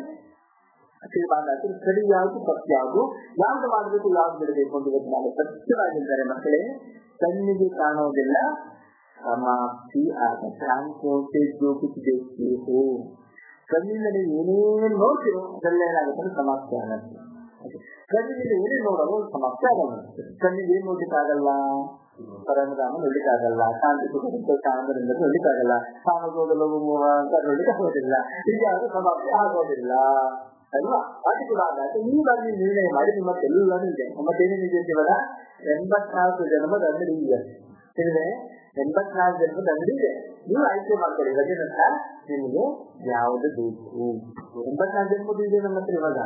ಸರಿ ಯಾವುದು ತಪ್ಪು ಯಾವುದು ಯಾವ್ದು ಮಾಡಬೇಕು ಯಾವ್ದು ಬಿಡಬೇಕು ಅಂತ ಇವತ್ತು ನಾವು ಸತ್ಯವಾಗಿದ್ದಾರೆ ಮಕ್ಕಳೇ ಕಣ್ಣಿಗೆ ಕಾಣೋದಿಲ್ಲ ಸಮಾಪ್ತಿ ಆಗುತ್ತೆ ಜೋ ಕುಚ್ ದೇಖ್ತೀಯೋ ಕಣ್ಣಿಂದ ನೀವು ಏನೇನು ನೋಡ್ತೀರೋ ಅದೆಲ್ಲ ಏನಾಗುತ್ತೆ ಸಮಾಪ್ತಿ ಆಗುತ್ತೆ ಕಣ್ಣಿನಿಂದ ಏನೇನು ನೋಡೋದು ಸಮಾಪ್ತಿ ಆಗಲ್ಲ ಕಣ್ಣಿಗೆ ಏನ್ ನೋಡ್ಲಿಕ್ಕಾಗಲ್ಲ ಪರಮಧಾಮ ನೋಡ್ಲಿಕ್ಕಾಗಲ್ಲ ಶಾಂತಿ ಸುಖ ಆನಂದದಿಂದ ನೋಡ್ಲಿಕ್ಕಾಗಲ್ಲ ಕಾಮಗೋದ ಲಘು ಮೋಹ ಅಂತ ನೋಡ್ಲಿಕ್ಕೆ ಆಗೋದಿಲ್ಲ ಇದ್ಯಾವುದು ಸಮಾಪ್ತಿ ಆಗೋದಿಲ್ಲ ಅಲ್ವಾ ಅದು ಕೂಡ ಆದಾಗ ಈ ಬಾರಿ ನಿರ್ಣಯ ಮಾಡಿ ನಿಮ್ಮ ಎಲ್ಲರೂ ಇದೆ ಮತ್ತೇನೇನಿದೆ ಅಂತೀವಲ್ಲ ಎಂಬತ್ನಾಲ್ಕು ಜನ್ಮದ ಅಂಗಡಿ ಇದೆ ತಿಳಿದೆ ಎಂಬತ್ನಾಲ್ಕು ಜನ್ಮದ ಅಂಗಡಿ ಇದೆ ನೀವು ಆಯ್ಕೆ ಮಾಡ್ಕೊಳ್ಳಿ ರಜೆ ನಂತರ ನಿಮಗೆ ಯಾವ್ದು ಬೇಕು ಎಂಬತ್ನಾಲ್ಕು ಜನ್ಮದ ಇದೆ ನಮ್ಮ ಹತ್ರ ಇವಾಗ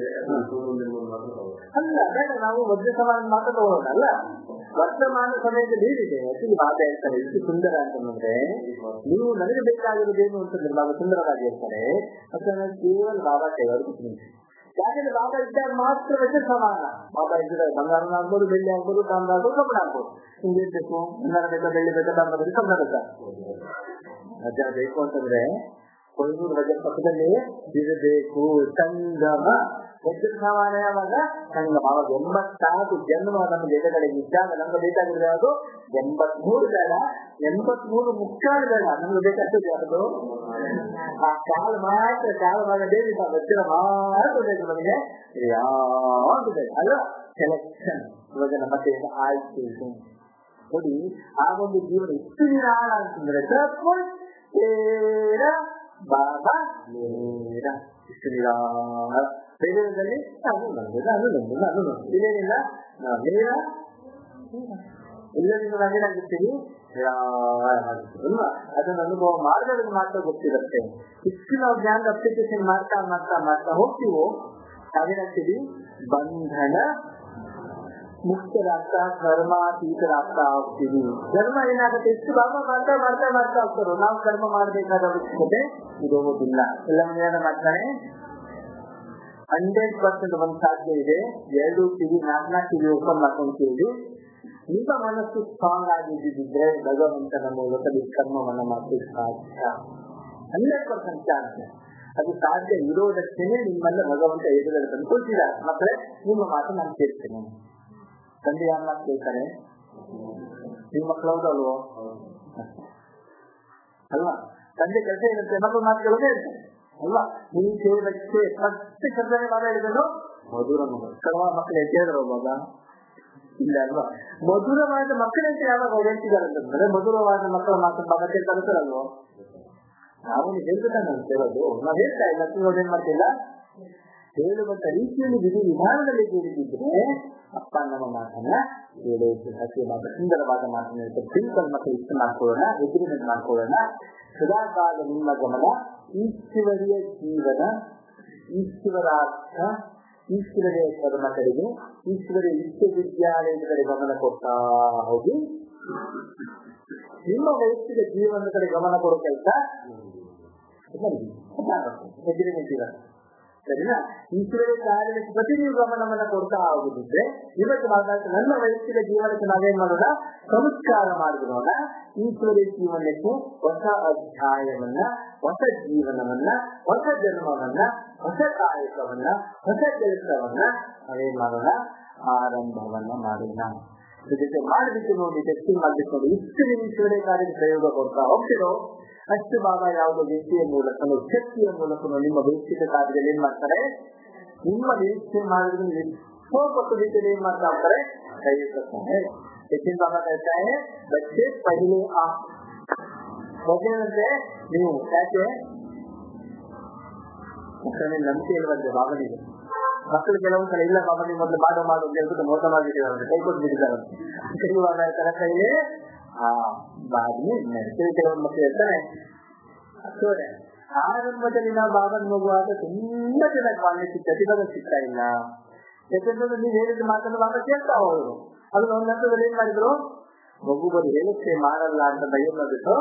ಅಲ್ಲ ಬೇಡ ನಾವು ಮಧ್ಯ ಸಮಾನ ಮಾತ್ರ ತಗೊಳ್ಳೋಣ ಅಲ್ಲ ವರ್ತಮಾನ ಸಮಯದಲ್ಲಿ ಏನಿದೆ ಆಕ್ಚುಲಿ ಬಾಬಾ ಹೇಳ್ತಾರೆ ಎಷ್ಟು ಸುಂದರ ಅಂತಂದ್ರೆ ನೀವು ನನಗೆ ಬೇಕಾಗಿರೋದೇನು ಅಂತಂದ್ರೆ ಬಾಬಾ ಸುಂದರವಾಗಿ ಹೇಳ್ತಾರೆ ಮತ್ತೆ ನಾನು ಕೇವಲ ಬಾಬಾ ಕೈವಾಡ್ತೀನಿ ಯಾಕಂದ್ರೆ ಬಾಬಾ ಇದ್ದಾಗ ಮಾತ್ರ ವಜ್ರ ಸಮಾನ ಬಾಬಾ ಇದ್ರೆ ಬಂಗಾರನ ಆಗ್ಬೋದು ಬೆಳ್ಳಿ ಆಗ್ಬೋದು ತಾಮ್ರ ಆಗ್ಬೋದು ಕಬ್ಬಣ ಆಗ್ಬೋದು ನಿಮ್ಗೆ ಏನ್ ಬೇಕು ಬಂಗಾರ ಬೇಕಾ ಬೆಳ್ಳಿ ಬೇಕಾ ತಾಮ್ರ ಬೇಕಾ ಕಬ್ಬಣ ಬೇಕಾ ರಜಾ ಬೇಕು ಅಂತಂದ್ರೆ ಕೊಯ್ದೂರು ರಜೆ ಪಕ್ಕದಲ್ಲಿ ಇರಬೇಕು ಸಂಗಮ ವಜ್ರ ಸಮಾನ ಯಾವಾಗ ಸಂಗಮ ಅವಾಗ ಎಂಬತ್ನಾಲ್ಕು ಜನ್ಮ ನಮ್ಗೆ ಎದುರುಗಡೆಗೆ ಇದ್ದಾಗ ನಮ್ಗೆ ಬೇಕಾಗಿರೋದು ಯಾವುದು ಎಂಬತ್ಮೂರು ಬೇಡ ಎಂಬತ್ಮೂರು ಮುಕ್ಕಾಲು ಬೇಡ ನಮ್ಗೆ ಬೇಕಾಗ್ತದೆ ಯಾವುದು ಆ ಕಾಲು ಮಾತ್ರ ಕಾಲು ಭಾಗ ಬೇರೆ ವಜ್ರ ಮಾತ್ರ ಬೇಕು ನಮಗೆ ಯಾವುದು ಬೇಕು ಅಲ್ಲ ಸೆಲೆಕ್ಷನ್ ಇವಾಗ ನಮ್ಮ ಮತ್ತೆ ಆಯ್ಕೆ ನೋಡಿ ಆ ಒಂದು ಜೀವನ ಎಷ್ಟು ನಿರಾಳ ಅಂತಂದ್ರೆ ಬಾಬಾ ನೇರ ಇಷ್ಟು ನಿರಾಳ ಬೇರೆದಲ್ಲಿ ನಾನು ನಂದು ನಾನು ನಂದು ನಾನು ನಂದು ಇದೇನಿಲ್ಲ ನೇರ ಎಲ್ಲರಿಂದ ನಾವೇನಾಗಿರ್ತೀವಿ ಅಲ್ವಾ ಅದನ್ನ ಅನುಭವ ಮಾಡಿದ್ರೆ ಮಾತ್ರ ಗೊತ್ತಿರುತ್ತೆ ಇಷ್ಟು ನಾವು ಜ್ಞಾನದ ಅಪ್ಲಿಕೇಶನ್ ಮಾಡ್ತಾ ಮಾಡ್ತಾ ಮಾಡ್ತಾ ಹೋಗ್ತೀವೋ ನಾವೇನಾಗ್ತೀವಿ ಬಂಧನ ಮುಕ್ತರಾಗ್ತಾ ಕರ್ಮಾತೀತರಾಗ್ತಾ ಹೋಗ್ತೀವಿ ಕರ್ಮ ಏನಾಗುತ್ತೆ ಎಷ್ಟು ಭಾಗ ಮಾಡ್ತಾ ಮಾಡ್ತಾ ಮಾಡ್ತಾ ಹೋಗ್ತಾರೋ ನಾವು ಕರ್ಮ ಮಾಡಬೇಕಾದ ಅವಶ್ಯಕತೆ ಇರೋದಿಲ್ಲ ಎಲ್ಲ ಮನೆಯಾಗ ಮಾಡ್ತಾನೆ ಹಂಡ್ರೆಡ್ ಪರ್ಸೆಂಟ್ ಒಂದು ಸಾಧ್ಯ ಇದೆ ಎರಡು ಟಿವಿ ನಾಲ್ಕು ನಾಲ್ಕು ಟಿವಿ ಓಪನ್ ಮಾಡ್ಕೊಂಡು ಕೇಳಿ ನಿಮ್ಮ ಮನಸ್ಸು ಸ್ಟ್ರಾಂಗ್ ಆಗಿದ್ದಿದ್ರೆ ಭಗವಂತನ ಮೂಲಕ ಕರ್ಮವನ್ನ ಮಾಡಲಿಕ್ಕೆ ಸಾಧ್ಯ ಹಂಡ್ರೆಡ್ ಪರ್ಸೆಂಟ್ ಚಾನ್ಸ್ ಅದು ಸಾಧ್ಯ ಇರೋದಕ್ಕೆ ನಿಮ್ಮನ್ನ ಭಗವಂತ ಎದುರಲ್ಲಿ ತಂದ್ಕೊಳ್ತೀರ ಮತ್ತೆ ನಿಮ್ಮ ಮಾತು ನಾನು ಕೇಳ್ತೇನೆ ತಂದೆ ಯಾರ ಮಾತು ಕೇಳ್ತಾರೆ ನಿಮ್ಮ ಮಕ್ಕಳು ಹೌದಲ್ವೋ ಅಲ್ವಾ ತಂದೆ ಕೆಲಸ ಇರುತ್ತೆ ಮಕ್ಕಳು ಮಾತು ಕೇಳೋದೇ ಇರ್ತಾರೆ ಅಲ್ವಾ ನೀವು ಕೇಳೋದಕ್ಕೆ ಫಸ್ಟ್ ಶಬ್ದನೇ ಮಾತಾಡಿದನು ಮಧುರ ಮಗಳು ಕರ್ಮ ಮಕ್ಕಳು ಎದ್ದೇಳಿದ್ರು ಬಾಬ ಇಲ್ಲ ಅಲ್ವಾ ಮಧುರವಾದ ಮಕ್ಕಳಂತೆ ಯಾವಾಗ ಅವ್ರು ಹೇಳ್ತಿದ್ದಾರೆ ಅಂತಂದ್ರೆ ಮಧುರವಾದ ಮಕ್ಕಳ ಮಾತು ಮತ್ತೆ ಕಲಿತಾರಲ್ವೋ ನಾವು ಹೇಳ್ಬೇಕಂತ ನಾನು ಕೇಳೋದು ನಾವ್ ಹೇಳ್ತಾ ಇಲ್ಲ ಏನ್ ಮಾಡ್ತಿಲ್ಲ ಹೇಳುವಂತ ರೀತಿಯಲ್ಲಿ ವಿಧಿ ವಿಧಾನದಲ್ಲಿ ಕೇಳಿದ್ರೆ ಅಪ್ಪ ನಮ್ಮ ಮಾತನ್ನ ಹೇಳೋದು ಅತಿ ಮಾತು ಸುಂದರವಾದ ಮಾತನ್ನ ಹೇಳ್ತಾರೆ ಸಿಂಪಲ್ ಮಕ್ಕಳು ಇಷ್ಟ ಮಾಡ್ಕೊಳ್ಳೋಣ ಎಗ್ರಿಮೆಂಟ್ ಮಾಡ್ಕೊಳ್ಳೋಣ ಸದಾಕಾಲ ನಿಮ್ಮ ಗಮನ ಈಶ್ವರಿಯ ಜೀವನ ಈಶ್ವರಾರ್ಥ ಈಶ್ವರನೇ ಕರ್ಮ ಕಡೆಗೆ ಈಶ್ವರ ವಿಶ್ವವಿದ್ಯಾಲಯದ ಕಡೆ ಗಮನ ಕೊಡ್ತಾ ಹೋಗಿ ನಿಮ್ಮ ವೈಯಕ್ತಿಕ ಜೀವನದ ಕಡೆ ಗಮನ ಕೊಡೋ ಕೆಲಸ ಎಗ್ರಿಮೆಂಟ್ ಇರೋದು ಸರಿನಾ ಈಶ್ವರ ಕಾರ್ಯಕ್ಕೆ ಪ್ರತಿ ನೀವು ಗಮನವನ್ನ ಕೊಡ್ತಾ ಹೋಗುದಿದ್ರೆ ಇವತ್ತು ಮಾತಾಡ್ತಾ ನನ್ನ ವೈಯಕ್ತಿಕ ಜೀವನಕ್ಕೆ ನಾವೇನ್ ಮಾಡೋಣ ಸಂಸ್ಕಾರ ಮಾಡಿಬಿಡೋಣ ಈಶ್ವರ ಜೀವನಕ್ಕೆ ಹೊಸ ಅಧ್ಯಾಯವನ್ನ ಹೊಸ ಜೀವನವನ್ನ ಹೊಸ ಜನ್ಮವನ್ನ ಹೊಸ ಕಾಯಕವನ್ನ ಹೊಸ ಕೆಲಸವನ್ನ ನಾವೇನ್ ಮಾಡೋಣ ಆರಂಭವನ್ನ ಮಾಡೋಣ ಜೊತೆ ಮಾಡಬೇಕು ನೋಡಿ ಟೆಸ್ಟಿಂಗ್ ಮಾಡ್ಬೇಕು ನೋಡಿ ಇಷ್ಟು ನೀವು ಈಶ್ವರ ಕಾರ್ಯಕ್ಕೆ ಪ್ರಯೋಗ ಕೊಡ್ತಾ ಹೋಗ್ತಿರೋ ಅಷ್ಟು ಬಾಬಾ ಯಾವುದೋ ವ್ಯಕ್ತಿಯ ಮೂಲಕನೋ ಶಕ್ತಿಯ ಮೂಲಕನೋ ನಿಮ್ಮ ವೈಯಕ್ತಿಕ ಕಾರ್ಯದಲ್ಲಿ ಏನ್ ಮಾಡ್ತಾರೆ ನಿಮ್ಮ ನಿರೀಕ್ಷೆ ಮಾಡಿದ್ರೆ ಎಷ್ಟೋ ಪಟ್ಟು ರೀತಿಯಲ್ಲಿ ಏನ್ ಮಾಡ್ತಾ ಹೋಗ್ತಾರೆ ಕೈ ಎತ್ತುತ್ತಾರೆ ಹೆಚ್ಚಿನ ಬಾಬಾ ಹೇಳ್ತಾರೆ ಬಚ್ಚೆ ಪहिले ಆ ಮೊದಲಿನಂತೆ ನೀವು ಯಾಕೆ ಮಕ್ಕಳಲ್ಲಿ ನಂಬಿಕೆ ಇಲ್ವಂತೆ ಬಾಬನಿಗೆ ಮಕ್ಕಳು ಕೆಲವೊಂದು ಸಲ ಇಲ್ಲ ಬಾಬನಿ ಮೊದಲು ಮಾಡೋ ಮಾಡು ಅಂತ ಹೇಳ್ಬಿಟ್ಟು ಮೋಸ ಮಾಡಿಟ್ಟಿದ್ದಾರೆ ಕೈ ಕೊಟ್ಟು ಬಿಟ್ಟಿದ್ದಾರೆ ಇವಾಗ ಹೇಳ್ತಾರೆ ಕೈಲಿ ಆ ಬಾಗಿ ನಡೆಸಿ ಕೆಲವೊಂದು ಮಕ್ಕಳು ಹೇಳ್ತಾರೆ ಅಷ್ಟೇ ಆರಂಭದಲ್ಲಿ ನಾವು ಬಾಬನ್ ಹೋಗುವಾಗ ತುಂಬಾ ಚೆನ್ನಾಗಿ ಕಾಲೇಜ್ ಸಿಗ್ತದೆ ಇವಾಗ ಸಿಗ್ತಾ ಇಲ್ಲ ಯಾಕಂದ್ರೆ ನೀವು ಹೇಳಿದ ಮಾತನ್ನು ಬಾಬಾ ಕೇಳ್ತಾ ಹೋದ್ರು ಅದನ್ನ ಒಂದ್ ಹಂತದಲ್ಲಿ ಏನ್ ಮಾಡಿದ್ರು ಮಗು ಬರೀ ಹೇಳಿಕೆ ಮಾಡಲ್ಲ ಅಂತ ಭಯ ಮಾಡಿಬಿಟ್ಟು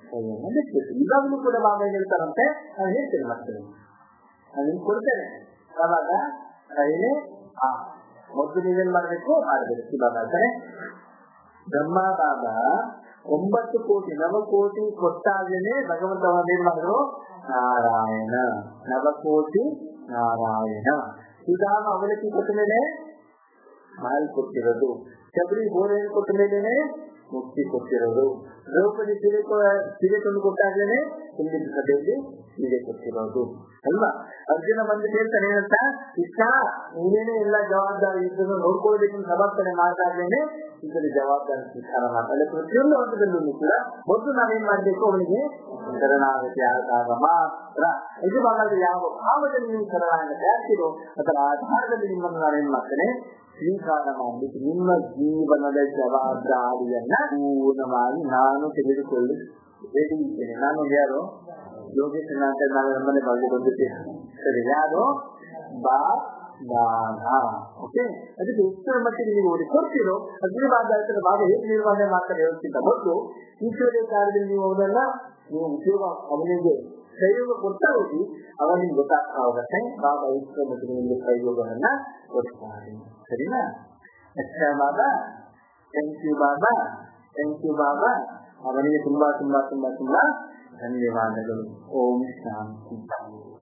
ಇವಾಗಲೂ ಕೂಡ ಬಾಬಾ ಏನ್ ಹೇಳ್ತಾರಂತೆ ನಾನು ಹೇಳ್ತೇನೆ ಮಕ್ಕಳು ನಾನು ನಿಮ್ಗೆ ಕೊಡ್ತೇನೆ ಅವಾಗ ಕೈಲೇ ಆ ಮೊದಲು ನೀವೇನ್ ಮಾಡ್ಬೇಕು ಮಾಡ್ಬೇಕು ಬಾಬಾ ಹೇಳ್ತಾರೆ ಬ್ರಹ್ಮ ಬಾಬಾ ಒಂಬತ್ತು ಕೋಟಿ ನವಕೋಟಿ ಕೊಟ್ಟಾಗಲೇ ಭಗವಂತ ಏನ್ ಮಾಡಿದ್ರು ನಾರಾಯಣ ನವಕೋಟಿ ನಾರಾಯಣ ಸುಧಾಮ ಅವಲಕ್ಕಿ ಕೊಟ್ಟ ಮೇಲೆ ಮಾಲ್ ಕೊಟ್ಟಿರೋದು ಶಬರಿ ಬೋರೆ ಕೊಟ್ಟ ಮೇಲೆನೆ ಮುಕ್ತಿ ಕೊಟ್ಟಿರೋದು ದ್ರೌಪದಿ ಸೀರೆ ಸೀರೆ ತಂದು ಕೊಟ್ಟಾಗ್ಲೇನೆ ಹಿಂದಿನ ಸಭೆಯಲ್ಲಿ ಸೀರೆ ಕೊಟ್ಟಿರೋದು ಅಲ್ವಾ ಅರ್ಜುನ ಬಂದು ಹೇಳ್ತಾನೆ ಏನಂತ ಕೃಷ್ಣ ನೀನೇನೆ ಎಲ್ಲ ಜವಾಬ್ದಾರಿ ಇದ್ದನ್ನು ನೋಡ್ಕೊಳ್ಬೇಕು ಸಮರ್ಥನೆ ಮಾಡ್ದಾಗ್ಲೇನೆ ಇದರ ಜವಾಬ್ದಾರಿ ಸ್ವೀಕಾರ ಮಾಡ್ತಾರೆ ಪ್ರತಿಯೊಂದು ಹಂತದಲ್ಲೂ ಕೂಡ ಮೊದಲು ನಾವೇನ್ ಮಾಡ್ಬೇಕು ಅವನಿಗೆ ಶರಣಾಗತಿ ಆದಾಗ ಮಾತ್ರ ಇದು ಹಾಗಾದ್ರೆ ಯಾವ ಭಾವದಲ್ಲಿ ನೀವು ಶರಣಾಗತಿ ಆಗ್ತಿರೋ ಅದರ ಆಧಾರದಲ್ಲಿ ನಿಮ್ಮನ್ನು ನಾವೇನ್ ಮಾಡ್ತೇನೆ ಸ್ವೀಕಾರ ಮಾಡ್ಲಿಕ್ಕೆ ನಿಮ್ಮ ಜೀವನದ ಜವಾಬ್ದಾರಿಯನ್ನ ಪೂರ್ಣವಾಗಿ ನಾನು ತೆಗೆದುಕೊಳ್ಳಿ ರೆಡಿ ಇದ್ದೇನೆ ನಾನು ಯಾರು ಯೋಗೇಶ್ ಅಂತ ನಾನು ನಮ್ಮನೆ ಬಗ್ಗೆ ಬಂದಿದ್ದೇನೆ ಸರಿ ಯಾರು ಬಾ ಓಕೆ ಅದಕ್ಕೆ ಎಷ್ಟರ ಮಟ್ಟಿಗೆ ನೀವು ಅವ್ರಿಗೆ ಕೊಡ್ತೀರೋ ಅಗ್ನಿವಾದ ಭಾಗ ಹೇಗೆ ನಿರ್ವಹಣೆ ಮಾಡ್ತಾರೆ ಹೇಳೋಕ್ಕಿಂತ ಮೊದಲು ಈಶ್ವರ್ಯ ಕಾರ್ಯದಲ್ಲಿ ನೀವು ಅವನ್ನೆಲ್ಲ ನೀವು ಉಪಯೋಗ ಅವನಿಗೆ ಪ್ರಯೋಗ ಕೊಡ್ತಾ ಹೋಗಿ ಅವನಿಗೆ ಗೊತ್ತಾಗ್ತಾ ಹೋಗುತ್ತೆ ಬಾಬಾ ಇಷ್ಟರ ಮಟ್ಟಿಗೆ ನಿಮಗೆ ಪ್ರಯೋಗವನ್ನ ಕೊಡ್ತಾರೆ ಸರಿನಾ ಅಚ್ಚ ಬಾಬಾ ಥ್ಯಾಂಕ್ ಯು ಬಾಬಾ ಥ್ಯಾಂಕ್ ಯು ಬಾಬಾ ಅವನಿಗೆ ತುಂಬಾ ತುಂಬಾ ತುಂಬಾ ತುಂಬಾ ಧನ್ಯವಾದಗಳು ಓಂ ಶಾಂತಿ